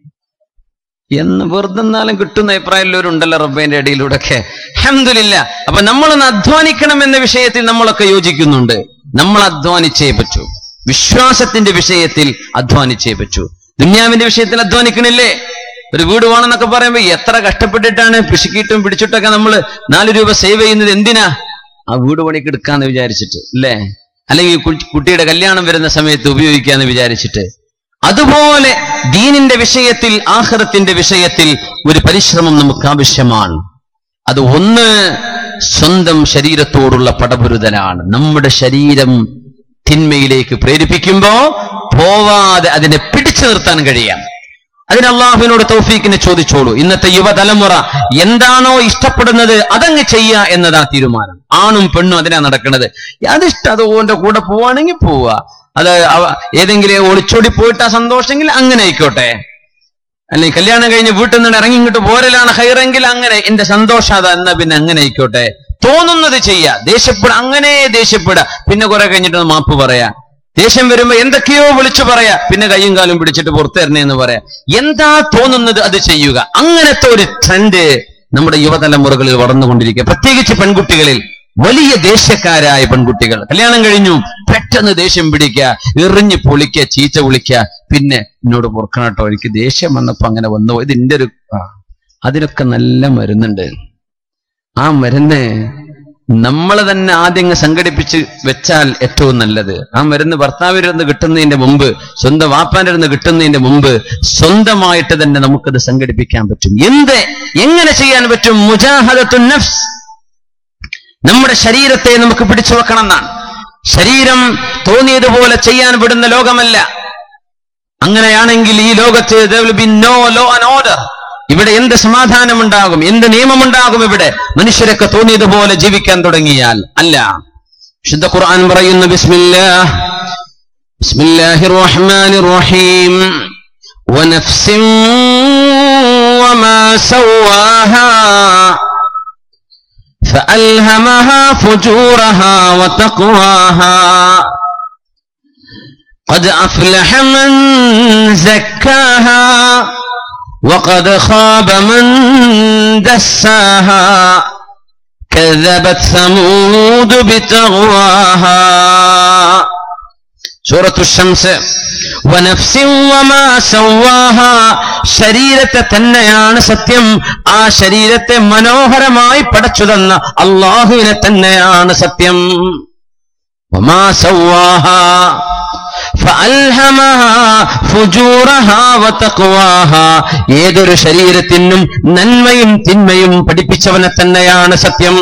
എന്ന് വെറുതെ എന്നാലും കിട്ടുന്ന അഭിപ്രായമുള്ളവരുണ്ടല്ലോ റബ്ബേന്റെ ഇടയിലൂടെ ഒക്കെ അഹമ്മദില്ല അപ്പൊ നമ്മളൊന്ന് അധ്വാനിക്കണം എന്ന വിഷയത്തിൽ നമ്മളൊക്കെ യോജിക്കുന്നുണ്ട് നമ്മൾ അധ്വാനിച്ചേ പറ്റൂ വിശ്വാസത്തിന്റെ വിഷയത്തിൽ അധ്വാനിച്ചേ പറ്റൂ ദുന്യാവിന്റെ വിഷയത്തിൽ അധ്വാനിക്കണില്ലേ ഒരു വീട് വേണമെന്നൊക്കെ പറയുമ്പോ എത്ര കഷ്ടപ്പെട്ടിട്ടാണ് പിശുക്കിയിട്ടും പിടിച്ചിട്ടൊക്കെ നമ്മൾ നാല് രൂപ സേവ് ചെയ്യുന്നത് എന്തിനാ ആ വീട് പണിക്ക് എടുക്കാന്ന് വിചാരിച്ചിട്ട് അല്ലേ അല്ലെങ്കിൽ കു- കുട്ടിയുടെ കല്യാണം വരുന്ന സമയത്ത് ഉപയോഗിക്കാന്ന് വിചാരിച്ചിട്ട് അതുപോലെ ദീനിന്റെ വിഷയത്തിൽ ആഹ്റത്തിന്റെ വിഷയത്തിൽ ഒരു പരിശ്രമം നമുക്ക് ആവശ്യമാണ് അത് ഒന്ന് സ്വന്തം ശരീരത്തോടുള്ള പടപുരുതലാണ് നമ്മുടെ ശരീരം തിന്മയിലേക്ക് പ്രേരിപ്പിക്കുമ്പോ പോവാതെ അതിനെ പിടിച്ചു നിർത്താൻ കഴിയാം അതിന് അള്ളാഹുവിനോട് തൗഫീക്കിനെ ചോദിച്ചോളൂ ഇന്നത്തെ യുവതലമുറ എന്താണോ ഇഷ്ടപ്പെടുന്നത് അതങ്ങ് ചെയ്യുക എന്നതാ തീരുമാനം ആണും പെണ്ണും അതിനാ നടക്കുന്നത് അതിഷ്ടം അത് ഓന്റെ കൂടെ പോവാണെങ്കിൽ പോവുക അത് അവ- ഏതെങ്കിലും ഒളിച്ചോടി പോയിട്ട് ആ സന്തോഷമെങ്കിൽ അങ്ങനെ ആയിക്കോട്ടെ അല്ലെങ്കിൽ കല്യാണം കഴിഞ്ഞ് വീട്ടിൽ നിന്ന് ഇറങ്ങി ഇങ്ങോട്ട് പോരലാണ് ഹൈറെങ്കിൽ അങ്ങനെ എന്റെ സന്തോഷം അതാ എന്നാ പിന്നെ അങ്ങനെ ആയിക്കോട്ടെ തോന്നുന്നത് ചെയ്യാ ദേഷ്യപ്പെട അങ്ങനെ ദേഷ്യപ്പെട പിന്നെ കുറെ കഴിഞ്ഞിട്ട് ഒന്ന് മാപ്പ് പറയാ ദേഷ്യം വരുമ്പോ എന്തൊക്കെയോ വിളിച്ചു പറയാ പിന്നെ കയ്യും കാലും പിടിച്ചിട്ട് പുറത്തിരണേ എന്ന് പറയാ എന്താ തോന്നുന്നത് അത് ചെയ്യുക അങ്ങനത്തെ ഒരു ട്രെൻഡ് നമ്മുടെ യുവതലമുറകളിൽ വളർന്നുകൊണ്ടിരിക്കുക പ്രത്യേകിച്ച് പെൺകുട്ടികളിൽ വലിയ ദേഷ്യക്കാരായ പെൺകുട്ടികൾ കല്യാണം കഴിഞ്ഞു പെട്ടെന്ന് ദേഷ്യം പിടിക്കുക എറിഞ്ഞ് പൊളിക്കുക ചീച്ച വിളിക്കുക പിന്നെ എന്നോട് പൊറുക്കണം കേട്ടോ എനിക്ക് ദേഷ്യം വന്നപ്പോ അങ്ങനെ വന്നു പോയി. ഇത് എന്റെ ഒരു ആ, അതിനൊക്കെ നല്ല മരുന്നുണ്ട് ആ മരുന്ന് നമ്മൾ തന്നെ ആദ്യം അങ്ങ് സംഘടിപ്പിച്ച് വെച്ചാൽ ഏറ്റവും നല്ലത് ആ മരുന്ന് ഭർത്താവിരുന്ന് കിട്ടുന്നതിന്റെ മുമ്പ് സ്വന്തം വാപ്പാന്റെ ഇരുന്ന് കിട്ടുന്നതിന്റെ മുമ്പ് സ്വന്തമായിട്ട് തന്നെ നമുക്കത് സംഘടിപ്പിക്കാൻ പറ്റും എന്ത് എങ്ങനെ ചെയ്യാൻ പറ്റും മുജാഹദത്തുൻ നഫ്സ് നമ്മുടെ ശരീരത്തെ നമുക്ക് പിടിച്ചു വെക്കണം എന്നാണ് ശരീരം തോന്നിയതുപോലെ ചെയ്യാൻ വിടുന്ന ലോകമല്ല അങ്ങനെയാണെങ്കിൽ ഈ ലോകത്ത് there will be no law and order ഇവിടെ എന്ത് സമാധാനമുണ്ടാകും എന്ത് നിയമമുണ്ടാകും ഇവിടെ മനുഷ്യരൊക്കെ തോന്നിയതുപോലെ ജീവിക്കാൻ തുടങ്ങിയാൽ അല്ല ശുദ്ധ ഖുർആൻ പറയുന്നു ബിസ്മില്ലാഹ് ബിസ്മില്ലാഹിർ റഹ്മാനിർ റഹീം ونفس وما سواها فألهمها فجورها وتقواها قد أفلح من زكاها وقد خاب من دساها كذبت ثمود بتغواها سورة الشمس ونفس وما سواها ശരീരത്തെ തന്നെയാണ് സത്യം ആ ശരീരത്തെ മനോഹരമായി പടച്ചു തന്ന അള്ളാഹുവിനെ തന്നെയാണ് സത്യം وما سواها فألهمها فجورها وتقواها ഏതൊരു ശരീരത്തിനും നന്മയും തിന്മയും പഠിപ്പിച്ചവനെ തന്നെയാണ് സത്യം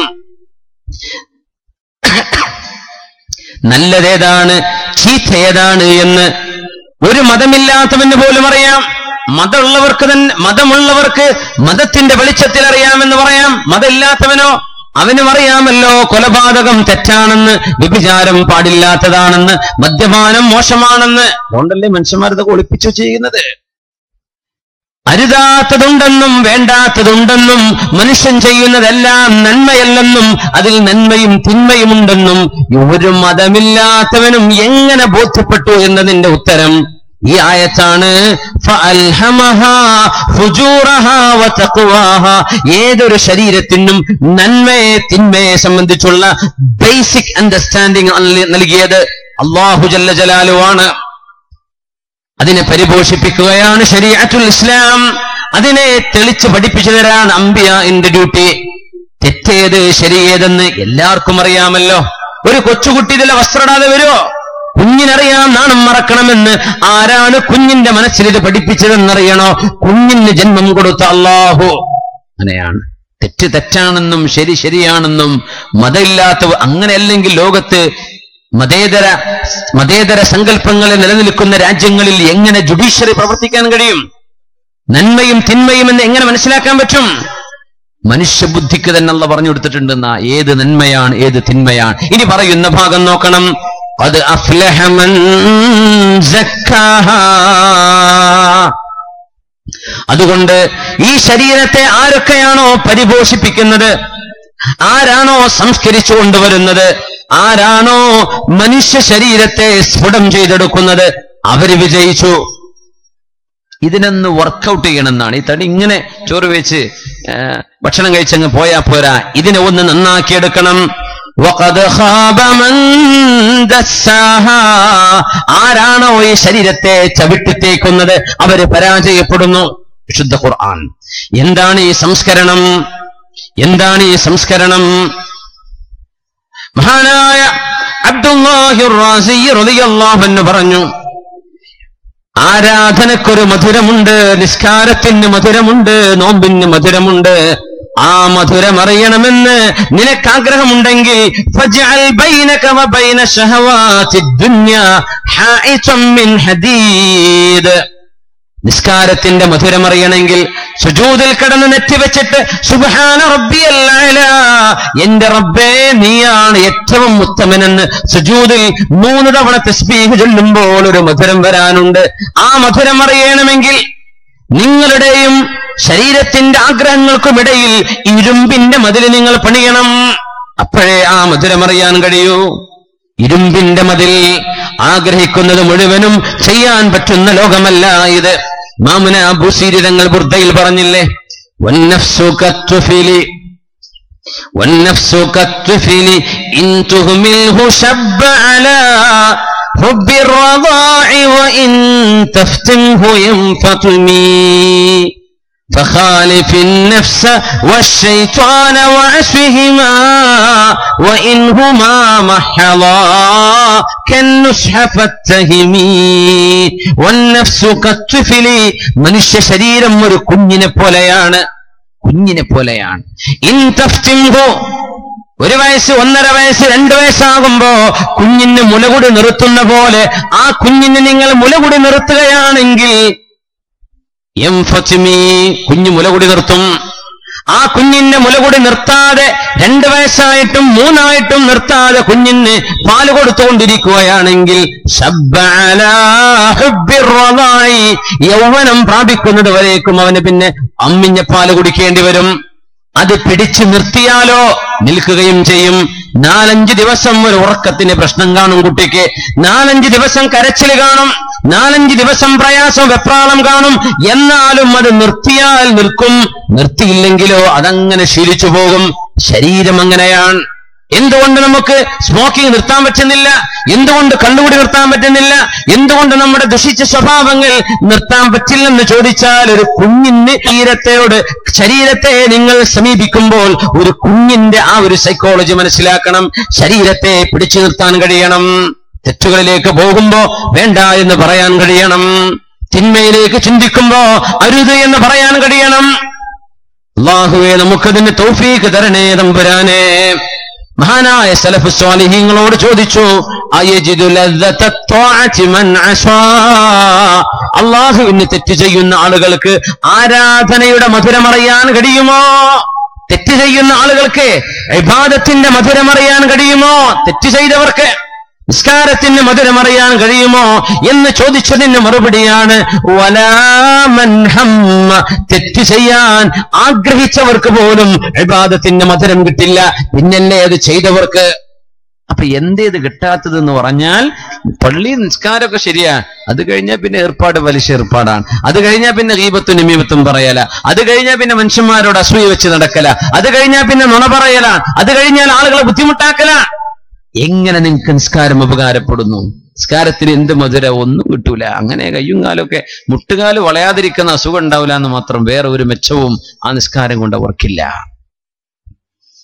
നല്ലതേതാണ് ചീത്ത ഏതാണ് എന്ന് ഒരു മതമില്ലാത്തവന് പോലും അറിയാം മതമുള്ളവർക്ക് തന്നെ മതമുള്ളവർക്ക് മതത്തിന്റെ വെളിച്ചത്തിൽ അറിയാമെന്ന് പറയാം മതമില്ലാത്തവനോ അവനും അറിയാമല്ലോ കൊലപാതകം തെറ്റാണെന്ന് വ്യഭിചാരം പാടില്ലാത്തതാണെന്ന് മദ്യപാനം മോശമാണെന്ന് അതുകൊണ്ടല്ലേ മനുഷ്യന്മാരതൊക്കെ ഒളിപ്പിച്ചു ചെയ്യുന്നത് അരുതാത്തതുണ്ടെന്നും വേണ്ടാത്തതുണ്ടെന്നും മനുഷ്യൻ ചെയ്യുന്നതെല്ലാം നന്മയല്ലെന്നും അതിൽ നന്മയും തിന്മയുമുണ്ടെന്നും ഒരു മതമില്ലാത്തവനും എങ്ങനെ ബോധ്യപ്പെട്ടു എന്നതിന്റെ ഉത്തരം ഈ ആയത്താണ് ഫഅൽഹമഹാ ഫുജൂറഹാ വതഖ്വാഹാ. ഏതൊരു ശരീരത്തിനും നന്മയെ തിന്മയെ സംബന്ധിച്ചുള്ള ബേസിക് അണ്ടർസ്റ്റാൻഡിംഗ് നൽകിയത് അള്ളാഹു ജല്ല ജലാലുവാണ് അതിനെ പരിപോഷിപ്പിക്കുകയാണ് ശരീഅത്തുൽ ഇസ്ലാം അതിനെ തെളിച്ച് പഠിപ്പിച്ചു തരാൻ അംബിയ ഇന്റെ ഡ്യൂട്ടി തെറ്റേത് ശരിയേതെന്ന് എല്ലാവർക്കും അറിയാമല്ലോ ഒരു കൊച്ചുകുട്ടി ഇതിലെ വസ്ത്രമിടാതെ വരുമോ കുഞ്ഞിനറിയാം നാണം മറക്കണമെന്ന് ആരാണ് കുഞ്ഞിന്റെ മനസ്സിൽ ഇത് പഠിപ്പിച്ചതെന്നറിയണോ കുഞ്ഞിന് ജന്മം കൊടുത്ത അള്ളാഹു അങ്ങനെയാണ് തെറ്റ് തെറ്റാണെന്നും ശരി ശരിയാണെന്നും മതമില്ലാത്ത അങ്ങനെയല്ലെങ്കിൽ ലോകത്ത് മതേതര മതേതര സങ്കല്പങ്ങളിൽ നിലനിൽക്കുന്ന രാജ്യങ്ങളിൽ എങ്ങനെ ജുഡീഷ്യറി പ്രവർത്തിക്കാൻ കഴിയും നന്മയും തിന്മയും എന്ന് എങ്ങനെ മനസ്സിലാക്കാൻ പറ്റും മനുഷ്യബുദ്ധിക്ക് തന്നെ അല്ല പറഞ്ഞു കൊടുത്തിട്ടുണ്ടെന്ന ഏത് നന്മയാണ് ഏത് തിന്മയാണ് ഇനി പറയുന്ന ഭാഗം നോക്കണം അത് അഫ്ലഹമൻ അതുകൊണ്ട് ഈ ശരീരത്തെ ആരൊക്കെയാണോ പരിപോഷിപ്പിക്കുന്നത് ആരാണോ സംസ്കരിച്ചു കൊണ്ടുവരുന്നത് ആരാണോ മനുഷ്യ ശരീരത്തെ സ്ഫുടം ചെയ്തെടുക്കുന്നത് അവര് വിജയിച്ചു ഇതിനൊന്ന് വർക്കൗട്ട് ചെയ്യണമെന്നാണ് ഈ തടി ഇങ്ങനെ ചോറ് വെച്ച് ആ, ഭക്ഷണം കഴിച്ചങ്ങ് പോയാ പോരാ ഇതിനെ ഒന്ന് നന്നാക്കിയെടുക്കണം വഖദ് ഖാബ മൻ ദസ്സാഹാ. ആരാണോ ഈ ശരീരത്തെ ചവിട്ടിത്തേക്കുന്നത് അവര് പരാജയപ്പെടുന്നു വിശുദ്ധ ഖുർആൻ എന്താണ് ഈ സംസ്കരണം എന്താണ് ഈ സംസ്കരണം മഹാനായ അബ്ദുല്ലാഹിർ റാസി റളിയല്ലാഹു അൻഹു പറഞ്ഞു ആരാധനക്കൊരു മധുരമുണ്ട് നിസ്കാരത്തിന് മധുരമുണ്ട് നോമ്പിന് മധുരമുണ്ട് ആ മധുരം അറിയണമെന്ന് നിനക്ക് ആഗ്രഹമുണ്ടെങ്കിൽ ഫജ്അൽ ബൈനക വബൈന ശഹവാതി ദുനിയ ഹായിതൻ മിൻ ഹദീദ് നിസ്കാരത്തിന്റെ മധുരം അറിയണമെങ്കിൽ സുജൂദിൽ കിടന്ന് നെറ്റിവെച്ചിട്ട് സുബ്ഹാന റബ്ബിയൽ അഅല എന്റെ റബ്ബേ നീയാണ് ഏറ്റവും ഉത്തമനെന്ന് സുജൂദിൽ മൂന്ന് തവണ തസ്ബീഹ് ചൊല്ലുമ്പോൾ ഒരു മധുരം വരാനുണ്ട് ആ മധുരം അറിയണമെങ്കിൽ നിങ്ങളുടെയും ശരീരത്തിന്റെ ആഗ്രഹങ്ങൾക്കുമിടയിൽ ഇരുമ്പിന്റെ മതിൽ നിങ്ങൾ പണിയണം അപ്പോഴേ ആ മധുരം അറിയാൻ കഴിയൂ ഇരുമ്പിന്റെ മതിൽ ആഗ്രഹിക്കുന്നത് മുഴുവനും ചെയ്യാൻ പറ്റുന്ന ലോകമല്ല ഇത് മാമുന അബുസീരി തങ്ങൾ ബുർദയിൽ പറഞ്ഞില്ലേ വന്നഫ്സു കത്തുഫിലി والنفس كالطفل إن تهمله شب على حب الرضاع وإن تفتنه ينفطمي فخالف النفس والشيطان وعشهما وإنهما محضا كالنصح فاتهمي والنفس كالطفل മനുഷ്യ ശരീരം ഒരു കുഞ്ഞിനെ പോലെയാണ് കുഞ്ഞിനെ പോലെയാണ് ഇൻ തഫ്തിൻഹു ഒരു വയസ്സ് ഒന്നര വയസ്സ് രണ്ട് വയസ്സാകുമ്പോ കുഞ്ഞിന് മുലകുടി നിർത്തുന്ന പോലെ ആ കുഞ്ഞിന് നിങ്ങൾ മുലകുടി നിർത്തുകയാണെങ്കിൽ എം ഫത്തിമി കുഞ്ഞു മുലകുടി നിർത്തും ആ കുഞ്ഞിന്റെ മുലകുടി നിർത്താതെ രണ്ട് വയസ്സായിട്ടും മൂന്നായിട്ടും നിർത്താതെ കുഞ്ഞിന് പാല് കൊടുത്തുകൊണ്ടിരിക്കുകയാണെങ്കിൽ ശബ്ബഅലാ ഹുബ്ബിർ റളായി യൗവനം പ്രാപിക്കുന്നത് വരേക്കും അവന് പിന്നെ അമ്മിഞ്ഞ പാല് കുടിക്കേണ്ടി വരും അത് പിടിച്ചു നിർത്തിയാലോ നിൽക്കുകയും ചെയ്യും നാലഞ്ച് ദിവസം ഒരു ഉറക്കത്തിന് പ്രശ്നം കാണും കുട്ടിക്ക് നാലഞ്ച് ദിവസം കരച്ചിൽ കാണും നാലഞ്ച് ദിവസം പ്രയാസം വെപ്രാളം കാണും എന്നാലും അത് നിർത്തിയാൽ നിൽക്കും നിർത്തിയില്ലെങ്കിലോ അതങ്ങനെ ശീലിച്ചു പോകും ശരീരം അങ്ങനെയാണ് എന്തുകൊണ്ട് നമുക്ക് സ്മോക്കിംഗ് നിർത്താൻ പറ്റുന്നില്ല എന്തുകൊണ്ട് കണ്ടുകൂടി നിർത്താൻ പറ്റുന്നില്ല എന്തുകൊണ്ട് നമ്മുടെ ദുഷിച്ച സ്വഭാവങ്ങൾ നിർത്താൻ പറ്റില്ലെന്ന് ചോദിച്ചാൽ ഒരു കുഞ്ഞിന് ശരീരത്തോട് ശരീരത്തെ നിങ്ങൾ സമീപിക്കുമ്പോൾ ഒരു കുഞ്ഞിന്റെ ആ ഒരു സൈക്കോളജി മനസ്സിലാക്കണം ശരീരത്തെ പിടിച്ചു നിർത്താൻ കഴിയണം തെറ്റുകളിലേക്ക് പോകുമ്പോ വേണ്ട എന്ന് പറയാൻ കഴിയണം തിന്മയിലേക്ക് ചിന്തിക്കുമ്പോ അരുത് എന്ന് പറയാൻ കഴിയണം അള്ളാഹുവെ നമുക്കതിന് തൗഫീക്ക് തരണേ തമ്പുരാനെ മഹാനായ സലഫ് സ്വാലിഹീങ്ങളോട് ചോദിച്ചു അയജിദു ലദ്ദത്ത ത്വാഅതി മൻ അസാ അള്ളാഹുവിന് തെറ്റ് ചെയ്യുന്ന ആളുകൾക്ക് ആരാധനയുടെ മധുരമറിയാൻ കഴിയുമോ തെറ്റ് ചെയ്യുന്ന ആളുകൾക്ക് ഇബാദത്തിന്റെ മധുരമറിയാൻ കഴിയുമോ തെറ്റ് ചെയ്തവർക്ക് നിസ്കാരത്തിന് മധുരമറിയാൻ കഴിയുമോ എന്ന് ചോദിച്ചതിന് മറുപടിയാണ് വലാമൻ ഹമ്മ. തെറ്റ് ചെയ്യാൻ ആഗ്രഹിച്ചവർക്ക് പോലും ഇബാദത്തിന്റെ മധുരം കിട്ടില്ല പിന്നല്ലേ അത് ചെയ്തവർക്ക് അപ്പൊ എന്തേത് കിട്ടാത്തത് എന്ന് പറഞ്ഞാൽ പള്ളി നിസ്കാരമൊക്കെ ശരിയാ അത് കഴിഞ്ഞാൽ പിന്നെ ഏർപ്പാട് പലിശ ഏർപ്പാടാണ് അത് കഴിഞ്ഞാൽ പിന്നെ ഗീപത്തും നിമീപത്തും പറയല അത് കഴിഞ്ഞാൽ പിന്നെ മനുഷ്യന്മാരോട് അസൂയ വെച്ച് നടക്കല അത് കഴിഞ്ഞാൽ പിന്നെ നുണ പറയലാണ് അത് കഴിഞ്ഞാൽ ആളുകളെ ബുദ്ധിമുട്ടാക്കല എങ്ങനെ നിങ്ങൾക്ക് നിസ്കാരം ഉപകാരപ്പെടുന്നു നിസ്കാരത്തിന് എന്ത് മധുര ഒന്നും കിട്ടൂല അങ്ങനെ കയ്യും കാലൊക്കെ മുട്ടുകാല് വളയാതിരിക്കുന്ന അസുഖം ഉണ്ടാവില്ല എന്ന് മാത്രം വേറെ ഒരു മെച്ചവും ആ നിസ്കാരം കൊണ്ട് അവർക്കില്ല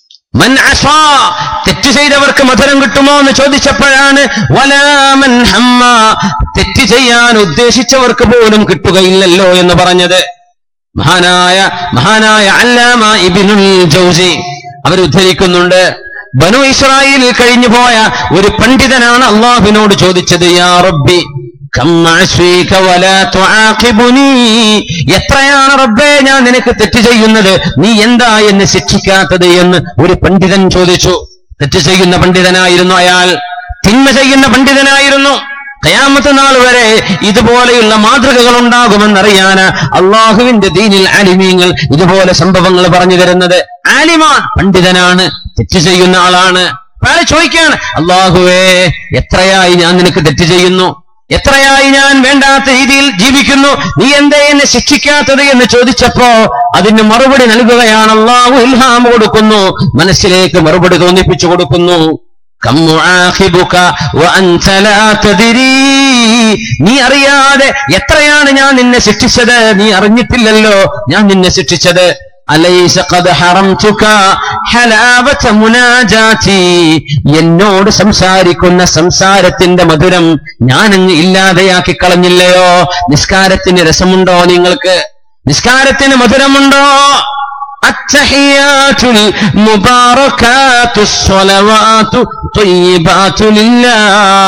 മൻ അസാ തെറ്റ് ചെയ്തവർക്ക് മധുരം കിട്ടുമോ എന്ന് ചോദിച്ചപ്പോഴാണ് വലാമൻ ഹമ്മ തെറ്റ് ചെയ്യാൻ ഉദ്ദേശിച്ചവർക്ക് പോലും കിട്ടുകയില്ലല്ലോ എന്ന് പറഞ്ഞത് മഹാനായ മഹാനായ അല്ലാമ ഇബിനുൽ ജൗസി അവർ ഉദ്ധരിക്കുന്നുണ്ട് ബനു ഇസ്രായേലിൽ കഴിഞ്ഞു പോയ ഒരു പണ്ഡിതനാണ് അള്ളാഹുവിനോട് ചോദിച്ചത് യാ റബ്ബി കം അഅ്സ്വീക വലാ തുആഖിബുനീ. എത്രയാണ് റബ്ബേ ഞാൻ നിനക്ക് തെറ്റ് ചെയ്യുന്നത് നീ എന്താ എന്നെ ശിക്ഷിക്കാത്തത് എന്ന് ഒരു പണ്ഡിതൻ ചോദിച്ചു തെറ്റ് ചെയ്യുന്ന പണ്ഡിതനായിരുന്നു അയാൾ തിന്മ ചെയ്യുന്ന പണ്ഡിതനായിരുന്നു കയാമത്തെ നാൾ വരെ ഇതുപോലെയുള്ള മാതൃകകൾ ഉണ്ടാകുമെന്നറിയാന് അള്ളാഹുവിന്റെ ദീനിൽ ആലിമീങ്ങൾ ഇതുപോലെ സംഭവങ്ങൾ പറഞ്ഞു തരുന്നത് ആലിമാൻ പണ്ഡിതനാണ് തെറ്റ് ചെയ്യുന്ന ആളാണ് അയാൾ ചോദിക്കാണ് അള്ളാഹുവേ എത്രയായി ഞാൻ നിനക്ക് തെറ്റ് ചെയ്യുന്നു എത്രയായി ഞാൻ വേണ്ടാത്ത രീതിയിൽ ജീവിക്കുന്നു നീ എന്തേ എന്നെ ശിക്ഷിക്കാത്തത് എന്ന് ചോദിച്ചപ്പോ അതിന് മറുപടി നൽകുകയാണ് അള്ളാഹു ഇൽഹാം കൊടുക്കുന്നു മനസ്സിലേക്ക് മറുപടി തോന്നിപ്പിച്ചു കൊടുക്കുന്നു കം നുആഖിബുക വഅൻത ലാ തദ്രീ. നീ അറിയാതെ എത്രയാണ് ഞാൻ നിന്നെ ശിക്ഷിച്ചത് നീ അറിഞ്ഞിട്ടില്ലല്ലോ ഞാൻ നിന്നെ ശിക്ഷിച്ചത് അലൈസ ഖദ് ഹറംതുക ഹലാവത മുനാജാതി എന്നോട് സംസാരിക്കുന്ന സംസാരത്തിന്റെ മധുരം ഞാനങ്ങ് ഇല്ലാതെയാക്കി കളഞ്ഞില്ലയോ നിസ്കാരത്തിന് രസമുണ്ടോ നിങ്ങൾക്ക് നിസ്കാരത്തിന് മധുരമുണ്ടോ التحيات المباركات الصلوات طيبات لله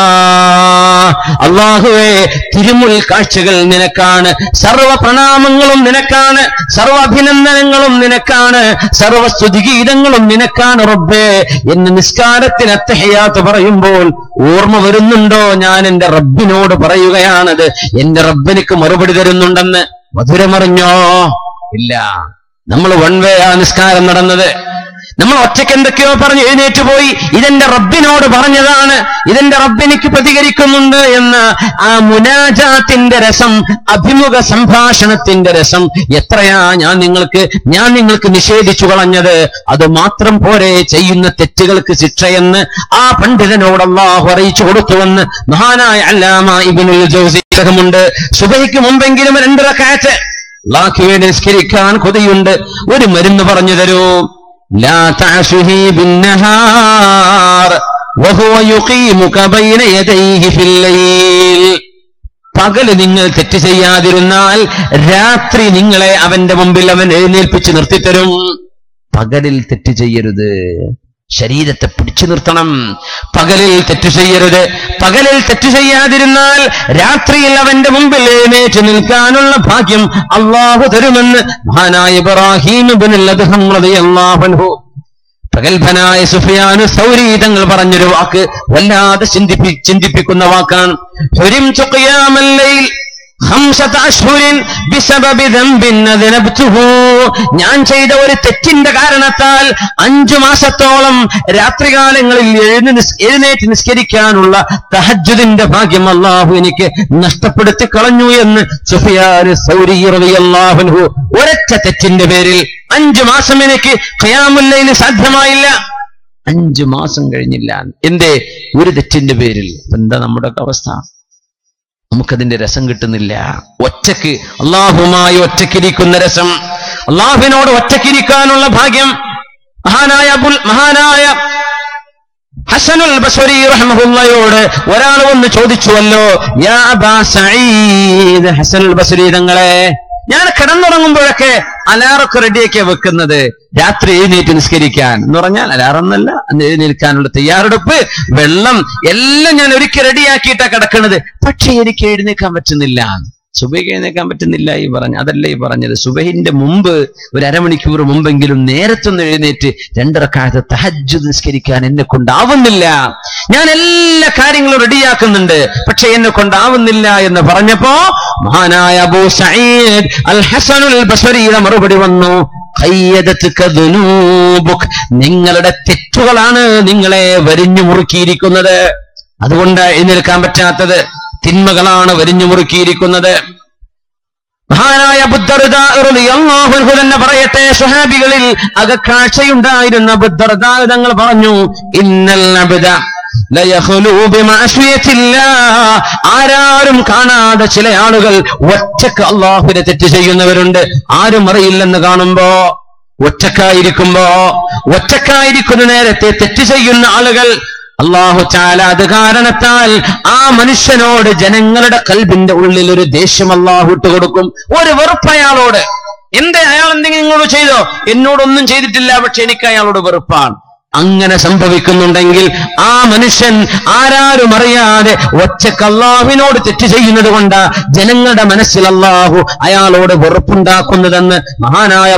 അള്ളാഹുവേ തിരുമുൽ കാഴ്ചകൾ നിനക്കാണ് സർവ പ്രണാമങ്ങളും നിനക്കാണ് സർവ അഭിനന്ദനങ്ങളും നിനക്കാണ് സർവ സ്തുതിഗീതങ്ങളും നിനക്കാണ് റബ്ബേ എന്ന് നിസ്കാരത്തിന് അത്തഹയാത്ത് പറയുമ്പോൾ ഓർമ്മ വരുന്നുണ്ടോ ഞാൻ എന്റെ റബ്ബിനോട് പറയുകയാണത് എന്റെ റബ്ബിനിക്ക് മറുപടി തരുന്നുണ്ടെന്ന് മധുരമറിഞ്ഞോ ഇല്ല നമ്മൾ വൺ വേ ആ നിസ്കാരം നടന്നത് നമ്മൾ ഒറ്റയ്ക്ക് എന്തൊക്കെയോ പറഞ്ഞ് എഴുന്നേറ്റ് പോയി ഇതെന്റെ റബ്ബിനോട് പറഞ്ഞതാണ് ഇതെന്റെ റബ്ബിനിക്ക് പ്രതികരിക്കുന്നുണ്ട് എന്ന് ആ മുനാജാത്തിന്റെ രസം അഭിമുഖ സംഭാഷണത്തിന്റെ രസം എത്രയാ ഞാൻ നിങ്ങൾക്ക് ഞാൻ നിങ്ങൾക്ക് നിഷേധിച്ചു കളഞ്ഞത് അത് മാത്രം പോരെ ചെയ്യുന്ന തെറ്റുകൾക്ക് ശിക്ഷയെന്ന് ആ പണ്ഡിതനോട് അള്ളാഹു അറിയിച്ചു കൊടുത്തുവെന്ന് മഹാനായ അല്ലാമ ഇബിനുൽ ജോസി ഗ്രഹമുണ്ട് സുബഹിക്ക് മുമ്പെങ്കിലും രണ്ടര കാറ്റ് അള്ളാഹ്ക്ക് വേണ്ടി നിസ്കരിക്കാൻ കൊതിയുണ്ട് ഒരു മരുന്ന് പറഞ്ഞു തരൂ ലാ തഅശുഹി ബിന്നഹാർ വഹുവ യുഖീമുക ബൈന യദൈഹി ഫിൽ ലൈൽ പകല് നിങ്ങൾ തെറ്റ് ചെയ്യാതിരുന്നാൽ രാത്രി നിങ്ങളെ അവന്റെ മുമ്പിൽ അവൻ എഴുന്നേൽപ്പിച്ച് നിർത്തിത്തരും പകലിൽ തെറ്റ് ചെയ്യരുത് ശരീരത്തെ പിടിച്ചു നിർത്തണം പകലിൽ തെറ്റു ചെയ്യരുത് പകലിൽ തെറ്റു ചെയ്യാതിരുന്നാൽ രാത്രിയിൽ അവന്റെ മുമ്പിൽ എഴുന്നേറ്റ് നിൽക്കാനുള്ള ഭാഗ്യം അള്ളാഹു തരുമെന്ന് മഹാനായ ഇബ്രാഹിം ഇബ്നുൽ അദ്ഹം റളിയല്ലാഹു അൻഹു പ്രഗത്ഭനായ സുഫിയാനു സൗരി തങ്ങൾ പറഞ്ഞൊരു വാക്ക് വല്ലാതെ ചിന്തിപ്പി ചിന്തിപ്പിക്കുന്ന വാക്കാണ് ഹുരിം ചുഖിയാമല്ലയിൽ خمسة أشهر بسبب ذنب أذنبته ഞാൻ ചെയ്ത ഒരു തെറ്റിന്റെ കാരണത്താൽ അഞ്ചു മാസത്തോളം രാത്രികാലങ്ങളിൽ എഴുന്ന നിസ് എഴുന്നേറ്റ് നിസ്കരിക്കാനുള്ള തഹജ്ജുദിന്റെ ഭാഗ്യം അള്ളാഹു എനിക്ക് നഷ്ടപ്പെടുത്തി കളഞ്ഞു എന്ന് സുഫിയാൻ സൗരി റളിയല്ലാഹു ഒരൊറ്റ തെറ്റിന്റെ പേരിൽ അഞ്ചു മാസം എനിക്ക് ഖിയാമുല്ലയിൽ സാധ്യമായില്ല അഞ്ചു മാസം കഴിഞ്ഞില്ല എന്തേ ഒരു തെറ്റിന്റെ പേരിൽ അപ്പൊ എന്താ നമ്മുടെ അവസ്ഥ നമുക്കതിന്റെ രസം കിട്ടുന്നില്ല ഒറ്റക്ക് അള്ളാഹുമായി ഒറ്റക്കിരിക്കുന്ന രസം അള്ളാഹുവിനോട് ഒറ്റക്കിരിക്കാനുള്ള ഭാഗ്യം മഹാനായ അബുൽ മഹാനായ ഹസനുൽ ബസ്വരി റഹ്മഹുള്ളയോട് ഒരാൾ വന്ന് ചോദിച്ചുവല്ലോ യാ അബാ സഈദ് ഹസനുൽ ബസ്വരി തങ്ങളെ ഞാൻ കിടന്നുറങ്ങുമ്പോഴൊക്കെ അലാറൊക്കെ റെഡിയൊക്കെ വെക്കുന്നത് രാത്രി എഴുന്നേറ്റ് നിസ്കരിക്കാൻ എന്ന് പറഞ്ഞാൽ അലാറം എന്നല്ല അന്ന് എഴുന്നേൽക്കാനുള്ള തയ്യാറെടുപ്പ് വെള്ളം എല്ലാം ഞാൻ ഒരുക്കി റെഡിയാക്കിയിട്ടാ കിടക്കുന്നത് പക്ഷെ എനിക്ക് എഴുന്നേക്കാൻ പറ്റുന്നില്ല സുബൈക്ക് എഴുന്നേക്കാൻ പറ്റുന്നില്ല ഈ പറഞ്ഞു അതല്ല ഈ പറഞ്ഞത് സുബഹിന്റെ മുമ്പ് ഒരു അരമണിക്കൂർ മുമ്പെങ്കിലും നേരത്തൊന്ന് എഴുന്നേറ്റ് രണ്ടിറക്കാലത്ത് തഹജ്ജു നിസ്കരിക്കാൻ എന്നെ കൊണ്ടാവുന്നില്ല ഞാൻ എല്ലാ കാര്യങ്ങളും റെഡിയാക്കുന്നുണ്ട് പക്ഷെ എന്നെ കൊണ്ടാവുന്നില്ല എന്ന് പറഞ്ഞപ്പോ മഹാനായ അബൂ സഈദ് അൽ ഹസനുൽ ബസരിയുടെ മറുപടി വന്നു ഖയ്യദത്ക ദുനൂബുക് നിങ്ങളുടെ തെറ്റുകളാണ് നിങ്ങളെ വരിഞ്ഞു മുറുക്കിയിരിക്കുന്നത് അതുകൊണ്ട് എഴുന്നേൽക്കാൻ പറ്റാത്തത് തിന്മകളാണ് വരിഞ്ഞു മുറുക്കിയിരിക്കുന്നത് മഹാനായ ബുദ്ധർദാഹു തന്നെ പറയട്ടെ സുഹാബികളിൽ അകക്കാഴ്ചയുണ്ടായിരുന്ന ബുദ്ധർദാതങ്ങൾ പറഞ്ഞു ഇന്നൽ അബ്ദ ലയഖ്ലൂ ബിമഅസിയത്തില്ലാ. ആരാരും കാണാതെ ചില ആളുകൾ ഒറ്റക്ക് അള്ളാഹുവിനെ തെറ്റ് ചെയ്യുന്നവരുണ്ട് ആരും അറിയില്ലെന്ന് കാണുമ്പോ ഒറ്റക്കായിരിക്കുമ്പോ ഒറ്റക്കായിരിക്കുന്ന നേരത്തെ തെറ്റ് ചെയ്യുന്ന ആളുകൾ അള്ളാഹു ചാല അത് കാരണത്താൽ ആ മനുഷ്യനോട് ജനങ്ങളുടെ കൽബിന്റെ ഉള്ളിൽ ഒരു ദേഷ്യം അള്ളാഹു ഇട്ട് കൊടുക്കും ഒരു വെറുപ്പ് അയാളോട് എന്തേ അയാൾ എന്തെങ്കിലും നിങ്ങളോട് ചെയ്തോ എന്നോടൊന്നും ചെയ്തിട്ടില്ല പക്ഷെ എനിക്ക് അയാളോട് വെറുപ്പാണ് അങ്ങനെ സംഭവിക്കുന്നുണ്ടെങ്കിൽ ആ മനുഷ്യൻ ആരാരും അറിയാതെ ഒറ്റക്ക് അള്ളാഹുവിനോട് തെറ്റ് ചെയ്യുന്നത് കൊണ്ട് ജനങ്ങളുടെ മനസ്സിൽ അള്ളാഹു അയാളോട് വെറുപ്പുണ്ടാക്കുന്നതെന്ന് മഹാനായ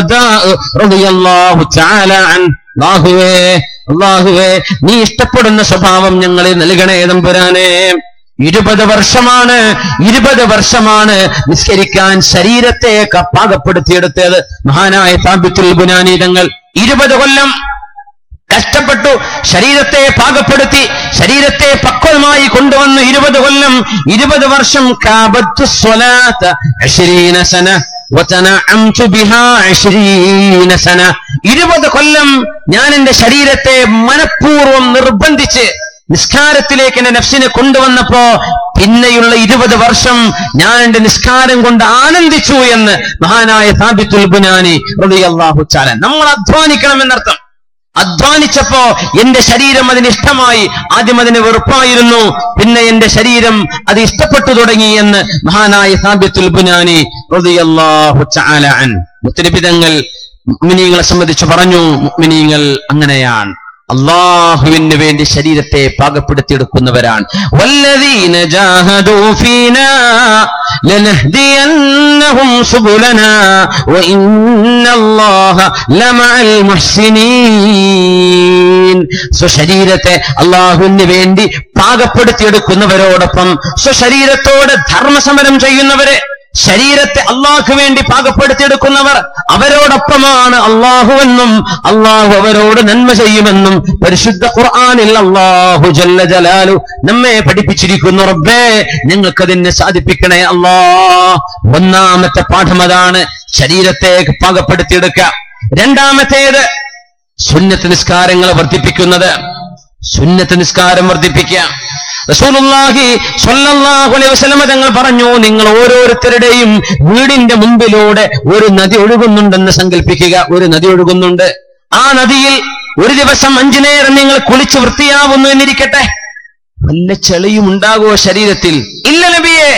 ബുദ്ധർദാഹു അള്ളാഹുവേ അള്ളാഹുവേ നീ ഇഷ്ടപ്പെടുന്ന സ്വഭാവം ഞങ്ങളിൽ നൽകണേ തമ്പുരാനെ ഇരുപത് വർഷമാണ് ഇരുപത് വർഷമാണ് നിസ്കരിക്കാൻ ശരീരത്തെ ക- പാകപ്പെടുത്തിയെടുത്തത് മഹാനായ താബിത്തുൽ ബുനാനി തങ്ങൾ ഇരുപത് കൊല്ലം കഷ്ടപ്പെട്ടു ശരീരത്തെ പാകപ്പെടുത്തി ശരീരത്തെ പക്വമായി കൊണ്ടുവന്നു ഇരുപത് കൊല്ലം ഇരുപത് വർഷം കാബത്തു സ്വലാത്ത അശ്രീന സന വതനഅംതു ബിഹാ അശ്രീന സന ഇരുപത് കൊല്ലം ഞാൻ എന്റെ ശരീരത്തെ മനഃപൂർവ്വം നിർബന്ധിച്ച് നിസ്കാരത്തിലേക്ക് എന്റെ നഫ്സിനെ കൊണ്ടുവന്നപ്പോ പിന്നെയുള്ള ഇരുപത് വർഷം ഞാൻ എന്റെ നിസ്കാരം കൊണ്ട് ആനന്ദിച്ചു എന്ന് മഹാനായ സാബിത്തുൽ ബുനാനി റളിയല്ലാഹു ചാല നമ്മൾ അധ്വാനിക്കണം എന്നർത്ഥം അധ്വാനിച്ചപ്പോ എന്റെ ശരീരം അതിന് ഇഷ്ടമായി ആദ്യം അതിന് വെറുപ്പായിരുന്നു പിന്നെ എന്റെ ശരീരം അത് ഇഷ്ടപ്പെട്ടു തുടങ്ങി എന്ന് മഹാനായ സാബിത്തുൽ ബുനാനി റളിയല്ലാഹു തആല അൻ മുത്തരബിതങ്ങൾ മുഅ്മിനീങ്ങളെ സംബന്ധിച്ച് പറഞ്ഞു മുഅ്മിനീങ്ങൾ അങ്ങനെയാണ് അള്ളാഹുവിന് വേണ്ടി ശരീരത്തെ പാകപ്പെടുത്തിയെടുക്കുന്നവരാണ് വല്ലദീന ജാഹദൂ ഫീനാ ലനഹ്ദിയന്നഹും സുബുലനാ വഇന്നല്ലാഹ ലമഅൽ മുഹ്സിനീൻ സ്വശരീരത്തെ അള്ളാഹുവിന് വേണ്ടി പാകപ്പെടുത്തിയെടുക്കുന്നവരോടൊപ്പം സ്വശരീരത്തോട് ധർമ്മസമരം ചെയ്യുന്നവരെ ശരീരത്തെ അള്ളാഹു വേണ്ടി പാകപ്പെടുത്തിയെടുക്കുന്നവർ അവരോടൊപ്പമാണ് അള്ളാഹുവെന്നും അള്ളാഹു അവരോട് നന്മ ചെയ്യുമെന്നും പരിശുദ്ധ ഖുർആനിൽ അള്ളാഹു ജല്ല ജലാലു നമ്മെ പഠിപ്പിച്ചിരിക്കുന്നു റബ്ബേ ഞങ്ങൾക്കതിനെ സാധിപ്പിക്കണേ അല്ലാ ഒന്നാമത്തെ പാഠം അതാണ് ശരീരത്തെ പാകപ്പെടുത്തിയെടുക്കുക രണ്ടാമത്തേത് സുന്നത്ത് നിസ്കാരങ്ങൾ വർദ്ധിപ്പിക്കുന്നത് സുന്നത്ത് നിസ്കാരം വർദ്ധിപ്പിക്കുക റസൂലുള്ളാഹി സ്വല്ലല്ലാഹു അലൈഹി വസല്ലമ തങ്ങൾ പറഞ്ഞു നിങ്ങൾ ഓരോരുത്തരുടെയും വീടിന്റെ മുമ്പിലൂടെ ഒരു നദി ഒഴുകുന്നുണ്ടെന്ന് സങ്കല്പിക്കുക ഒരു നദി ഒഴുകുന്നുണ്ട് ആ നദിയിൽ ഒരു ദിവസം അഞ്ചു നേരം നിങ്ങൾ കുളിച്ച് വൃത്തിയാവുന്നു എന്നിരിക്കട്ടെ വല്ല ചെളിയും ഉണ്ടാകുമോ ശരീരത്തിൽ ഇല്ല നബിയേ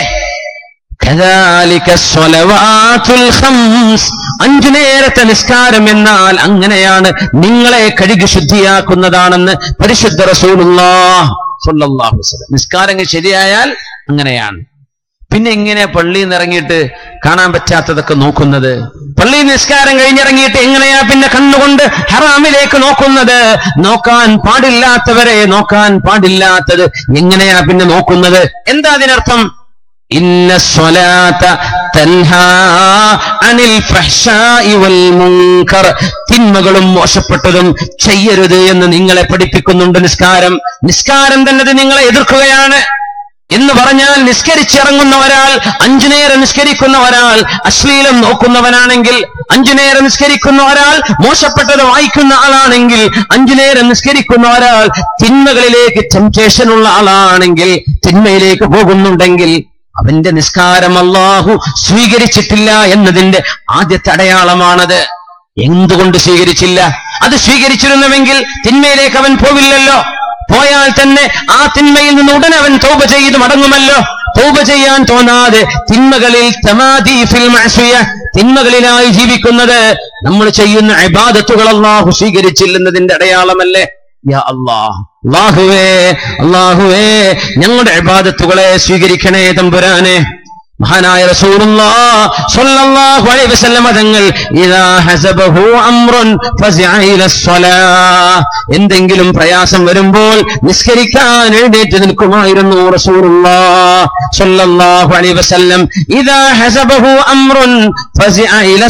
كذلك الصلوات الخمس അഞ്ചു നേരത്തെ നിസ്കാരം എന്നാൽ അങ്ങനെയാണ് നിങ്ങളെ കഴുകി ശുദ്ധിയാക്കുന്നതാണെന്ന് പരിശുദ്ധ റസൂലുള്ളാഹ് സ്വല്ലല്ലാഹു അലൈഹി വസല്ലം നിസ്കാരങ്ങൾ ശരിയായാൽ അങ്ങനെയാണ് പിന്നെ എങ്ങനെ പള്ളിയിൽ നിന്ന് ഇറങ്ങിയിട്ട് കാണാൻ പറ്റാത്തതൊക്കെ നോക്കുന്നത് പള്ളി നിസ്കാരം കഴിഞ്ഞിറങ്ങിയിട്ട് എങ്ങനെയാ പിന്നെ കണ്ണുകൊണ്ട് ഹറാമിലേക്ക് നോക്കുന്നത് നോക്കാൻ പാടില്ലാത്തവരെ നോക്കാൻ പാടില്ലാത്തത് എങ്ങനെയാ പിന്നെ നോക്കുന്നത് എന്താ അതിനർത്ഥം ഇന്ന സ്വലാത്ത തൻഹാ അനിൽ ഫഹ്ശാഇ വൽ മുൻകർ തിന്മകളും മോശപ്പെട്ടതും ചെയ്യരുത് എന്ന് നിങ്ങളെ പഠിപ്പിക്കുന്നുണ്ട് നിസ്കാരം നിസ്കാരം തന്നെ അത് നിങ്ങളെ എതിർക്കുകയാണ് എന്ന് പറഞ്ഞാൽ നിസ്കരിച്ചിറങ്ങുന്ന ഒരാൾ അഞ്ചു നേരം നിസ്കരിക്കുന്ന ഒരാൾ അശ്ലീലം നോക്കുന്നവനാണെങ്കിൽ അഞ്ചു നേരം നിസ്കരിക്കുന്ന ഒരാൾ മോശപ്പെട്ടത് വായിക്കുന്ന ആളാണെങ്കിൽ അഞ്ചു നേരം നിസ്കരിക്കുന്ന ഒരാൾ തിന്മകളിലേക്ക് ടെംപ്റ്റേഷൻ ഉള്ള ആളാണെങ്കിൽ തിന്മയിലേക്ക് പോകുന്നുണ്ടെങ്കിൽ അവന്റെ നിസ്കാരം അള്ളാഹു സ്വീകരിച്ചിട്ടില്ല എന്നതിന്റെ ആദ്യത്തെ അടയാളമാണത് എന്തുകൊണ്ട് സ്വീകരിച്ചില്ല അത് സ്വീകരിച്ചിരുന്നുവെങ്കിൽ തിന്മയിലേക്ക് അവൻ പോവില്ലല്ലോ പോയാൽ തന്നെ ആ തിന്മയിൽ നിന്ന് ഉടൻ അവൻ തൗബ ചെയ്ത് മടങ്ങുമല്ലോ തൗബ ചെയ്യാൻ തോന്നാതെ തിന്മകളിൽ തമാദി ഫിൽ മഅസിയ തിന്മകളിലായി ജീവിക്കുന്നത് നമ്മൾ ചെയ്യുന്ന ഇബാദത്തുകൾ അള്ളാഹു സ്വീകരിച്ചില്ലെന്നതിന്റെ അടയാളമല്ലേ യാ അല്ലാഹ് അള്ളാഹുവേ അള്ളാഹുവേ ഞങ്ങളുടെ ഇബാദത്തുകളെ സ്വീകരിക്കണേ തമ്പുരാനെ മഹാനായ റസൂലുള്ളാഹ് സ്വല്ലല്ലാഹു അലൈഹി വസല്ലമ തങ്ങൾ ഇദാ ഹസബഹു അംറുൻ ഫസിഅ ഇല സ്വലാഹ് എന്തെങ്കിലും പ്രയാസം വരുമ്പോൾ നിസ്കരിക്കാൻ എഴുന്നേറ്റ് നിൽക്കുമായിരുന്നു റസൂലുള്ളാഹ് സ്വല്ലല്ലാഹു അലൈഹി വസല്ലം ഇദാ ഹസബഹു അംറുൻ ഫസിഅ ഇല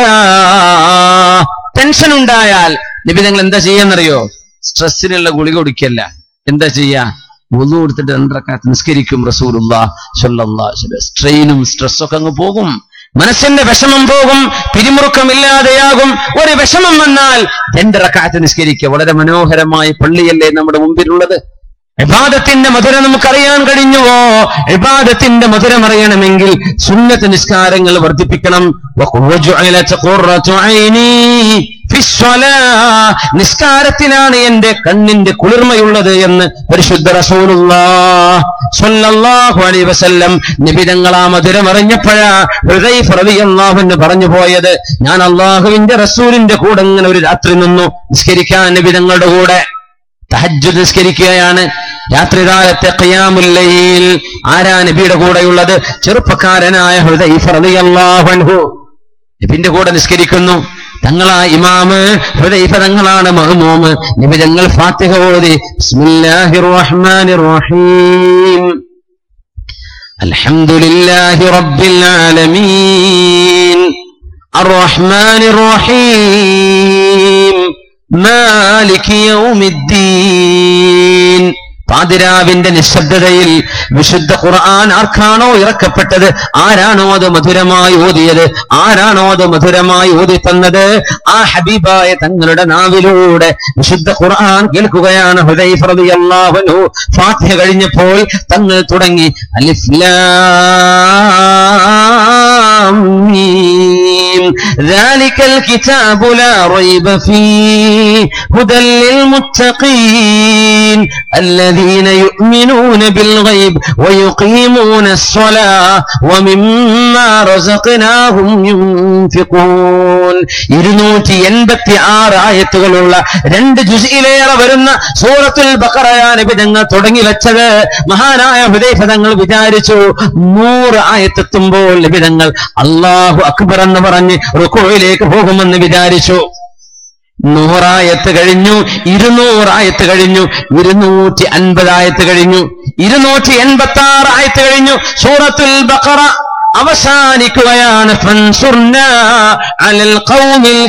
സ്വലാഹ് ടെൻഷൻ ഉണ്ടായാൽ നബി തങ്ങൾ എന്താ ചെയ്യാന്നറിയോ സ്ട്രെസ്സിനുള്ള ഗുളിക കുടിക്കല്ല എന്താ ചെയ്യാ ഒന്നു കൊടുത്തിട്ട് രണ്ടരക്കാലത്ത് നിസ്കരിക്കും റസൂലുള്ള സ്ട്രെയിനും സ്ട്രെസ്സൊക്കെ അങ്ങ് പോകും മനസ്സിന്റെ വിഷമം പോകും പിരിമുറുക്കമില്ലാതെയാകും ഒരു വിഷമം വന്നാൽ രണ്ടരക്കാലത്ത് നിസ്കരിക്കുക വളരെ മനോഹരമായ പള്ളിയല്ലേ നമ്മുടെ മുമ്പിലുള്ളത് ഇബാദത്തിന്റെ മധുരം നമുക്കറിയാൻ കഴിഞ്ഞുവോ ഇബാദത്തിന്റെ മധുരം അറിയണമെങ്കിൽ സുന്നത്ത് നിസ്കാരങ്ങൾ വർദ്ധിപ്പിക്കണം وَجُعِلَتْ قُرَّةُ عَيْنِي فِي الصَّلَاةِ നിസ്കാരത്തിനാണ് എന്റെ കണ്ണിന്റെ കുളിർമയുള്ളത് എന്ന് പരിശുദ്ധ റസൂലുള്ളാഹ് സ്വല്ലല്ലാഹു അലൈഹി വസല്ലം നിബിതങ്ങൾ ആ മധുരം അറിഞ്ഞപ്പോഴാ ഹൃദയ റളിയല്ലാഹു എന്ന് പറഞ്ഞു പോയത് ഞാൻ അള്ളാഹുവിന്റെ റസൂലിന്റെ കൂടെ ഇങ്ങനെ ഒരു രാത്രി നിന്നു നിസ്കരിക്കാൻ നിബിതങ്ങളുടെ കൂടെ തഹജ്ജുദ് നിസ്കരിക്കുകയാണ് രാത്രികാലത്തെ ഖിയാമുല്ലയിൽ ആരാ നബിയുടെ കൂടെയുള്ളത് ചെറുപ്പക്കാരനായ ഹൃദൈഫ റളിയല്ലാഹു അൻഹു നബിന്റെ കൂടെ നിസ്കരിക്കുന്നു തങ്ങളാ ഇമാമ് ഹൃദൈഫ തങ്ങളാണ് മഹ്മൂമ് നബി തങ്ങൾ ഫാത്തിഹ ഓതി ബിസ്മില്ലാഹിർ റഹ്മാനിർ റഹീം അൽഹംദുലില്ലാഹി റബ്ബിൽ ആലമീൻ الرحمن الرحيم مالك يوم الدين പാതിരാവിന്റെ നിശബ്ദതയിൽ വിശുദ്ധ ഖുർആൻ ആർക്കാണോ ഇറക്കപ്പെട്ടത് ആരാണോ അത് മധുരമായി ഓതിയത് ആരാണോ അത് മധുരമായി ഓതി തന്നത് ആ ഹബീബായ തങ്ങളുടെ നാവിലൂടെ വിശുദ്ധ ഖുർആൻ കേൾക്കുകയാണ് ഹുദൈഫ റളിയല്ലാഹു അൻഹു ഫാത്തിഹ കഴിഞ്ഞപ്പോൾ തങ്ങൾ തുടങ്ങി അലിഫ് ലാം മീം ذلك الكتاب لا ريب فيه هدى للمتقين الذين يؤمنون بالغيب ويقيمون الصلاة ومما رزقناهم ينفقون ഇരുന്നൂറ്റി എൺപത്തി ആറ് ആയത്തുകളുള്ള രണ്ട് ജുസിയിലേറെ വരുന്ന സൂറത്തുൽ ബക്കറയാണ് വിധങ്ങൾ തുടങ്ങി വെച്ചത് മഹാനായ ഹൃദയഫലങ്ങൾ വിചാരിച്ചു നൂറ് ആയത്തെത്തുമ്പോൾ വിധങ്ങൾ അള്ളാഹു അക്ബർ എന്ന് പറഞ്ഞ് റുക്കോയിലേക്ക് പോകുമെന്ന് വിചാരിച്ചു നൂറായത്ത് കഴിഞ്ഞു ഇരുന്നൂറായത്ത് കഴിഞ്ഞു ഇരുന്നൂറ്റി അൻപതായത്ത് കഴിഞ്ഞു ഇരുന്നൂറ്റി എൺപത്തി ആറ് ആയത്ത് കഴിഞ്ഞു സൂറത്തുൽ ബഖറ അവസാനിക്കുകയാണ് ഫൻസുർന അലൽ ഖൗമിൽ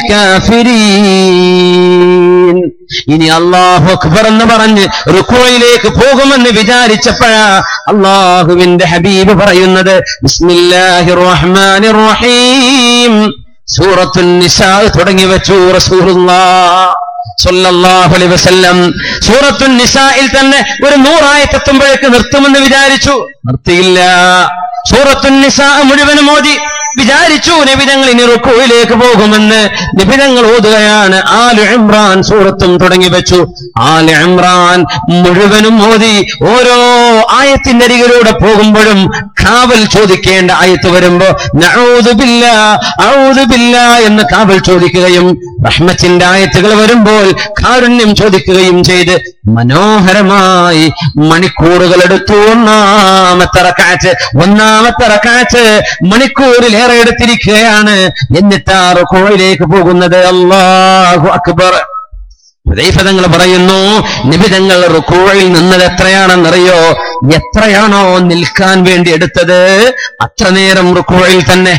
കാഫിരീൻ ഇനി അള്ളാഹു അക്ബർ എന്ന് പറഞ്ഞ് റുക്കോയിലേക്ക് പോകുമെന്ന് വിചാരിച്ചപ്പോഴാ അള്ളാഹുവിന്റെ ഹബീബ് പറയുന്നത് ബിസ്മില്ലാഹിർ റഹ്മാനിർ റഹീം സൂറത്തുൽ നിസാ തുടങ്ങി വെച്ചു റസൂലുള്ളാഹ് സല്ലല്ലാഹു അലൈഹി വസല്ലം സൂറത്തുൽ നിസായിൽ തന്നെ ഒരു നൂറായത്തെത്തുമ്പോഴേക്ക് നിർത്തുമെന്ന് വിചാരിച്ചു നിർത്തിയില്ല സൂറത്തുൽ നിസാ മുഴുവനും ഓതി വിചാരിച്ചു നബിതങ്ങൾ ഇനി റുക്കുവിലേക്ക് പോകുമെന്ന് നബിതങ്ങൾ ഓതുകയാണ് ആല് ഇമ്രാൻ സൂറത്തും തുടങ്ങി വെച്ചു ആല് ഇമ്രാൻ മുഴുവനും ഓതി ഓരോ ആയത്തിന്റെ അരികിലൂടെ പോകുമ്പോഴും കാവൽ ചോദിക്കേണ്ട ആയത്ത് വരുമ്പോ നഊദുബില്ല ഔദുബില്ല എന്ന് കാവൽ ചോദിക്കുകയും റഹ്മത്തിന്റെ ആയത്തുകൾ വരുമ്പോൾ കാരുണ്യം ചോദിക്കുകയും ചെയ്ത് മനോഹരമായി മണിക്കൂറുകൾ എടുത്തു ഒന്നാമത്തെ റക്കാറ്റ് ഒന്നാമത്തെ റക്കാറ്റ് മണിക്കൂറിലേറെ എടുത്തിരിക്കുകയാണ് എന്നിട്ടാറ് കോയിലേക്ക് പോകുന്നത് അള്ളാഹു അക്ബർ ഹുദൈഫതങ്ങൾ പറയുന്നു നിബിതങ്ങൾ റുക്കോയിൽ നിന്നത് എത്രയാണെന്നറിയോ എത്രയാണോ നിൽക്കാൻ വേണ്ടി എടുത്തത് അത്ര നേരം റുക്കോയിൽ തന്നെ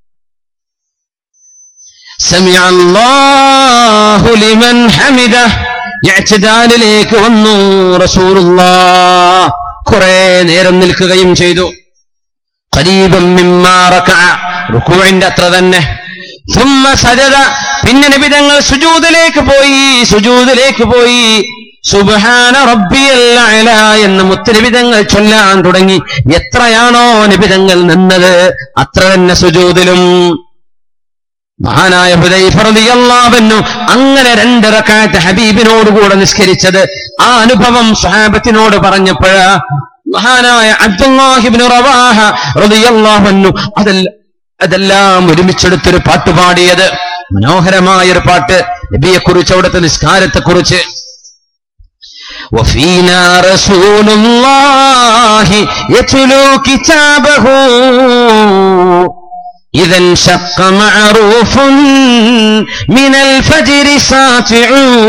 سمع الله لمن حمده ഇഅ്തിദാലിലേക്ക് വന്നു റസൂലുള്ളാഹ് കുറെ നേരം നിൽക്കുകയും ചെയ്തു ഖരീബൻ മിമ്മാ റകഅ റുകൂഇന്റെ അത്ര തന്നെ ثم സജദ പിന്നെ നബി തങ്ങൾ സുജൂദിലേക്ക് പോയി സുജൂദിലേക്ക് പോയി സുബ്ഹാന റബ്ബിയൽ അഅല എന്ന് മുത്തനബിതങ്ങൾ ചൊല്ലാൻ തുടങ്ങി എത്രയാണോ നബിതങ്ങൾ നിന്നത് അത്ര തന്നെ സുജൂദിലും മഹാനായ ഹുദൈഫ റളിയല്ലാഹു അൻഹു അങ്ങനെ രണ്ട് റക്അത്ത് ഹബീബിനോടുകൂടെ നിസ്കരിച്ചത് ആ അനുഭവം സ്വഹാബത്തിനോട് പറഞ്ഞപ്പോഴാ മഹാനായ അബ്ദുല്ലാഹിബ്നു റവാഹ റളിയല്ലാഹു അൻഹു അതെല്ലാം അതെല്ലാം ഒരുമിച്ചെടുത്തൊരു പാട്ട് പാടിയത് മനോഹരമായ ഒരു പാട്ട് നബിയെ കുറിച്ച് അവിടുത്തെ നിസ്കാരത്തെ കുറിച്ച് وفينا رسول الله يتلو كتابه إذا انشق معروف من الفجر ساطع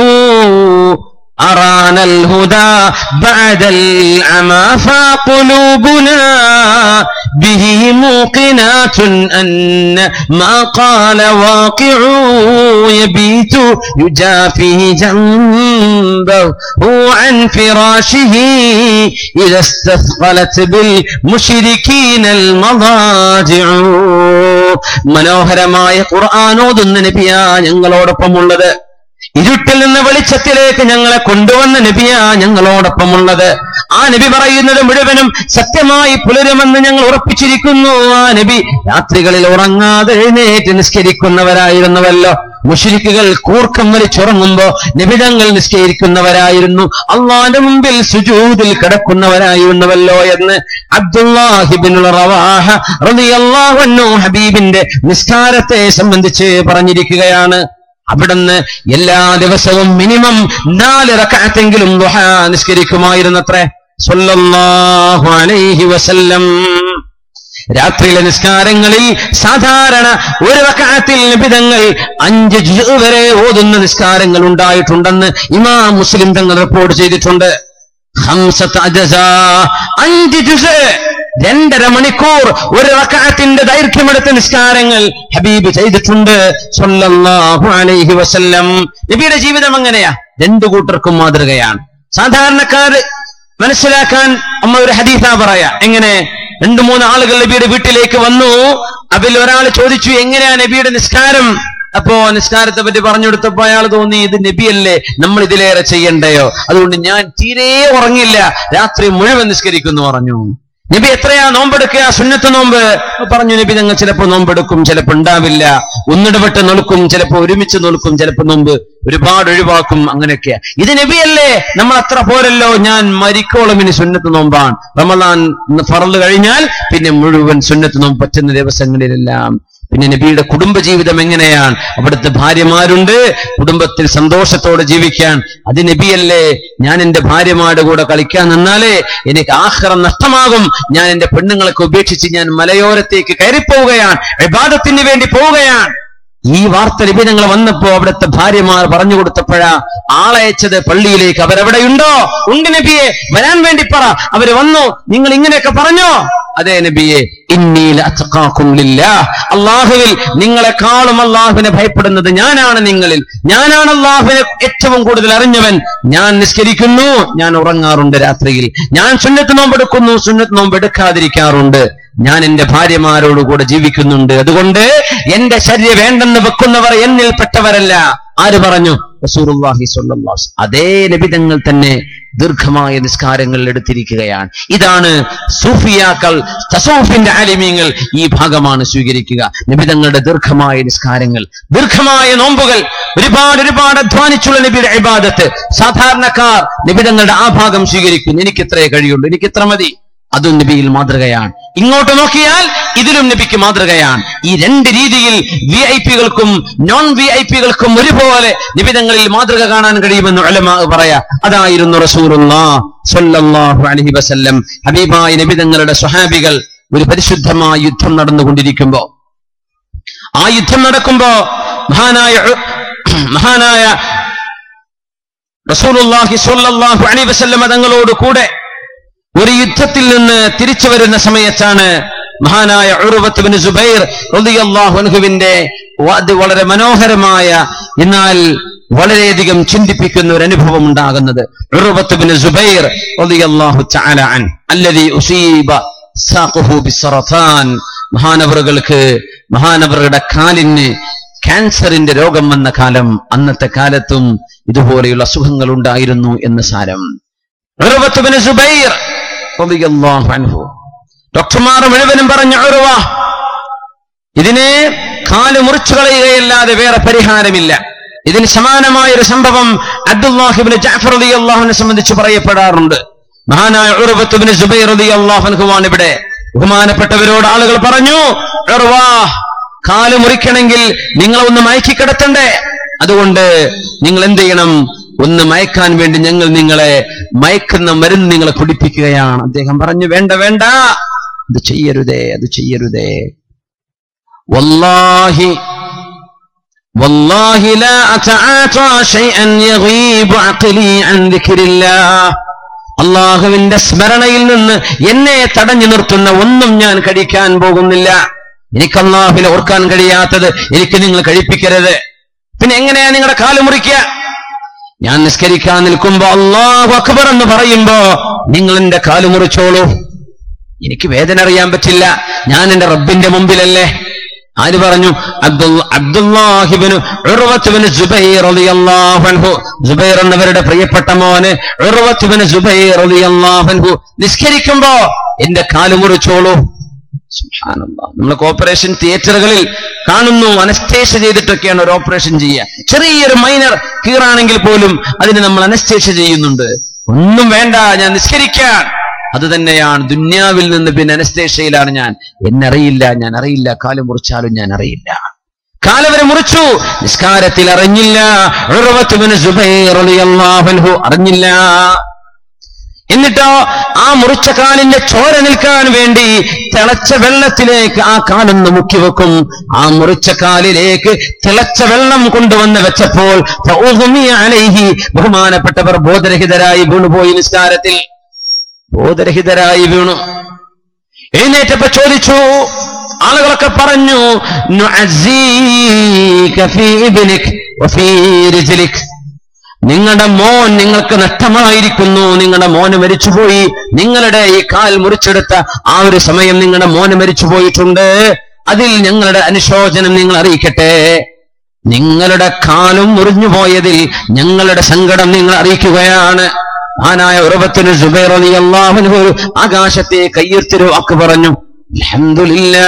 أرانا الهدى بعد العمى فقلوبنا به موقنات أن ما قال واقع يبيت يجافي جنبه عن فراشه إذا استثقلت بالمشركين المضاجع മനോഹരമായ ഖുർആൻ ഓതുന്ന നബിയാ ഞങ്ങളോടൊപ്പമുള്ളത് ഇരുട്ടിൽ നിന്ന് വെളിച്ചത്തിലേക്ക് ഞങ്ങളെ കൊണ്ടുവന്ന നബിയാ ഞങ്ങളോടൊപ്പമുള്ളത് ആ നബി പറയുന്നത് മുഴുവനും സത്യമായി പുലരുമെന്ന് ഞങ്ങൾ ഉറപ്പിച്ചിരിക്കുന്നു ആ നബി രാത്രികളിൽ ഉറങ്ങാതെ എഴുന്നേറ്റ് നിസ്കരിക്കുന്നവരായിരുന്നുവല്ലോ മുഷിരിക്കുകൾ കൂർക്കം വലിച്ചുറങ്ങുമ്പോ നിബിതങ്ങൾ നിസ്കരിക്കുന്നവരായിരുന്നു അള്ളാന്റെ മുമ്പിൽ സുജൂദിൽ കിടക്കുന്നവരായിരുന്നുവല്ലോ എന്ന് അബ്ദുല്ലാഹിബിൻ റവാഹ റളിയല്ലാഹു അൻഹു ഹബീബിന്റെ നിസ്കാരത്തെ സംബന്ധിച്ച് പറഞ്ഞിരിക്കുകയാണ് അവിടുന്ന് എല്ലാ ദിവസവും മിനിമം നാല് റക്അത്തെങ്കിലും ദുഹ നിസ്കരിക്കുമായിരുന്നത്രേ സ്വല്ലല്ലാഹു അലൈഹി വസല്ലം രാത്രിയിലെ നിസ്കാരങ്ങളിൽ സാധാരണ ഒരു റക്അത്തിൽ നിബിതങ്ങൾ അഞ്ച് ജുസ് വരെ ഓതുന്ന നിസ്കാരങ്ങൾ ഉണ്ടായിട്ടുണ്ടെന്ന് ഇമാം മുസ്ലിം തങ്ങൾ റിപ്പോർട്ട് ചെയ്തിട്ടുണ്ട് ഹംസത്ത് അജസാ അഞ്ച് ജുസ് രണ്ടര മണിക്കൂർ ഒരു റക്അത്തിന്റെ ദൈർഘ്യമെടുത്ത നിസ്കാരങ്ങൾ ഹബീബ് ചെയ്തിട്ടുണ്ട് സ്വല്ലല്ലാഹു അലൈഹി വസല്ലം നബിയുടെ ജീവിതം എങ്ങനെയാ രണ്ടു കൂട്ടർക്കും മാതൃകയാണ് സാധാരണക്കാര് മനസ്സിലാക്കാൻ അമ്മ ഒരു ഹദീസ പറയാ എങ്ങനെ രണ്ടു മൂന്ന് ആളുകൾ നബിയുടെ വീട്ടിലേക്ക് വന്നു അതിൽ ഒരാൾ ചോദിച്ചു എങ്ങനെയാ നബിയുടെ നിസ്കാരം അപ്പോ നിസ്കാരത്തെ പറ്റി പറഞ്ഞു കൊടുത്തപ്പോ അയാൾ തോന്നി ഇത് നബിയല്ലേ നമ്മൾ ഇതിലേറെ ചെയ്യണ്ടയോ അതുകൊണ്ട് ഞാൻ തീരെ ഉറങ്ങില്ല രാത്രി മുഴുവൻ നിസ്കരിക്കുന്നു പറഞ്ഞു നബി എത്രയാ നോമ്പെടുക്കുക സുന്നത്ത് നോമ്പ് അപ്പൊ പറഞ്ഞു നബി ഞങ്ങൾ ചിലപ്പോ നോമ്പെടുക്കും ചിലപ്പോ ഉണ്ടാവില്ല ഒന്നിടപെട്ട് നോൽക്കും ചിലപ്പോ ഒരുമിച്ച് നോൽക്കും ചിലപ്പോ നോമ്പ് ഒരുപാട് ഒഴിവാക്കും അങ്ങനെയൊക്കെയാ ഇത് നബിയല്ലേ നമ്മൾ അത്ര പോരല്ലോ ഞാൻ മരിക്കോളം ഇനി സുന്നത്ത് നോമ്പാണ് റമദാൻ ഫറല് കഴിഞ്ഞാൽ പിന്നെ മുഴുവൻ സുന്നത്ത് നോമ്പ് പറ്റുന്ന ദിവസങ്ങളിലെല്ലാം പിന്നെ നബിയുടെ കുടുംബജീവിതം എങ്ങനെയാണ് അവിടുത്തെ ഭാര്യമാരുണ്ട് കുടുംബത്തിൽ സന്തോഷത്തോടെ ജീവിക്കാൻ അത് നബിയല്ലേ ഞാൻ എന്റെ ഭാര്യമാരുടെ കൂടെ കളിക്കാൻ നിന്നാലേ എനിക്ക് ആഹ്റം നഷ്ടമാകും ഞാൻ എന്റെ പെണ്ണുങ്ങളൊക്കെ ഉപേക്ഷിച്ച് ഞാൻ മലയോരത്തേക്ക് കയറിപ്പോവുകയാണ് വിവാദത്തിന് വേണ്ടി പോവുകയാണ് ഈ വാർത്ത ലഭിതങ്ങൾ വന്നപ്പോ അവിടുത്തെ ഭാര്യമാർ പറഞ്ഞു കൊടുത്തപ്പോഴാ ആളയച്ചത് പള്ളിയിലേക്ക് അവരെവിടെയുണ്ടോ ഉണ്ട് നബിയെ വരാൻ വേണ്ടി പറ അവര് വന്നു നിങ്ങൾ ഇങ്ങനെയൊക്കെ പറഞ്ഞോ അതെ നബിയെ ഇന്നീല അള്ളാഹുവിൽ നിങ്ങളെക്കാളും അള്ളാഹുവിനെ ഭയപ്പെടുന്നത് ഞാനാണ് നിങ്ങളിൽ ഞാനാണ് അള്ളാഹുവിനെ ഏറ്റവും കൂടുതൽ അറിഞ്ഞവൻ ഞാൻ നിസ്കരിക്കുന്നു ഞാൻ ഉറങ്ങാറുണ്ട് രാത്രിയിൽ ഞാൻ സുന്നത്ത് നോമ്പെടുക്കുന്നു സുന്നത്ത് നോമ്പെടുക്കാതിരിക്കാറുണ്ട് ഞാൻ എന്റെ ഭാര്യമാരോട് കൂടെ ജീവിക്കുന്നുണ്ട് അതുകൊണ്ട് എന്റെ ശരീരം വേണ്ടെന്ന് വെക്കുന്നവർ എന്നിൽ പെട്ടവരല്ല ആര് പറഞ്ഞു റസൂറുല്ലാഹി സ്വല്ലല്ലാഹു അലൈഹി വസല്ലം. അതേ നബിതങ്ങൾ തന്നെ ദീർഘമായ നിസ്കാരങ്ങൾ എടുത്തിരിക്കുകയാണ് ഇതാണ് സൂഫിയാക്കൾ തസൂഫിന്റെ ആലിമീങ്ങൾ ഈ ഭാഗമാണ് സ്വീകരിക്കുക നിബിതങ്ങളുടെ ദീർഘമായ നിസ്കാരങ്ങൾ ദീർഘമായ നോമ്പുകൾ ഒരുപാട് ഒരുപാട് അധ്വാനിച്ചുള്ള നബിയുടെ ഇബാദത്ത് സാധാരണക്കാർ നിബിതങ്ങളുടെ ആ ഭാഗം സ്വീകരിക്കുന്നു എനിക്ക് ഇത്രേ കഴിയുള്ളൂ എനിക്ക് ഇത്ര മതി അതും നബിയിൽ മാതൃകയാണ് ഇങ്ങോട്ട് നോക്കിയാൽ ഇതിലും നബിക്ക് മാതൃകയാണ് ഈ രണ്ട് രീതിയിൽ വി ഐ പികൾക്കും നോൺ വി ഐ പികൾക്കും ഒരുപോലെ നിബിതങ്ങളിൽ മാതൃക കാണാൻ കഴിയുമെന്ന് ഉലമാ പറയാ അതായിരുന്നു റസൂലുള്ളാഹു അലൈഹി വസല്ലം ഹബീബായ നബിതങ്ങളുടെ സ്വഹാബികൾ ഒരു പരിശുദ്ധമായ യുദ്ധം നടന്നുകൊണ്ടിരിക്കുമ്പോ ആ യുദ്ധം നടക്കുമ്പോ മഹാനായ ഉ- മഹാനായ റസൂലുള്ളാഹി സ്വല്ലല്ലാഹു അലൈഹി വസല്ലം തങ്ങളോട് കൂടെ ഒരു യുദ്ധത്തിൽ നിന്ന് തിരിച്ചു വരുന്ന സമയത്താണ് മഹാനായ ഉറുവത്ത് ബിൻ സുബൈർ റളിയല്ലാഹു അൻഹുവിന്റെ വ- അത് വളരെ മനോഹരമായ എന്നാൽ വളരെയധികം ചിന്തിപ്പിക്കുന്ന ഒരു അനുഭവം ഉണ്ടാകുന്നത് ഉറുവത്ത് ബിൻ സുബൈർ റളിയല്ലാഹു തആല അൻ അല്ലദീ ഉസീബ സാഖുഹു ബിസറതാൻ മഹാനവറുകൾക്ക് മഹാനവറുടെ കാലിന് ക്യാൻസറിന്റെ രോഗം വന്ന കാലം അന്നത്തെ കാലത്തും ഇതുപോലെയുള്ള അസുഖങ്ങൾ ഉണ്ടായിരുന്നു എന്ന് സാരം ഉറുവത്ത് ബിൻ സുബൈർ റളിയല്ലാഹു അൻഹു ഡോക്ടർമാർ മുഴുവനും പറഞ്ഞ ഉറുവ ഇതിനെ കാല് മുറിച്ചു കളയുകയല്ലാതെ വേറെ പരിഹാരമില്ല ഇതിന് സമാനമായ ഒരു സംഭവം അബ്ദുല്ലാഹിബിന് ജാഫർ അലി അള്ളാഹുവിനെ സംബന്ധിച്ച് പറയപ്പെടാറുണ്ട് മഹാനായ ഉറുവത്തുബിന് സുബൈർ അലി അള്ളാഹുനുഹുവാണ് ഇവിടെ ബഹുമാനപ്പെട്ടവരോട് ആളുകൾ പറഞ്ഞു ഉറുവാ കാല് മുറിക്കണമെങ്കിൽ നിങ്ങളെ ഒന്ന് മയക്കി കിടത്തണ്ടേ അതുകൊണ്ട് നിങ്ങൾ എന്ത് ചെയ്യണം ഒന്ന് മയക്കാൻ വേണ്ടി ഞങ്ങൾ നിങ്ങളെ മയക്കുന്ന മരുന്ന് നിങ്ങളെ കുടിപ്പിക്കുകയാണ് അദ്ദേഹം പറഞ്ഞു വേണ്ട വേണ്ട അത് ചെയ്യരുതേ അത് ചെയ്യരുതേ വല്ലാഹി والله لا أتعاطى شيئا يغيب عقلي عن ذكر الله അള്ളാഹുവിന്റെ സ്മരണയിൽ നിന്ന് എന്നെ തടഞ്ഞു നിർത്തുന്ന ഒന്നും ഞാൻ കഴിക്കാൻ പോകുന്നില്ല എനിക്ക് അള്ളാഹുവിനെ ഓർക്കാൻ കഴിയാത്തത് എനിക്ക് നിങ്ങൾ കഴിപ്പിക്കരുത് പിന്നെ എങ്ങനെയാ നിങ്ങളുടെ കാല് മുറിക്കുക ഞാൻ നിസ്കരിക്കാൻ നിൽക്കുമ്പോ അള്ളാഹു അക്ബർ എന്ന് പറയുമ്പോ നിങ്ങൾ എന്റെ കാല് മുറിച്ചോളൂ എനിക്ക് വേദന അറിയാൻ പറ്റില്ല ഞാൻ എന്റെ റബ്ബിന്റെ മുമ്പിലല്ലേ ആര് പറഞ്ഞു അബ്ദുൽ അബ്ദുല്ലാഹിബിന് ഉർവത്തുബിന് ജുബൈർ റളിയല്ലാഹു അൻഹു ജുബൈർ എന്നവരുടെ പ്രിയപ്പെട്ട മോന് ഉർവത്തുബിന് ജുബൈർ റളിയല്ലാഹു അൻഹു നിസ്കരിക്കുമ്പോ എന്റെ കാല് മുറിച്ചോളൂ സുബ്ഹാനല്ലാഹ്. നമ്മൾ ഓപ്പറേഷൻ തിയേറ്ററുകളിൽ കാണുന്നു അനസ്തേഷ ചെയ്തിട്ടൊക്കെയാണ് ഒരു ഓപ്പറേഷൻ ചെയ്യുക ചെറിയൊരു മൈനർ കീറാണെങ്കിൽ പോലും അതിന് നമ്മൾ അനസ്തേഷ ചെയ്യുന്നുണ്ട് ഒന്നും വേണ്ട ഞാൻ നിസ്കരിക്കാൻ അത് തന്നെയാണ് ദുന്യാവിൽ നിന്ന് പിന്നെ അനസ്തേഷയിലാണ് ഞാൻ എന്നറിയില്ല ഞാൻ അറിയില്ല കാല് മുറിച്ചാലും ഞാൻ അറിയില്ല കാലവരെ മുറിച്ചു നിസ്കാരത്തിൽ അറിഞ്ഞില്ല ഉർവത്തുബ്നു സുബൈർ റളിയല്ലാഹു അൻഹു അറിഞ്ഞില്ല എന്നിട്ടോ ആ മുറിച്ച കാലിന്റെ ചോര നിൽക്കാൻ വേണ്ടി തിളച്ച വെള്ളത്തിലേക്ക് ആ കാലൊന്ന് മുക്കി വെക്കും ആ മുറിച്ച കാലിലേക്ക് തിളച്ച വെള്ളം കൊണ്ടുവന്ന് വെച്ചപ്പോൾ ഫൗഹുമിയ അലൈഹി ബഹുമാനപ്പെട്ടവർ ബോധരഹിതരായി വീണുപോയി നിസ്കാരത്തിൽ ബോധരഹിതരായി വീണു എഴുന്നേറ്റപ്പോ ചോദിച്ചു ആളുകളൊക്കെ പറഞ്ഞു "നുഅസ്സീക ഫീ ഇബ്നിക് വഫീ റിജ്ലിക്." നിങ്ങളുടെ മോൻ നിങ്ങൾക്ക് നഷ്ടമായിരിക്കുന്നു നിങ്ങളുടെ മോന് മരിച്ചുപോയി നിങ്ങളുടെ ഈ കാൽ മുറിച്ചെടുത്ത ആ ഒരു സമയം നിങ്ങളുടെ മോന് മരിച്ചുപോയിട്ടുണ്ട് അതിൽ ഞങ്ങളുടെ അനുശോചനം നിങ്ങൾ അറിയിക്കട്ടെ നിങ്ങളുടെ കാലും മുറിഞ്ഞു പോയതിൽ ഞങ്ങളുടെ സങ്കടം നിങ്ങൾ അറിയിക്കുകയാണ് ആനായ ഉറവത്തിന് സുബൈർ അലി അള്ളാഹുവിന് ഒരു ആകാശത്തെ കയ്യെടുത്തൊരു വാക്ക് പറഞ്ഞു അൽഹംദുലില്ലാ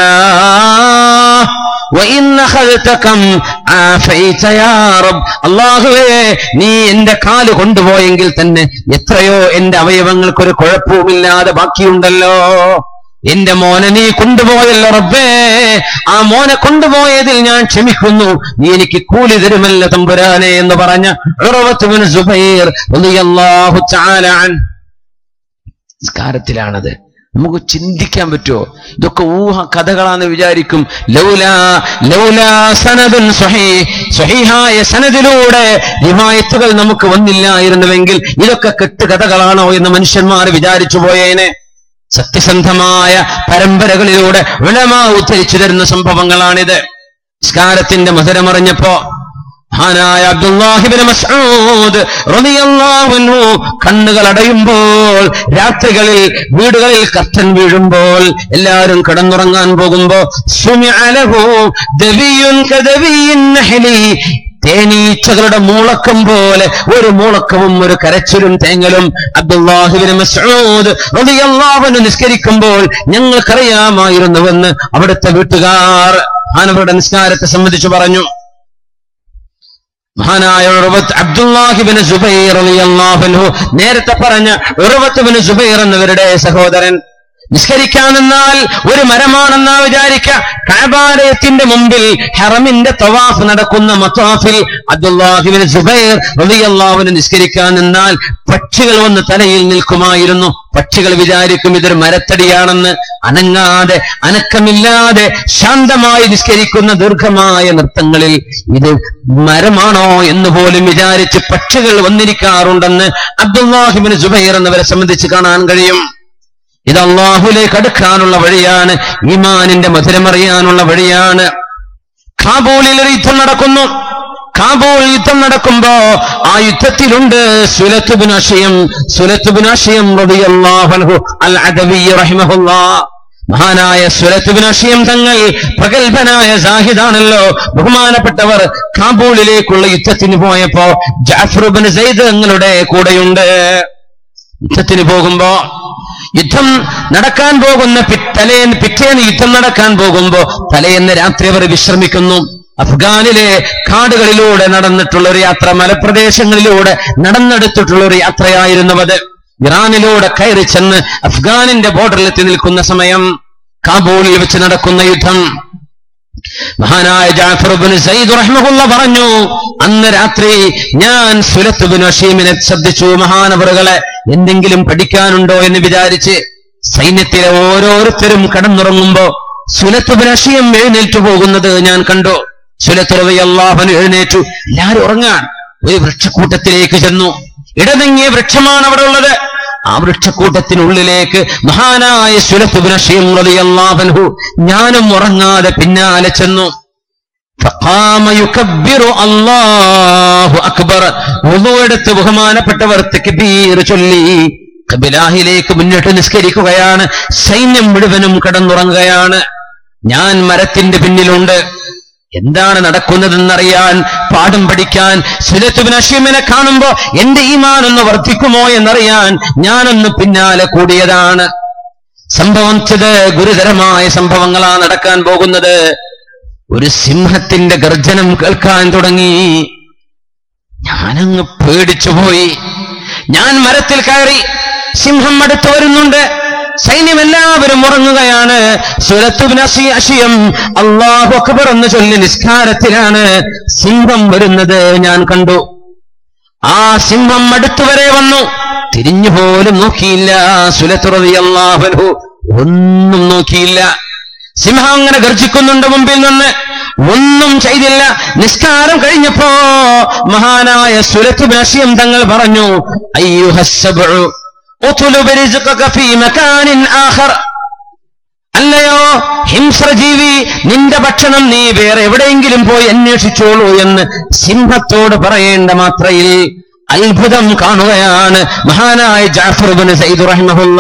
وإن أخذت كم عافيت يا رب അള്ളാഹുവേ നീ എന്റെ കാല് കൊണ്ടുപോയെങ്കിൽ തന്നെ എത്രയോ എന്റെ അവയവങ്ങൾക്കൊരു കുഴപ്പവുമില്ലാതെ ബാക്കിയുണ്ടല്ലോ എന്റെ മോനെ നീ കൊണ്ടുപോയല്ലോ റബ്ബേ ആ മോനെ കൊണ്ടുപോയതിൽ ഞാൻ ക്ഷമിക്കുന്നു നീ എനിക്ക് കൂലി തരുമല്ലോ തമ്പുരാനെ എന്ന് പറഞ്ഞ ഉറവത്തുബിൻ സുബൈർ റളിയല്ലാഹു തആല അൻ നിസ്കാരത്തിലാണത് നമുക്ക് ചിന്തിക്കാൻ പറ്റുമോ ഇതൊക്കെ ഊഹ കഥകളാന്ന് വിചാരിക്കും ലൗലാ ലൗലാ സനദുൻ സ്വഹീ സ്വഹീഹായ സനദിലൂടെ റിവായത്തുകൾ നമുക്ക് വന്നില്ലായിരുന്നുവെങ്കിൽ ഇതൊക്കെ കെട്ടുകഥകളാണോ എന്ന് മനുഷ്യന്മാർ വിചാരിച്ചു പോയേനെ സത്യസന്ധമായ പരമ്പരകളിലൂടെ ഉലമ ഉദ്ധരിച്ചു തരുന്ന സംഭവങ്ങളാണിത് നിസ്കാരത്തിന്റെ മധുരമറിഞ്ഞപ്പോ മഹാനായ അബ്ദുല്ലാഹിബിന് മസ്ഊദ് റളിയല്ലാഹു അൻഹു കണ്ണുകൾ അടയുമ്പോൾ രാത്രികളിൽ വീടുകളിൽ കർട്ടൻ വീഴുമ്പോൾ എല്ലാവരും കിടന്നുറങ്ങാൻ പോകുമ്പോ സുമിഅ ലഹു ദവിയുൻ കദവിയിൻ നഹ്ലി തേനീച്ചകളുടെ മൂളക്കം പോലെ ഒരു മൂളക്കവും ഒരു കരച്ചിലും തേങ്ങലും അബ്ദുല്ലാഹിബിന് മസ്ഊദ് റളിയല്ലാഹു അൻഹു നിസ്കരിക്കുമ്പോൾ ഞങ്ങൾക്കറിയാമായിരുന്നുവെന്ന് അവിടുത്തെ വീട്ടുകാർ മഹാനവരുടെ നിസ്കാരത്തെ സംബന്ധിച്ച് പറഞ്ഞു മഹാനായ ഉറവത്ത് അബ്ദുല്ലാഹിബിന് സുബൈർ റളിയല്ലാഹു അൻഹു നേരത്തെ പറഞ്ഞ ഉറവത്തുബിന് സുബൈർ എന്നവരുടെ സഹോദരൻ നിസ്കരിക്കാൻ നിന്നാൽ ഒരു മരമാണെന്നാ വിചാരിക്ക കഅബാലയത്തിന്റെ മുമ്പിൽ ഹറമിന്റെ തവാഫ് നടക്കുന്ന മത്താഫിൽ അബ്ദുല്ലാഹിബിന് സുബൈർ റളിയല്ലാഹുവിന് നിസ്കരിക്കാൻ നിന്നാൽ പക്ഷികൾ വന്ന് തലയിൽ നിൽക്കുമായിരുന്നു പക്ഷികൾ വിചാരിക്കും ഇതൊരു മരത്തടിയാണെന്ന് അനങ്ങാതെ അനക്കമില്ലാതെ ശാന്തമായി നിസ്കരിക്കുന്ന ദീർഘമായ നൃത്തങ്ങളിൽ ഇത് മരമാണോ എന്ന് പോലും വിചാരിച്ച് പക്ഷികൾ വന്നിരിക്കാറുണ്ടെന്ന് അബ്ദുല്ലാഹിബിന് സുബൈർ എന്നവരെ സംബന്ധിച്ച് കാണാൻ കഴിയും ഇത് അള്ളാഹുലേക്ക് അടുക്കാനുള്ള വഴിയാണ് ഈമാനിന്റെ മധുരമറിയാനുള്ള വഴിയാണ് കാബൂളിൽ ഒരു യുദ്ധം നടക്കുന്നു കാബൂൾ യുദ്ധം നടക്കുമ്പോ ആ യുദ്ധത്തിലുണ്ട് സുലത്തുബിൻ അഷയം സുലത്തുബിൻ അഷയം റളിയല്ലാഹു അൽ അദവി റഹിമഹുല്ലാ മഹാനായ സുലത്തുബിൻ അഷയം തങ്ങൾ പ്രഗത്ഭനായ സാഹിദാണല്ലോ ബഹുമാനപ്പെട്ടവർ കാബൂളിലേക്കുള്ള യുദ്ധത്തിന് പോയപ്പോ ജാഫറുബിൻ സൈദ് തങ്ങളുടെ കൂടെയുണ്ട് യുദ്ധത്തിന് പോകുമ്പോ യുദ്ധം നടക്കാൻ പോകുന്ന പി- തലേന്ന് പിറ്റേന്ന് യുദ്ധം നടക്കാൻ പോകുമ്പോ തലേന്ന് രാത്രി അവർ വിശ്രമിക്കുന്നു അഫ്ഗാനിലെ കാടുകളിലൂടെ നടന്നിട്ടുള്ള ഒരു യാത്ര മലപ്രദേശങ്ങളിലൂടെ നടന്നെടുത്തിട്ടുള്ള ഒരു യാത്രയായിരുന്നു അത് ഇറാനിലൂടെ കയറി ചെന്ന് അഫ്ഗാനിന്റെ ബോർഡറിൽ എത്തി നിൽക്കുന്ന സമയം കാബൂളിൽ വെച്ച് നടക്കുന്ന യുദ്ധം മഹാനായ ജാഫർ ബിൻ സയ്യിദ് റഹ്മഹുല്ല പറഞ്ഞു അന്ന് രാത്രി ഞാൻ സുലത്ത് ബിൻ അഷീമിനെ ശ്രദ്ധിച്ചു മഹാനവറുകളെ എന്തെങ്കിലും പഠിക്കാനുണ്ടോ എന്ന് വിചാരിച്ച് സൈന്യത്തിലെ ഓരോരുത്തരും കടന്നുറങ്ങുമ്പോ സുലത്ത് ബിൻ അഷീം എഴുന്നേറ്റു പോകുന്നത് ഞാൻ കണ്ടു സുലത്ത് റബി അള്ളാഹൻ എഴുന്നേറ്റു എല്ലാവരും ഉറങ്ങാൻ ഒരു വൃക്ഷക്കൂട്ടത്തിലേക്ക് ചെന്നു ഇടതെങ്ങിയ വൃക്ഷമാണ് അവിടെ ഉള്ളത് ആ വൃക്ഷക്കൂട്ടത്തിനുള്ളിലേക്ക് മഹാനായ സുലത്തുബിനഷീം റളിയല്ലാഹു ഞാനും ഉറങ്ങാതെ പിന്നാലെ ചെന്നു فقام يكبر الله أكبر എടുത്ത് ബഹുമാനപ്പെട്ടവർ തക്ബീർ ചൊല്ലി കബിലാഹിലേക്ക് മുന്നിട്ട് നിസ്കരിക്കുകയാണ് സൈന്യം മുഴുവനും കിടന്നുറങ്ങുകയാണ് ഞാൻ മരത്തിന്റെ പിന്നിലുണ്ട് എന്താണ് നടക്കുന്നതെന്നറിയാൻ പാഠം പഠിക്കാൻ സുലത്തുബിൻ അഷീമിനെ കാണുമ്പോ എന്റെ ഈമാൻ ഒന്ന് വർദ്ധിക്കുമോ എന്നറിയാൻ ഞാനൊന്ന് പിന്നാലെ കൂടിയതാണ് സംഭവിച്ചത് ഗുരുതരമായ സംഭവങ്ങളാണ് നടക്കാൻ പോകുന്നത് ഒരു സിംഹത്തിന്റെ ഗർജനം കേൾക്കാൻ തുടങ്ങി ഞാനങ്ങ് പേടിച്ചുപോയി ഞാൻ മരത്തിൽ കയറി സിംഹം അടുത്ത് വരുന്നുണ്ട് സൈന്യം എല്ലാവരും ഉറങ്ങുകയാണ് സുരത്തുബിൻ അഷിയം അള്ളാഹു അക്ബർ എന്ന് ചൊല്ലി നിസ്കാരത്തിലാണ് സിംഹം വരുന്നത് ഞാൻ കണ്ടു ആ സിംഹം അടുത്തു വരെ വന്നു തിരിഞ്ഞു പോലും നോക്കിയില്ല സുലത്തുറതി അള്ളാഹു ഒന്നും നോക്കിയില്ല സിംഹം അങ്ങനെ ഗർജിക്കുന്നുണ്ട് മുമ്പിൽ നിന്ന് ഒന്നും ചെയ്തില്ല നിസ്കാരം കഴിഞ്ഞപ്പോ മഹാനായ സുലത്തു ബഷീം തങ്ങൾ പറഞ്ഞു അയ്യുഹസ്സബഉ ഉത്ലുബ് റിസ്ഖക ഫീ മകാനിൻ ആഖർ അല്ലയോ ഹിംസ്രജീവി നിന്റെ ഭക്ഷണം നീ വേറെ എവിടെയെങ്കിലും പോയി അന്വേഷിച്ചോളൂ എന്ന് സിംഹത്തോട് പറയേണ്ട മാത്രയിൽ അത്ഭുതം കാണുകയാണ് മഹാനായ ജാഫർബിൻ സൈദ് റഹിമഹുല്ല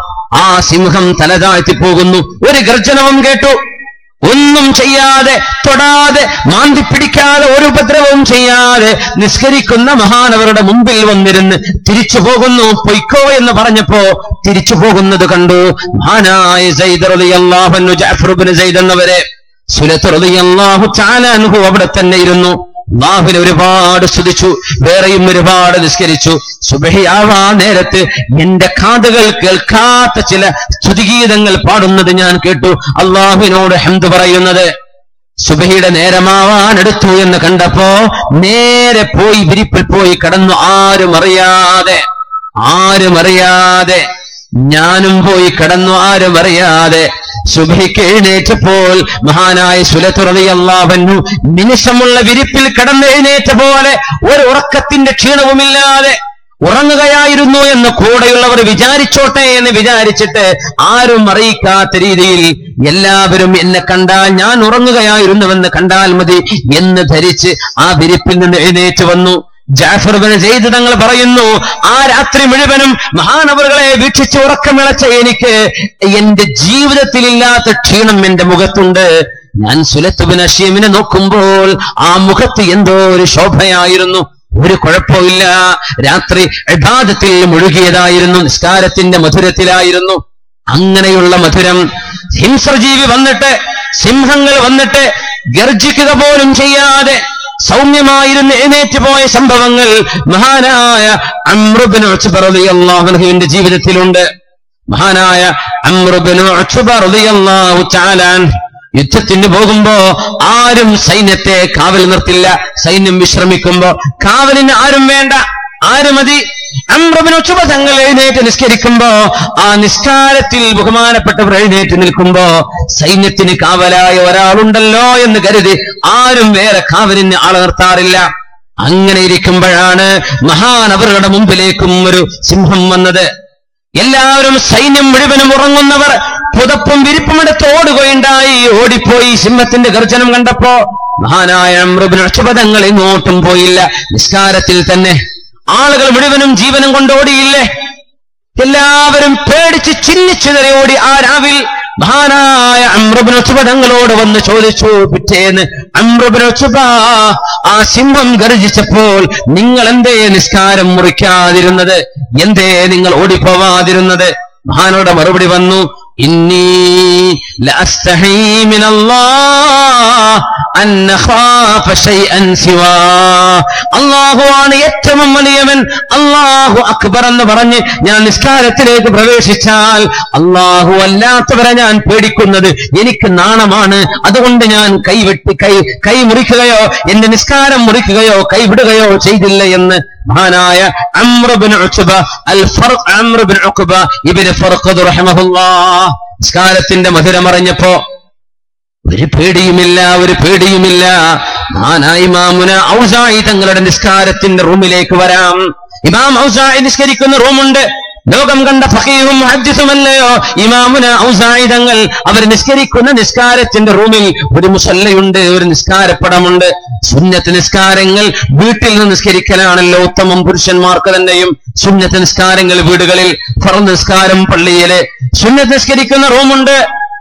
ആ സിംഹം തലതാഴ്ത്തി പോകുന്നു ഒരു ഗർജനവും കേട്ടു ഒന്നും ചെയ്യാതെ തൊടാതെ മാന്തി പിടിക്കാതെ ഒരു ഉപദ്രവവും ചെയ്യാതെ നിസ്കരിക്കുന്ന മഹാനവരുടെ മുമ്പിൽ വന്നിരുന്ന് തിരിച്ചു പോകുന്നു പൊയ്ക്കോ എന്ന് പറഞ്ഞപ്പോ തിരിച്ചു പോകുന്നത് കണ്ടു മഹാനായ സൈദ് റളിയല്ലാഹു ജാഫർബിൻ സൈദ് എന്നവരെ സുലത്ത് റളിയല്ലാഹു ചാലാൻഹു അവിടെ തന്നെ ഇരുന്നു അള്ളാഹുവിനെ ഒരുപാട് സ്തുതിച്ചു വേറെയും ഒരുപാട് നിസ്കരിച്ചു സുബഹിയാവാ നേരത്ത് എന്റെ കാതുകൾ കേൾക്കാത്ത ചില സ്തുതിഗീതങ്ങൾ പാടുന്നത് ഞാൻ കേട്ടു അള്ളാഹുവിനോട് ഹംദ് പറയുന്നത് സുബഹിയുടെ നേരമാവാൻ എടുത്തു എന്ന് കണ്ടപ്പോ നേരെ പോയി വിരിപ്പിൽ പോയി കടന്നു ആരും അറിയാതെ ആരും അറിയാതെ ഞാനും പോയി കടന്നു ആരും അറിയാതെ സുബഹിക്ക് എഴുന്നേറ്റപ്പോൾ മഹാനായ സുലത്തുറതിയല്ലാവന്നു നിമിഷമുള്ള വിരിപ്പിൽ കടന്നെഴുന്നേറ്റ പോലെ ഒരു ഉറക്കത്തിന്റെ ക്ഷീണവുമില്ലാതെ ഉറങ്ങുകയായിരുന്നു എന്ന് കൂടെയുള്ളവർ വിചാരിച്ചോട്ടെ എന്ന് വിചാരിച്ചിട്ട് ആരും അറിയിക്കാത്ത രീതിയിൽ എല്ലാവരും എന്നെ കണ്ടാൽ ഞാൻ ഉറങ്ങുകയായിരുന്നുവെന്ന് കണ്ടാൽ മതി എന്ന് ധരിച്ച് ആ വിരിപ്പിൽ നിന്ന് എഴുന്നേറ്റ് വന്നു ജാഫർ ബിൻ സെയ്ദ് തങ്ങൾ പറയുന്നു ആ രാത്രി മുഴുവനും മഹാനവറുകളെ വീക്ഷിച്ച് ഉറക്കമിളച്ച എനിക്ക് എന്റെ ജീവിതത്തിലില്ലാത്ത ക്ഷീണം എന്റെ മുഖത്തുണ്ട് ഞാൻ സുലത്തുബിൻ അഷീമിനെ നോക്കുമ്പോൾ ആ മുഖത്ത് എന്തോ ഒരു ശോഭയായിരുന്നു ഒരു കുഴപ്പമില്ല രാത്രി ഇബാദത്തിൽ മുഴുകിയതായിരുന്നു നിസ്കാരത്തിന്റെ മധുരത്തിലായിരുന്നു അങ്ങനെയുള്ള മധുരം ഹിംസജീവി വന്നിട്ട് സിംഹങ്ങൾ വന്നിട്ട് ഗർജിക്കുക പോലും ചെയ്യാതെ സൗമ്യമായിരുന്ന് എഴുന്നേറ്റ് പോയ സംഭവങ്ങൾ മഹാനായ അമ്രുബിൻ അള്ളാഹുവിന്റെ ജീവിതത്തിലുണ്ട് മഹാനായ അമ്രുബിൻ റളിയല്ലാഹു ചാലാൻ യുദ്ധത്തിന് പോകുമ്പോ ആരും സൈന്യത്തെ കാവൽ നിർത്തില്ല സൈന്യം വിശ്രമിക്കുമ്പോ കാവലിന് ആരും വേണ്ട ആര് മതി അമ്രബിന് ഉച്ചുബ തങ്ങൾ എഴുന്നേറ്റ് നിസ്കരിക്കുമ്പോ ആ നിസ്കാരത്തിൽ ബഹുമാനപ്പെട്ടവർ എഴുന്നേറ്റ് നിൽക്കുമ്പോ സൈന്യത്തിന് കാവലായ ഒരാളുണ്ടല്ലോ എന്ന് കരുതി ആരും വേറെ കാവലിന് ആളെ നിർത്താറില്ല അങ്ങനെ ഇരിക്കുമ്പോഴാണ് മഹാനവറുടെ മുമ്പിലേക്കും ഒരു സിംഹം വന്നത് എല്ലാവരും സൈന്യം മുഴുവനും ഉറങ്ങുന്നവർ പുതപ്പും വിരിപ്പും എടുത്ത് ഓടുകയുണ്ടായി ഓടിപ്പോയി സിംഹത്തിന്റെ ഗർജനം കണ്ടപ്പോ മഹാനായ മൃബുനക്ഷപദങ്ങൾ ഇങ്ങോട്ടും പോയില്ല നിസ്കാരത്തിൽ തന്നെ ആളുകൾ മുഴുവനും ജീവനം കൊണ്ട് ഓടിയില്ലേ എല്ലാവരും പേടിച്ച് ചിന്നിച്ചിതറി ഓടി ആ രാവിൽ മഹാനായ അമ്രബിനൊച്ചുപടങ്ങളോട് വന്ന് ചോദിച്ചു പിറ്റേന്ന് അമ്രബിനൊച്ചുപ ആ സിംഹം ഗർജിച്ചപ്പോൾ നിങ്ങൾ എന്തേ നിസ്കാരം മുറിക്കാതിരുന്നത് എന്തേ നിങ്ങൾ ഓടിപ്പോവാതിരുന്നത് മഹാനോട് മറുപടി വന്നു ഇന്നി ലഅസ്തഹീ മിനല്ലാഹ് അൻ നഖാഫ ശൈഅൻ സിവാ അല്ലാഹുവാണ് ഏറ്റവും വലിയവൻ അല്ലാഹു അക്ബർ എന്ന് പറഞ്ഞ് ഞാൻ നിസ്കാരത്തിലേക്ക് പ്രവേശിച്ചാൽ അല്ലാഹു അല്ലാത്തവരെ ഞാൻ പേടിക്കുന്നത് എനിക്ക് നാണമാണ് അതുകൊണ്ട് ഞാൻ കൈവെട്ടി കൈ കൈ മുറിക്കുകയോ എന്റെ നിസ്കാരം മുറിക്കുകയോ കൈവിടുകയോ ചെയ്തില്ല എന്ന് മഹാനായ അമ്രബിൻ ഉഖബ അൽ ഫർഖ് അമ്രബിൻ ഉഖബ ഇബ്നു ഫർഖദ് റഹിമഹുല്ലാഹ് നിസ്കാരത്തിന്റെ മധുരമറിഞ്ഞപ്പോ ഒരു പേടിയുമില്ല ഒരു പേടിയുമില്ല മഹാനായ ഇമാമുന ഔസായി തങ്ങളുടെ നിസ്കാരത്തിന്റെ റൂമിലേക്ക് വരാം ഇമാം ഔസായി നിസ്കരിക്കുന്ന റൂമുണ്ട് ലോകം കണ്ട ഫഹീഹും ഹജ്ജിസുമല്ലയോ ഇമാമുന ഔസായി തങ്ങൾ അവർ നിസ്കരിക്കുന്ന നിസ്കാരത്തിന്റെ റൂമിൽ ഒരു മുസല്ലയുണ്ട് ഒരു നിസ്കാരപ്പടമുണ്ട് സുന്നത്ത് നിസ്കാരങ്ങൾ വീട്ടിൽ നിന്ന് നിസ്കരിക്കലാണല്ലോ ഉത്തമം പുരുഷന്മാർക്ക് തന്നെയും സുന്നത്ത് നിസ്കാരങ്ങൾ വീടുകളിൽ ഫറ നിസ്കാരം പള്ളിയില് സുന്നത്ത് നിസ്കരിക്കുന്ന റൂമുണ്ട്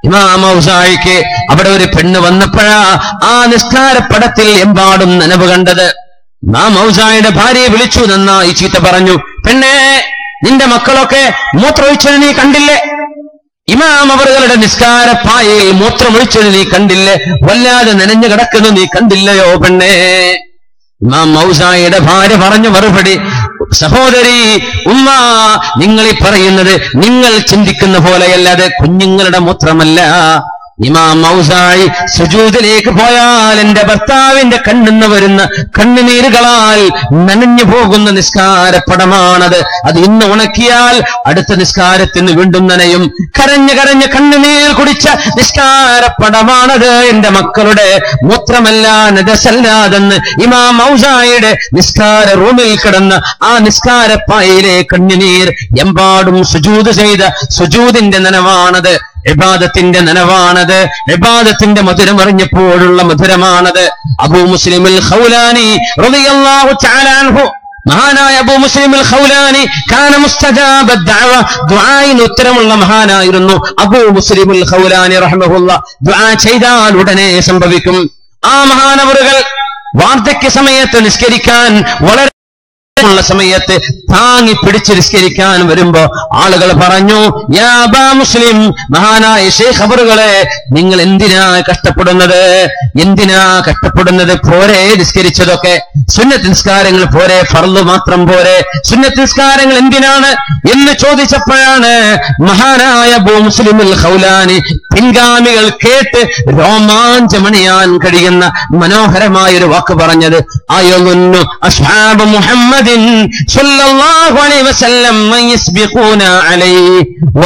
ഇമാം ഔസായിക്ക് അവിടെ ഒരു പെണ്ണ് വന്നപ്പോഴാ ആ നിസ്കാരപ്പടത്തിൽ എമ്പാടും നനവ് കണ്ടത് ഇമാം ഔസായുടെ ഭാര്യയെ വിളിച്ചു നന്നായി ചീത്ത പറഞ്ഞു പെണ്ണേ നിന്റെ മക്കളൊക്കെ മൂത്രമൊഴിച്ചത് നീ കണ്ടില്ലേ ഇമാം അവറുകളുടെ നിസ്കാരപ്പായയിൽ മൂത്രമൊഴിച്ചത് നീ കണ്ടില്ലേ വല്ലാതെ നനഞ്ഞു കിടക്കുന്നത് നീ കണ്ടില്ലയോ പെണ്ണേ ഇമാം മൗസായിയുടെ ഭാര്യ പറഞ്ഞു മറുപടി സഹോദരി ഉമ്മ നിങ്ങൾ ഈ പറയുന്നത് നിങ്ങൾ ചിന്തിക്കുന്ന പോലെയല്ല അത് കുഞ്ഞുങ്ങളുടെ മൂത്രമല്ല ഇമാം മൗസായി സുജൂദിലേക്ക് പോയാൽ എന്റെ ഭർത്താവിന്റെ കണ്ണിന്ന് വരുന്ന കണ്ണുനീരുകളാൽ നനഞ്ഞു പോകുന്ന നിസ്കാരപ്പടമാണത് അത് ഇന്ന് ഉണക്കിയാൽ അടുത്ത നിസ്കാരത്തിന് വീണ്ടും നനയും കരഞ്ഞ് കരഞ്ഞ് കണ്ണുനീർ കുടിച്ച നിസ്കാരപ്പടമാണത് എന്റെ മക്കളുടെ മൂത്രമല്ല നജസല്ലാതെന്ന് ഇമാം മൗസായിയുടെ നിസ്കാര റൂമിൽ കിടന്ന ആ നിസ്കാരപ്പായിലെ കണ്ണുനീർ എമ്പാടും സുജൂത് ചെയ്ത സുജൂതിന്റെ നനവാണത് ഇബാദത്തിന്റെ നനവാണത് ഇബാദത്തിന്റെ മധുരം അറിഞ്ഞപ്പോഴുള്ള മധുരമാണത് അബൂ മുസ്ലിമിൽ ഖൗലാനി റളിയല്ലാഹു തആല അൻഹു മഹാനായ അബൂ മുസ്ലിമിൽ ഖൗലാനി കാന മുസ്തജാബ ദഅവ ദുആയിന് ഉത്തരമുള്ള മഹാനായിരുന്നു അബൂ മുസ്ലിമുൽ ഖൗലാനി റഹ്മഹുല്ല ദുആ ചെയ്താൽ ഉടനെ സംഭവിക്കും ആ മഹാനവറുകൾ വാർദ്ധക്യ സമയത്ത് നിസ്കരിക്കാൻ വളരെ ഉള്ള സമയത്ത് താങ്ങി പിടിച്ച് നിസ്കരിക്കാൻ വരുമ്പോ ആളുകൾ പറഞ്ഞു യാ അബാ മുസ്ലിം മഹാനായ ഷേഖ് ഖബറുകളെ നിങ്ങൾ എന്തിനാ കഷ്ടപ്പെടുന്നത് എന്തിനാ കഷ്ടപ്പെടുന്നത് പോരെ നിസ്കരിച്ചതൊക്കെ സുന്നത്ത് നിസ്കാരങ്ങൾ പോരെ ഫർള് മാത്രം പോരെ സുന്നത്ത് നിസ്കാരങ്ങൾ എന്തിനാണ് എന്ന് ചോദിച്ചപ്പോഴാണ് മഹാനായ അബൂ മുസ്ലിമുൽ ഖൗലാനി പിൻഗാമികൾ കേട്ട് രോമാഞ്ചമണിയാൻ കഴിയുന്ന മനോഹരമായ ഒരു വാക്ക് പറഞ്ഞത് അയൊന്നു അസ്ഹാബ് മുഹമ്മദിൻ സല്ലല്ലാഹു അലൈഹി വസല്ലം മൻ യസ്ബിഖൂന അലൈഹി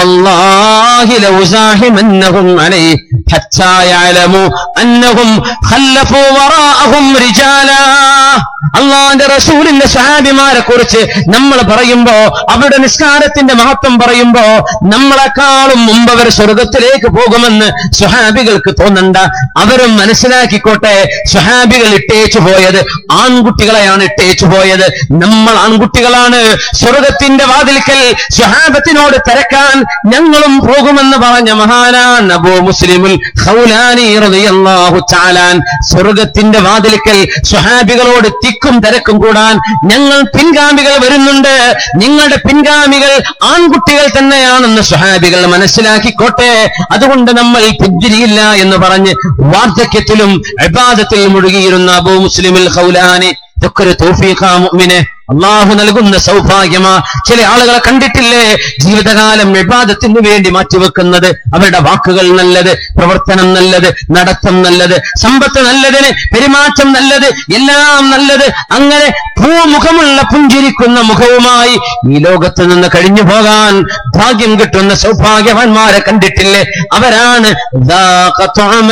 വല്ലാഹി ലൗ സാഹിമന്നഹും അലൈഹി ഹത്താ യഅലമു അന്നഹും ഖല്ലഫു വറാഅഹും റിജാലാ അള്ളാന്റെ റസൂലിന്റെ സഹാബിമാരെ കുറിച്ച് നമ്മൾ പറയുമ്പോ അവരുടെ നിസ്കാരത്തിന്റെ മഹത്വം പറയുമ്പോ നമ്മളെക്കാളും മുമ്പ് അവർ സ്വർഗത്തിലേക്ക് പോകുമെന്ന് സുഹാബികൾക്ക് തോന്നണ്ട അവരും മനസ്സിലാക്കിക്കോട്ടെ സുഹാബികൾ ഇട്ടേച്ചു പോയത് ആൺകുട്ടികളെയാണ് ഇട്ടേച്ചു പോയത് നമ്മൾ ആൺകുട്ടികളാണ് സ്വർഗത്തിന്റെ വാതിൽക്കൽ സുഹാബത്തിനോട് തിരക്കാൻ ഞങ്ങളും പോകുമെന്ന് പറഞ്ഞ മഹാനാൻ അബൂ മുസ്ലിമുൽ ഖൗലാനി റളിയല്ലാഹു തആലാൻ സ്വർഗത്തിന്റെ വാതിൽക്കൽ സുഹാബികളോട് തിക്കും തിരക്കും കൂടാൻ ഞങ്ങൾ പിൻഗാമികൾ വരുന്നുണ്ട് നിങ്ങളുടെ പിൻഗാമികൾ ആൺകുട്ടികൾ തന്നെയാണെന്ന് സുഹാബികൾ മനസ്സിലാക്കിക്കോട്ടെ അതുകൊണ്ട് നമ്മൾ പിന്തിരിയില്ല എന്ന് പറഞ്ഞ് വാർദ്ധക്യത്തിലും അബാദത്തിൽ മുഴുകിയിരുന്ന അബൂ മുസ്ലിമുൽ ഖൗലാനി ഇതൊക്കെ ഒരു തൗഫീഖാ മുഅ്മിനെ അള്ളാഹു നൽകുന്ന സൗഭാഗ്യമാ ചില ആളുകളെ കണ്ടിട്ടില്ലേ ജീവിതകാലം വിവാദത്തിന് വേണ്ടി മാറ്റിവെക്കുന്നത് അവരുടെ വാക്കുകൾ നല്ലത് പ്രവർത്തനം നല്ലത് നടത്തം നല്ലത് സമ്പത്ത് നല്ലതിന് പെരുമാറ്റം നല്ലത് എല്ലാം നല്ലത് അങ്ങനെ പൂമുഖമുള്ള പുഞ്ചിരിക്കുന്ന മുഖവുമായി ഈ ലോകത്ത് നിന്ന് കഴിഞ്ഞു പോകാൻ ഭാഗ്യം കിട്ടുന്ന സൗഭാഗ്യവാന്മാരെ കണ്ടിട്ടില്ലേ അവരാണ് ذاق طعم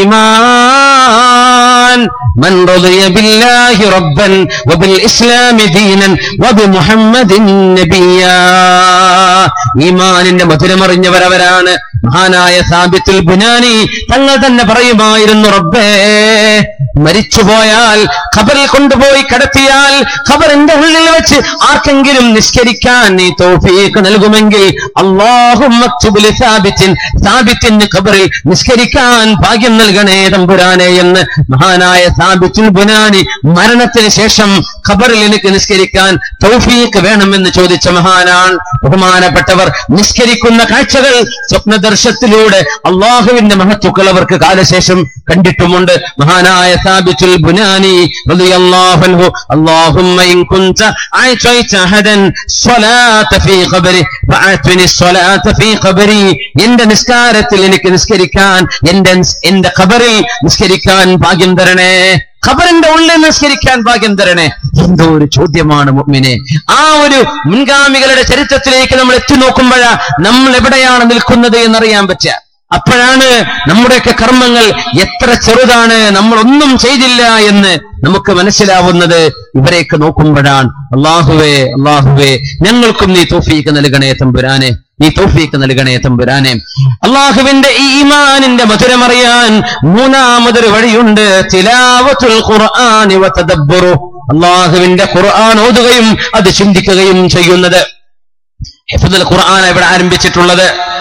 الإيمان من رضي بالله ربا وبالإسلام دينا وبمحمد نبيا ഈമാനിന്റെ മധുരമറിഞ്ഞവരവരാണ് മഹാനായ സാബിത്തുൽ ബുനാനി തങ്ങൾ തന്നെ പറയുമായിരുന്നു റബ്ബേ മരിച്ചുപോയാൽ ഖബറിൽ കൊണ്ടുപോയി കടത്തിയാൽ ഖബറിന്റെ ഉള്ളിൽ വെച്ച് ആർക്കെങ്കിലും നിസ്കരിക്കാൻ നീ തൗഫീഖ് നൽകുമെങ്കിൽ അള്ളാഹും സാബിത്തിന് ഖബറിൽ നിസ്കരിക്കാൻ ഭാഗ്യം നൽകണേ തമ്പുരാനെ എന്ന് മഹാനായ സാബിത്തുൽ ബുനാനി മരണത്തിന് ശേഷം ഖബറിൽ എനിക്ക് നിസ്കരിക്കാൻ തൗഫീഖ് വേണമെന്ന് ചോദിച്ച മഹാനാണ് ബഹുമാനപ്പെട്ടവർ നിസ്കരിക്കുന്ന കാഴ്ചകൾ സ്വപ്നദർശത്തിലൂടെ അള്ളാഹുവിന്റെ മഹത്വക്കൾ അവർക്ക് കാലശേഷം കണ്ടിട്ടുമുണ്ട് മഹാനായ സാബിത്തുൽ ബുനാനി റളിയല്ലാഹു അൻഹു اللهم إن كنت أعطيت أحدا صلاة في قبري فأعطني الصلاة في قبري എന്റെ നിസ്കാരത്തിൽ എനിക്ക് നിസ്കരിക്കാൻ എന്റെ എന്റെ ഖബറിൽ നിസ്കരിക്കാൻ ഭാഗ്യം തരണേ ഖബറിന്റെ ഉള്ളിൽ നിസ്കരിക്കാൻ ഭാഗ്യം തരണേ എന്തോ ഒരു ചോദ്യമാണ് മുഅ്മിനെ ആ ഒരു മുൻഗാമികളുടെ ചരിത്രത്തിലേക്ക് നമ്മൾ എത്തി നോക്കുമ്പോഴാ നമ്മൾ എവിടെയാണ് നിൽക്കുന്നത് എന്നറിയാൻ പറ്റുക അപ്പോഴാണ് നമ്മുടെയൊക്കെ കർമ്മങ്ങൾ എത്ര ചെറുതാണ് നമ്മൾ ഒന്നും ചെയ്തില്ല എന്ന് നമുക്ക് മനസ്സിലാവുന്നത് ഇവരെയൊക്കെ നോക്കുമ്പോഴാണ് അള്ളാഹുവേ അള്ളാഹുവേ ഞങ്ങൾക്കും നീ തോഫീക്ക് നൽകണേ തമ്പുരാനെ നീ തൗഫീക്ക് നൽകണേ തമ്പുരാനെ അള്ളാഹുവിന്റെ ഈ ഈമാനിന്റെ മധുരമറിയാൻ മൂന്നാമതൊരു വഴിയുണ്ട് തിലാവത്തുൽ ഖുർആനി വതദബ്ബുറു അള്ളാഹുവിന്റെ ഖുർആൻ ഓതുകയും അത് ചിന്തിക്കുകയും ചെയ്യുന്നത് ഹിഫ്ദുൽ ഖുർആൻ ഇവിടെ ആരംഭിച്ചിട്ടുള്ളത്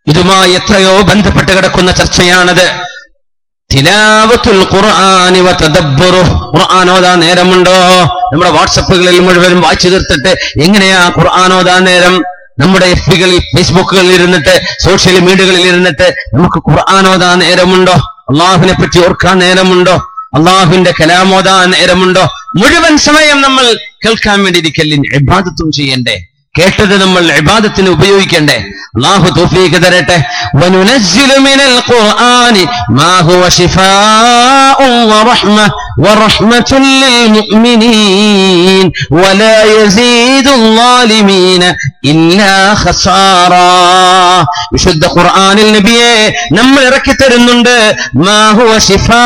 ഇതുമായി എത്രയോ ബന്ധപ്പെട്ട് കിടക്കുന്ന ചർച്ചയാണത് തിലാവത്തുൽ ഖുർആനി വ തദബ്ബുറുഹ് ഖുർആൻ ഓതാൻ നേരമുണ്ടോ നമ്മുടെ വാട്സപ്പുകളിൽ മുഴുവനും വായിച്ചു തീർത്തിട്ട് എങ്ങനെയാ ഖുർആൻ ഓതാൻ നേരം നമ്മുടെ എഫ് ബികളിൽ ഫേസ്ബുക്കുകളിൽ ഇരുന്നിട്ട് സോഷ്യൽ മീഡിയകളിൽ ഇരുന്നിട്ട് നമുക്ക് ഖുർആൻ ഓതാൻ നേരമുണ്ടോ അള്ളാഹുവിനെ പറ്റി ഓർക്കാൻ നേരമുണ്ടോ അള്ളാഹുവിന്റെ കലാമോദാൻ നേരമുണ്ടോ മുഴുവൻ സമയം നമ്മൾ കേൾക്കാൻ വേണ്ടി ഇരിക്കലിൻ ഇബാദത്തും ചെയ്യണ്ടേ കേട്ടത് നമ്മൾ ഇബാദത്തിന് ഉപയോഗിക്കണ്ടേ അള്ളാഹു തൗഫീഖ് തരട്ടെ വനുനസ്സിലു മിനൽ ഖുർആനി മാ ഹുവ ശിഫാഉ വറഹ്മ വറഹ്മത്തുൻ ലിൽ മുഅ്മിനീൻ വലാ യസീദു ളാലിമീന ഇല്ലാ ഖസാറാ വിശുദ്ധ ഖുർആനിൽ നബിയെ നമ്മൾ ഇറക്കി തരുന്നുണ്ട് മാ ഹുവ ശിഫാ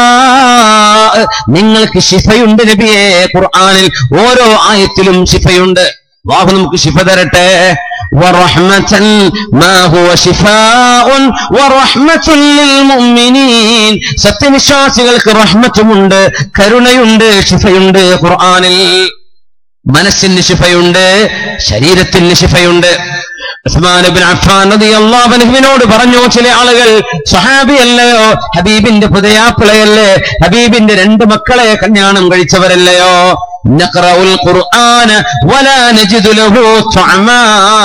നിങ്ങൾക്ക് ശിഫയുണ്ട് നബിയെ ഖുർആനിൽ ഓരോ ആയത്തിലും ശിഫയുണ്ട് അള്ളാഹു നമുക്ക് ശിഫ തരട്ടെ ورحمة ما هو شفاء ورحمة للمؤمنين സത്യവിശ്വാസികൾക്ക് റഹ്മത്തുമുണ്ട് കരുണയുണ്ട് ശിഫയുണ്ട് ഖുർആനിൽ മനസ്സിന് ശിഫയുണ്ട് ശരീരത്തിന് ശിഫയുണ്ട് ഉസ്മാൻ ഇബ്നു അഫ്ഫാൻ റളിയല്ലാഹു അൻഹുവിനോട് പറഞ്ഞു ചില ആളുകൾ സ്വഹാബിയല്ലയോ ഹബീബിന്റെ പുതയാപ്പിളയല്ലേ ഹബീബിന്റെ രണ്ട് മക്കളെ കല്യാണം കഴിച്ചവരല്ലയോ നഖറഉൽ ഖുർആന വലാ നജിദു ലഹു തുഅമാ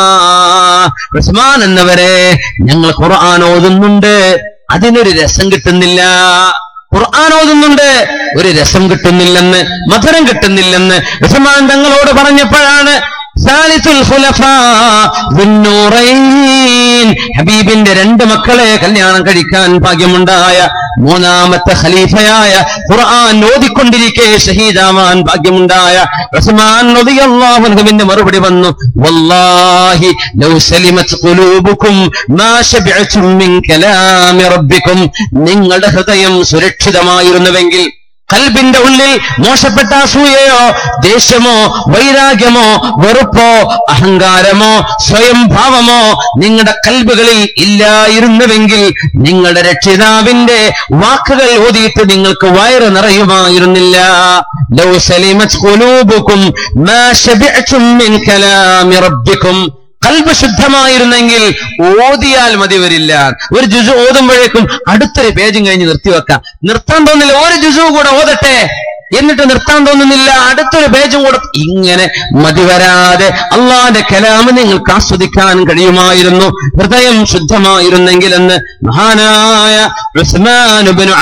ഉസ്മാൻ എന്നവരെ ഞങ്ങൾ ഖുർആൻ ഓതുന്നുണ്ട് അതിനൊരു രസം കിട്ടുന്നില്ല ഖുർആൻ ഓതുന്നുണ്ട് ഒരു രസം കിട്ടുന്നില്ലെന്ന് മധുരം കിട്ടുന്നില്ലെന്ന് ഉസ്മാൻ തങ്ങളോട് പറഞ്ഞപ്പോഴാണ് സാലിസുൽ ഖുലഫാ ദുന്നൂറൈൻ ഹബീബിന്റെ രണ്ട് മക്കളെ കല്യാണം കഴിക്കാൻ ഭാഗ്യമുണ്ടായ മൂന്നാമത്തെ ഖലീഫയായ ഖുർആൻ ഓതിക്കൊണ്ടിരിക്കെ ഷഹീദാവാൻ ഭാഗ്യമുണ്ടായ ഉസ്മാൻ റളിയല്ലാഹു അൻഹുവിന്റെ മറുപടി വന്നു വല്ലാഹി ലൗ സലിമത് ഖുലൂബുക്കും മാ ശബിഅതും മിൻ കലാമി റബ്ബിക്കും നിങ്ങളുടെ ഹൃദയം സുരക്ഷിതമായിരുന്നുവെങ്കിൽ കൽബിന്റെ ഉള്ളിൽ മോശപ്പെട്ട അസൂയയോ ദേഷ്യമോ വൈരാഗ്യമോ വെറുപ്പോ അഹങ്കാരമോ സ്വയം ഭാവമോ നിങ്ങളുടെ കൽബുകളിൽ ഇല്ലായിരുന്നുവെങ്കിൽ നിങ്ങളുടെ രക്ഷിതാവിന്റെ വാക്കുകൾ ഓതിയിട്ട് നിങ്ങൾക്ക് വയറ് നിറയുമായിരുന്നില്ല ലൗ സലിമത് ഖുലൂബുക്കും മാ ശബിഅതും മിൻ കലാമി റബ്ബിക്കും കൽബ് ശുദ്ധമായിരുന്നെങ്കിൽ ഓതിയാൽ മതി വരില്ല ഒരു ജുസു ഓതുമ്പോഴേക്കും അടുത്തൊരു പേജും കഴിഞ്ഞ് നിർത്തിവെക്കാം നിർത്താൻ തോന്നില്ല ഒരു ജുസു കൂടെ ഓതട്ടെ എന്നിട്ട് നിർത്താൻ തോന്നുന്നില്ല അടുത്തൊരു പേജും കൂടെ ഇങ്ങനെ മതി വരാതെ അള്ളാന്റെ കലാമ് നിങ്ങൾക്ക് ആസ്വദിക്കാൻ കഴിയുമായിരുന്നു ഹൃദയം ശുദ്ധമായിരുന്നെങ്കിൽ എന്ന് മഹാനായ ഉസ്മാൻ ഇബ്നു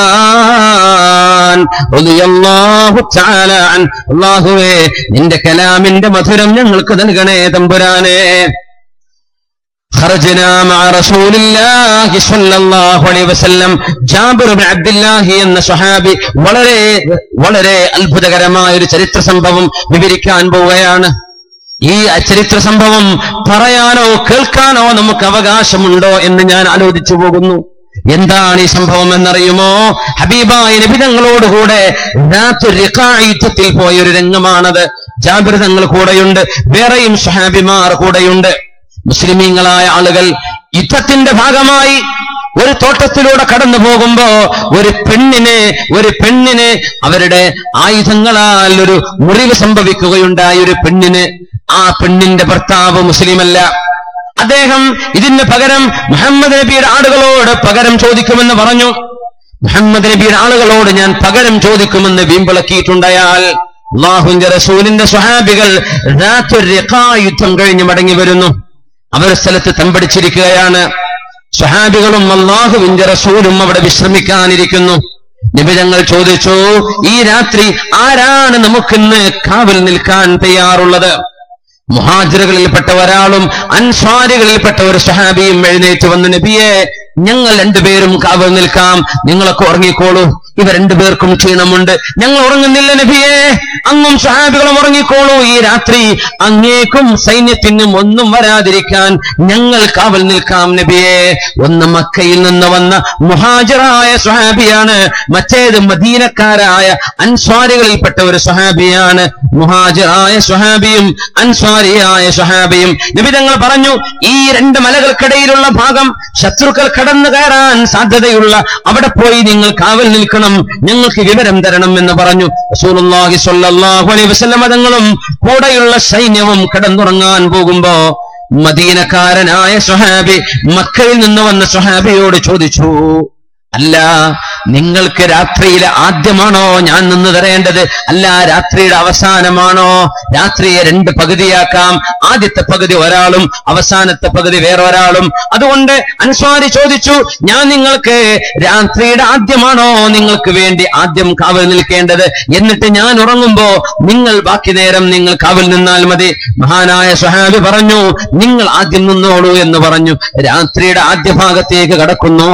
അഫ്ഫാൻ റളിയല്ലാഹു തആല അൻ അല്ലാഹുവേ നിന്റെ കലാമിന്റെ മധുരം ഞങ്ങൾക്ക് നൽകണേ തമ്പുരാനെ خرجنا مع رسول الله صلى الله عليه وسلم ജാബിർ ബിൻ അബ്ദുല്ലാഹി എന്ന സ്വഹാബി വളരെ വളരെ അത്ഭുതകരമായ ഒരു ചരിത്ര സംഭവം വിവരിക്കാൻ പോവുകയാണ് ഈ ചരിത്ര സംഭവം പറയാനോ കേൾക്കാനോ നമുക്ക് അവകാശമുണ്ടോ എന്ന് ഞാൻ ആലോചിച്ചു പോകുന്നു എന്താണ് ഈ സംഭവം എന്നറിയുമോ ഹബീബായ നബിതങ്ങളോടുകൂടെ യുദ്ധത്തിൽ പോയ ഒരു രംഗമാണത് ജാബിർ തങ്ങൾ കൂടെയുണ്ട് വേറെയും സ്വഹാബിമാർ കൂടെയുണ്ട് മുസ്ലിമീങ്ങളായ ആളുകൾ യുദ്ധത്തിന്റെ ഭാഗമായി ഒരു തോട്ടത്തിലൂടെ കടന്നു പോകുമ്പോ ഒരു പെണ്ണിന് ഒരു പെണ്ണിന് അവരുടെ ആയുധങ്ങളാൽ ഒരു മുറിവ് സംഭവിക്കുകയുണ്ടായ ഒരു പെണ്ണിന് ആ പെണ്ണിന്റെ ഭർത്താവ് മുസ്ലിമല്ല അദ്ദേഹം ഇതിന് പകരം മുഹമ്മദ് നബിയുടെ ആളുകളോട് പകരം ചോദിക്കുമെന്ന് പറഞ്ഞു മുഹമ്മദ് നബിയുടെ ആളുകളോട് ഞാൻ പകരം ചോദിക്കുമെന്ന് വീമ്പിളക്കിയിട്ടുണ്ടയാൽ അള്ളാഹുവിന്റെ റസൂലിന്റെ സ്വഹാബികൾ യുദ്ധം കഴിഞ്ഞ് മടങ്ങി വരുന്നു അവർ സ്ഥലത്ത് തമ്പടിച്ചിരിക്കുകയാണ് സ്വഹാബികളും അള്ളാഹുവിന്റെ റസൂലും അവിടെ വിശ്രമിക്കാനിരിക്കുന്നു നിബിതങ്ങൾ ചോദിച്ചു ഈ രാത്രി ആരാണ് നമുക്കിന്ന് കാവൽ നിൽക്കാൻ തയ്യാറുള്ളത് മുഹാജിറുകളിൽപ്പെട്ട ഒരാളും അൻസ്വാരികളിൽപ്പെട്ട ഒരു സഹാബിയും എഴുന്നേറ്റ് വന്ന് നബിയെ ഞങ്ങൾ രണ്ടുപേരും കാവൽ നിൽക്കാം നിങ്ങളൊക്കെ ഉറങ്ങിക്കോളൂ ഇവ രണ്ടുപേർക്കും ക്ഷീണമുണ്ട് ഞങ്ങൾ ഉറങ്ങുന്നില്ല നബിയെ അങ്ങും സഹാബികളും ഉറങ്ങിക്കോളൂ ഈ രാത്രി അങ്ങേക്കും സൈന്യത്തിനും ഒന്നും വരാതിരിക്കാൻ ഞങ്ങൾ കാവൽ നിൽക്കാം നബിയെ ഒന്ന് മക്കയിൽ നിന്ന് വന്ന മുഹാജിറായ സ്വഹാബിയാണ് മറ്റേത് മദീനക്കാരായ അൻസ്വാരികളിൽപ്പെട്ട ഒരു സ്വഹാബിയാണ് മുഹാജിറായ സ്വഹാബിയും അൻസ്വാരിയായ സ്വഹാബിയും നിബിതങ്ങൾ പറഞ്ഞു ഈ രണ്ട് മലകൾക്കിടയിലുള്ള ഭാഗം ശത്രുക്കൾ കടന്നു കയറാൻ സാധ്യതയുള്ള അവിടെ പോയി നിങ്ങൾ കാവൽ നിൽക്കണം ഞങ്ങൾക്ക് വിവരം തരണം എന്ന് പറഞ്ഞു റസൂലുള്ളാഹി സ്വല്ലല്ലാഹു അലൈഹി വസല്ലമ തങ്ങളും കൂടെയുള്ള സൈന്യവും കിടന്നുറങ്ങാൻ പോകുമ്പോ മദീനക്കാരനായ സ്വഹാബി മക്കയിൽ നിന്ന് വന്ന സ്വഹാബിയോട് ചോദിച്ചു അല്ല നിങ്ങൾക്ക് രാത്രിയിലെ ആദ്യമാണോ ഞാൻ നിന്ന് തരേണ്ടത് അല്ല രാത്രിയുടെ അവസാനമാണോ രാത്രിയെ രണ്ട് പകുതിയാക്കാം ആദ്യത്തെ പകുതി ഒരാളും അവസാനത്തെ പകുതി വേറെ ഒരാളും അതുകൊണ്ട് അൻസ്വാരി ചോദിച്ചു ഞാൻ നിങ്ങൾക്ക് രാത്രിയുടെ ആദ്യമാണോ നിങ്ങൾക്ക് വേണ്ടി ആദ്യം കാവൽ നിൽക്കേണ്ടത് എന്നിട്ട് ഞാൻ ഉറങ്ങുമ്പോ നിങ്ങൾ ബാക്കി നേരം നിങ്ങൾ കാവൽ നിന്നാൽ മതി മഹാനായ സ്വഹാബി പറഞ്ഞു നിങ്ങൾ ആദ്യം നിന്നോളൂ എന്ന് പറഞ്ഞു രാത്രിയുടെ ആദ്യ ഭാഗത്തേക്ക് കടക്കുന്നു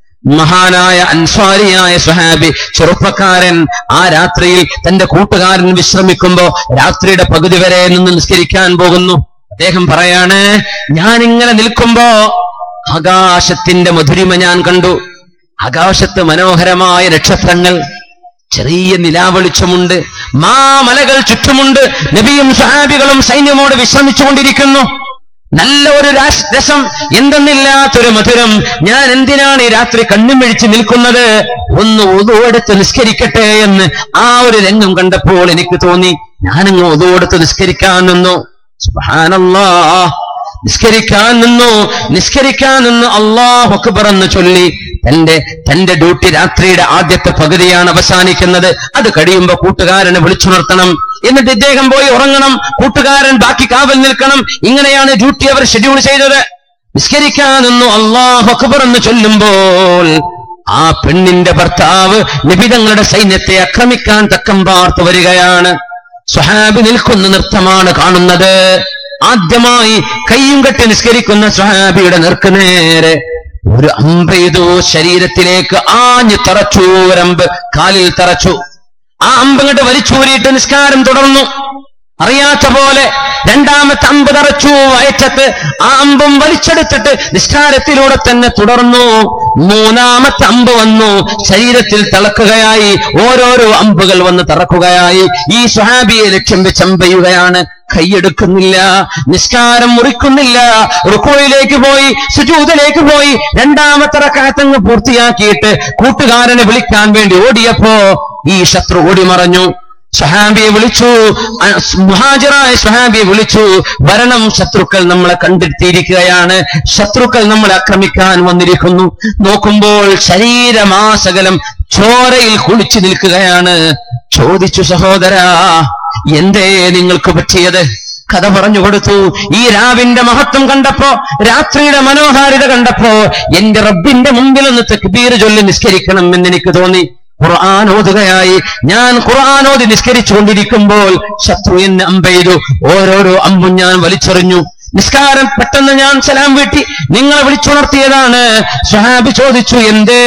മഹാനായ അൻസ്വാരിയായ സ്വഹാബി ചെറുപ്പക്കാരൻ ആ രാത്രിയിൽ തന്റെ കൂട്ടുകാരൻ വിശ്രമിക്കുമ്പോ രാത്രിയുടെ പകുതി വരെ നിന്ന് നിസ്കരിക്കാൻ പോകുന്നു അദ്ദേഹം പറയാണ് ഞാൻ ഇങ്ങനെ നിൽക്കുമ്പോ ആകാശത്തിന്റെ മധുരിമ ഞാൻ കണ്ടു ആകാശത്ത് മനോഹരമായ നക്ഷത്രങ്ങൾ ചെറിയ നിലാവെളിച്ചമുണ്ട് മാമലകൾ ചുറ്റുമുണ്ട് നബിയും സഹാബികളും സൈന്യമോട് വിശ്രമിച്ചുകൊണ്ടിരിക്കുന്നു നല്ല ഒരു രാസ് രസം എന്തെന്നില്ലാത്തൊരു മധുരം ഞാൻ എന്തിനാണ് ഈ രാത്രി കണ്ണും മിഴിച്ച് നിൽക്കുന്നത് ഒന്ന് ഒതുവെടുത്ത് നിസ്കരിക്കട്ടെ എന്ന് ആ ഒരു രംഗം കണ്ടപ്പോൾ എനിക്ക് തോന്നി ഞാനങ്ങ് ഒതുവെടുത്ത് നിസ്കരിക്കാൻ നിന്നു സുബ്ഹാനല്ലാ നിസ്കരിക്കാൻ നിന്നു നിസ്കരിക്കാൻ നിന്ന് അള്ളാഹ് അക്ബർ എന്ന് ചൊല്ലി തന്റെ തന്റെ ഡ്യൂട്ടി രാത്രിയുടെ ആദ്യത്തെ പകുതിയാണ് അവസാനിക്കുന്നത് അത് കഴിയുമ്പോ കൂട്ടുകാരനെ വിളിച്ചുണർത്തണം എന്നിട്ട് ഇദ്ദേഹം പോയി ഉറങ്ങണം കൂട്ടുകാരൻ ബാക്കി കാവൽ നിൽക്കണം ഇങ്ങനെയാണ് ഡ്യൂട്ടി അവർ ഷെഡ്യൂൾ ചെയ്തത് നിസ്കരിക്കാൻ നിന്നു അള്ളാഹു അക്ബർ എന്ന് ചൊല്ലുമ്പോൾ ആ പെണ്ണിന്റെ ഭർത്താവ് നിബിതങ്ങളുടെ സൈന്യത്തെ ആക്രമിക്കാൻ തക്കം പാർത്തു വരികയാണ് സ്വഹാബി നിൽക്കുന്ന നൃത്തമാണ് കാണുന്നത് ആദ്യമായി കയ്യും കെട്ടി നിസ്കരിക്കുന്ന സ്വഹാബിയുടെ നേർക്ക് നേരെ ഒരു അമ്പെയ്തു ശരീരത്തിലേക്ക് ആഞ്ഞു തറച്ചു ഒരമ്പ് കാലിൽ തറച്ചു ആ അമ്പങ്ങട്ട് വലിച്ചൂരിയിട്ട് നിസ്കാരം തുടർന്നു അറിയാത്ത പോലെ രണ്ടാമത്തെ അമ്പ് തറച്ചു വയറ്റത്ത് ആ അമ്പും വലിച്ചെടുത്തിട്ട് നിസ്കാരത്തിലൂടെ തന്നെ തുടർന്നു മൂന്നാമത്തെ അമ്പ് വന്നു ശരീരത്തിൽ തിളക്കുകയായി ഓരോരോ അമ്പുകൾ വന്ന് തറക്കുകയായി ഈ സ്വഹാബിയെ ലക്ഷ്യം വെച്ച് അമ്പയുകയാണ് കൈയെടുക്കുന്നില്ല നിസ്കാരം മുറിക്കുന്നില്ല റുക്കോയിലേക്ക് പോയി സുജൂതിലേക്ക് പോയി രണ്ടാമത്തെ റക്കാത്തങ്ങ് പൂർത്തിയാക്കിയിട്ട് കൂട്ടുകാരനെ വിളിക്കാൻ വേണ്ടി ഓടിയപ്പോ ഈ ശത്രു ഓടി മറഞ്ഞു സ്വഹാബിയെ വിളിച്ചു അ- മുഹാജിറായ സ്വഹാബിയെ വിളിച്ചു വരണം ശത്രുക്കൾ നമ്മളെ കണ്ടെത്തിയിരിക്കുകയാണ് ശത്രുക്കൾ നമ്മളെ ആക്രമിക്കാൻ വന്നിരിക്കുന്നു നോക്കുമ്പോൾ ശരീരമാസകലം ചോരയിൽ കുളിച്ചു നിൽക്കുകയാണ് ചോദിച്ചു സഹോദരാ എന്തേ നിങ്ങൾക്ക് പറ്റിയത് കഥ പറഞ്ഞു കൊടുത്തു ഈ രാവിന്റെ മഹത്വം കണ്ടപ്പോ രാത്രിയുടെ മനോഹാരിത കണ്ടപ്പോ എന്റെ റബ്ബിന്റെ മുമ്പിൽ ഒന്ന് തെക്ബീർ ചൊല്ലി നിസ്കരിക്കണം എന്ന് എനിക്ക് തോന്നി ഖുർആൻ ഓതുകയായി ഞാൻ ഖുർആൻ ഓതി നിസ്കരിച്ചുകൊണ്ടിരിക്കുമ്പോൾ ശത്രു എന്നെ അമ്പെയ്തു ഓരോരോ അമ്പും ഞാൻ വലിച്ചെറിഞ്ഞു നിസ്കാരം പെട്ടെന്ന് ഞാൻ സലാം വീട്ടി നിങ്ങളെ വിളിച്ചുണർത്തിയതാണ് സ്വഹാബി ചോദിച്ചു എന്തേ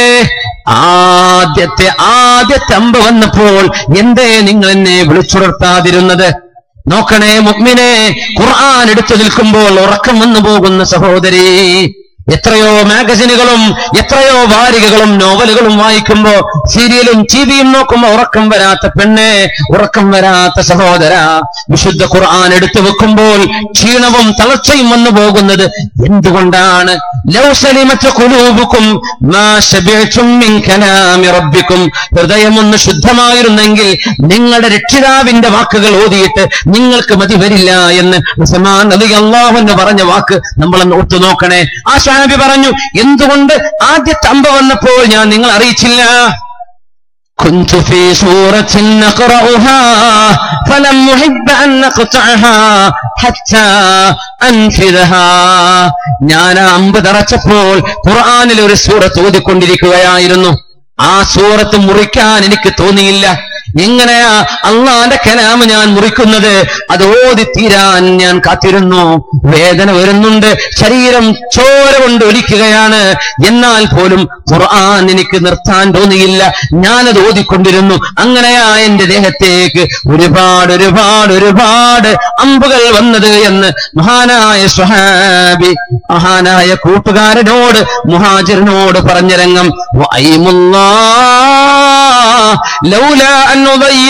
ആദ്യത്തെ ആദ്യത്തെ അമ്പ് വന്നപ്പോൾ എന്തേ നിങ്ങൾ എന്നെ വിളിച്ചുണർത്താതിരുന്നത് നോക്കണേ മുഗ്മിനെ ഖുർആൻ എടുത്തു നിൽക്കുമ്പോൾ ഉറക്കം വന്നു പോകുന്ന സഹോദരി എത്രയോ മാഗസിനുകളും എത്രയോ വാരികകളും നോവലുകളും വായിക്കുമ്പോ സീരിയലും ടിവിയും നോക്കുമ്പോ ഉറക്കം വരാത്ത പെണ്ണെ ഉറക്കം വരാത്ത സഹോദര വിശുദ്ധ ഖുർആൻ എടുത്തു വെക്കുമ്പോൾ ക്ഷീണവും തളർച്ചയും വന്നു പോകുന്നത് എന്തുകൊണ്ടാണ് ലൗസലിമറ്റ കുലൂബുക്കും മാ ശബിഅ്തും മിൻ കലാമി റബ്ബിക്കും ഹൃദയമൊന്ന് ശുദ്ധമായിരുന്നെങ്കിൽ നിങ്ങളുടെ രക്ഷിതാവിന്റെ വാക്കുകൾ ഓതിയിട്ട് നിങ്ങൾക്ക് മതി വരില്ല എന്ന് ഉസ്മാൻ നബി അള്ളാഹുന്ന് പറഞ്ഞ വാക്ക് നമ്മളൊന്ന് ഒത്തു നോക്കണേ ആ ഷാബി പറഞ്ഞു എന്തുകൊണ്ട് ആദ്യത്തെ അമ്പ വന്നപ്പോൾ ഞാൻ നിങ്ങൾ അറിയിച്ചില്ല كنت في سورة نقرأها فلم أحب أن نقطعها حتى أنفذها ഞാൻ ആ അമ്പ് തറച്ചപ്പോൾ ഖുർആനിൽ ഒരു സൂറത്ത് ഓതിക്കൊണ്ടിരിക്കുകയായിരുന്നു ആ സൂറത്ത് മുറിക്കാൻ എനിക്ക് തോന്നിയില്ല എങ്ങനെയാ അള്ളാന്റെ കലാമ് ഞാൻ മുറിക്കുന്നത് അത് ഓതി തീരാൻ ഞാൻ കാത്തിരുന്നു വേദന വരുന്നുണ്ട് ശരീരം ചോര കൊണ്ട് ഒലിക്കുകയാണ് എന്നാൽ പോലും ഖുർആൻ എനിക്ക് നിർത്താൻ തോന്നിയില്ല ഞാനത് ഓതിക്കൊണ്ടിരുന്നു അങ്ങനെയാ എന്റെ ദേഹത്തേക്ക് ഒരുപാട് ഒരുപാട് ഒരുപാട് അമ്പുകൾ വന്നത് എന്ന് മഹാനായ സ്വഹാബി മഹാനായ കൂട്ടുകാരനോട് മുഹാജിറിനോട് പറഞ്ഞ രംഗം وأيم الله لولا أن نضيع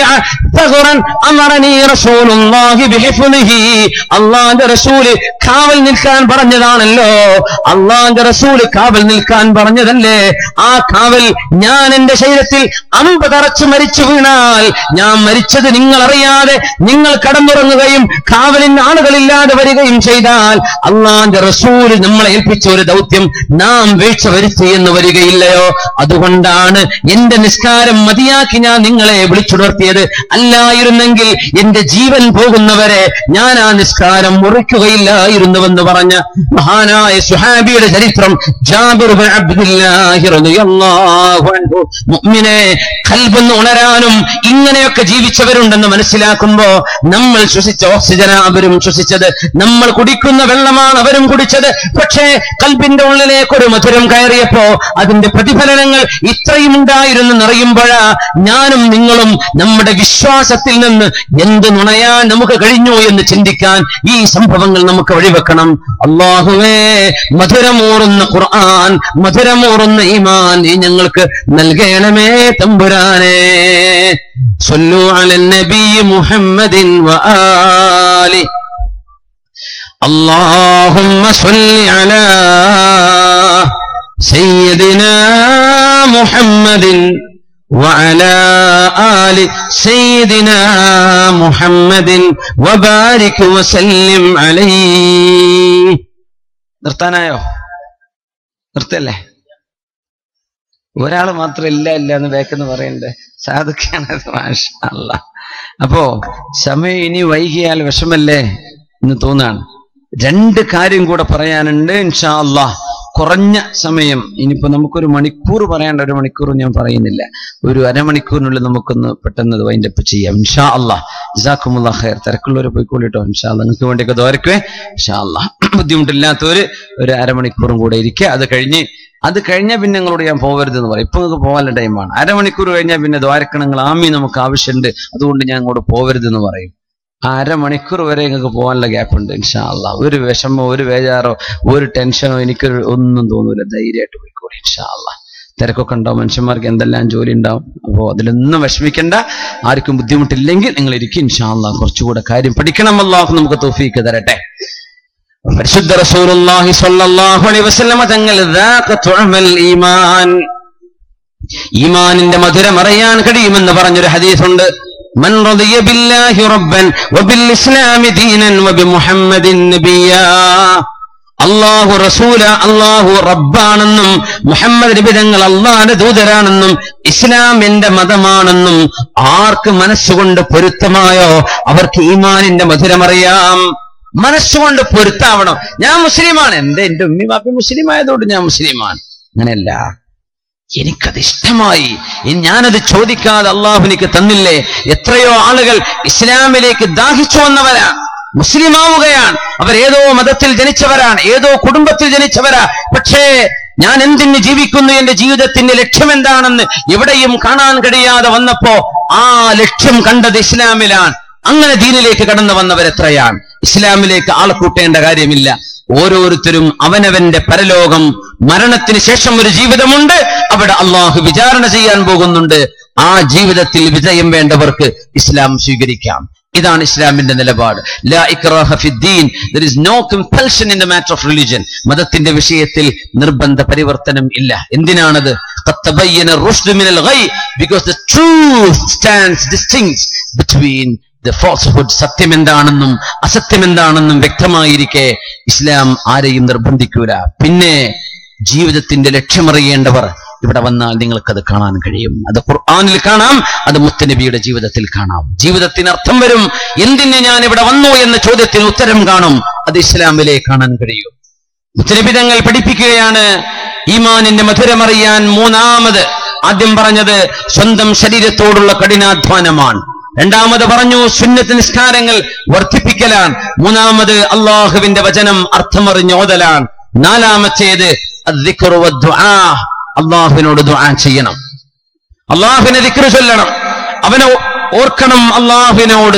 തഹുറൻ അമറനി റസൂലുള്ളാഹി ബിഹിഫ്ളിഹി അള്ളാന്റെ റസൂല് കാവൽ നിൽക്കാൻ പറഞ്ഞതാണല്ലോ അള്ളാന്റെ റസൂല് കാവൽ നിൽക്കാൻ പറഞ്ഞതല്ലേ ആ കാവൽ ഞാൻ എന്റെ ശരീരത്തിൽ അമ്പ് തറച്ചു മരിച്ചു വീണാൽ ഞാൻ മരിച്ചത് നിങ്ങൾ അറിയാതെ നിങ്ങൾ കടന്നുറങ്ങുകയും കാവലിന് ആളുകളില്ലാതെ വരികയും ചെയ്താൽ അള്ളാന്റെ റസൂല് നമ്മളെ ഏൽപ്പിച്ച ഒരു ദൗത്യം നാം വീഴ്ച വരുത്തി എന്ന് വരികയില്ലയോ അതുകൊണ്ടാണ് എന്റെ നിസ്കാരം മതിയാക്കി ഞാൻ നിങ്ങളെ വിളിച്ചുണർത്തിയത് അല്ലായിരുന്നെങ്കിൽ എന്റെ ജീവൻ പോകുന്നവരെ ഞാൻ ആ നിസ്കാരം മുറിക്കുകയില്ലായിരുന്നുവെന്ന് പറഞ്ഞ മഹാനായ സുഹാബിയുടെ ചരിത്രം ജാബിർ ബിൻ അബ്ദുല്ലാഹി റളിയല്ലാഹു അൻഹു മുഅ്മിനെ കൽബൊന്ന് ഉണരാനും ഇങ്ങനെയൊക്കെ ജീവിച്ചവരുണ്ടെന്ന് മനസ്സിലാക്കുമ്പോ നമ്മൾ ശ്വസിച്ച ഓക്സിജനാ അവരും ശ്വസിച്ചത് നമ്മൾ കുടിക്കുന്ന വെള്ളമാണ് അവരും കുടിച്ചത് പക്ഷേ കൽബിന്റെ ഉള്ളിലേക്ക് ഒരു മധുരം കയറിയപ്പോ അതിന്റെ പ്രതിഫലനങ്ങൾ ഇത്രയും ഉണ്ടായിരുന്നു നിറയുമ്പോഴാ ഞാനും നിങ്ങളും നമ്മുടെ വിശ്വാസത്തിൽ നിന്ന് എന്ത് നുണയാൻ നമുക്ക് കഴിഞ്ഞു എന്ന് ചിന്തിക്കാൻ ഈ സംഭവങ്ങൾ നമുക്ക് വഴിവെക്കണം അള്ളാഹുവേ മധുരമൂറുന്ന ഖുർആൻ മധുരമൂറുന്ന ഈമാൻ നീ ഞങ്ങൾക്ക് നൽകണമേ തമ്പുരാനെ صلوا على النبي محمد وآله اللهم صل على سيدنا محمد وعلى آل سيدنا محمد وبارك وسلم عليه നിർത്താനായോ നിർത്തല്ലേ ഒരാൾ മാത്രം ഇല്ല ഇല്ല എന്ന് വേക്കെന്ന് പറയണ്ടേ സാധുക്കാണത് മാഷല്ല അപ്പോ സമയം ഇനി വൈകിയാൽ വിഷമല്ലേ എന്ന് തോന്നാണ് രണ്ട് കാര്യം കൂടെ പറയാനുണ്ട് ഇൻഷാ അല്ലാ കുറഞ്ഞ സമയം ഇനിയിപ്പോ നമുക്കൊരു മണിക്കൂർ പറയേണ്ട ഒരു മണിക്കൂർ ഞാൻ പറയുന്നില്ല ഒരു അരമണിക്കൂറിനുള്ളിൽ നമുക്കൊന്ന് പെട്ടെന്ന് വൈൻഡപ്പ് ചെയ്യാം ഇൻഷാ അല്ലാ ജസാക്കുമുള്ള ഖൈർ തിരക്കുള്ളവർ പോയിക്കോളിട്ടോ ഇൻഷാ അല്ലാ നിങ്ങൾക്ക് വേണ്ടിയൊക്കെ ദോരക്കുവേ ഇൻഷാ അല്ലാ ബുദ്ധിമുട്ടില്ലാത്തവര് ഒരു അരമണിക്കൂറും കൂടെ ഇരിക്കുക അത് കഴിഞ്ഞ് അത് കഴിഞ്ഞാൽ പിന്നെ നിങ്ങളോട് ഞാൻ പോകരുത് എന്ന് പറയും ഇപ്പൊ നിങ്ങൾക്ക് പോകാനുള്ള ടൈമാണ് അരമണിക്കൂർ കഴിഞ്ഞാൽ പിന്നെ ദ്വാരക്കണങ്ങൾ ആമി നമുക്ക് ആവശ്യമുണ്ട് അതുകൊണ്ട് ഞാൻ അങ്ങോട്ട് പോകരുത് എന്ന് പറയും ആ അരമണിക്കൂർ വരെ നിങ്ങൾക്ക് പോകാനുള്ള ഗ്യാപ്പ് ഉണ്ട് ഇൻഷാ അല്ലാ ഒരു വിഷമോ ഒരു ബേജാറോ ഒരു ടെൻഷനോ എനിക്കൊരു ഒന്നും തോന്നൂല ധൈര്യമായിട്ട് പോയിക്കോളി ഇൻഷാ അല്ലാ തിരക്കൊക്കെ ഉണ്ടാവും മനുഷ്യന്മാർക്ക് എന്തെല്ലാം ജോലി ഉണ്ടാവും അപ്പോൾ അതിലൊന്നും വിഷമിക്കണ്ട ആർക്കും ബുദ്ധിമുട്ടില്ലെങ്കിൽ നിങ്ങൾ ഇരിക്കും ഇൻഷാ അല്ലാ കുറച്ചുകൂടെ കാര്യം പഠിക്കണം അല്ലാഹു നമുക്ക് തോഫീക്ക് തരട്ടെ പരിശുദ്ധ റസൂലുള്ളാഹി സ്വല്ലല്ലാഹു അലൈഹി വസല്ലമ തങ്ങൾ ദാഖ തുഅമൽ ഈമാൻ ഈമാനിന്റെ മധുരം അറിയാൻ കഴിയുമെന്ന് പറഞ്ഞൊരു ഹദീസുണ്ട് മൻ റളിയ ബില്ലാഹി റബ്ബൻ വബിൽ ഇസ്ലാമി ദീനൻ വബിമുഹമ്മദിൻ നബിയാ അള്ളാഹു റസൂല അള്ളാഹു റബ്ബാണെന്നും മുഹമ്മദ് നബി തങ്ങൾ അള്ളാന്റെ ദൂതരാണെന്നും ഇസ്ലാം എന്റെ മതമാണെന്നും ആർക്ക് മനസ്സുകൊണ്ട് പൊരുത്തമായോ അവർക്ക് ഈമാനിന്റെ മധുരമറിയാം മനസ്സുകൊണ്ട് പൊരുത്താവണം ഞാൻ മുസ്ലിമാണ് എന്റെ എന്റെ ഉമ്മി ബാപ്പി മുസ്ലിം ആയതുകൊണ്ട് ഞാൻ മുസ്ലിമാണ് അങ്ങനെയല്ല എനിക്കത് ഇഷ്ടമായി ഇനി ഞാനത് ചോദിക്കാതെ അള്ളാഹു എനിക്ക് തന്നില്ലേ എത്രയോ ആളുകൾ ഇസ്ലാമിലേക്ക് ദാഹിച്ചു വന്നവരാ മുസ്ലിമാവുകയാണ് അവർ ഏതോ മതത്തിൽ ജനിച്ചവരാണ് ഏതോ കുടുംബത്തിൽ ജനിച്ചവരാ പക്ഷേ ഞാൻ എന്തിന് ജീവിക്കുന്നു എന്റെ ജീവിതത്തിന്റെ ലക്ഷ്യം എന്താണെന്ന് എവിടെയും കാണാൻ കഴിയാതെ വന്നപ്പോ ആ ലക്ഷ്യം കണ്ടത് ഇസ്ലാമിലാണ് അങ്ങനെ ദീനിലേക്ക് കടന്നു വന്നവരെത്രയാണ് ഇസ്ലാമിലേക്ക് ആളെ കൂട്ടേണ്ട കാര്യമില്ല ഓരോരുത്തരും അവനവന്റെ പരലോകം മരണത്തിന് ശേഷം ഒരു ജീവിതമുണ്ട് അവിടെ അള്ളാഹു വിചാരണ ചെയ്യാൻ പോകുന്നുണ്ട് ആ ജീവിതത്തിൽ വിജയം വേണ്ടവർക്ക് ഇസ്ലാം സ്വീകരിക്കാം ഇതാണ് ഇസ്ലാമിന്റെ നിലപാട് ലാ ഇക്റാഹ ഫിദ്ദീൻ there is no compulsion in the matter of religion മതത്തിന്റെ വിഷയത്തിൽ നിർബന്ധ പരിവർത്തനം ഇല്ല എന്തിനാണത് قد تبين الرشد من الغي because the truth stands distinct between the falsehood സത്യം എന്താണെന്നും അസത്യം എന്താണെന്നും വ്യക്തമായിരിക്കെ ഇസ്ലാം ആരെയും നിർബന്ധിക്കൂല പിന്നെ ജീവിതത്തിന്റെ ലക്ഷ്യമറിയേണ്ടവർ ഇവിടെ വന്നാൽ നിങ്ങൾക്കത് കാണാൻ കഴിയും അത് ഖുർആനിൽ കാണാം അത് മുത്തനബിയുടെ ജീവിതത്തിൽ കാണാം ജീവിതത്തിന് അർത്ഥം വരും എന്തിന് ഞാൻ ഇവിടെ വന്നു എന്ന ചോദ്യത്തിന് ഉത്തരം കാണും അത് ഇസ്ലാമിലെ കാണാൻ കഴിയും മുത്തനബി തങ്ങൾ പഠിപ്പിക്കുകയാണ് ഈമാനിന്റെ മധുരമറിയാൻ മൂന്നാമത് ആദ്യം പറഞ്ഞത് സ്വന്തം ശരീരത്തോടുള്ള കഠിനാധ്വാനമാണ് രണ്ടാമത് പറഞ്ഞു സുന്നത്ത് നിസ്കാരങ്ങൾ വർദ്ധിപ്പിക്കലാണ് മൂന്നാമത് അള്ളാഹുവിന്റെ വചനം അർത്ഥമറിഞ്ഞോതലാണ് നാലാമത്തേത് അദ്ദിക്റു വദ്ദുആ. അള്ളാഹുവിനോട് ദുആ ചെയ്യണം അള്ളാഹുവിനെ ദിക്റ് ചൊല്ലണം അവനെ ഓർക്കണം അള്ളാഹുവിനോട് സ്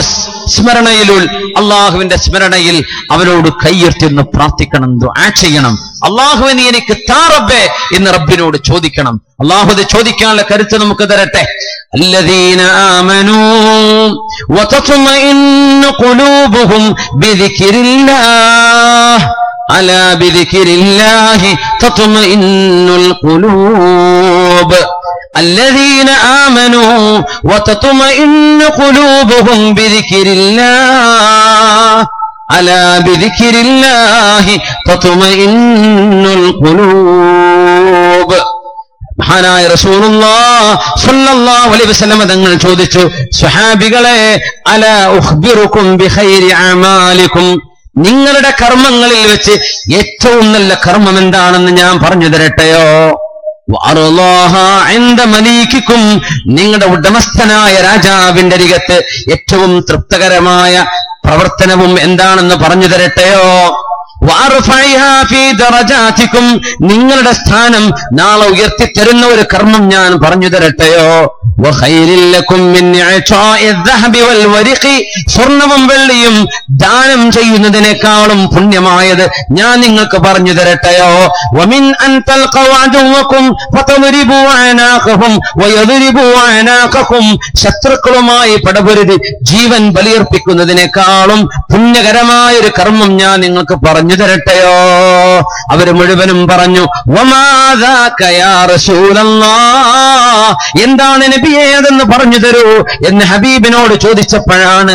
സ്മരണയിലുൾ അള്ളാഹുവിന്റെ സ്മരണയിൽ അവനോട് കൈയുയർത്തി ഒന്ന് പ്രാർത്ഥിക്കണം ദുആ ചെയ്യണം അള്ളാഹുവിന് എനിക്ക് താ റബ്ബേ എന്ന് റബ്ബിനോട് ചോദിക്കണം അള്ളാഹു ഇത് ചോദിക്കാനുള്ള കരുത്ത് നമുക്ക് തരട്ടെ الذين آمنوا وتطمئن قلوبهم بذكر الله ألا بذكر الله تطمئن القلوب الذين آمنوا وتطمئن قلوبهم بذكر الله ألا بذكر الله تطمئن القلوب മഹാനായ റസൂലുള്ളാഹി അലൈഹി വസല്ലം തങ്ങൾ ചോദിച്ചു സ്വഹാബികളെ അല ഉഖ്ബിറുക്കും ബിഖൈരി അമാലിക്കും നിങ്ങളുടെ കർമ്മങ്ങളിൽ വെച്ച് ഏറ്റവും നല്ല കർമ്മം എന്താണെന്ന് ഞാൻ പറഞ്ഞു തരട്ടെയോ വഅറുല്ലാഹ ഇൻദ മലീകിക്കും നിങ്ങളുടെ ഉടമസ്ഥനായ രാജാവിന്റെ അരികത്ത് ഏറ്റവും തൃപ്തകരമായ പ്രവർത്തനവും എന്താണെന്ന് പറഞ്ഞു തരട്ടെയോ വഅർഫഇഹാ ഫീ ദറജാതിക്കും നിങ്ങളുടെ സ്ഥാനം നാളെ ഉയർത്തി തരുന്ന ഒരു കർമ്മം ഞാൻ പറഞ്ഞു തരട്ടെയോ വഖൈരിൽ ലക്കും മിൻ ഇഅ്താഇ الذهب والورق സ്വർണവും വെള്ളിയും ദാനം ചെയ്യുന്നതിനേക്കാളും പുണ്യമായത് ഞാൻ നിങ്ങൾക്ക് പറഞ്ഞു തരട്ടെയോ വമിൻ അൻ തൽഖൗ അദുവക്കും ഫതദ്രിബു അനാഖഹും വയദ്രിബു അനാഖഹും ശത്രുക്കളുമായി പടപൊരുതി ജീവൻ ബലിയർപ്പിക്കുന്നതിനേക്കാളും പുണ്യകരമായ ഒരു കർമ്മം ഞാൻ നിങ്ങൾക്ക് പറഞ്ഞു തരട്ടെയോ അവര് മുഴുവനും പറഞ്ഞു വമാദാക യാ റസൂലല്ലാഹ് എന്താണ് നബിയേ അതെന്ന് പറഞ്ഞു തരൂ എന്ന് ഹബീബിനോട് ചോദിച്ചപ്പോഴാണ്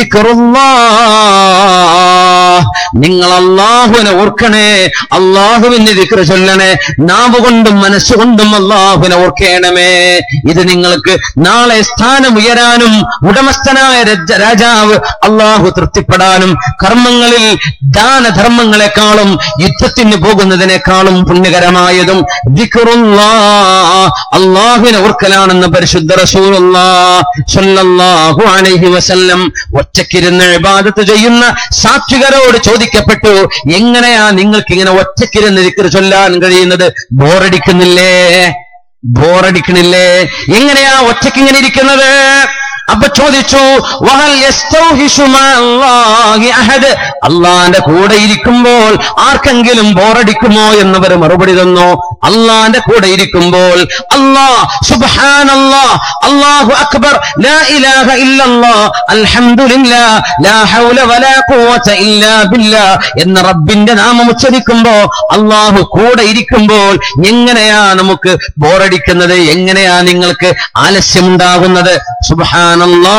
ദിക്റുല്ലാഹ് നിങ്ങൾ അള്ളാഹുവിനെ ഓർക്കണേ അള്ളാഹുവിന് ദിക്ർ ചൊല്ലണേ നാവ് കൊണ്ടും മനസ്സുകൊണ്ടും അള്ളാഹുവിനെ ഓർക്കേണമേ ഇത് നിങ്ങൾക്ക് നാളെ സ്ഥാനം ഉയരാനും ഉടമസ്ഥനായ രജ- രാജാവ് അള്ളാഹു തൃപ്തിപ്പെടാനും കർമ്മങ്ങളിൽ ദാനധർമ്മങ്ങളെക്കാളും യുദ്ധത്തിന് പോകുന്നതിനേക്കാളും പുണ്യകരമായതും ദിക്റുല്ലാഹ് അള്ളാഹുവിനെ ഓർക്കലാണെന്ന് പരിശുദ്ധ റസൂലുള്ളാഹ് സ്വല്ലല്ലാഹു അലൈഹി വസല്ലം ഒറ്റക്കിരുന്ന് ഇബാദത്ത് ചെയ്യുന്ന സാത്വികരോട് ചോദിക്കപ്പെട്ടു എങ്ങനെയാ നിങ്ങൾക്ക് ഇങ്ങനെ ഒറ്റക്കിരുന്ന് ദിക്ർ ചൊല്ലാൻ കഴിയുന്നത് ബോറടിക്കുന്നില്ലേ ബോറടിക്കണില്ലേ എങ്ങനെയാ ഒറ്റയ്ക്ക് ഇങ്ങനെ ഇരിക്കുന്നത് അപ്പൊ ചോദിച്ചു വഹൽ യസ്തൗഹിഷു മഅല്ലാഹി അഹദ് അള്ളാന്റെ കൂടെ ഇരിക്കുമ്പോൾ ആർക്കെങ്കിലും ബോറടിക്കുമോ എന്നവർ മറുപടി തന്നു അള്ളാന്റെ കൂടെ ഇരിക്കുമ്പോൾ അല്ലാ സുബ്ഹാനല്ലാ അല്ലാഹു അക്ബർ ലാ ഇലാഹ ഇല്ലല്ലാ അൽഹംദുലില്ലാ ലാ ഹൗല വലാ ഖുവത ഇല്ലാ ബില്ലാ എന്ന റബ്ബിന്റെ നാമം ഉച്ചരിക്കുമ്പോ അള്ളാഹു കൂടെ ഇരിക്കുമ്പോൾ എങ്ങനെയാ നമുക്ക് ബോറടിക്കുന്നത് എങ്ങനെയാ നിങ്ങൾക്ക് ആലസ്യമുണ്ടാകുന്നത് സുബ്ഹാനല്ലാ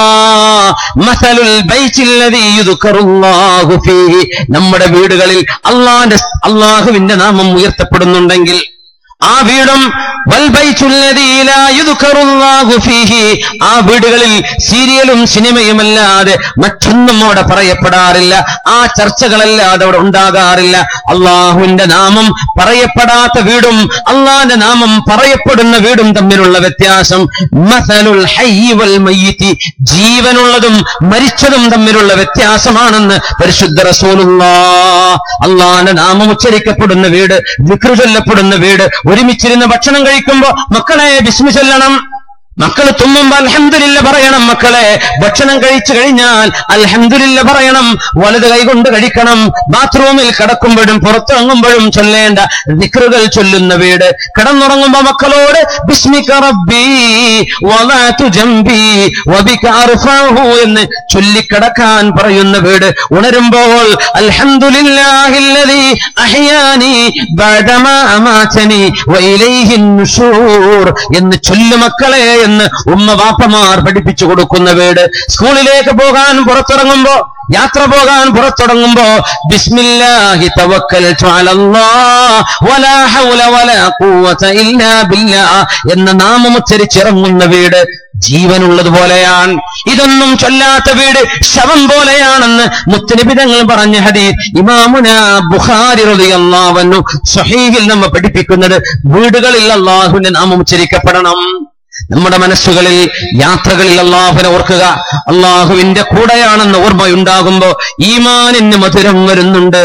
മസലുൽ ബൈത്തില്ലദീ യുദ്കറുല്ലാഹു ഫീഹി നമ്മുടെ വീടുകളിൽ അള്ളാന്റെ അള്ളാഹുവിന്റെ നാമം ഉയർത്തപ്പെടുന്നുണ്ടെങ്കിൽ ആ വീടും വൽബൈത്തുല്ലദീ ലാ യുദ്കറുല്ലാഹു ഫീഹി ആ വീടുകളിൽ സീരിയലും സിനിമയുമല്ലാതെ മറ്റൊന്നും അവിടെ പറയപ്പെടാറില്ല ആ ചർച്ചകളല്ലാതെ അവിടെ ഉണ്ടാകാറില്ല അള്ളാഹുവിന്റെ നാമം പറയപ്പെടാത്ത വീടും അള്ളാന്റെ നാമം പറയപ്പെടുന്ന വീടും തമ്മിലുള്ള വ്യത്യാസം മസലുൽ ഹയ്യി വൽ മയ്യിത്തി ജീവനുള്ളതും മരിച്ചതും തമ്മിലുള്ള വ്യത്യാസമാണെന്ന് പരിശുദ്ധ റസൂലുള്ളാ അള്ളാന്റെ നാമം ഉച്ചരിക്കപ്പെടുന്ന വീട് വിക്രു ചൊല്ലപ്പെടുന്ന വീട് ഒരുമിച്ചിരുന്ന് ഭക്ഷണം കഴിക്കുമ്പോ മക്കളെ ബിസ്മി ചൊല്ലണം മക്കൾ തുമ്മുമ്പോ അൽഹംദുലില്ല പറയണം മക്കളെ ഭക്ഷണം കഴിച്ചു കഴിഞ്ഞാൽ അൽഹംദുലില്ല പറയണം വലത് കൈകൊണ്ട് കഴിക്കണം ബാത്റൂമിൽ കിടക്കുമ്പോഴും പുറത്തിറങ്ങുമ്പോഴും ചൊല്ലേണ്ട ദിക്റുകൾ ചൊല്ലുന്ന വീട് കിടന്നുറങ്ങുമ്പോ മക്കളോട് ബിസ്മിക റബ്ബി വലാതു ജംബി വബിക അർഫഹു എന്ന് ചൊല്ലിക്കിടക്കാൻ പറയുന്ന വീട് ഉണരുമ്പോൾ അൽഹംദുലില്ലാഹില്ലദീ അഹ്യാനി ബഅദമാ അമാതനി വഇലൈഹി നുശൂർ എന്ന് ചൊല്ലു മക്കളെ എന്ന് ഉമ്മ വാപ്പമാർ പഠിപ്പിച്ചു കൊടുക്കുന്ന വീട് സ്കൂളിലേക്ക് പോകാൻ പുറത്തിറങ്ങുമ്പോ യാത്ര പോകാൻ പുറത്തിറങ്ങുമ്പോ ബിസ്മില്ലാഹി തവക്കൽതു അലല്ലാഹ് വലാ ഹൗല വലാ ഖുവത ഇല്ലാ ബില്ലാഹ് എന്ന നാമം ഉച്ചരിച്ചിറങ്ങുന്ന വീട് ജീവനുള്ളതുപോലെയാണ് ഇതൊന്നും ചൊല്ലാത്ത വീട് ശവം പോലെയാണെന്ന് മുത്തനിബിതങ്ങൾ പറഞ്ഞ ഹദീസ് ഇമാമുന ബുഖാരി റളിയല്ലാഹു അൻഹു സ്വഹീഹിൽ നമ്മ പഠിപ്പിക്കുന്നത് വീടുകളിൽ അള്ളാഹുവിന്റെ നാമം ഉച്ചരിക്കപ്പെടണം നമ്മുടെ മനസ്സുകളിൽ യാത്രകളിൽ അള്ളാഹുവിനെ ഓർക്കുക അള്ളാഹുവിന്റെ കൂടെയാണെന്ന് ഓർമ്മയുണ്ടാകുമ്പോ ഈമാനിന് മധുരം വരുന്നുണ്ട്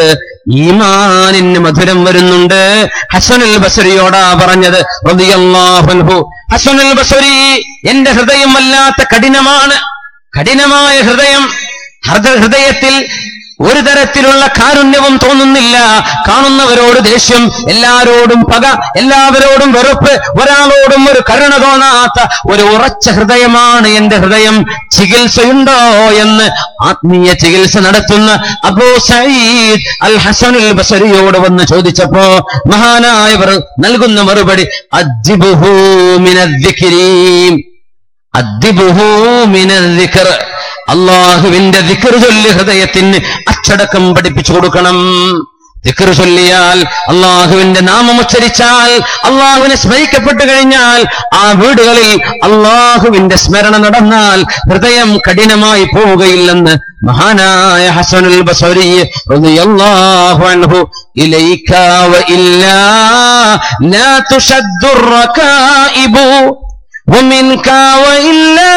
ഈമാനിന് മധുരം വരുന്നുണ്ട് ഹസനുൽ ബസരിയോടാ പറഞ്ഞത് റളിയല്ലാഹു അൻഹു ഹസനുൽ ബസരി എന്റെ ഹൃദയം വല്ലാത്ത കഠിനമാണ് കഠിനമായ ഹൃദയം ഹൃദ- ഹൃദയത്തിൽ ഒരു തരത്തിലുള്ള കാരുണ്യവും തോന്നുന്നില്ല കാണുന്നവരോട് ദേഷ്യം എല്ലാരോടും പക എല്ലാവരോടും വെറുപ്പ് ഒരാളോടും ഒരു കരുണ തോന്നാത്ത ഒരു ഉറച്ച ഹൃദയമാണ് എന്റെ ഹൃദയം ചികിത്സയുണ്ടോ എന്ന് ആത്മീയ ചികിത്സ നടത്തുന്ന അബൂ സയ്യിദ് അൽ ഹസനുൽ ബസരിയോട് വന്ന് ചോദിച്ചപ്പോ മഹാനായവർ നൽകുന്ന മറുപടി അദ്ദിബുഹു മിനദ്ദിക്രീം അദ്ദിബുഹു മിനദ്ദിക്ർ അള്ളാഹുവിന്റെ ദിക്ർ ചൊല്ലി ഹൃദയത്തിന് അച്ചടക്കം പഠിപ്പിച്ചു കൊടുക്കണം ദിക്ർ ചൊല്ലിയാൽ അള്ളാഹുവിന്റെ നാമം ഉച്ചരിച്ചാൽ അള്ളാഹുവിനെ സ്മരിക്കപ്പെട്ടു കഴിഞ്ഞാൽ ആ വീടുകളിൽ അള്ളാഹുവിന്റെ സ്മരണ നടന്നാൽ ഹൃദയം കഠിനമായി പോവുകയില്ലെന്ന് മഹാനായ ഹസനുൽ ബസരി റളിയല്ലാഹു അൻഹു ഇലൈക വഇല്ലാ ലാ തുഷദ്ദു റകായിബു ومنك وإلا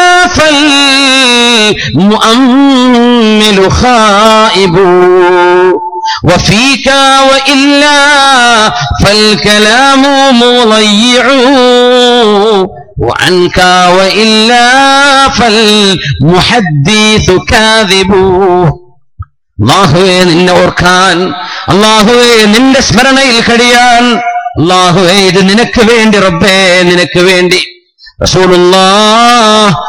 فالمؤمل خائب وفيك وإلا فالكلام مضيع وعنك وإلا فالمحدث كاذب അള്ളാഹുവെ നിന്നെ ഓർക്കാൻ അള്ളാഹുവെ നിന്റെ സ്മരണയിൽ കഴിയാൻ അള്ളാഹുവെ ഇത് നിനക്ക് വേണ്ടി റബ്ബേ നിനക്ക് വേണ്ടി റസൂലുള്ളാഹ്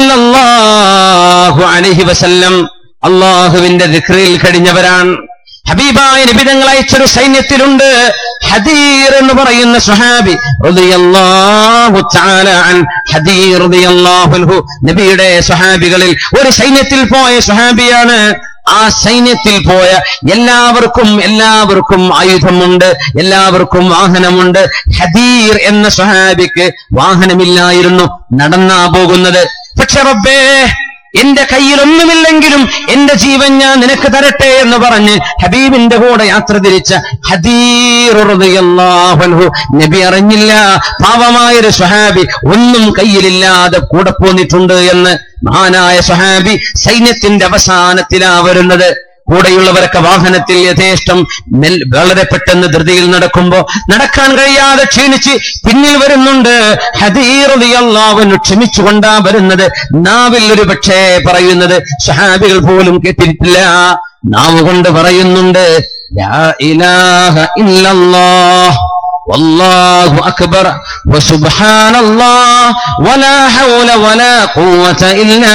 സ്വല്ലല്ലാഹു അലൈഹി വസല്ലം അള്ളാഹുവിന്റെ ദിക്റിൽ കഴിഞ്ഞവരാണ് ഹബീബായ നിബിതങ്ങൾ അയച്ചൊരു സൈന്യത്തിലുണ്ട് ഹദീർ എന്ന് പറയുന്ന സുഹാബി റളിയല്ലാഹു തആല അൻ ഹദീർ റളിയല്ലാഹു അൻഹു നബിയുടെ സുഹാബികളിൽ ഒരു സൈന്യത്തിൽ പോയ സുഹാബിയാണ് ആ സൈന്യത്തിൽ പോയ എല്ലാവർക്കും എല്ലാവർക്കും ആയുധമുണ്ട് എല്ലാവർക്കും വാഹനമുണ്ട് ഹദീർ എന്ന സുഹാബിക്ക് വാഹനമില്ലായിരുന്നു നടന്നാ പോകുന്നത് പക്ഷെ റബ്ബേ എന്റെ കയ്യിൽ ഒന്നുമില്ലെങ്കിലും എന്റെ ജീവൻ ഞാൻ നിനക്ക് തരട്ടെ എന്ന് പറഞ്ഞ് ഹബീബിന്റെ കൂടെ യാത്ര തിരിച്ച ഹദീർ റളിയല്ലാഹു അൻഹു നബി അറിഞ്ഞില്ല പാവമായൊരു സ്വഹാബി ഒന്നും കയ്യിലില്ലാതെ കൂടെ പോന്നിട്ടുണ്ട് എന്ന് മഹാനായ സ്വഹാബി സൈന്യത്തിന്റെ അവസാനത്തിലാ വരുന്നത് കൂടെയുള്ളവരൊക്കെ വാഹനത്തിൽ യഥേഷ്ടം മെൽ വളരെ പെട്ടെന്ന് ധൃതിയിൽ നടക്കുമ്പോ നടക്കാൻ കഴിയാതെ ക്ഷീണിച്ച് പിന്നിൽ വരുന്നുണ്ട് ഹദീറിയാവുന്നു ക്ഷമിച്ചുകൊണ്ടാ വരുന്നത് നാവിൽ ഒരു പക്ഷേ പറയുന്നത് സഹാബികൾ പോലും കേട്ടിട്ടില്ല നാവ് കൊണ്ട് പറയുന്നുണ്ട് ലാ ഇലാഹ ഇല്ലല്ലാഹ് والله أكبر وسبحان الله ولا حول ولا قوة إلا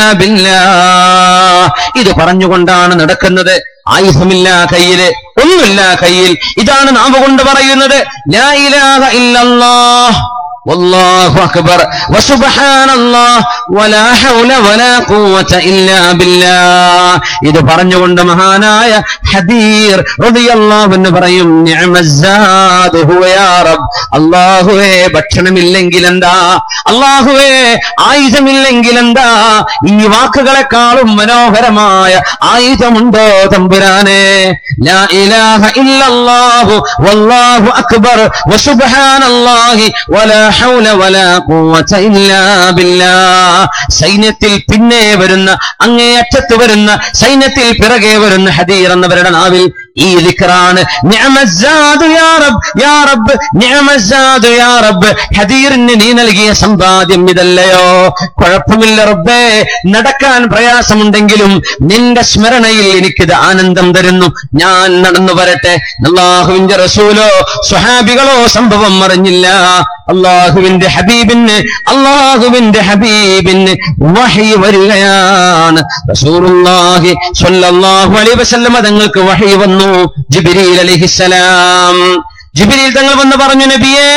بالله ഇത് പറഞ്ഞുകൊണ്ടാണ് നടക്കുന്നത് ആയുധമില്ല കയ്യില് ഒന്നുമില്ല കയ്യിൽ ഇതാണ് നാമ കൊണ്ട് പറയുന്നത് ലാ ഇലാഹ ഇല്ലല്ലാഹ് والله أكبر وسبحان الله ولا حول ولا قوة إلا بالله ഇത് പറഞ്ഞുകൊണ്ട് മഹാനായ ഹദീർ റളിയല്ലാഹു എന്ന് പറയും നിഅമസ്സാദു ഹുവ യാ റബ്ബ് അല്ലാഹുവേ ഭക്ഷണമില്ലെങ്കിൽ എന്താ അല്ലാഹുവേ ആയുധമില്ലെങ്കിൽ എന്താ ഈ വാക്കുകളെക്കാളും മനോഹരമായ ആയുധമുണ്ടോ തമ്പുരാനെ ലാ ഇലാഹ ഇല്ലല്ലാഹു വല്ലാഹു അക്ബർ വസുബ്ഹാനല്ലാഹി വലാ ഹൗല വലാ ഖുവത ഇല്ലാ ബില്ലാഹ് സൈന്യത്തിൽ പിന്നെ വരുന്ന അങ്ങേയറ്റത്ത് വരുന്ന സൈന്യത്തിൽ പിറകെ വരുന്ന ഹദീർ എന്നവരുടെ നാവിൽ ഈ ദിക്റാണ് നിഅമസ്സാദു യാ റബ്ബ് യാ റബ്ബ് നിഅമസ്സാദു യാ റബ്ബ് ഹദീറിന് നീ നൽകിയ സമ്പാദ്യം ഇതല്ലയോ കുഴപ്പമില്ല റബ്ബേ നടക്കാൻ പ്രയാസമുണ്ടെങ്കിലും നിന്റെ സ്മരണയിൽ എനിക്കിത് ആനന്ദം തരുന്നു ഞാൻ നടന്നു വരട്ടെ അള്ളാഹുവിന്റെ റസൂലോ സ്വഹാബികളോ സംഭവം അറിഞ്ഞില്ല അള്ളാഹുവിന്റെ ഹബീബിന് അള്ളാഹുവിന്റെ ഹബീബിന് വഹി വരികയാണ് റസൂലുള്ളാഹി സ്വല്ലല്ലാഹു അലൈഹി വസല്ലമ തങ്ങൾക്ക് വഹി വന്നു ജിബ്രീൽ അലൈഹിസ്സലാം ജിബ്രീൽ തങ്ങൾ വന്ന് പറഞ്ഞു നബിയേ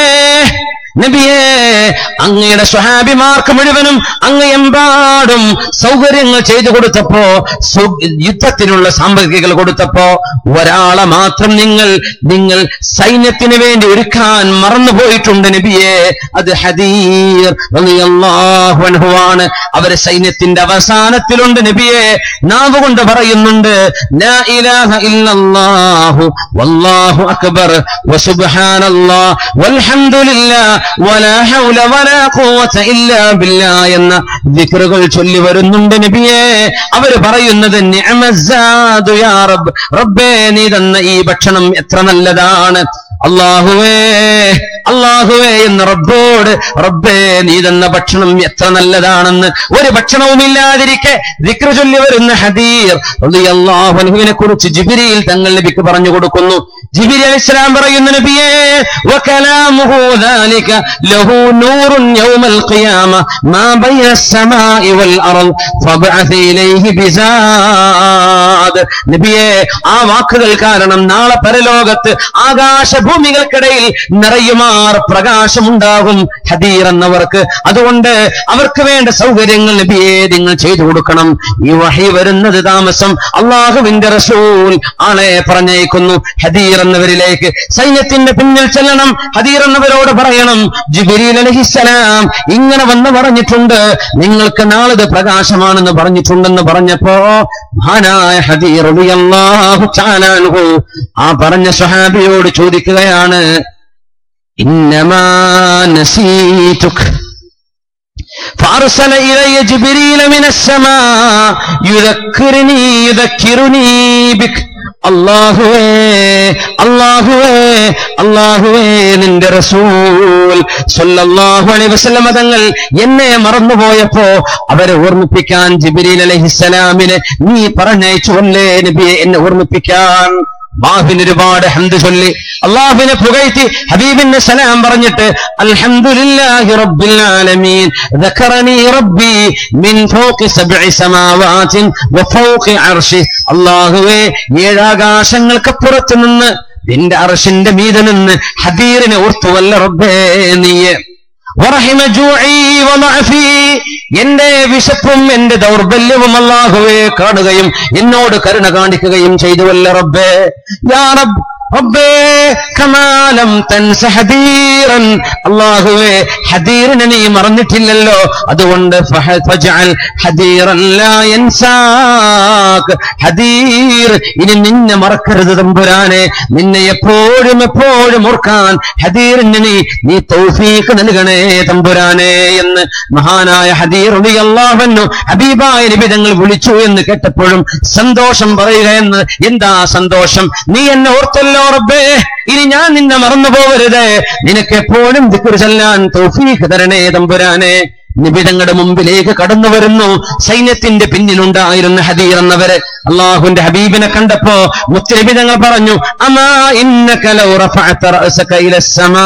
നബിയേ അങ്ങയുടെ സ്വഹാബിമാർക്ക് മുഴുവനും അങ്ങയെമ്പാടും സൗകര്യങ്ങൾ ചെയ്തു കൊടുത്തപ്പോ സൗ- യുദ്ധത്തിനുള്ള സാമഗ്രികൾ കൊടുത്തപ്പോ ഒരാളെ മാത്രം നിങ്ങൾ നിങ്ങൾ സൈന്യത്തിന് വേണ്ടി ഒരുക്കാൻ മറന്നുപോയിട്ടുണ്ട് നബിയെ അത് ഹദീർ റളിയല്ലാഹു അൻഹുവാണ് അവര് സൈന്യത്തിന്റെ അവസാനത്തിലുണ്ട് നബിയെ നാവ് കൊണ്ട് പറയുന്നുണ്ട് ലാ ഇലാഹ ഇല്ലല്ലാഹു വല്ലാഹു അക്ബർ വസുബ്ഹാനല്ലാഹ് വൽഹംദുലില്ലാഹ് വലാ ഹൗല വലാ ഖുവത ഇല്ലാ ബില്ലാഹ് എന്ന ദിക്റുകൾ ചൊല്ലി വരുന്നുണ്ട് നബിയെ അവര് പറയുന്നത് നിഅമസ്സാദു യാ റബ്ബ് റബ്ബേ നീ തന്ന ഈ ഭക്ഷണം എത്ര നല്ലതാണ് അള്ളാഹുവേ അള്ളാഹുവേ എന്ന് റബ്ബോട് റബ്ബേ നീ തന്ന ഭക്ഷണം എത്ര നല്ലതാണെന്ന് ഒരു ഭക്ഷണവും ഇല്ലാതിരിക്കെ ദിക്ർ ചൊല്ലി വരുന്ന ഹദീർ അള്ളാഹുവിനെ കുറിച്ച് ജിബിരിയിൽ തങ്ങൾ നബിക്ക് പറഞ്ഞു കൊടുക്കുന്നു ജിബിരി അലൈഹി ഇസ്ലാം പറയുന്ന നബിയേ وكلامه ذلك له نور يوم القيامة ما بين السماء والأرض فابعث إليه بزاد നബിയെ ആ വാക്കുകൾ കാരണം നാളെ പരലോകത്ത് ആകാശഭൂമികൾക്കിടയിൽ നിറയുമാർ പ്രകാശമുണ്ടാകും ഹദീർ എന്നവർക്ക് അതുകൊണ്ട് അവർക്ക് വേണ്ട സൗകര്യങ്ങൾ നബിയെ നിങ്ങൾ ചെയ്തു കൊടുക്കണം ഈ വഹി വരുന്നത് താമസം അള്ളാഹുവിന്റെ റസൂൽ ആളെ പറഞ്ഞേക്കുന്നു ഹദീർ എന്നവരിലേക്ക് സൈന്യത്തിന്റെ പിന്നിൽ ചെല്ലണം ഹദീർ എന്നവരോട് പറയണം ജിബിരിൽ അലഹിസലാം ഇങ്ങനെ വന്ന് പറഞ്ഞിട്ടുണ്ട് നിങ്ങൾക്ക് നാളത് പ്രകാശമാണെന്ന് പറഞ്ഞിട്ടുണ്ടെന്ന് പറഞ്ഞപ്പോ മഹാനായ ഹദീർ റളിയല്ലാഹു തആല അൻഹു ആ പറഞ്ഞ സ്വഹാബിയോട് ചോദിക്കുകയാണ് ഇന്നമാ നസീതുക فأرسل إلي جبريل من السماء يذكرني يذكرني بك അള്ളാഹുവേ അള്ളാഹുവേ അള്ളാഹുവേ നിന്റെ റസൂൽ സല്ലല്ലാഹു അലൈഹി വസല്ലമ തങ്ങൾ എന്നെ മറന്നുപോയപ്പോ അവരെ ഓർമ്മിപ്പിക്കാൻ ജിബ്രീൽ അലൈഹിസ്സലാമിനെ നീ പറഞ്ഞയച്ചുവല്ലേ നബിയെ എന്നെ ഓർമ്മിപ്പിക്കാൻ അള്ളാഹുവിന് ഒരുപാട് ഹംദ് ചൊല്ലി അള്ളാഹുവിനെ പുകഴ്ത്തി ഹബീബിന്റെ സലാം പറഞ്ഞിട്ട് അൽഹംദുലില്ലാഹി റബ്ബിൽ ആലമീൻ ذكرني ربي من فوق سبع سماوات وفوق عرشه അള്ളാഹുവേ ഏഴാകാശങ്ങൾക്കപ്പുറത്ത് നിന്ന് നിന്റെ അർഷിന്റെ മീതെ നിന്ന് ഹദീറിനെ ഓർത്തുവല്ല റബ്ബേ നീയെ വറഹിമ ജൂഇ വളഅഫി എന്റെ വിശപ്പും എന്റെ ദൗർബല്യവും അല്ലാഹുവേ കാണുകയും എന്നോട് കരുണ കാണിക്കുകയും ചെയ്തുവല്ല റബ്ബേ യാ റബ്ബ് റബ്ബേ കമാലം തൻസ ഹദീറൻ അല്ലാഹുവേ ഹദീറിനെ നീ മറന്നിട്ടില്ലല്ലോ അതുകൊണ്ട് ഫഹ- ഫജ്അൽ ഹദീറൻ ലാ യൻസാക് ഹദീർ ഇനി നിന്നെ മറക്കരുത് തമ്പുരാനെ നിന്നെ എപ്പോഴും എപ്പോഴും ഓർക്കാൻ ഹദീറിന് നീ നീ തൗഫീഖ് നൽകണേ തമ്പുരാനെ എന്ന് മഹാനായ ഹദീർ അള്ളാഹുന്നു ഹബീബായ നിബിതങ്ങൾ വിളിച്ചു എന്ന് കേട്ടപ്പോഴും സന്തോഷം പറയുക എന്ന് എന്താ സന്തോഷം നീ എന്നെ ഓർത്തല്ലോ റബ്ബേ ഇനി ഞാൻ നിന്നെ മറന്നു പോകരുത് നിനക്ക് എപ്പോഴും ദിക്ർ ചെല്ലാൻ തൗഫീഖ് തരണേ തമ്പുരാനെ നിബിതങ്ങളുടെ മുമ്പിലേക്ക് കടന്നു വരുന്നു സൈന്യത്തിന്റെ പിന്നിലുണ്ടായിരുന്ന ഹദീർ എന്നവര് അള്ളാഹുന്റെ ഹബീബിനെ കണ്ടപ്പോ മുത്തരബിതങ്ങൾ പറഞ്ഞു അമാ ഇന്നക ലൗ റഫഅത റഅസക ഇല السما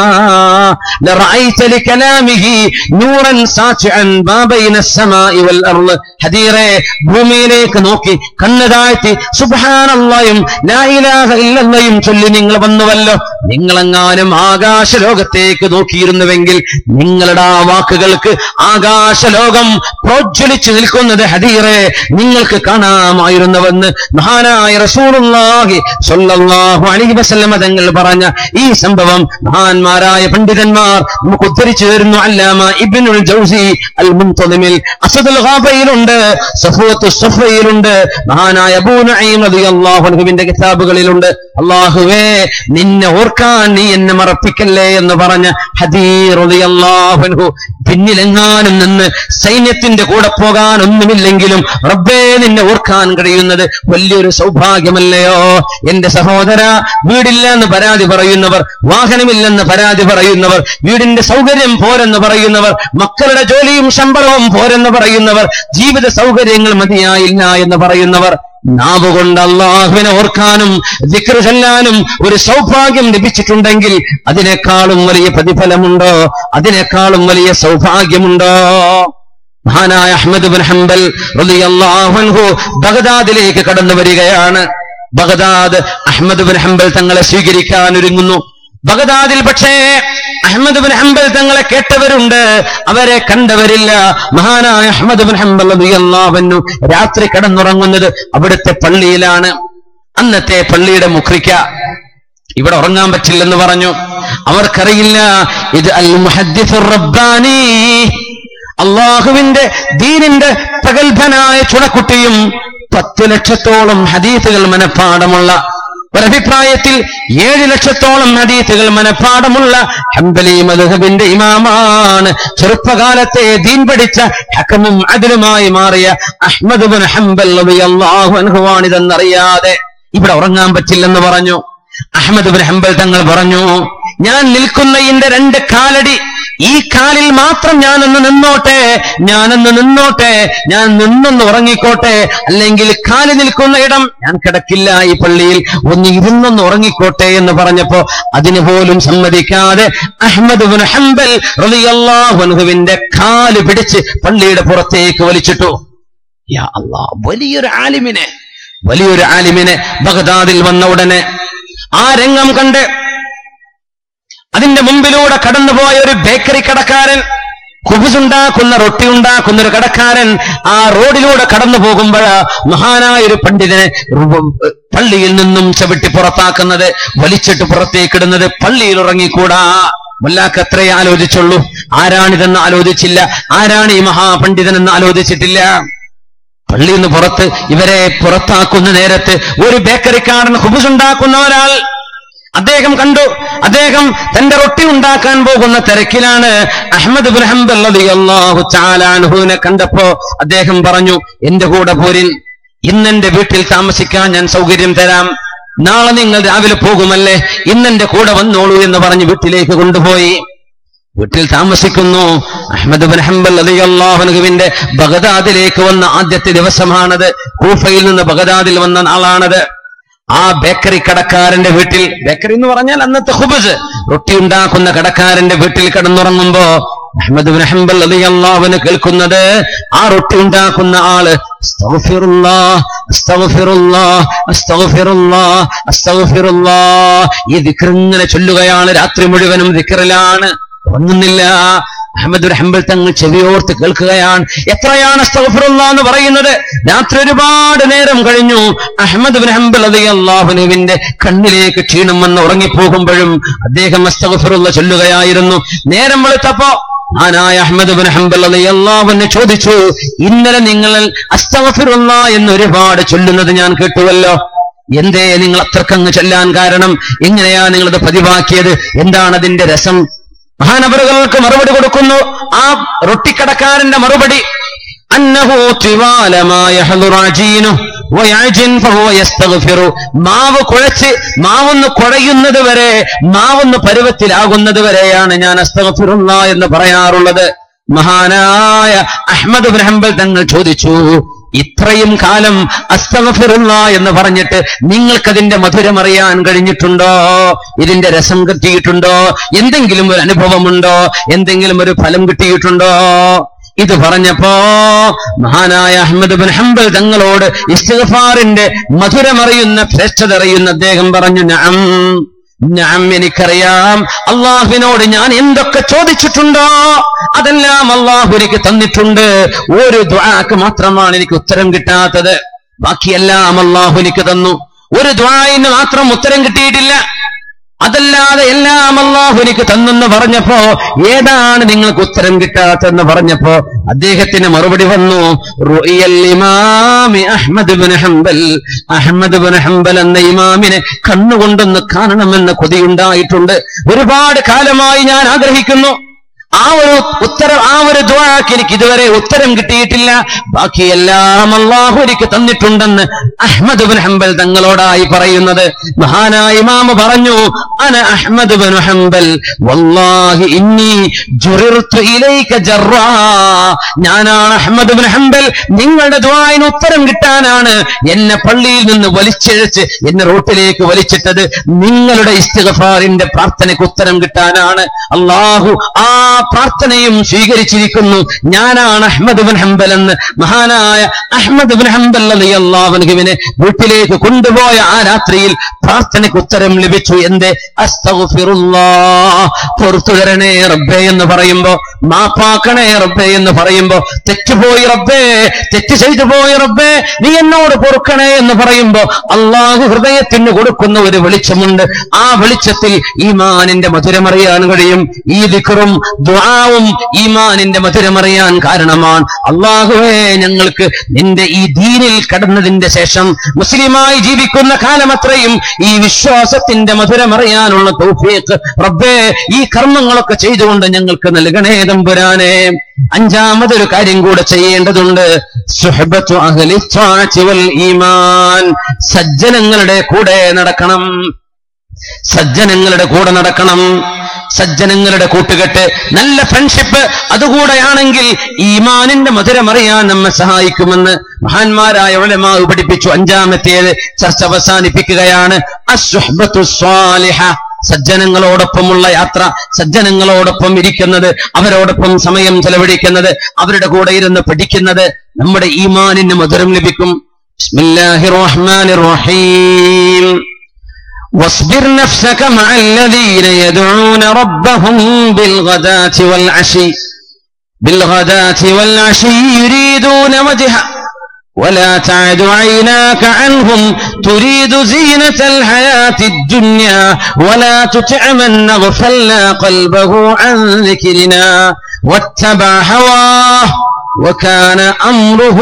لرأيت لكلامه نورا ساطعا ما بين السماء والأرض ഹദീറെ ഭൂമിയിലേക്ക് നോക്കി കണ്ണ് താഴ്ത്തി സുബ്ഹാനല്ലാഹും ലാ ഇലാഹ ഇല്ലല്ലയും ചൊല്ലി നിങ്ങൾ വന്നുവല്ലോ നിങ്ങളെങ്ങാനും ആകാശ ലോകത്തേക്ക് നോക്കിയിരുന്നുവെങ്കിൽ നിങ്ങളുടെ ആ വാക്കുകൾക്ക് ആകാശലോകം പ്രോജ്വലിച്ചു നിൽക്കുന്നത് ഹദീറെ നിങ്ങൾക്ക് കാണാമായിരുന്നുവെന്ന് മഹാനായ റസൂലുള്ളാഹി സ്വല്ലല്ലാഹു അലൈഹി വസല്ലമ തങ്ങൾ പറഞ്ഞ ഈ സംഭവം മഹാന്മാരായ പണ്ഡിതന്മാർ നമുക്ക് ഉദ്ധരിച്ചു തരുന്നു അല്ലാമ ഇബ്നുൽ ജൗസി അൽ മുൻതദിമിൽ അസദുൽ ഗാബയിലുണ്ട് സഫുവത്തു സഫയിലുണ്ട് മഹാനായ അബൂ നഈം റളിയല്ലാഹു അൻഹുവിന്റെ കിതാബുകളിലുണ്ട് അല്ലാഹുവേ നിന്നെ ഓർക്കാൻ നീ എന്നെ മറപ്പിക്കല്ലേ എന്ന് പറഞ്ഞ ഹദീർ റളിയല്ലാഹു അൻഹു പിന്നിലെങ്ങാനും നിന്ന് സൈന്യത്തിന്റെ കൂടെ പോകാൻ ഒന്നുമില്ലെങ്കിലും റബ്ബേ നിന്നെ ഓർക്കാൻ കഴിയുന്നത് വലിയൊരു സൗഭാഗ്യമല്ലയോ എന്റെ സഹോദര വീടില്ല എന്ന് പരാതി പറയുന്നവർ വാഹനമില്ലെന്ന് പരാതി പറയുന്നവർ വീടിന്റെ സൗകര്യം പോരെന്ന് പറയുന്നവർ മക്കളുടെ ജോലിയും ശമ്പളവും പോരെന്ന് പറയുന്നവർ ജീവിത സൗകര്യങ്ങൾ മതിയായില്ല എന്ന് പറയുന്നവർ നാവ് കൊണ്ട് അള്ളാഹുവിനെ ഓർക്കാനും ദിക്ർ ചൊല്ലാനും ഒരു സൗഭാഗ്യം ലഭിച്ചിട്ടുണ്ടെങ്കിൽ അതിനേക്കാളും വലിയ പ്രതിഫലമുണ്ടോ അതിനേക്കാളും വലിയ സൗഭാഗ്യമുണ്ടോ മഹാനായ അഹ്മദ് ബിൻ ഹംബൽ റളിയല്ലാഹു അൻഹു ബഗ്ദാദിലേക്ക് കടന്നു വരികയാണ് ബഗ്ദാദ് അഹ്മദ് ബിൻ ഹംബൽ തങ്ങളെ സ്വീകരിക്കാൻ ഒരുങ്ങുന്നു ബഗ്ദാദിൽ പക്ഷേ അഹമ്മദ് ബിൻ ഹംബൽ തങ്ങളെ കേട്ടവരുണ്ട് അവരെ കണ്ടവരില്ല മഹാനായ അഹമ്മദ് ബിൻ ഹംബൽ റളിയല്ലാഹു രാത്രി കടന്നുറങ്ങുന്നത് അവിടുത്തെ പള്ളിയിലാണ് അന്നത്തെ പള്ളിയുടെ മുഖ്രിക്ക ഇവിടെ ഉറങ്ങാൻ പറ്റില്ലെന്ന് പറഞ്ഞു അവർക്കറിയില്ല ഇത് അൽ മുഹദ്ദിസുർ റബ്ബാനി അള്ളാഹുവിന്റെ ദീനിന്റെ പ്രഗത്ഭനായ ചുണക്കുട്ടിയും പത്ത് ലക്ഷത്തോളം ഹദീസുകൾ മനഃപ്പാടമുള്ള ഒരഭിപ്രായത്തിൽ ഏഴ് ലക്ഷത്തോളം ഹദീസുകൾ മനഃപ്പാടമുള്ള ഹംബലി മധുഹബിന്റെ ഇമാമാണ് ചെറുപ്പകാലത്തെ ദീൻ പഠിച്ച ഹക്കമും അതിലുമായി മാറിയ അഹ്മദ് ബിൻ ഹംബൽ റളിയല്ലാഹു അൻഹുവാണിതെന്നറിയാതെ ഇവിടെ ഉറങ്ങാൻ പറ്റില്ലെന്ന് പറഞ്ഞു അഹമ്മദ് ബിൻ ഹംബൽ തങ്ങൾ പറഞ്ഞു ഞാൻ നിൽക്കുന്ന എന്റെ രണ്ട് കാലടി ഈ കാലിൽ മാത്രം ഞാനൊന്ന് നിന്നോട്ടെ ഞാനൊന്ന് നിന്നോട്ടെ ഞാൻ നിന്നൊന്ന് ഉറങ്ങിക്കോട്ടെ അല്ലെങ്കിൽ കാല് നിൽക്കുന്ന ഇടം ഞാൻ കിടക്കില്ല ഈ പള്ളിയിൽ ഒന്ന് ഇരുന്നൊന്ന് ഉറങ്ങിക്കോട്ടെ എന്ന് പറഞ്ഞപ്പോ അതിന് പോലും സമ്മതിക്കാതെ അഹമ്മദ് ബിൻ ഹംബൽ റളിയല്ലാഹു അൻഹുവിന്റെ കാല് പിടിച്ച് പള്ളിയുടെ പുറത്തേക്ക് വലിച്ചിട്ടു യാ അല്ലാ വലിയൊരു ആലിമിനെ വലിയൊരു ആലിമിനെ ബഗ്ദാദിൽ വന്ന ഉടനെ ആ രംഗം കണ്ട് അതിന്റെ മുമ്പിലൂടെ കടന്നുപോയ ഒരു ബേക്കറി കടക്കാരൻ കുബുസുണ്ടാക്കുന്ന റൊട്ടി ഉണ്ടാക്കുന്ന ഒരു കടക്കാരൻ ആ റോഡിലൂടെ കടന്നു പോകുമ്പോൾ മഹാനായ ഒരു പണ്ഡിതനെ റുബ- പള്ളിയിൽ നിന്നും ചവിട്ടി പുറത്താക്കുന്നത് വലിച്ചിട്ട് പുറത്തേക്കിടുന്നത് പള്ളിയിൽ ഉറങ്ങിക്കൂടാ മുല്ലാക്ക് അത്രേ ആലോചിച്ചുള്ളൂ ആരാണിതെന്ന് ആലോചിച്ചില്ല ആരാണ് ഈ മഹാപണ്ഡിതനെന്ന് ആലോചിച്ചിട്ടില്ല പള്ളിയിൽ നിന്ന് പുറത്ത് ഇവരെ പുറത്താക്കുന്ന നേരത്ത് ഒരു ബേക്കറിക്കാരൻ ഹുബുസ് ഉണ്ടാക്കുന്ന ഒരാൾ അദ്ദേഹം കണ്ടു അദ്ദേഹം തന്റെ റൊട്ടി ഉണ്ടാക്കാൻ പോകുന്ന തിരക്കിലാണ് അഹമ്മദ് ബിൻ ഹംബൽ റളിയല്ലാഹു തആല അൻഹുവിനെ കണ്ടപ്പോ അദ്ദേഹം പറഞ്ഞു എന്റെ കൂടെ പോരിൻ ഇന്ന് എന്റെ വീട്ടിൽ താമസിക്കാൻ ഞാൻ സൗകര്യം തരാം നാളെ നിങ്ങൾ രാവിലെ പോകുമല്ലേ ഇന്ന് എന്റെ കൂടെ വന്നോളൂ എന്ന് പറഞ്ഞ് വീട്ടിലേക്ക് കൊണ്ടുപോയി വീട്ടിൽ താമസിക്കുന്നു അഹമ്മദ് ബിൻ ഹംബൽ അലിയല്ലാഹുനുവിന്റെ ബഗദാദിലേക്ക് വന്ന ആദ്യത്തെ ദിവസമാണത് കൂഫയിൽ നിന്ന് ബഗദാദിൽ വന്ന നാളാണത് ആ ബേക്കറി കടക്കാരന്റെ വീട്ടിൽ ബേക്കറി എന്ന് പറഞ്ഞാൽ അന്നത്തെ ഹുബസ് റൊട്ടി ഉണ്ടാക്കുന്ന കടക്കാരന്റെ വീട്ടിൽ കിടന്നുറങ്ങുമ്പോ അഹമ്മദ് ബിൻ ഹംബൽ അലിയല്ലാഹുവിന് കേൾക്കുന്നത് ആ റൊട്ടി ഉണ്ടാക്കുന്ന ആള് അസ്തഗ്ഫിറുല്ലാഹ്, അസ്തഗ്ഫിറുല്ലാഹ്, അസ്തഗ്ഫിറുല്ലാഹ്, അസ്തഗ്ഫിറുല്ലാഹ്. ഈ ദിക്ർ ഇങ്ങനെ ചൊല്ലുകയാണ് രാത്രി മുഴുവനും ദിക്റിലാണ് ഉറങ്ങുന്നില്ല അഹമ്മദ് ബിൻ ഹംബൽ തങ്ങൾ ചെവിയോർത്ത് കേൾക്കുകയാണ് എത്രയാണ് അസ്തഗ്ഫിറുല്ല എന്ന് പറയുന്നത് രാത്രി ഒരുപാട് നേരം കഴിഞ്ഞു അഹമ്മദ് ബിൻ ഹംബൽ അള്ളാഹുനുവിന്റെ കണ്ണിലേക്ക് ക്ഷീണം വന്ന് ഉറങ്ങിപ്പോകുമ്പോഴും അദ്ദേഹം അസ്തഗ്ഫിറുല്ല ചൊല്ലുകയായിരുന്നു നേരം വെളുത്തപ്പോ ആനായ അഹമ്മദ് ബിൻ ഹംബൽ അള്ളാഹുവിനെ ചോദിച്ചു ഇന്നലെ നിങ്ങൾ അസ്തഗ്ഫിറുല്ല എന്ന് ഒരുപാട് ചൊല്ലുന്നത് ഞാൻ കേട്ടുവല്ലോ എന്തേ നിങ്ങൾ അത്രക്കങ്ങ് ചൊല്ലാൻ കാരണം എങ്ങനെയാ നിങ്ങളത് പതിവാക്കിയത് എന്താണ് അതിന്റെ രസം മഹാനവറുകൾക്ക് മറുപടി കൊടുക്കുന്നു ആ റൊട്ടിക്കടക്കാരന്റെ മറുപടി അന്നഹു ത്രിവാലമായ മാവ് കുഴച്ച് മാവൊന്ന് കുഴയുന്നത് വരെ മാവൊന്ന് പരുവത്തിലാകുന്നത് വരെയാണ് ഞാൻ അസ്തഗഫിറുള്ള എന്ന് പറയാറുള്ളത് മഹാനായ അഹമ്മദ് ബിൻ ഹംബൽ തങ്ങൾ ചോദിച്ചു ഇത്രയും കാലം അസ്തഗഫിറുള്ള എന്ന് പറഞ്ഞിട്ട് നിങ്ങൾക്കതിന്റെ മധുരം അറിയാൻ കഴിഞ്ഞിട്ടുണ്ടോ ഇതിന്റെ രസം കിട്ടിയിട്ടുണ്ടോ എന്തെങ്കിലും ഒരു അനുഭവമുണ്ടോ എന്തെങ്കിലും ഒരു ഫലം കിട്ടിയിട്ടുണ്ടോ ഇത് പറഞ്ഞപ്പോ മഹാനായ അഹമ്മദ് ബിൻ ഹംബൽ തങ്ങളോട് ഇസ്തിഗ്ഫാറിന്റെ മധുരമറിയുന്ന ശ്രേഷ്ഠത അറിയുന്ന അദ്ദേഹം പറഞ്ഞു നഅം ഞാൻ എനിക്കറിയാം അള്ളാഹുവിനോട് ഞാൻ എന്തൊക്കെ ചോദിച്ചിട്ടുണ്ടോ അതെല്ലാം അള്ളാഹു എനിക്ക് തന്നിട്ടുണ്ട് ഒരു ദ്വാക്ക് മാത്രമാണ് എനിക്ക് ഉത്തരം കിട്ടാത്തത് ബാക്കിയെല്ലാം അള്ളാഹു എനിക്ക് തന്നു ഒരു ദ്വായിന് മാത്രം ഉത്തരം കിട്ടിയിട്ടില്ല അതല്ലാതെ എല്ലാം അള്ളാഹു എനിക്ക് തന്നെന്ന് പറഞ്ഞപ്പോ ഏതാണ് നിങ്ങൾക്ക് ഉത്തരം കിട്ടാത്തെന്ന് പറഞ്ഞപ്പോ അദ്ദേഹത്തിന് മറുപടി വന്നു റുഇയൽ ഇമാമി അഹ്മദ് ബിൻ ഹംബൽ അഹ്മദ് ബിൻ ഹംബൽ എന്ന ഇമാമിനെ കണ്ണുകൊണ്ടൊന്ന് കാണണമെന്ന് കൊതിയുണ്ടായിട്ടുണ്ട് ഒരുപാട് കാലമായി ഞാൻ ആഗ്രഹിക്കുന്നു ആ ഒരു ഉത്തരം ആ ഒരു ദ്വാക്ക് എനിക്ക് ഇതുവരെ ഉത്തരം കിട്ടിയിട്ടില്ല ബാക്കിയെല്ലാം അള്ളാഹു എനിക്ക് തന്നിട്ടുണ്ടെന്ന് അഹ്മദ് ബിൻ ഹംബൽ തങ്ങളോടായി പറയുന്നത് മഹാനായ ഇമാമ പറഞ്ഞു അന അഹ്മദ് ബിൻ ഹംബൽ വല്ലാഹി ഇന്നി ജുറിർതു ഇലൈക ജറാ ഞാനാണ് അഹ്മദ് ബിൻ ഹംബൽ നിങ്ങളുടെ ദ്വായിന് ഉത്തരം കിട്ടാനാണ് എന്നെ പള്ളിയിൽ നിന്ന് വലിച്ചിഴച്ച് എന്നെ റോട്ടിലേക്ക് വലിച്ചിട്ടത് നിങ്ങളുടെ ഇസ്തിഗഫാറിന്റെ പ്രാർത്ഥനയ്ക്ക് ഉത്തരം കിട്ടാനാണ് അള്ളാഹു ആ പ്രാർത്ഥനയും സ്വീകരിച്ചിരിക്കുന്നു ഞാനാണ് അഹ്മദ് ബിൻ ഹംബൽ എന്ന് മഹാനായ അഹ്മദ് ബിൻ ഹംബൽ അള്ളാഹുവിനെ വീട്ടിലേക്ക് കൊണ്ടുപോയ ആ രാത്രിയിൽ പ്രാർത്ഥനയ്ക്ക് ഉത്തരം ലഭിച്ചു എന്റെ അസ്തഗ്ഫിറുല്ലാ പുറത്തു തരണേ റബ്ബേ എന്ന് പറയുമ്പോ മാപ്പാക്കണേ റബ്ബേ എന്ന് പറയുമ്പോ തെറ്റുപോയി റബ്ബേ തെറ്റ് ചെയ്തു പോയി റബ്ബേ നീ എന്നോട് പൊറുക്കണേ എന്ന് പറയുമ്പോ അള്ളാഹു ഹൃദയത്തിന് കൊടുക്കുന്ന ഒരു വെളിച്ചമുണ്ട് ആ വെളിച്ചത്തിൽ ഈമാനിന്റെ മധുരമറിയാൻ കഴിയും ഈ ദിക്കറും ദ്വാവും ഈമാനിന്റെ മധുരമറിയാൻ കാരണമാണ് അള്ളാഹുവേ ഞങ്ങൾക്ക് നിന്റെ ഈ ദീനിൽ കടന്നതിന്റെ ശേഷം മുസ്ലിമായി ജീവിക്കുന്ന കാലമത്രയും ഈ വിശ്വാസത്തിന്റെ മധുരമറിയാനുള്ള തൗഫീഖ് റബ്ബേ ഈ കർമ്മങ്ങളൊക്കെ ചെയ്തുകൊണ്ട് ഞങ്ങൾക്ക് നൽകണേ തമ്പുരാനെ അഞ്ചാമതൊരു കാര്യം കൂടെ ചെയ്യേണ്ടതുണ്ട് സുഹബത്തു അഹ്ലി ത്വാഅത്തി വൽ ഈമാൻ സജ്ജനങ്ങളുടെ കൂടെ നടക്കണം സജ്ജനങ്ങളുടെ കൂടെ നടക്കണം സജ്ജനങ്ങളുടെ കൂട്ടുകെട്ട് നല്ല ഫ്രണ്ട്ഷിപ്പ് അതുകൂടെയാണെങ്കിൽ ഈമാനിന്റെ മധുരമറിയാൻ നമ്മെ സഹായിക്കുമെന്ന് മഹാന്മാരായ ഉലമാവ് പഠിപ്പിച്ചു അഞ്ചാമത്തേത് ചർച്ച അവസാനിപ്പിക്കുകയാണ് അസ്വഹ്ബത്തു സ്വാലിഹ സജ്ജനങ്ങളോടൊപ്പമുള്ള യാത്ര സജ്ജനങ്ങളോടൊപ്പം ഇരിക്കുന്നത് അവരോടൊപ്പം സമയം ചെലവഴിക്കുന്നത് അവരുടെ കൂടെ ഇരുന്ന് പഠിക്കുന്നത് നമ്മുടെ ഈമാനിന് മധുരം ലഭിക്കും ബിസ്മില്ലാഹിർ റഹ്മാനിർ റഹീം واصبر نفسك مع الذين يدعون ربهم بالغداة والعشي بالغداة والعشي يريدون وجهه ولا تعد عيناك عنهم تريد زينة الحياة الدنيا ولا تطع من أغفلنا قلبه عن ذكرنا واتبع هواه وكان أمره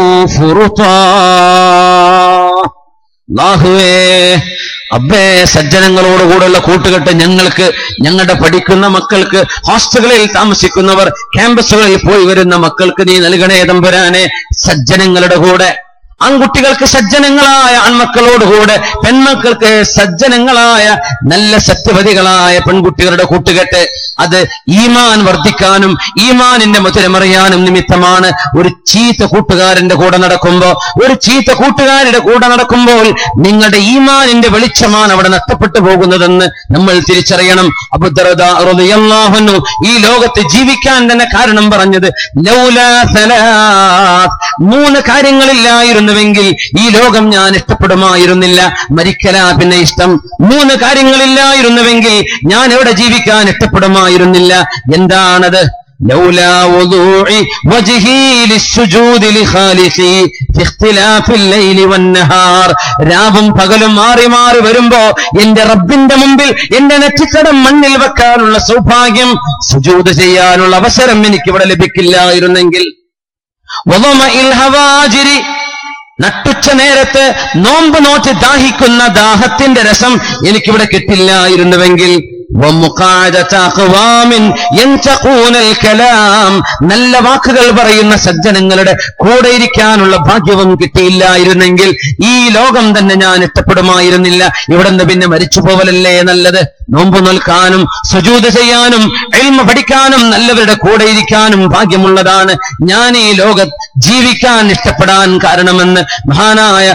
فرطا അല്ലാഹുവേ അബ്ബേ സജ്ജനങ്ങളോടുകൂടെയുള്ള കൂട്ടുകെട്ട് ഞങ്ങൾക്ക് ഞങ്ങളുടെ പഠിക്കുന്ന മക്കൾക്ക് ഹോസ്റ്റലുകളിൽ താമസിക്കുന്നവർ ക്യാമ്പസുകളിൽ പോയി വരുന്ന മക്കൾക്ക് നീ നൽകണേ തമ്പുരാനെ സജ്ജനങ്ങളുടെ കൂടെ ആൺകുട്ടികൾക്ക് സജ്ജനങ്ങളായ ആൺമക്കളോടുകൂടെ പെൺമക്കൾക്ക് സജ്ജനങ്ങളായ നല്ല സത്യവതികളായ പെൺകുട്ടികളുടെ കൂട്ടുകെട്ട് അത് ഈമാൻ വർദ്ധിക്കാനും ഈമാനിന്റെ മധുരമറിയാനും നിമിത്തമാണ് ഒരു ചീത്ത കൂട്ടുകാരന്റെ കൂടെ നടക്കുമ്പോ ഒരു ചീത്ത കൂട്ടുകാരുടെ കൂടെ നടക്കുമ്പോൾ നിങ്ങളുടെ ഈമാനിന്റെ വെളിച്ചമാണ് അവിടെ നഷ്ടപ്പെട്ടു പോകുന്നതെന്ന് നമ്മൾ തിരിച്ചറിയണം അബുദ്ദറദാഹുന്നു ഈ ലോകത്ത് ജീവിക്കാൻ തന്നെ കാരണം പറഞ്ഞത് ലൗലാ സലാത്ത് മൂന്ന് കാര്യങ്ങളില്ലായിരുന്നുവെങ്കിൽ ഈ ലോകം ഞാൻ ഇഷ്ടപ്പെടുമായിരുന്നില്ല മരിക്കലാ പിന്നെ ഇഷ്ടം മൂന്ന് കാര്യങ്ങളില്ലായിരുന്നുവെങ്കിൽ ഞാൻ എവിടെ ജീവിക്കാൻ ഇഷ്ടപ്പെടുമായിരുന്നില്ല എന്താണത് لولا وضوع وجهي للسجود لخالقي في اختلاف الليل والنهار രാവും പകലും മാറി മാറി വരുമ്പോ എന്റെ റബ്ബിന്റെ മുമ്പിൽ എന്റെ നെറ്റിക്കടം മണ്ണിൽ വെക്കാനുള്ള സൗഭാഗ്യം സുജൂത് ചെയ്യാനുള്ള അവസരം എനിക്ക് ഇവിടെ ലഭിക്കില്ലായിരുന്നെങ്കിൽ വധമഇൽ ഹവാജിരി നട്ടുച്ച നേരത്ത് നോമ്പ് നോറ്റ് ദാഹിക്കുന്ന ദാഹത്തിന്റെ രസം എനിക്കിവിടെ കിട്ടില്ലായിരുന്നുവെങ്കിൽ ومقاعدة أقوام ينتقون الكلام നല്ല വാക്കുകൾ പറയുന്ന സജ്ജനങ്ങളുടെ കൂടെ ഇരിക്കാനുള്ള ഭാഗ്യവും കിട്ടിയില്ലായിരുന്നെങ്കിൽ ഈ ലോകം തന്നെ ഞാൻ ഇഷ്ടപ്പെടുമായിരുന്നില്ല ഇവിടെ നിന്ന് പിന്നെ മരിച്ചു പോവലല്ലേ നല്ലത് നോമ്പ് നിൽക്കാനും സുജൂത് ചെയ്യാനും എൽമ പഠിക്കാനും നല്ലവരുടെ കൂടെ ഇരിക്കാനും ഭാഗ്യമുള്ളതാണ് ഞാൻ ഈ ലോകം ജീവിക്കാൻ ഇഷ്ടപ്പെടാൻ കാരണമെന്ന് മഹാനായ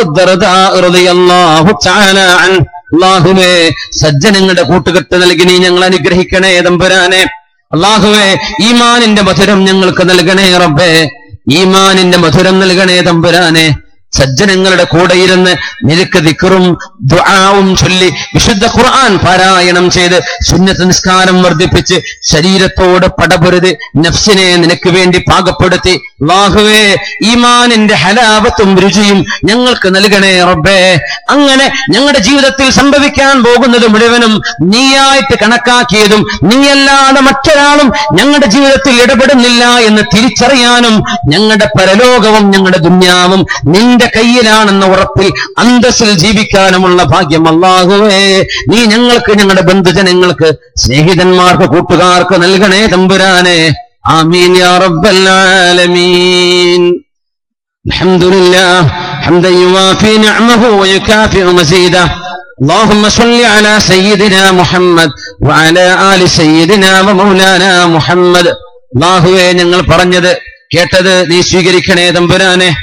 അബുദ്ദർദാഹു അള്ളാഹുവേ സജ്ജനങ്ങളുടെ കൂട്ടുകെട്ട് നൽകി നീ ഞങ്ങൾ അനുഗ്രഹിക്കണേ തമ്പുരാനെ അള്ളാഹുവേ ഈമാനിന്റെ മധുരം ഞങ്ങൾക്ക് നൽകണേ റബ്ബേ ഈമാനിന്റെ മധുരം നൽകണേ തമ്പുരാനെ സജ്ജനങ്ങളുടെ കൂടെ ഇരുന്ന് നിനക്ക് ദിക്കറും ദുആവും ചൊല്ലി വിശുദ്ധ ഖുർആൻ പാരായണം ചെയ്ത് സുന്നത്ത് നിസ്കാരം വർദ്ധിപ്പിച്ച് ശരീരത്തോട് പടപൊരുത് നഫ്സിനെ നിനക്ക് വേണ്ടി പാകപ്പെടുത്തി അല്ലാഹുവേ ഈമാനിന്റെ ഹലാവത്തും രുചിയും ഞങ്ങൾക്ക് നൽകണേ റബ്ബേ അങ്ങനെ ഞങ്ങളുടെ ജീവിതത്തിൽ സംഭവിക്കാൻ പോകുന്നത് മുഴുവനും നീയായിട്ട് കണക്കാക്കിയതും നീയല്ലാതെ മറ്റൊരാളും ഞങ്ങളുടെ ജീവിതത്തിൽ ഇടപെടുന്നില്ല എന്ന് തിരിച്ചറിയാനും ഞങ്ങളുടെ പരലോകവും ഞങ്ങളുടെ ദുന്യാവും നിന്റെ കയ്യിലാണെന്ന ഉറപ്പിൽ അന്തസ്സിൽ ജീവിക്കാനുമുള്ള ഭാഗ്യം അല്ലാഹുവേ നീ ഞങ്ങൾക്ക് ഞങ്ങളുടെ ബന്ധുജനങ്ങൾക്ക് സ്നേഹിതന്മാർക്ക് കൂട്ടുകാർക്ക് നൽകണേ തമ്പുരാനെ ആമീൻ യാ റബ്ബൽ ആലമീൻ الحمد لله حمدا يوافي نعمه ويكافئ مزيده اللهم صل على سيدنا محمد وعلى آل سيدنا ومولانا محمد അള്ളാഹുവെ ഞങ്ങൾ പറഞ്ഞത് കേട്ടത് നീ സ്വീകരിക്കണേ തമ്പുരാനെ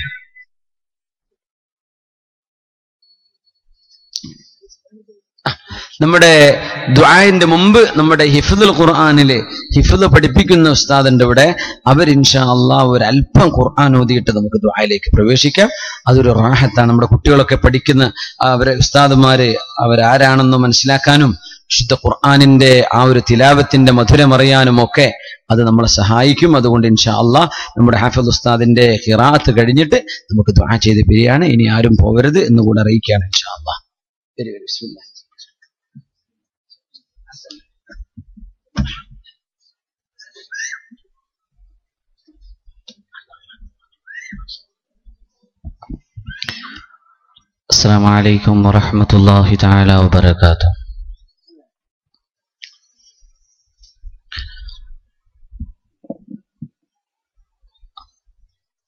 നമ്മുടെ ദ്വായന്റെ മുമ്പ് നമ്മുടെ ഹിഫുദുൽ ഖുർആാനിലെ ഹിഫുദ് പഠിപ്പിക്കുന്ന ഉസ്താദിന്റെ ഇവിടെ അവർ ഇൻഷാ അള്ളാ ഒരു അല്പം ഖുർആൻ ഓതിയിട്ട് നമുക്ക് ദ്വായയിലേക്ക് പ്രവേശിക്കാം അതൊരു റാഹത്താണ് നമ്മുടെ കുട്ടികളൊക്കെ പഠിക്കുന്ന അവരെ ഉസ്താദുമാര് അവരാരാണെന്ന് മനസ്സിലാക്കാനും വിശുദ്ധ ഖുർആാനിന്റെ ആ ഒരു തിലാവത്തിന്റെ മധുരമറിയാനും ഒക്കെ അത് നമ്മളെ സഹായിക്കും അതുകൊണ്ട് ഇൻഷാ അള്ളാ നമ്മുടെ ഹാഫിദ് ഉസ്താദിന്റെ ഹിറാത്ത് കഴിഞ്ഞിട്ട് നമുക്ക് ദ്വാ ചെയ്ത് പിരിയാണ് ഇനി ആരും പോകരുത് എന്ന് കൂടെ അറിയിക്കുകയാണ് ഇൻഷാ അള്ളാ വരി വരി ബിസ്മില്ലാ السلام عليكم ورحمة الله تعالى وبركاته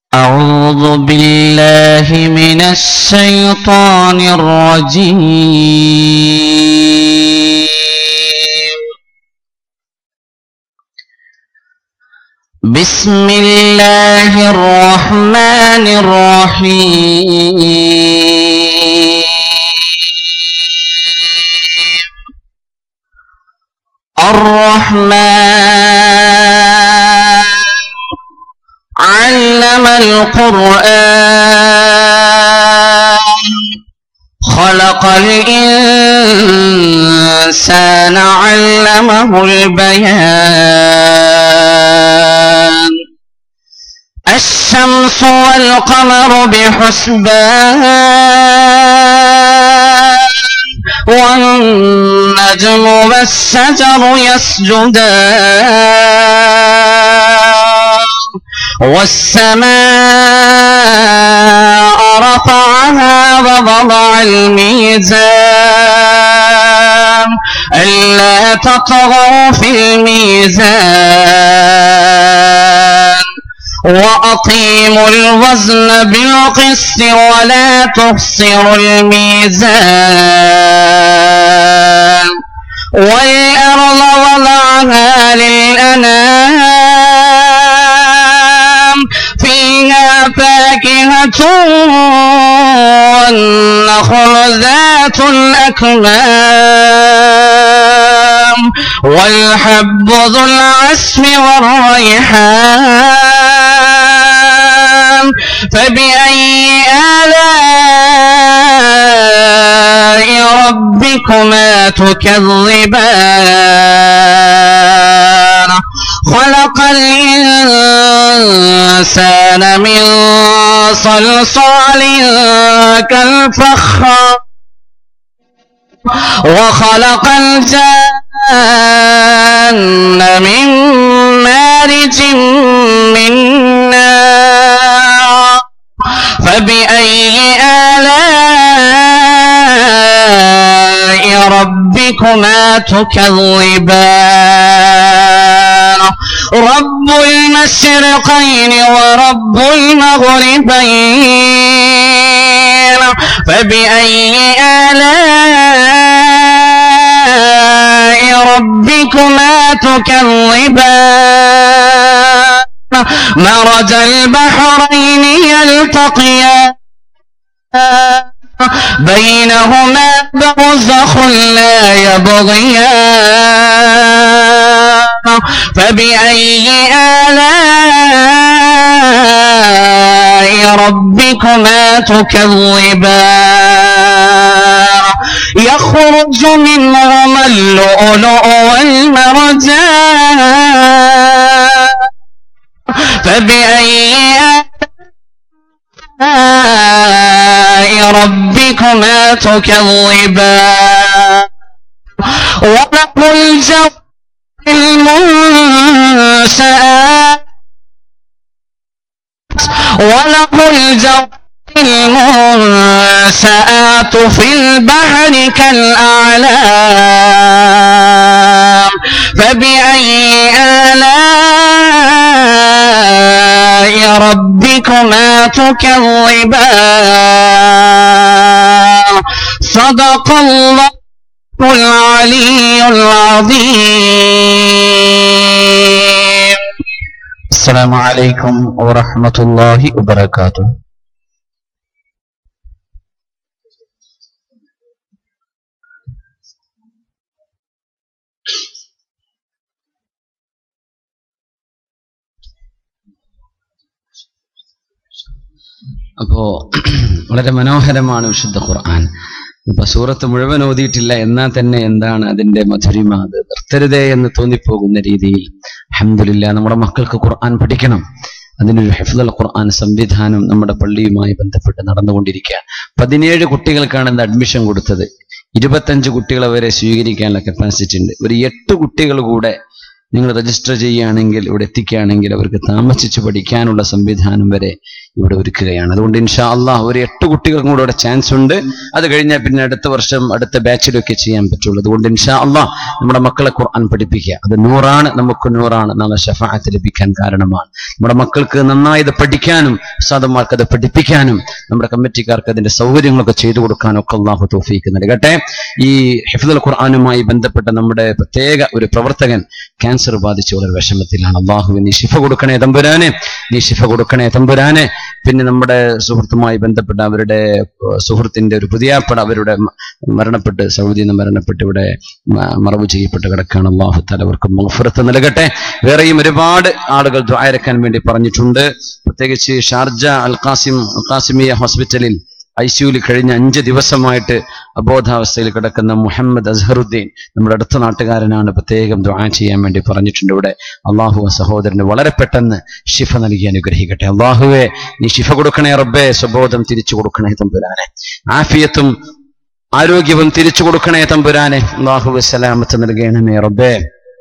أعوذ بالله من الشيطان الرجيم بسم الله الرحمن الرحيم الرحمن علم القرآن خلق الإنسان علمه البيان الشمس والقمر بحسبان والنجم والشجر يسجدان والسماء رفعها ووضع الميزان ألا تطغوا في الميزان وأقيموا الوزن بالقسط ولا تخسروا الميزان والأرض وضعها للأنام فيها فاكهة والنخل ذات الأكمام والحب ذو العسف والريحان فبأي آلاء ربكما تكذبان خلق الإنسان من صلصال كالفخار وخلق الجان من مارج من نار فبأي آلاء ربكما تكذبان رب المشرقين ورب المغربين فبأي آلاء ربكما تكذبان مرج البحرين يلتقيان بينهما برزخ لا يبغيان فبأي آلاء ربكما تكذبان يخرج منهما اللؤلؤ والمرجان فبأي آلاء ربكما تكذبان وله الجو المنشآت وله الجو المنشآت في البحر كالأعلام فبأي آلاء ربكما تكذبان صدق الله العلي العظيم السلام عليكم ورحمة الله وبركاته അപ്പോ വളരെ മനോഹരമാണ് വിശുദ്ധ ഖുർആൻ ഇപ്പൊ സൂറത്ത് മുഴുവൻ ഓതിയിട്ടില്ല എന്നാൽ തന്നെ എന്താണ് അതിന്റെ മധുരിമ അത് നിർത്തരുതേ എന്ന് തോന്നിപ്പോകുന്ന രീതിയിൽ അഹമ്മദില്ല നമ്മുടെ മക്കൾക്ക് ഖുർആൻ പഠിക്കണം അതിനൊരു ഹെഫ്ദൽ ഖുർആൻ സംവിധാനം നമ്മുടെ പള്ളിയുമായി ബന്ധപ്പെട്ട് നടന്നുകൊണ്ടിരിക്കുക പതിനേഴ് കുട്ടികൾക്കാണ് ഇന്ന് അഡ്മിഷൻ കൊടുത്തത് ഇരുപത്തഞ്ച് കുട്ടികളെ വരെ സ്വീകരിക്കാനുള്ള കപ്പാസിറ്റി ഉണ്ട് ഒരു എട്ട് കുട്ടികൾ കൂടെ നിങ്ങൾ രജിസ്റ്റർ ചെയ്യുകയാണെങ്കിൽ ഇവിടെ എത്തിക്കുകയാണെങ്കിൽ അവർക്ക് താമസിച്ച് പഠിക്കാനുള്ള സംവിധാനം വരെ ഇവിടെ ഒരുക്കുകയാണ് അതുകൊണ്ട് ഇൻഷാ അള്ളാഹ് ഒരു എട്ട് കുട്ടികൾക്കും കൂടെ ഇവിടെ ചാൻസ് ഉണ്ട് അത് കഴിഞ്ഞാൽ പിന്നെ അടുത്ത വർഷം അടുത്ത ബാച്ചിലൊക്കെ ചെയ്യാൻ പറ്റുള്ളൂ അതുകൊണ്ട് ഇൻഷാ അള്ളാഹ് നമ്മുടെ മക്കളെ ഖുർആൻ പഠിപ്പിക്കുക അത് നൂറാണ് നമുക്ക് നൂറാണ് നാളെ ഷഫാഅത്ത് ലഭിക്കാൻ കാരണമാണ് നമ്മുടെ മക്കൾക്ക് നന്നായി ഇത് പഠിക്കാനും ഉസ്താദന്മാർക്ക് അത് പഠിപ്പിക്കാനും നമ്മുടെ കമ്മിറ്റിക്കാർക്ക് അതിന്റെ സൗകര്യങ്ങളൊക്കെ ചെയ്തു കൊടുക്കാനും ഒക്കെ അള്ളാഹു തോഫീക്ക് നൽകട്ടെ ഈ ഹിഫ്ദുൽ ഖുർആാനുമായി ബന്ധപ്പെട്ട നമ്മുടെ പ്രത്യേക ഒരു പ്രവർത്തകൻ ക്യാൻസർ ബാധിച്ച വളരെ വിഷമത്തിലാണ് അള്ളാഹു നീ ശിഫ കൊടുക്കണേ തമ്പുരാനെ നീ ശിഫ കൊടുക്കണേ തമ്പുരാനെ പിന്നെ നമ്മുടെ സുഹൃത്തുമായി ബന്ധപ്പെട്ട അവരുടെ ഏഹ്, സുഹൃത്തിന്റെ ഒരു പുതിയാപ്പട അവരുടെ മ- മരണപ്പെട്ട് സൗദിയിൽ നിന്ന് മരണപ്പെട്ട് ഇവിടെ മ- മറവ് ചെയ്യപ്പെട്ട് കിടക്കുകയാണ് അള്ളാഹു താല അവർക്ക് മഹഫുറത്ത് നൽകട്ടെ വേറെയും ഒരുപാട് ആളുകൾ ദ്വാരക്കാൻ വേണ്ടി പറഞ്ഞിട്ടുണ്ട് പ്രത്യേകിച്ച് ഷാർജ അൽ ഖാസിം അൽ ഖാസിമിയ ഹോസ്പിറ്റലിൽ ഐ സിയുയിൽ കഴിഞ്ഞ അഞ്ച് ദിവസമായിട്ട് അബോധാവസ്ഥയിൽ കിടക്കുന്ന മുഹമ്മദ് അസ്ഹറുദ്ദീൻ നമ്മുടെ അടുത്ത നാട്ടുകാരനാണ് പ്രത്യേകം ദ്വാ ചെയ്യാൻ വേണ്ടി പറഞ്ഞിട്ടുണ്ട് ഇവിടെ അള്ളാഹു ആ സഹോദരന് വളരെ പെട്ടെന്ന് ശിഫ നൽകി അനുഗ്രഹിക്കട്ടെ അള്ളാഹുവെ നീ ശിഫ കൊടുക്കണേ റബ്ബേ സുബോധം തിരിച്ചു കൊടുക്കണേ തമ്പുരാനെ ആഫിയത്തും ആരോഗ്യവും തിരിച്ചു കൊടുക്കണേ തമ്പുരാനെ അള്ളാഹു സലാമത്ത് നൽകണമേ റബ്ബേ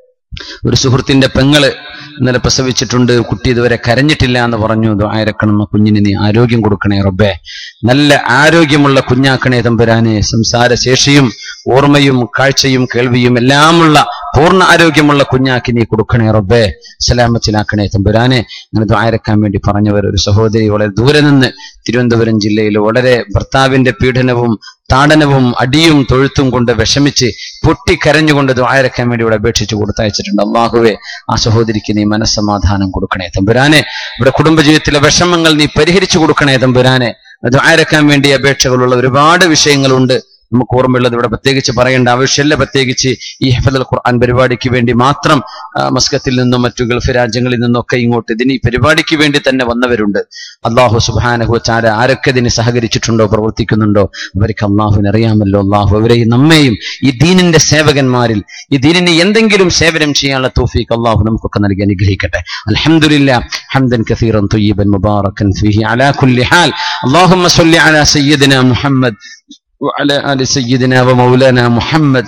ഒരു സുഹൃത്തിന്റെ പെങ്ങള് ഇന്നലെ പ്രസവിച്ചിട്ടുണ്ട് കുട്ടി ഇതുവരെ കരഞ്ഞിട്ടില്ല എന്ന് പറഞ്ഞു ആയിരക്കണം കുഞ്ഞിന് നീ ആരോഗ്യം കൊടുക്കണേ റബ്ബേ നല്ല ആരോഗ്യമുള്ള കുഞ്ഞാക്കണേ തമ്പുരാനെ സംസാരശേഷിയും ഓർമ്മയും കാഴ്ചയും കേൾവിയും എല്ലാമുള്ള പൂർണ്ണ ആരോഗ്യമുള്ള കുഞ്ഞാക്കി നീ കൊടുക്കണേ റബ്ബേ സലാമത്തിലാക്കണേ തമ്പുരാനെ അങ്ങനെ ദ്വാരക്കാൻ വേണ്ടി പറഞ്ഞവർ ഒരു സഹോദരി വളരെ ദൂരെ നിന്ന് തിരുവനന്തപുരം ജില്ലയിൽ വളരെ ഭർത്താവിന്റെ പീഡനവും താടനവും അടിയും തൊഴുത്തും കൊണ്ട് വിഷമിച്ച് പൊട്ടിക്കരഞ്ഞുകൊണ്ട് ദ്വാരക്കാൻ വേണ്ടി ഇവിടെ അപേക്ഷിച്ച് കൊടുത്തയച്ചിട്ടുണ്ട് അള്ളാഹുവെ ആ സഹോദരിക്ക് നീ മനസ്സമാധാനം കൊടുക്കണേ തമ്പുരാനെ ഇവിടെ കുടുംബജീവിതത്തിലെ വിഷമങ്ങൾ നീ പരിഹരിച്ചു കൊടുക്കണേ തമ്പുരാനെ ദ്വാരക്കാൻ വേണ്ടി അപേക്ഷകളുള്ള ഒരുപാട് വിഷയങ്ങളുണ്ട് നമുക്ക് ഓർമ്മയുള്ളത് ഇവിടെ പ്രത്യേകിച്ച് പറയേണ്ട ആവശ്യമില്ല പ്രത്യേകിച്ച് ഈ ഹഫദൽ ഖുർആൻ പരിപാടിക്ക് വേണ്ടി മാത്രം ആ, മസ്കത്തിൽ നിന്നും മറ്റു ഗൾഫ് രാജ്യങ്ങളിൽ നിന്നൊക്കെ ഇങ്ങോട്ട് ഇതിന് ഈ പരിപാടിക്ക് വേണ്ടി തന്നെ വന്നവരുണ്ട് അള്ളാഹു സുബാനഹു ചാര ആരൊക്കെ ഇതിന് സഹകരിച്ചിട്ടുണ്ടോ പ്രവർത്തിക്കുന്നുണ്ടോ അവർക്ക് അള്ളാഹുവിന് അറിയാമല്ലോ അള്ളാഹു അവരെയും നമ്മെയും ഈ ദീനിന്റെ സേവകന്മാരിൽ ഈ ദീനിന് എന്തെങ്കിലും സേവനം ചെയ്യാനുള്ള തോഫീക്ക് അള്ളാഹു നമുക്കൊക്കെ നൽകി അനുഗ്രഹിക്കട്ടെ അൽഹംദുലില്ലാ ഹംദൻ കസീറൻ طيبا مباركا فيه على كل حال اللهم صل على سيدنا محمد وعلى آل سيدنا ومولانا محمد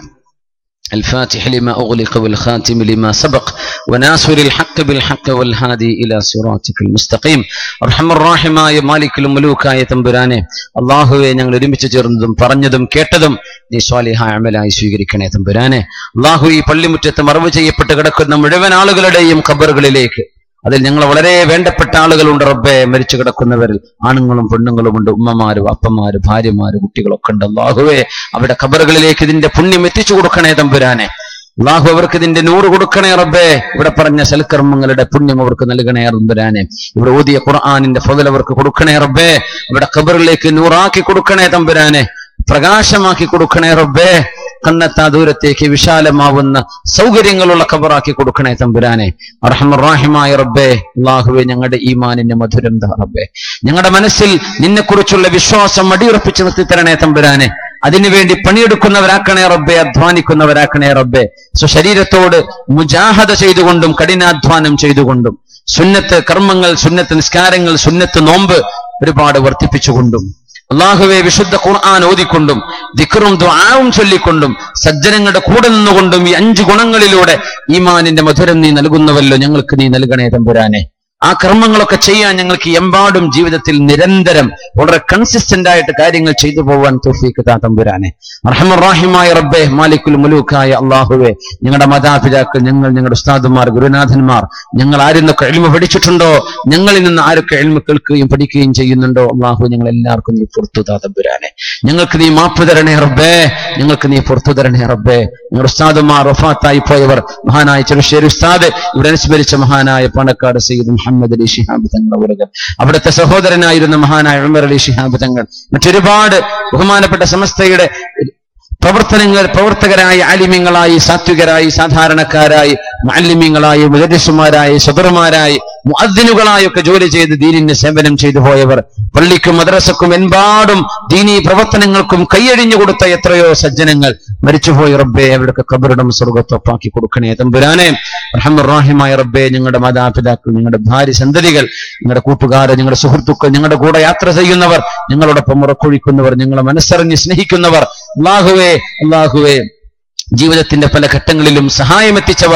الفاتح لما أغلق والخاتم لما سبق وناصر الحق بالحق والهادي إلى صراطك المستقيم أرحم الراحമായ മാലിക്കലും മുലൂക്കായ തമ്പുരാനെ അള്ളാഹുവെ ഞങ്ങൾ ഒരുമിച്ച് ചേർന്നതും പറഞ്ഞതും കേട്ടതും നീ സ്വാലിഹായ അമലായി സ്വീകരിക്കണേ തമ്പുരാനെ അള്ളാഹു ഈ പള്ളിമുറ്റത്ത് മറവ് ചെയ്യപ്പെട്ട് കിടക്കുന്ന മുഴുവൻ ആളുകളുടെയും ഖബറുകളിലേക്ക് അതിൽ ഞങ്ങൾ വളരെ വേണ്ടപ്പെട്ട ആളുകളുണ്ട് റബ്ബെ മരിച്ചു കിടക്കുന്നവരിൽ ആണുങ്ങളും പെണ്ണുങ്ങളും ഉണ്ട് ഉമ്മമാരും അപ്പന്മാര് ഭാര്യമാര് കുട്ടികളൊക്കെ ഉണ്ട് അള്ളാഹുവെ അവിടെ ഖബറുകളിലേക്ക് ഇതിന്റെ പുണ്യം എത്തിച്ചു കൊടുക്കണേ തമ്പുരാനെ അള്ളാഹു അവർക്ക് ഇതിന്റെ നൂറ് കൊടുക്കണേ റബ്ബേ ഇവിടെ പറഞ്ഞ സൽക്കർമ്മങ്ങളുടെ പുണ്യം അവർക്ക് നൽകണേ റബ്ബരാനെ ഇവിടെ ഓതിയ ഖുർആാനിന്റെ ഫതൽ അവർക്ക് കൊടുക്കണേ റബ്ബേ ഇവിടെ ഖബറിലേക്ക് നൂറാക്കി കൊടുക്കണേ തമ്പുരാനെ പ്രകാശമാക്കി കൊടുക്കണേ റബ്ബേ കണ്ണെത്താ ദൂരത്തേക്ക് വിശാലമാവുന്ന സൗകര്യങ്ങളുള്ള ഖബറാക്കി കൊടുക്കണേ തമ്പുരാനെ അർഹമറാഹിമായ റബ്ബേ അള്ളാഹുവെ ഞങ്ങളുടെ ഈമാനിന്റെ മധുരം ദാ റബ്ബേ ഞങ്ങളുടെ മനസ്സിൽ നിന്നെക്കുറിച്ചുള്ള വിശ്വാസം അടിയുറപ്പിച്ച് നിർത്തി തരണേ തമ്പുരാനെ അതിനുവേണ്ടി പണിയെടുക്കുന്നവരാക്കണേ റബ്ബെ അധ്വാനിക്കുന്നവരാക്കണേ റബ്ബെ സ്വശരീരത്തോട് മുജാഹദ ചെയ്തുകൊണ്ടും കഠിനാധ്വാനം ചെയ്തുകൊണ്ടും സുന്നത്ത് കർമ്മങ്ങൾ സുന്നത്ത് നിസ്കാരങ്ങൾ സുന്നത്ത് നോമ്പ് ഒരുപാട് വർദ്ധിപ്പിച്ചുകൊണ്ടും അള്ളാഹുവെ വിശുദ്ധ ഖുർആൻ ഓതിക്കൊണ്ടും ദിക്റും ദ്വാവും ചൊല്ലിക്കൊണ്ടും സജ്ജനങ്ങളുടെ കൂടെ നിന്നുകൊണ്ടും ഈ അഞ്ച് ഗുണങ്ങളിലൂടെ ഈമാനിന്റെ മധുരം നീ നൽകുന്നവല്ലോ ഞങ്ങൾക്ക് നീ നൽകണേ തമ്പുരാനെ ആ കർമ്മങ്ങളൊക്കെ ചെയ്യാൻ ഞങ്ങൾക്ക് എമ്പാടും ജീവിതത്തിൽ നിരന്തരം വളരെ കൺസിസ്റ്റന്റ് ആയിട്ട് കാര്യങ്ങൾ ചെയ്തു പോവാൻ തോഫീക്ക് താ തമ്പുരാനെ അർഹമറാഹിമായ റബ്ബെ മാലിക്കുൽ മുലൂക്കായ അള്ളാഹുവെ ഞങ്ങളുടെ മാതാപിതാക്കൾ ഞങ്ങൾ ഞങ്ങളുടെ ഉസ്താദുമാർ ഗുരുനാഥന്മാർ ഞങ്ങൾ ആരിന്നൊക്കെ എൽമ പഠിച്ചിട്ടുണ്ടോ ഞങ്ങളിൽ നിന്ന് ആരൊക്കെ എൽമ കേൾക്കുകയും പഠിക്കുകയും ചെയ്യുന്നുണ്ടോ അള്ളാഹു ഞങ്ങൾ എല്ലാവർക്കും നീ പുറത്തു താ തമ്പുരാനെ ഞങ്ങൾക്ക് നീ മാപ്പ് തരണേ റബ്ബേ ഞങ്ങൾക്ക് നീ പുറത്തു തരണേ റബ്ബേ ഞങ്ങളുടെ ഉസ്താദുമാർ വഫാത്തായി പോയവർ മഹാനായ ചെറുശ്ശേരി ഉസ്താദ് ഇവിടെ അനുസ്മരിച്ച മഹാനായ പണക്കാട് സയ്യിദ് മുഹമ്മദ് അലി ഷിഹാബ് തങ്ങൾ അവരുകൾ അവിടുത്തെ സഹോദരനായിരുന്ന മഹാനായ ഉമർ അലി ഷിഹാബ് തങ്ങൾ മറ്റൊരുപാട് ബഹുമാനപ്പെട്ട സമസ്തയുടെ പ്രവർത്തനങ്ങൾ പ്രവർത്തകരായി ആലിമ്യങ്ങളായി സാത്വികരായി സാധാരണക്കാരായി മാലിന്യങ്ങളായി മുദരിസുമാരായി സദർമാരായി മുഅദ്ദിനുകളായൊക്കെ ജോലി ചെയ്ത് ദീനിന്റെ സേവനം ചെയ്തു പോയവർ പള്ളിക്കും മദ്രസക്കും എമ്പാടും ദീനീ പ്രവർത്തനങ്ങൾക്കും കൈയഴിഞ്ഞു കൊടുത്ത എത്രയോ സജ്ജനങ്ങൾ മരിച്ചുപോയ റബ്ബെ അവരുടെ കബറിടം സ്വർഗത്തൊപ്പാക്കി കൊടുക്കണേ തമ്പുരാനെ റഹമുറാഹിമായ റബ്ബെ ഞങ്ങളുടെ മാതാപിതാക്കൾ ഞങ്ങളുടെ ഭാര്യ സന്തതികൾ ഞങ്ങളുടെ കൂട്ടുകാർ ഞങ്ങളുടെ സുഹൃത്തുക്കൾ ഞങ്ങളുടെ കൂടെ യാത്ര ചെയ്യുന്നവർ ഞങ്ങളോടൊപ്പം ഉറക്കൊഴിക്കുന്നവർ ഞങ്ങളെ മനസ്സറിഞ്ഞ് സ്നേഹിക്കുന്നവർ അള്ളാഹുവേ അള്ളാഹുവേ ജീവിതത്തിന്റെ പല ഘട്ടങ്ങളിലും സഹായമെത്തിച്ചവർ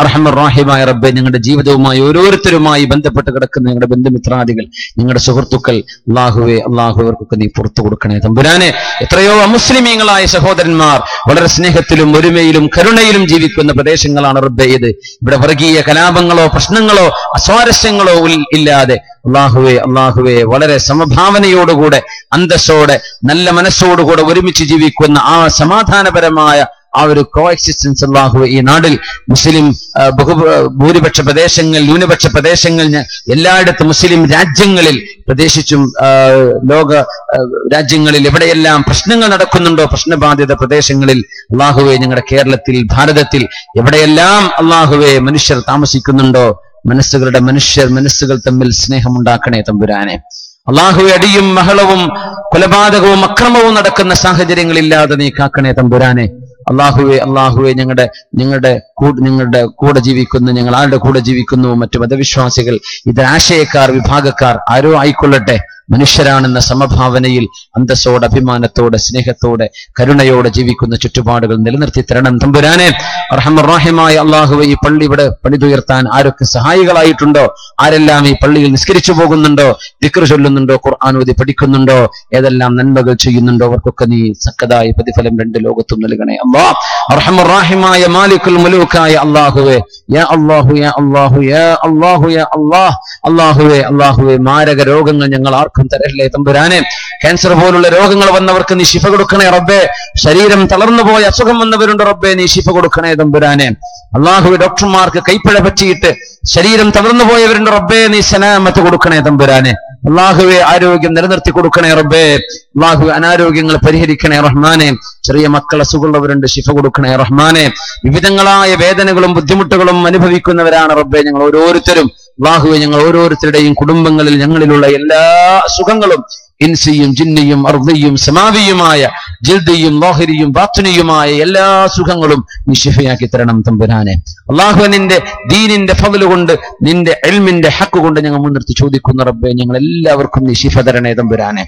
അർഹമറാഹിമായ റബ്ബെ ഞങ്ങളുടെ ജീവിതവുമായി ഓരോരുത്തരുമായി ബന്ധപ്പെട്ട് കിടക്കുന്ന ഞങ്ങളുടെ ബന്ധുമിത്രാദികൾ ഞങ്ങളുടെ സുഹൃത്തുക്കൾ അള്ളാഹുവെ അള്ളാഹു അവർക്കൊക്കെ നീ പുറത്തു കൊടുക്കണേ തമ്പുരാനെ എത്രയോ അമുസ്ലിമീങ്ങളായ സഹോദരന്മാർ വളരെ സ്നേഹത്തിലും ഒരുമയിലും കരുണയിലും ജീവിക്കുന്ന പ്രദേശങ്ങളാണ് റബ്ബെ ഇത് ഇവിടെ വർഗീയ കലാപങ്ങളോ പ്രശ്നങ്ങളോ അസ്വാരസ്യങ്ങളോ ഉൽ- ഇല്ലാതെ അള്ളാഹുവെ അള്ളാഹുവെ വളരെ സമഭാവനയോടുകൂടെ അന്തസ്സോടെ നല്ല മനസ്സോടുകൂടെ ഒരുമിച്ച് ജീവിക്കുന്ന ആ സമാധാനപരമായ ആ ഒരു കോ എക്സിസ്റ്റൻസ് അള്ളാഹു ഈ നാടിൽ മുസ്ലിം ആ, ബഹു ഭൂരിപക്ഷ പ്രദേശങ്ങൾ ന്യൂനപക്ഷ പ്രദേശങ്ങൾ ഞ- എല്ലായിടത്തും മുസ്ലിം രാജ്യങ്ങളിൽ പ്രദേശിച്ചും ആ, ലോക ആ, രാജ്യങ്ങളിൽ എവിടെയെല്ലാം പ്രശ്നങ്ങൾ നടക്കുന്നുണ്ടോ പ്രശ്നബാധിത പ്രദേശങ്ങളിൽ അള്ളാഹുവെ ഞങ്ങളുടെ കേരളത്തിൽ ഭാരതത്തിൽ എവിടെയെല്ലാം അള്ളാഹുവെ മനുഷ്യർ താമസിക്കുന്നുണ്ടോ മനസ്സുകളുടെ മനുഷ്യർ മനസ്സുകൾ തമ്മിൽ സ്നേഹമുണ്ടാക്കണേ തമ്പുരാനെ അള്ളാഹുവെ അടിയും മഹളവും കൊലപാതകവും അക്രമവും നടക്കുന്ന സാഹചര്യങ്ങളില്ലാതെ നീ കാക്കണേ തമ്പുരാനെ അള്ളാഹുവെ അള്ളാഹുവെ ഞങ്ങളുടെ ഞങ്ങളുടെ കൂ- നിങ്ങളുടെ കൂടെ ജീവിക്കുന്ന ഞങ്ങൾ ആരുടെ കൂടെ ജീവിക്കുന്നു മറ്റു മതവിശ്വാസികൾ ഇത് ആശയക്കാർ വിഭാഗക്കാർ ആരോ ആയിക്കൊള്ളട്ടെ മനുഷ്യരാണെന്ന സമഭാവനയിൽ അന്തസ്സോടെ അഭിമാനത്തോടെ സ്നേഹത്തോടെ കരുണയോടെ ജീവിക്കുന്ന ചുറ്റുപാടുകൾ നിലനിർത്തി തരണം തമ്പുരാനെ റഹ്മറാഹിമായ അള്ളാഹുവെ ഈ പള്ളി ഇവിടെ പണിതുയർത്താൻ ആരൊക്കെ സഹായികളായിട്ടുണ്ടോ ആരെല്ലാം ഈ പള്ളിയിൽ നിസ്കരിച്ചു പോകുന്നുണ്ടോ ദിക്ർ ചൊല്ലുന്നുണ്ടോ ഖുർആൻ ഓതി പഠിക്കുന്നുണ്ടോ ഏതെല്ലാം നന്മകൾ ചെയ്യുന്നുണ്ടോ അവർക്കൊക്കെ നീ സക്കതായ പ്രതിഫലം രണ്ട് ലോകത്തും നൽകണേ അള്ളാ റഹ്മറാഹിമായ മാലിക്കുൽ മുലൂക്കായ അള്ളാഹുവെ യാ അള്ളാഹു യാ അള്ളാഹു യാ അള്ളാഹു യാ അള്ളാഹ് അള്ളാഹുവെ അള്ളാഹുവെ മാരക രോഗങ്ങൾ ഞങ്ങൾ ആർക്കും തരല്ലേ തമ്പുരാനെ ക്യാൻസർ പോലുള്ള രോഗങ്ങൾ വന്നവർക്ക് നീ ശിഫ കൊടുക്കണേ റബ്ബേ ശരീരം തളർന്നു പോയ അസുഖം വന്നവരുണ്ട് റബ്ബേ നീ ശിഫ കൊടുക്കണേ തമ്പുരാനെ അള്ളാഹുവെ ഡോക്ടർമാർക്ക് കൈപ്പഴ പറ്റിയിട്ട് ശരീരം തളർന്നു പോയവരുണ്ട് റബ്ബേ നീ സലാമത്ത് കൊടുക്കണേ തമ്പുരാനെ അള്ളാഹുവെ ആരോഗ്യം നിലനിർത്തി കൊടുക്കണേ റബ്ബേ അള്ളാഹു അനാരോഗ്യങ്ങൾ പരിഹരിക്കണേ റഹ്മാനെ ചെറിയ മക്കൾ അസുഖമുള്ളവരുണ്ട് ശിഫ കൊടുക്കണേ റഹ്മാനെ വിവിധങ്ങളായ വേദനകളും ബുദ്ധിമുട്ടുകളും അനുഭവിക്കുന്നവരാണ് റബ്ബെ ഞങ്ങൾ ഓരോരുത്തരും അള്ളാഹുവെ ഞങ്ങൾ ഓരോരുത്തരുടെയും കുടുംബങ്ങളിൽ ഞങ്ങളിലുള്ള എല്ലാ സുഖങ്ങളും ഇൻസിയും ജിന്നിയും അർദിയും സമാവിയുമായ ജിൽദിയും ലോഹരിയും ബാത്തുനിയുമായ എല്ലാ സുഖങ്ങളും നീ ശിഫയാക്കി തരണം തമ്പുരാനെ അള്ളാഹു നിന്റെ ദീനിന്റെ ഫضل കൊണ്ട് നിന്റെ എൽമിന്റെ ഹക്ക് കൊണ്ട് ഞങ്ങൾ മുൻനിർത്തി ചോദിക്കുന്ന റബ്ബെ ഞങ്ങൾ എല്ലാവർക്കും നീ ശിഫ തരണേ തമ്പുരാനെ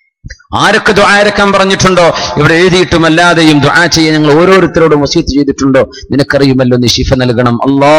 ആരൊക്കെ ദുആരക്കാൻ പറഞ്ഞിട്ടുണ്ടോ ഇവിടെ എഴുതിയിട്ടും അല്ലാതെയും ദുആ ചെയ്യാൻ ഞങ്ങൾ ഓരോരുത്തരോടും വസീത്ത് ചെയ്തിട്ടുണ്ടോ നിനക്കറിയുമല്ലോ നീ ശിഫ നൽകണം അല്ലാ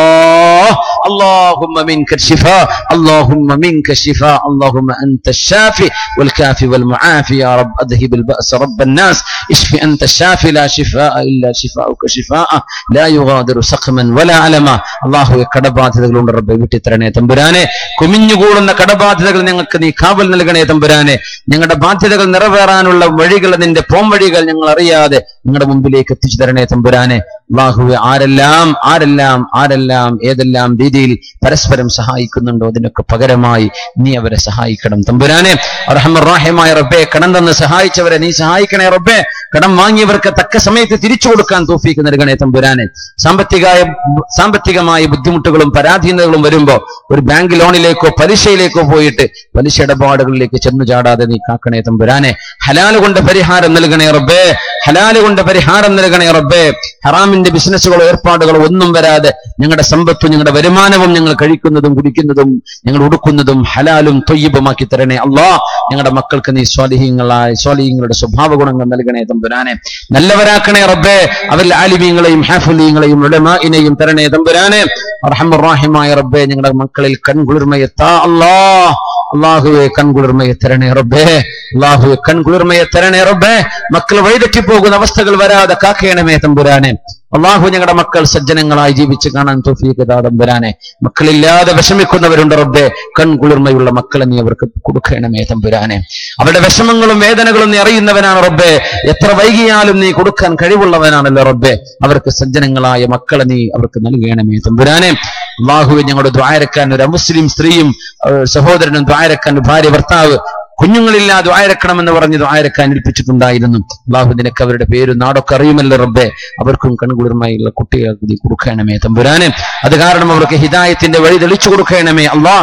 അല്ലാഹുമ്മ മിൻക ശിഫാ അല്ലാഹുമ്മ മിൻക ശിഫാ അല്ലാഹുമ്മ അൻത الشافي والكافي والمعافي يا رب اذهب البأس رب الناس اشف انت الشافي لا شفاء الا شفاؤك شفاء لا يغادر سقما ولا علما അള്ളാഹു കടബാധ്യതകളുണ്ട് റബ്ബെ വിട്ടിത്തരണേ തമ്പുരാനെ കുമിഞ്ഞുകൂടുന്ന കടബാധ്യതകൾ ഞങ്ങൾക്ക് നീ കാവൽ നൽകണേ തമ്പുരാനെ ഞങ്ങളുടെ ബാധ്യതകൾ നിറവേറാനുള്ള വഴികൾ നിന്റെ പോം വഴികൾ ഞങ്ങൾ അറിയാതെ നിങ്ങളുടെ മുമ്പിലേക്ക് എത്തിച്ചു തരണേ തമ്പുരാനെ അള്ളാഹുവെ ആരെല്ലാം ആരെല്ലാം ആരെല്ലാം ഏതെല്ലാം രീതിയിൽ പരസ്പരം സഹായിക്കുന്നുണ്ടോ അതിനൊക്കെ പകരമായി നീ അവരെ സഹായിക്കണം തമ്പുരാനെ റഹ്മറാഹിമായ റബ്ബെ കടം തന്ന് സഹായിച്ചവരെ നീ സഹായിക്കണേ റബ്ബെ കടം വാങ്ങിയവർക്ക് തക്ക സമയത്ത് തിരിച്ചു കൊടുക്കാൻ തോഫീക്ക് നൽകണേ തമ്പുരാനെ സാമ്പത്തികായ സാമ്പത്തികമായ ബുദ്ധിമുട്ടുകളും പരാധീനതകളും വരുമ്പോ ഒരു ബാങ്ക് ലോണിലേക്കോ പലിശയിലേക്കോ പോയിട്ട് പലിശ ഇടപാടുകളിലേക്ക് ചെന്നു ചാടാതെ നീ കാക്കണേ തമ്പുരാനെ ഹലാല് കൊണ്ട് പരിഹാരം നൽകണേ റബ്ബേ ഹലാല് കൊണ്ട് പരിഹാരം നൽകണേ റബ്ബേ ഹറാമിന്റെ ബിസിനസ്സുകളോ ഏർപ്പാടുകളോ ഒന്നും വരാതെ ഞങ്ങളുടെ സമ്പത്തും ഞങ്ങളുടെ വരുമാനവും ഞങ്ങൾ കഴിക്കുന്നതും കുടിക്കുന്നതും ഞങ്ങൾ ഉടുക്കുന്നതും ഹലാലും തൊയ്യബുമാക്കി തരണേ അള്ളാ ഞങ്ങളുടെ മക്കൾക്ക് നീ സ്വാലിഹീങ്ങളായ സ്വാലിഹീങ്ങളുടെ സ്വഭാവ ഗുണങ്ങൾ നൽകണേ തമ്പുരാനെ നല്ലവരാക്കണേ റബ്ബേ അവരിൽ ആലിമീങ്ങളെയും ഹാഫുലീങ്ങളെയും ഉലമാഇനെയും തരണേ തമ്പുരാനെ റഹ്മുറാഹിമായ റബ്ബേ ഞങ്ങളുടെ മക്കളിൽ കൺകുളിർമയെത്താ അല്ലാ അള്ളാഹുവെ കൺകുളിർമയെ തരണേ റബ്ബേ അള്ളാഹുവെ കൺകുളിർമയെ തരണേ റബ്ബേ മക്കൾ വഴിതെറ്റി പോകുന്ന അവസ്ഥകൾ വരാതെ കാക്കണമേ തമ്പുരാനെ അള്ളാഹു ഞങ്ങളുടെ മക്കൾ സജ്ജനങ്ങളായി ജീവിച്ച് കാണാൻ തോഫീക്ക് തമ്പുരാനെ മക്കളില്ലാതെ വിഷമിക്കുന്നവരുണ്ട് റബ്ബേ കൺകുളിർമയുള്ള മക്കളെ നീ അവർക്ക് കൊടുക്കണമേ തമ്പുരാനെ അവരുടെ വിഷമങ്ങളും വേദനകളും നീ അറിയുന്നവനാണ് റബ്ബേ എത്ര വൈകിയാലും നീ കൊടുക്കാൻ കഴിവുള്ളവനാണല്ലോ റബ്ബേ അവർക്ക് സജ്ജനങ്ങളായ മക്കളെ നീ അവർക്ക് നൽകണമേ തമ്പുരാനെ അള്ളാഹുവെ ഞങ്ങളുടെ ദ്വാരക്കാൻ ഒരു അമുസ്ലിം സ്ത്രീയും ഏഹ് സഹോദരനും ദ്വാരക്കാൻ ഒരു ഭാര്യ ഭർത്താവ് കുഞ്ഞുങ്ങളില്ലാ ദ്വാരക്കണമെന്ന് പറഞ്ഞ് ദ്വാരക്കാൻ ഏൽപ്പിച്ചിട്ടുണ്ടായിരുന്നു അള്ളാഹു നിനക്ക് അവരുടെ പേരും നാടൊക്കെ അറിയുമല്ലോ റബ്ബെ അവർക്കും കൺകുളിർമായുള്ള കുട്ടികൾക്ക് നീ കൊടുക്കണമേ തമ്പുരാനെ അത് കാരണം അവർക്ക് ഹിദായത്തിന്റെ വഴി തെളിച്ചു കൊടുക്കണമേ അള്ളാഹ്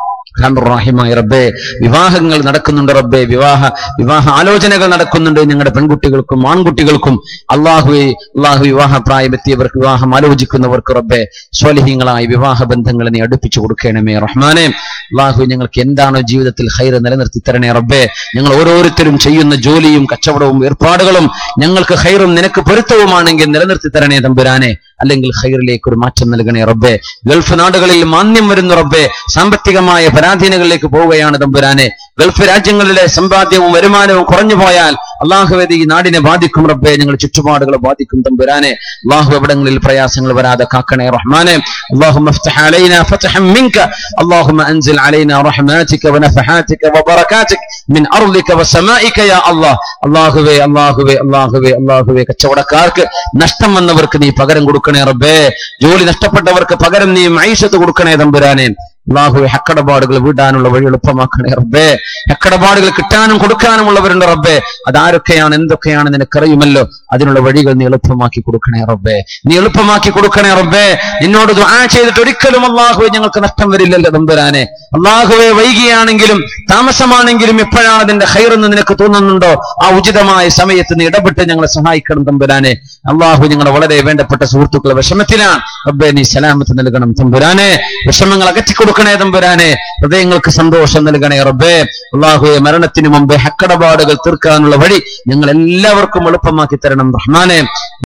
റാഹിമായ റബ്ബേ വിവാഹങ്ങൾ നടക്കുന്നുണ്ട് റബ്ബേ വിവാഹ വിവാഹ ആലോചനകൾ നടക്കുന്നുണ്ട് ഞങ്ങളുടെ പെൺകുട്ടികൾക്കും ആൺകുട്ടികൾക്കും അള്ളാഹുവെ അള്ളാഹു വിവാഹ പ്രായമെത്തിയവർക്ക് വിവാഹം ആലോചിക്കുന്നവർക്ക് റബ്ബേ സ്വലിഹ്യങ്ങളായ വിവാഹ ബന്ധങ്ങൾ നീ അടുപ്പിച്ചു കൊടുക്കണമേ റഹ്മാനെ അള്ളാഹു ഞങ്ങൾക്ക് എന്താണോ ജീവിതത്തിൽ ഹൈർ നിലനിർത്തി തരണേ റബ്ബേ ഞങ്ങൾ ഓരോരുത്തരും ചെയ്യുന്ന ജോലിയും കച്ചവടവും ഏർപ്പാടുകളും ഞങ്ങൾക്ക് ഹൈറും നിനക്ക് പൊരുത്തവുമാണെങ്കിൽ നിലനിർത്തി തരണേ തമ്പുരാനെ അല്ലെങ്കിൽ ഖൈറിലേക്ക് ഒരു മാറ്റം നൽകണേ റബ്ബേ ഗൾഫ് നാടുകളിൽ മാന്യം വരുന്നു റബ്ബേ സാമ്പത്തികമായ പരാധീനകളിലേക്ക് പോവുകയാണ് തമ്പുരാനെ ഗൾഫ് രാജ്യങ്ങളിലെ സമ്പാദ്യവും വരുമാനവും കുറഞ്ഞു പോയാൽ അള്ളാഹുവേദി ഈ നാടിനെ ബാധിക്കും റബ്ബേ ഞങ്ങൾ ചുറ്റുപാടുകളെ ബാധിക്കും തമ്പുരാനെ അള്ളാഹു എവിടങ്ങളിൽ പ്രയാസങ്ങൾ വരാതെ കാക്കണേ റഹ്മാനെ اللهم افتح علينا فتحا منك اللهم انزل علينا رحماتك ونفحاتك وبركاتك من ارضك وسمائك يا الله അള്ളാഹുവേ അള്ളാഹുവേ അള്ളാഹുവേ അള്ളാഹുവേ കച്ചവടക്കാർക്ക് നഷ്ടം വന്നവർക്ക് നീ പകരം കൊടുക്കണേ റബ്ബേ ജോലി നഷ്ടപ്പെട്ടവർക്ക് പകരം നീ മൈഷത്ത് കൊടുക്കണേ തമ്പുരാനെ അള്ളാഹുവെ ഹക്കടപാടുകൾ വീടാനുള്ള വഴി എളുപ്പമാക്കണേ റബ്ബേ ഹക്കടപാടുകൾ കിട്ടാനും കൊടുക്കാനുമുള്ളവരുണ്ട് റബ്ബേ അതാരൊക്കെയാണ് എന്തൊക്കെയാണ് നിനക്കറിയുമല്ലോ അതിനുള്ള വഴികൾ നീ എളുപ്പമാക്കി കൊടുക്കണേ റബ്ബേ നീ എളുപ്പമാക്കി കൊടുക്കണേ റബ്ബേ നിന്നോട് ദുആ ചെയ്തിട്ട് ഒരിക്കലും അള്ളാഹുവെ ഞങ്ങൾക്ക് നഷ്ടം വരില്ലല്ലോ തമ്പുരാനെ അള്ളാഹുവെ വൈകിയാണെങ്കിലും താമസമാണെങ്കിലും എപ്പോഴാണ് അതിന്റെ ഹൈറെന്ന് നിനക്ക് തോന്നുന്നുണ്ടോ ആ ഉചിതമായ സമയത്ത് നീ ഇടപെട്ട് ഞങ്ങളെ സഹായിക്കണം തമ്പുരാനെ അള്ളാഹു ഞങ്ങളുടെ വളരെ വേണ്ടപ്പെട്ട സുഹൃത്തുക്കളെ വിഷമത്തിലാണ് റബ്ബേ നീ സലാമത്ത് നൽകണം തമ്പുരാനെ വിഷമങ്ങൾ അകറ്റി കൊടുക്കണേ തമ്പുരാനെ ഹൃദയങ്ങൾക്ക് സന്തോഷം നൽകണേ റബ്ബേ അള്ളാഹുയെ മരണത്തിന് മുമ്പ് ഹക്കടപാടുകൾ തീർക്കാനുള്ള വഴി ഞങ്ങൾ എല്ലാവർക്കും എളുപ്പമാക്കി തരണം റഹ്മാനെ